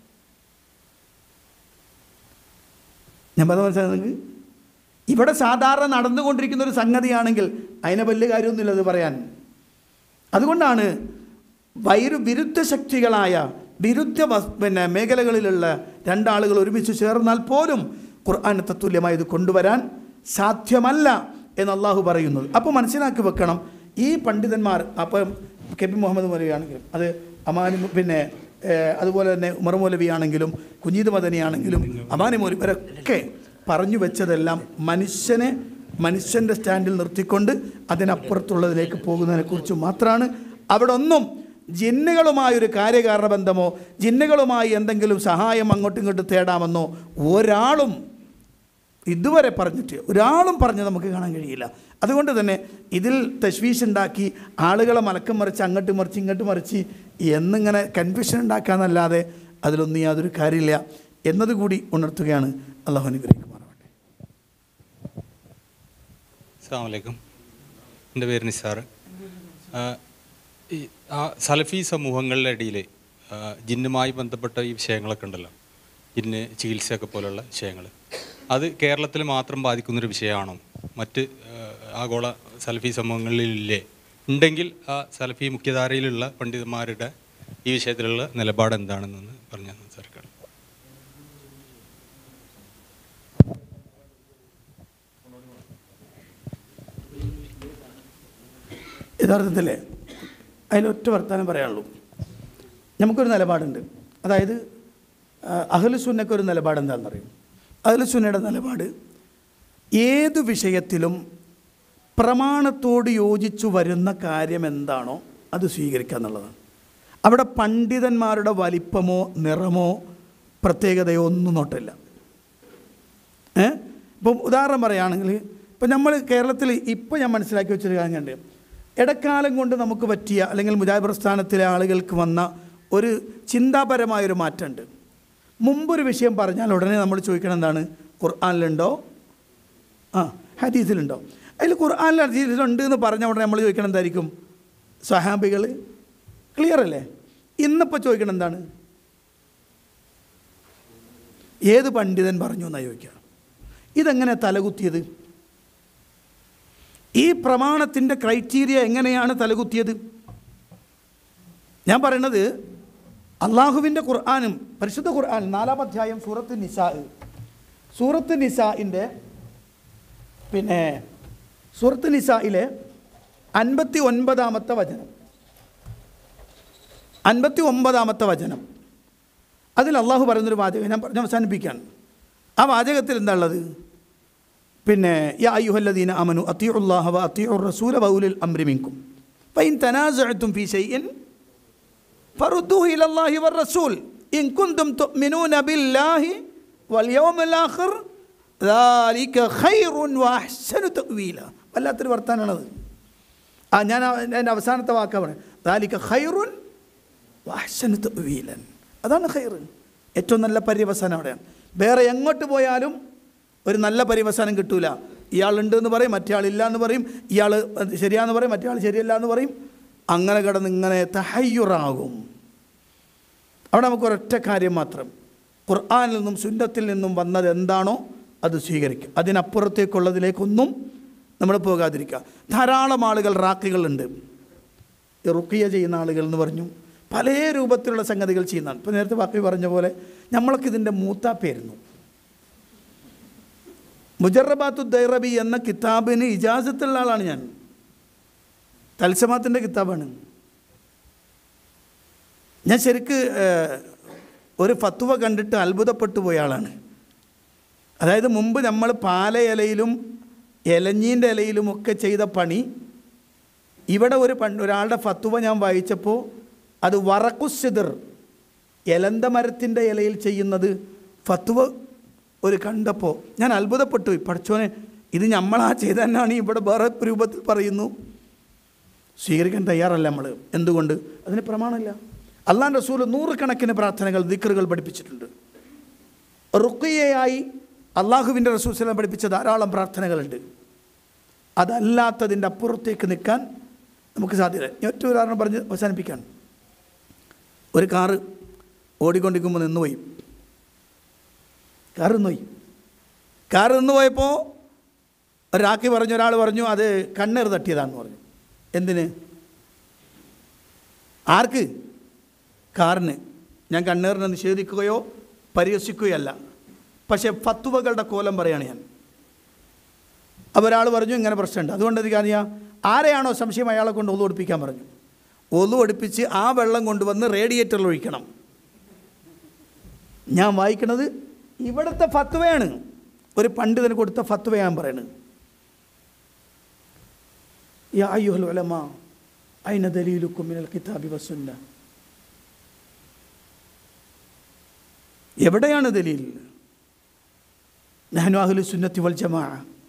ഞാൻ പറഞ്ഞ മനസ്സിലായി നിങ്ങൾക്ക് ഇവിടെ സാധാരണ നടന്നുകൊണ്ടിരിക്കുന്ന ഒരു സംഗതിയാണെങ്കിൽ അതിനെ വലിയ കാര്യമൊന്നുമില്ല അത് പറയാൻ അതുകൊണ്ടാണ് വൈരു വിരുദ്ധ ശക്തികളായ വിരുദ്ധ വസ് പിന്നെ മേഖലകളിലുള്ള രണ്ടാളുകൾ ഒരുമിച്ച് ചേർന്നാൽ പോലും ഖുർആൻ തത്തുല്യമായി ഇത് കൊണ്ടുവരാൻ സാധ്യമല്ല എന്ന് അള്ളാഹു പറയുന്നത് അപ്പോൾ മനസ്സിലാക്കി വെക്കണം ഈ പണ്ഡിതന്മാർ അപ്പം കെ പി മുഹമ്മദ് മൗലവിയാണെങ്കിലും അത് അമാനി പിന്നെ ഏഹ്, അതുപോലെ തന്നെ ഉമർ മൗലവി ആണെങ്കിലും കുഞ്ഞീദ് മദനി ആണെങ്കിലും അമാനി മൗലവി ഇവരൊക്കെ പറഞ്ഞു വെച്ചതെല്ലാം മനുഷ്യനെ മനുഷ്യൻ്റെ സ്റ്റാൻഡിൽ നിർത്തിക്കൊണ്ട് അതിനപ്പുറത്തുള്ളതിലേക്ക് പോകുന്നതിനെക്കുറിച്ച് മാത്രമാണ് അവിടെ ഒന്നും ജിന്നുകളുമായൊരു കാര്യകാരണ ബന്ധമോ ജിന്നുകളുമായി എന്തെങ്കിലും സഹായം അങ്ങോട്ടും ഇങ്ങോട്ടും തേടാമെന്നോ ഒരാളും ഇതുവരെ പറഞ്ഞിട്ട് ഒരാളും പറഞ്ഞ് നമുക്ക് കാണാൻ കഴിയില്ല അതുകൊണ്ട് തന്നെ ഇതിൽ തശ്വീഷ് ഉണ്ടാക്കി ആളുകളെ മലക്കം മറിച്ച് അങ്ങോട്ട് മറിച്ച് ഇങ്ങോട്ട് മറിച്ച് എന്നിങ്ങനെ കൺഫ്യൂഷൻ ഉണ്ടാക്കാന്നല്ലാതെ അതിലൊന്നും യാതൊരു കാര്യമില്ല എന്നതുകൂടി ഉണർത്തുകയാണ് അള്ളാഹു അനുഗ്രഹിക്കുമാറാവട്ടെ അസ്സാമലൈക്കും എൻ്റെ പേര് നിസാർ ആ, ഈ ആ സലഫി സമൂഹങ്ങളുടെ ഇടയിൽ ജിന്നുമായി ബന്ധപ്പെട്ട ഈ വിഷയങ്ങളൊക്കെ ഉണ്ടല്ലോ ജിന്ന് ചികിത്സയൊക്കെ പോലുള്ള വിഷയങ്ങൾ അത് കേരളത്തിൽ മാത്രം ബാധിക്കുന്നൊരു വിഷയമാണോ മറ്റ് ആ, ആഗോള സലഫി സമൂഹങ്ങളിലില്ലേ ഉണ്ടെങ്കിൽ ആ സലഫി മുഖ്യധാരയിലുള്ള പണ്ഡിതന്മാരുടെ ഈ വിഷയത്തിലുള്ള നിലപാട് എന്താണെന്നൊന്ന് പറഞ്ഞു സംസാരിക്കണം യഥാർത്ഥത്തിൽ അതിലൊറ്റ വർത്താനം പറയാനുള്ളൂ നമുക്കൊരു നിലപാടുണ്ട് അതായത് അഹ്ലുസുന്നക്ക് ഒരു നിലപാട് എന്താണെന്ന് അറിയും അഹ്ലുസുന്നയുടെ നിലപാട് ഏത് വിഷയത്തിലും പ്രമാണത്തോട് യോജിച്ചു വരുന്ന കാര്യം എന്താണോ അത് സ്വീകരിക്കുക എന്നുള്ളതാണ് അവിടെ പണ്ഡിതന്മാരുടെ വലിപ്പമോ നിറമോ പ്രത്യേകതയോ ഒന്നും നോട്ടില്ല ഏ ഇപ്പം ഉദാഹരണം പറയുകയാണെങ്കിൽ ഇപ്പം നമ്മൾ കേരളത്തിൽ ഇപ്പോൾ ഞാൻ മനസ്സിലാക്കി വെച്ചൊരു കാര്യമുണ്ട് ഇടക്കാലം കൊണ്ട് നമുക്ക് പറ്റിയ അല്ലെങ്കിൽ മുജാഹിദ് പ്രസ്ഥാനത്തിലെ ആളുകൾക്ക് വന്ന ഒരു ചിന്താപരമായൊരു മാറ്റമുണ്ട് മുമ്പൊരു വിഷയം പറഞ്ഞാൽ ഉടനെ നമ്മൾ ചോദിക്കണം എന്താണ് ഖുർആാനിലുണ്ടോ ആ ഹദീസിലുണ്ടോ അതിൽ ഖുർആാനിൽ ഹദീസിലുണ്ട് എന്ന് പറഞ്ഞ ഉടനെ നമ്മൾ ചോദിക്കണം എന്തായിരിക്കും സഹാബികൾ ക്ലിയർ അല്ലേ ഇന്നിപ്പോൾ ചോദിക്കണം എന്താണ് ഏത് പണ്ഡിതൻ പറഞ്ഞു എന്നാണ് ചോദിക്കുക ഇതെങ്ങനെ തലകുത്തിയത് ഈ പ്രമാണത്തിൻ്റെ ക്രൈറ്റീരിയ എങ്ങനെയാണ് തലകുത്തിയത് ഞാൻ പറയണത് അള്ളാഹുവിൻ്റെ ഖുർആാനും പരിശുദ്ധ ഖുർആൻ നാലാം അധ്യായം സൂറത്ത് നിസാ സൂറത്ത് നിസാഇൻ്റെ പിന്നെ സൂറത്ത് നിസായിലെ അൻപത്തി ഒൻപതാമത്തെ വചനം അൻപത്തി ഒമ്പതാമത്തെ വചനം അതിൽ അള്ളാഹു പറയുന്നൊരു വാചകം ഞാൻ പറഞ്ഞ് അവസാനിപ്പിക്കുകയാണ് ആ വാചകത്തിൽ എന്താ ഉള്ളത് പിന്നെ യാ അയ്യുഹല്ലദീന അമനു അത്തിയുല്ലാഹ വ അത്തിയുർ റസൂല വൗലിൽ അംരി മിൻകും ഫൈൻ തനാസഅതും ഫീ ഷൈഇൻ ഫറുദ്ദൂഹു ഇലല്ലാഹി വർ റസൂൽ ഇൻ കുന്തും തുഅ്മിനൂന ബില്ലാഹി വൽ യൗമിൽ ആഖിർ ذلك خير واحسن تأويلا വല്ലാത്തൊരു വർത്താനാണത് ആ ഞാൻ എൻ്റെ അവസാനത്തെ വാക്കാ പറയാം ذلك خير واحسن تأويلا അതാണ് ഖൈർ ഏറ്റവും നല്ല പര്യവസാനം അവിടെയാണ് വേറെ എങ്ങോട്ട് പോയാലും ഒരു നല്ല പര്യവസാനം കിട്ടൂല ഇയാളുണ്ട് എന്ന് പറയും മറ്റേ ആളില്ല എന്ന് പറയും ഇയാൾ ശരിയാന്ന് പറയും മറ്റേ ആൾ ശരിയല്ല എന്ന് പറയും അങ്ങനെ കിടന്ന് ഇങ്ങനെ തഹയ്യുറാകും അവിടെ നമുക്ക് ഒരൊറ്റ കാര്യം മാത്രം ഖുർആാനിൽ നിന്നും സുന്നത്തിൽ നിന്നും വന്നത് എന്താണോ അത് സ്വീകരിക്കുക അതിനപ്പുറത്തേക്കുള്ളതിലേക്കൊന്നും നമ്മൾ പോകാതിരിക്കുക ധാരാളം ആളുകൾ റാക്കികളുണ്ട് ഈ റുക്കിയ ചെയ്യുന്ന ആളുകൾ എന്ന് പറഞ്ഞു പല രൂപത്തിലുള്ള സംഗതികൾ ചെയ്യുന്നതാണ് ഇപ്പോൾ നേരത്തെ വാക്കി പറഞ്ഞ പോലെ നമ്മളൊക്കെ ഇതിൻ്റെ മൂത്താപ്പയായിരുന്നു മുജറബാത്തു ദൈറബി എന്ന കിതാബിന് ഇജാസത്തുള്ള ആളാണ് ഞാൻ തൽസമാത്തിൻ്റെ കിതാബാണ് ഞാൻ ശരിക്ക് ഏഹ്, ഒരു ഫത്തുവ കണ്ടിട്ട് അത്ഭുതപ്പെട്ടു പോയ ആളാണ് അതായത് മുമ്പ് നമ്മൾ പാല ഇലയിലും ഇലഞ്ഞീൻ്റെ ഇലയിലും ഒക്കെ ചെയ്ത പണി ഇവിടെ ഒരു പണ്ട് ഒരാളുടെ ഫത്തുവ ഞാൻ വായിച്ചപ്പോൾ അത് വറക്കുസിദർ എലന്ത മരത്തിൻ്റെ ഇലയിൽ ചെയ്യുന്നത് ഫത്തുവ ഒരു കണ്ടപ്പോൾ ഞാൻ അത്ഭുതപ്പെട്ടു പോയി പഠിച്ചോനെ ഇത് നമ്മളാ ചെയ്ത തന്നെയാണ് ഇവിടെ വേറെ രൂപത്തിൽ പറയുന്നു സ്വീകരിക്കാൻ തയ്യാറല്ല നമ്മൾ എന്തുകൊണ്ട് അതിന് പ്രമാണമില്ല അള്ളാൻ റസൂൽ നൂറുകണക്കിന് പ്രാർത്ഥനകൾ ദിക്കറുകൾ പഠിപ്പിച്ചിട്ടുണ്ട് റുക്കിയയായി അള്ളാഹുവിൻ്റെ റസൂൽ സ്വലം പഠിപ്പിച്ച ധാരാളം പ്രാർത്ഥനകളുണ്ട് അതല്ലാത്തതിൻ്റെ അപ്പുറത്തേക്ക് നിൽക്കാൻ നമുക്ക് സാധ്യത ഞാൻ ഒറ്റ ഉദാഹരണം പറഞ്ഞ് അവസാനിപ്പിക്കാൻ ഒരു കാറ് ഓടിക്കൊണ്ടിരിക്കുമ്പോൾ നിന്നുപോയി കാറ് നിന്നുപോയി കാറ് നിന്ന് പോയപ്പോൾ ഒരാക്കി പറഞ്ഞു ഒരാൾ പറഞ്ഞു അത് കണ്ണേർ തട്ടിയതാണെന്ന് പറഞ്ഞു എന്തിന് ആർക്ക് കാറിന് ഞാൻ കണ്ണേറിനെ നിഷേധിക്കുകയോ പരിഹസിക്കുകയോ അല്ല പക്ഷേ ഫത്തുവകളുടെ കോലം പറയാണ് ഞാൻ അപ്പോൾ ഒരാൾ പറഞ്ഞു ഇങ്ങനെ പ്രശ്നമുണ്ട് അതുകൊണ്ട് ഇത് കാര്യം ആരെയാണോ സംശയം അയാളെ കൊണ്ട് ഒതു ഒടിപ്പിക്കാൻ പറഞ്ഞു ഒതു ഒടിപ്പിച്ച് ആ വെള്ളം കൊണ്ടുവന്ന് റേഡിയേറ്ററിൽ ഒഴിക്കണം ഞാൻ വായിക്കണത് ഇവിടുത്തെ ഫത്വയാണ് ഒരു പണ്ഡിതന് കൊടുത്ത ഫത്വയാണ് പറയുന്നത് യാ അയ്യുഹൽ ഉലമ അയിന ദലീലുക്കും മിനൽ കിതാബി വസുന്ന എവിടെയാണ് ദലീൽ നഹനു അഹ്ലു സുന്നത്തി വൽ ജമാ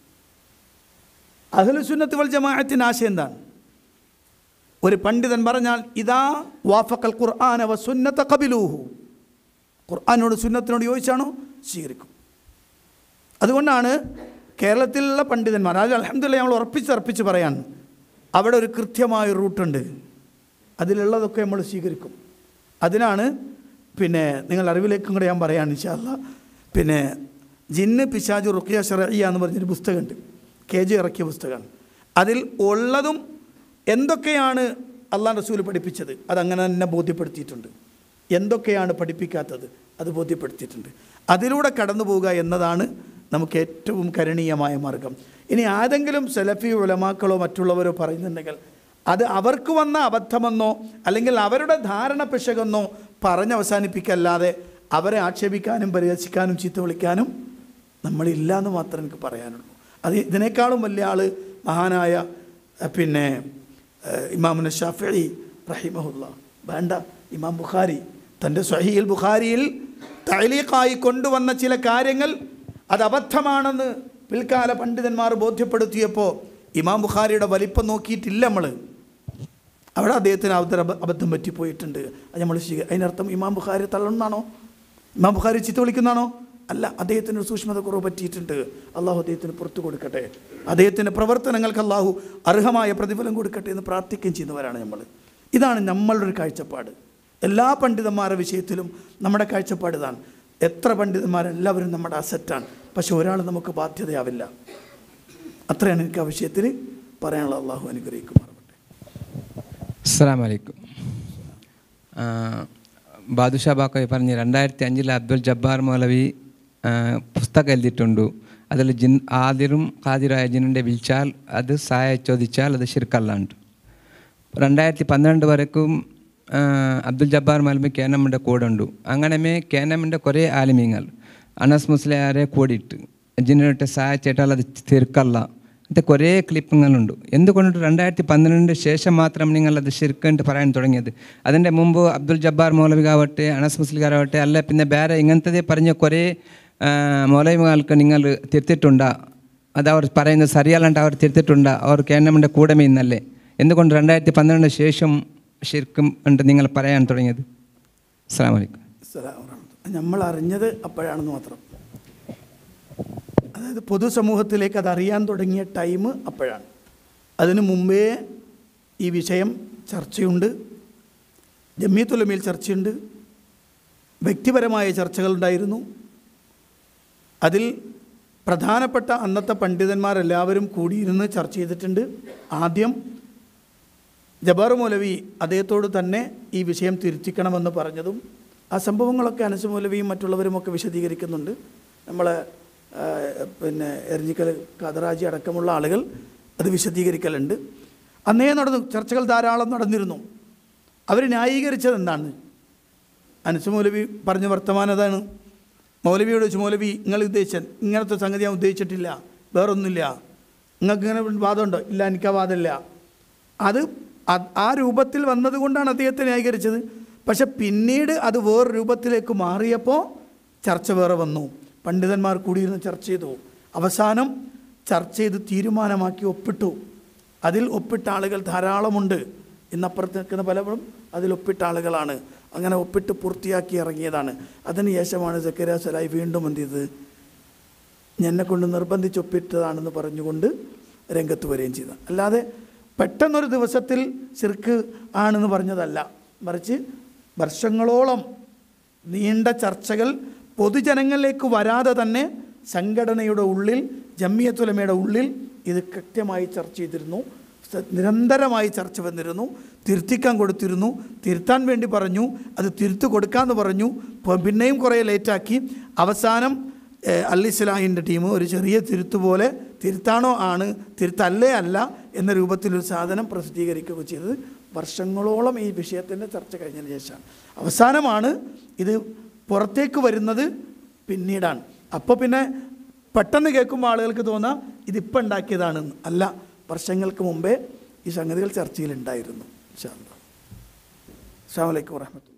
അഹ്ലു സുന്നത്തി വൽ ജമാഅത്തിന് ആശയം എന്താണ് ഒരു പണ്ഡിതൻ പറഞ്ഞാൽ ഇതാ വാഫക്കൽ ഖുർആന വ സുന്നത്ത കബിലൂഹു ഖുർആാനോട് സുന്നത്തിനോട് യോജിച്ചാണോ സ്വീകരിക്കും അതുകൊണ്ടാണ് കേരളത്തിലുള്ള പണ്ഡിതന്മാർ അത് അലഹമില്ല ഞങ്ങൾ ഉറപ്പിച്ച് ഉറപ്പിച്ച് പറയാൻ അവിടെ ഒരു കൃത്യമായ റൂട്ടുണ്ട് അതിലുള്ളതൊക്കെ നമ്മൾ സ്വീകരിക്കും അതിനാണ് പിന്നെ നിങ്ങൾ അറിവിലേക്കും കൂടെ ഞാൻ പറയാൻ ഇൻഷാല്ല പിന്നെ ജിന്ന് പിശാജ് റുക്കിയ ഷറയ്യ എന്ന് പറഞ്ഞൊരു പുസ്തകമുണ്ട് കെ ജി ഇറക്കിയ പുസ്തകമാണ് അതിൽ ഉള്ളതും എന്തൊക്കെയാണ് അള്ളാഹ് റസൂൽ പഠിപ്പിച്ചത് അതങ്ങനെ തന്നെ ബോധ്യപ്പെടുത്തിയിട്ടുണ്ട് എന്തൊക്കെയാണ് പഠിപ്പിക്കാത്തത് അത് ബോധ്യപ്പെടുത്തിയിട്ടുണ്ട് അതിലൂടെ കടന്നു പോവുക എന്നതാണ് നമുക്ക് ഏറ്റവും കരണീയമായ മാർഗം ഇനി ആരെങ്കിലും സെലഫി ഉലമാക്കളോ മറ്റുള്ളവരോ പറയുന്നുണ്ടെങ്കിൽ അത് അവർക്ക് വന്ന അബദ്ധമെന്നോ അല്ലെങ്കിൽ അവരുടെ ധാരണ പിശകെന്നോ പറഞ്ഞ് അവസാനിപ്പിക്കല്ലാതെ അവരെ ആക്ഷേപിക്കാനും പരിഹസിക്കാനും ചീത്ത വിളിക്കാനും നമ്മളില്ല എന്ന് മാത്രമേ എനിക്ക് പറയാനുള്ളൂ അത് ഇതിനേക്കാളും വലിയ ആൾ മഹാനായ അഹ് പിന്നെ അഹ് ഇമാമുന ഷാഫി റഹിമഹുല്ല വേണ്ട ഇമാം ബുഖാരി തൻ്റെ സ്വഹീൽ ബുഖാരിയിൽ തൈലീഖായി കൊണ്ടുവന്ന ചില കാര്യങ്ങൾ അത് അബദ്ധമാണെന്ന് പിൽക്കാല പണ്ഡിതന്മാർ ബോധ്യപ്പെടുത്തിയപ്പോൾ ഇമാം ബുഖാരിയുടെ വലിപ്പം നോക്കിയിട്ടില്ല നമ്മൾ അവിടെ അദ്ദേഹത്തിന് അവതര അബദ്ധം പറ്റിപ്പോയിട്ടുണ്ട് അത് നമ്മൾ സ്വീക അതിനർത്ഥം ഇമാം ബുഖാരി തള്ളണമെന്നാണോ ഇമാം ബുഖാരി ചിത്ത വിളിക്കുന്നതാണോ അല്ല അദ്ദേഹത്തിന് ഒരു സൂക്ഷ്മത കുറവ് പറ്റിയിട്ടുണ്ട് അള്ളാഹു അദ്ദേഹത്തിന് പുറത്തു കൊടുക്കട്ടെ അദ്ദേഹത്തിൻ്റെ പ്രവർത്തനങ്ങൾക്ക് അള്ളാഹു അർഹമായ പ്രതിഫലം കൊടുക്കട്ടെ എന്ന് പ്രാർത്ഥിക്കുകയും ചെയ്യുന്നവരാണ് നമ്മൾ ഇതാണ് നമ്മളുടെ ഒരു കാഴ്ചപ്പാട് എല്ലാ പണ്ഡിതന്മാരുടെ വിഷയത്തിലും നമ്മുടെ കാഴ്ചപ്പാട് ഇതാണ് എത്ര പണ്ഡിതന്മാരെല്ലാവരും നമ്മുടെ അസറ്റാണ് പക്ഷെ ഒരാൾ നമുക്ക് ബാധ്യതയാവില്ല അത്രയാണ് എനിക്ക് ആ വിഷയത്തിൽ പറയാനുള്ള അള്ളാഹു അനുഗ്രഹിക്കുമാറാവട്ടെ അസ്സാം വലൈക്കും ബാദുഷാ ബാക്കോയ് പറഞ്ഞ് രണ്ടായിരത്തി അഞ്ചിൽ അബ്ദുൽ ജബ്ബാർ മൗലവി ആ, പുസ്തകം എഴുതിയിട്ടുണ്ട് അതിൽ ജിൻ ആദിറും ഖാദിറായ ജിന്നിൻ്റെ വിളിച്ചാൽ അത് സഹായ ചോദിച്ചാൽ അത് ശിർക്കല്ലാണ്ട് രണ്ടായിരത്തി പന്ത്രണ്ട് വരക്കും ആ, അബ്ദുൽ ജബ്ബാർ മൗലവി കേനമ്മിൻ്റെ കൂടെ ഉണ്ട് അങ്ങനെ കേനമ്മിൻ്റെ കുറേ ആലിമീങ്ങൾ അനസ് മുസ്ലിയാരെ കൂടിയിട്ട് ജിന്നിട്ട് സഹായിച്ചിട്ടാൽ അത് തീർക്കല്ല അങ്ങനത്തെ കുറേ ക്ലിപ്പുകളുണ്ട് എന്തുകൊണ്ട് രണ്ടായിരത്തി പന്ത്രണ്ടിന് ശേഷം മാത്രം നിങ്ങൾ അത് ശരിക്കും പറയാൻ തുടങ്ങിയത് അതിൻ്റെ മുമ്പ് അബ്ദുൽ ജബ്ബാർ മൗലവികാവട്ടെ അനസ് മുസ്ലികാരാവട്ടെ അല്ല പിന്നെ വേറെ ഇങ്ങനത്തെ പറഞ്ഞ കുറേ ആ, മൗലവിമാർക്ക് നിങ്ങൾ തിരുത്തിട്ടുണ്ടാ അത് അവർ പറയുന്നത് ശരിയല്ലാണ്ട് അവർ തിരുത്തിട്ടുണ്ട് അവർ കേന്ദ്രമിൻ്റെ കൂടെ ഇന്നല്ലേ എന്തുകൊണ്ട് രണ്ടായിരത്തി പന്ത്രണ്ടിന് ശേഷം ശരിക്കും ഉണ്ട് നിങ്ങൾ പറയാൻ തുടങ്ങിയത് അസ്സാം വലൈക്കും അസ്സലാമു വറഹ്മത്തുള്ളാഹി. നമ്മൾ അറിഞ്ഞത് അപ്പോഴാണെന്ന് മാത്രം അതായത് പൊതുസമൂഹത്തിലേക്ക് അത് അറിയാൻ തുടങ്ങിയ ടൈം അപ്പോഴാണ് അതിനു മുമ്പേ ഈ വിഷയം ചർച്ചയുണ്ട് ജമ്മിയത്തുലമയിൽ ചർച്ചയുണ്ട് വ്യക്തിപരമായ ചർച്ചകളുണ്ടായിരുന്നു അതിൽ പ്രധാനപ്പെട്ട അന്നത്തെ പണ്ഡിതന്മാരെല്ലാവരും കൂടിയിരുന്ന് ചർച്ച ചെയ്തിട്ടുണ്ട് ആദ്യം ജബാർ മൗലവി അദ്ദേഹത്തോട് തന്നെ ഈ വിഷയം തിരുത്തിക്കണമെന്ന് പറഞ്ഞതും ആ സംഭവങ്ങളൊക്കെ അനസ് മൗലവിയും മറ്റുള്ളവരുമൊക്കെ വിശദീകരിക്കുന്നുണ്ട് നമ്മളെ ആ, പിന്നെ എരഞ്ഞിക്കൽ കതറാജി അടക്കമുള്ള ആളുകൾ അത് വിശദീകരിക്കലുണ്ട് അന്നേ നടന്നു ചർച്ചകൾ ധാരാളം നടന്നിരുന്നു അവർ ന്യായീകരിച്ചത് എന്താണ് അനസ് മൗലവി പറഞ്ഞ വർത്തമാനം അതാണ് മൗലവിയോട് ചോദിച്ചു മൗലവി നിങ്ങൾ ഉദ്ദേശിച്ച ഇങ്ങനത്തെ സംഗതി ഞാൻ ഉദ്ദേശിച്ചിട്ടില്ല വേറൊന്നുമില്ല നിങ്ങൾക്ക് ഇങ്ങനെ വാദമുണ്ടോ ഇല്ല എനിക്ക് ആ വാദമില്ല അത് അ- ആ രൂപത്തിൽ വന്നതുകൊണ്ടാണ് അദ്ദേഹത്തെ ന്യായീകരിച്ചത് പക്ഷെ പിന്നീട് അത് വേറെ രൂപത്തിലേക്ക് മാറിയപ്പോൾ ചർച്ച വേറെ വന്നു പണ്ഡിതന്മാർ കൂടിയിരുന്ന് ചർച്ച ചെയ്തു അവസാനം ചർച്ച ചെയ്ത് തീരുമാനമാക്കി ഒപ്പിട്ടു അതിൽ ഒപ്പിട്ട ആളുകൾ ധാരാളമുണ്ട് ഇന്നപ്പുറത്ത് നിൽക്കുന്ന പലപ്പോഴും അതിൽ ഒപ്പിട്ട ആളുകളാണ് അങ്ങനെ ഒപ്പിട്ട് പൂർത്തിയാക്കി ഇറങ്ങിയതാണ് അതിന് ശേഷമാണ് സക്കര സലായി വീണ്ടും എന്ത് ചെയ്തത് എന്നെ കൊണ്ട് നിർബന്ധിച്ച് ഒപ്പിട്ടതാണെന്ന് പറഞ്ഞുകൊണ്ട് രംഗത്ത് വരികയും ചെയ്തു അല്ലാതെ പെട്ടെന്നൊരു ദിവസത്തിൽ ശിർക്ക് ആണെന്ന് പറഞ്ഞതല്ല മറിച്ച് വർഷങ്ങളോളം നീണ്ട ചർച്ചകൾ പൊതുജനങ്ങളിലേക്ക് വരാതെ തന്നെ സംഘടനയുടെ ഉള്ളിൽ ജമ്മിയത്തുലമയുടെ ഉള്ളിൽ ഇത് കൃത്യമായി ചർച്ച ചെയ്തിരുന്നു സ- നിരന്തരമായി ചർച്ച വന്നിരുന്നു തിരുത്തിക്കാൻ കൊടുത്തിരുന്നു തിരുത്താൻ വേണ്ടി പറഞ്ഞു അത് തിരുത്തു കൊടുക്കാമെന്ന് പറഞ്ഞു പ- പിന്നെയും കുറേ ലേറ്റാക്കി അവസാനം ഏഹ്, അൽ ഇസ്ലാഹിൻ്റെ ടീം ഒരു ചെറിയ തിരുത്ത് പോലെ തിരുത്താണോ ആണ് തിരുത്തല്ലേ അല്ല എന്ന രൂപത്തിലൊരു സാധനം പ്രസിദ്ധീകരിക്കുകയൊക്കെ ചെയ്തത് വർഷങ്ങളോളം ഈ വിഷയത്തിൻ്റെ ചർച്ച കഴിഞ്ഞതിന് ശേഷമാണ് അവസാനമാണ് ഇത് പുറത്തേക്ക് വരുന്നത് പിന്നീടാണ് അപ്പോൾ പിന്നെ പെട്ടെന്ന് കേൾക്കുമ്പോൾ ആളുകൾക്ക് തോന്നാം ഇതിപ്പോൾ ഉണ്ടാക്കിയതാണെന്ന് അല്ല വർഷങ്ങൾക്ക് മുമ്പേ ഈ സംഗതികൾ ചർച്ചയിലുണ്ടായിരുന്നു അസ്സാം വലൈക്കും വാഹമത്തുള്ള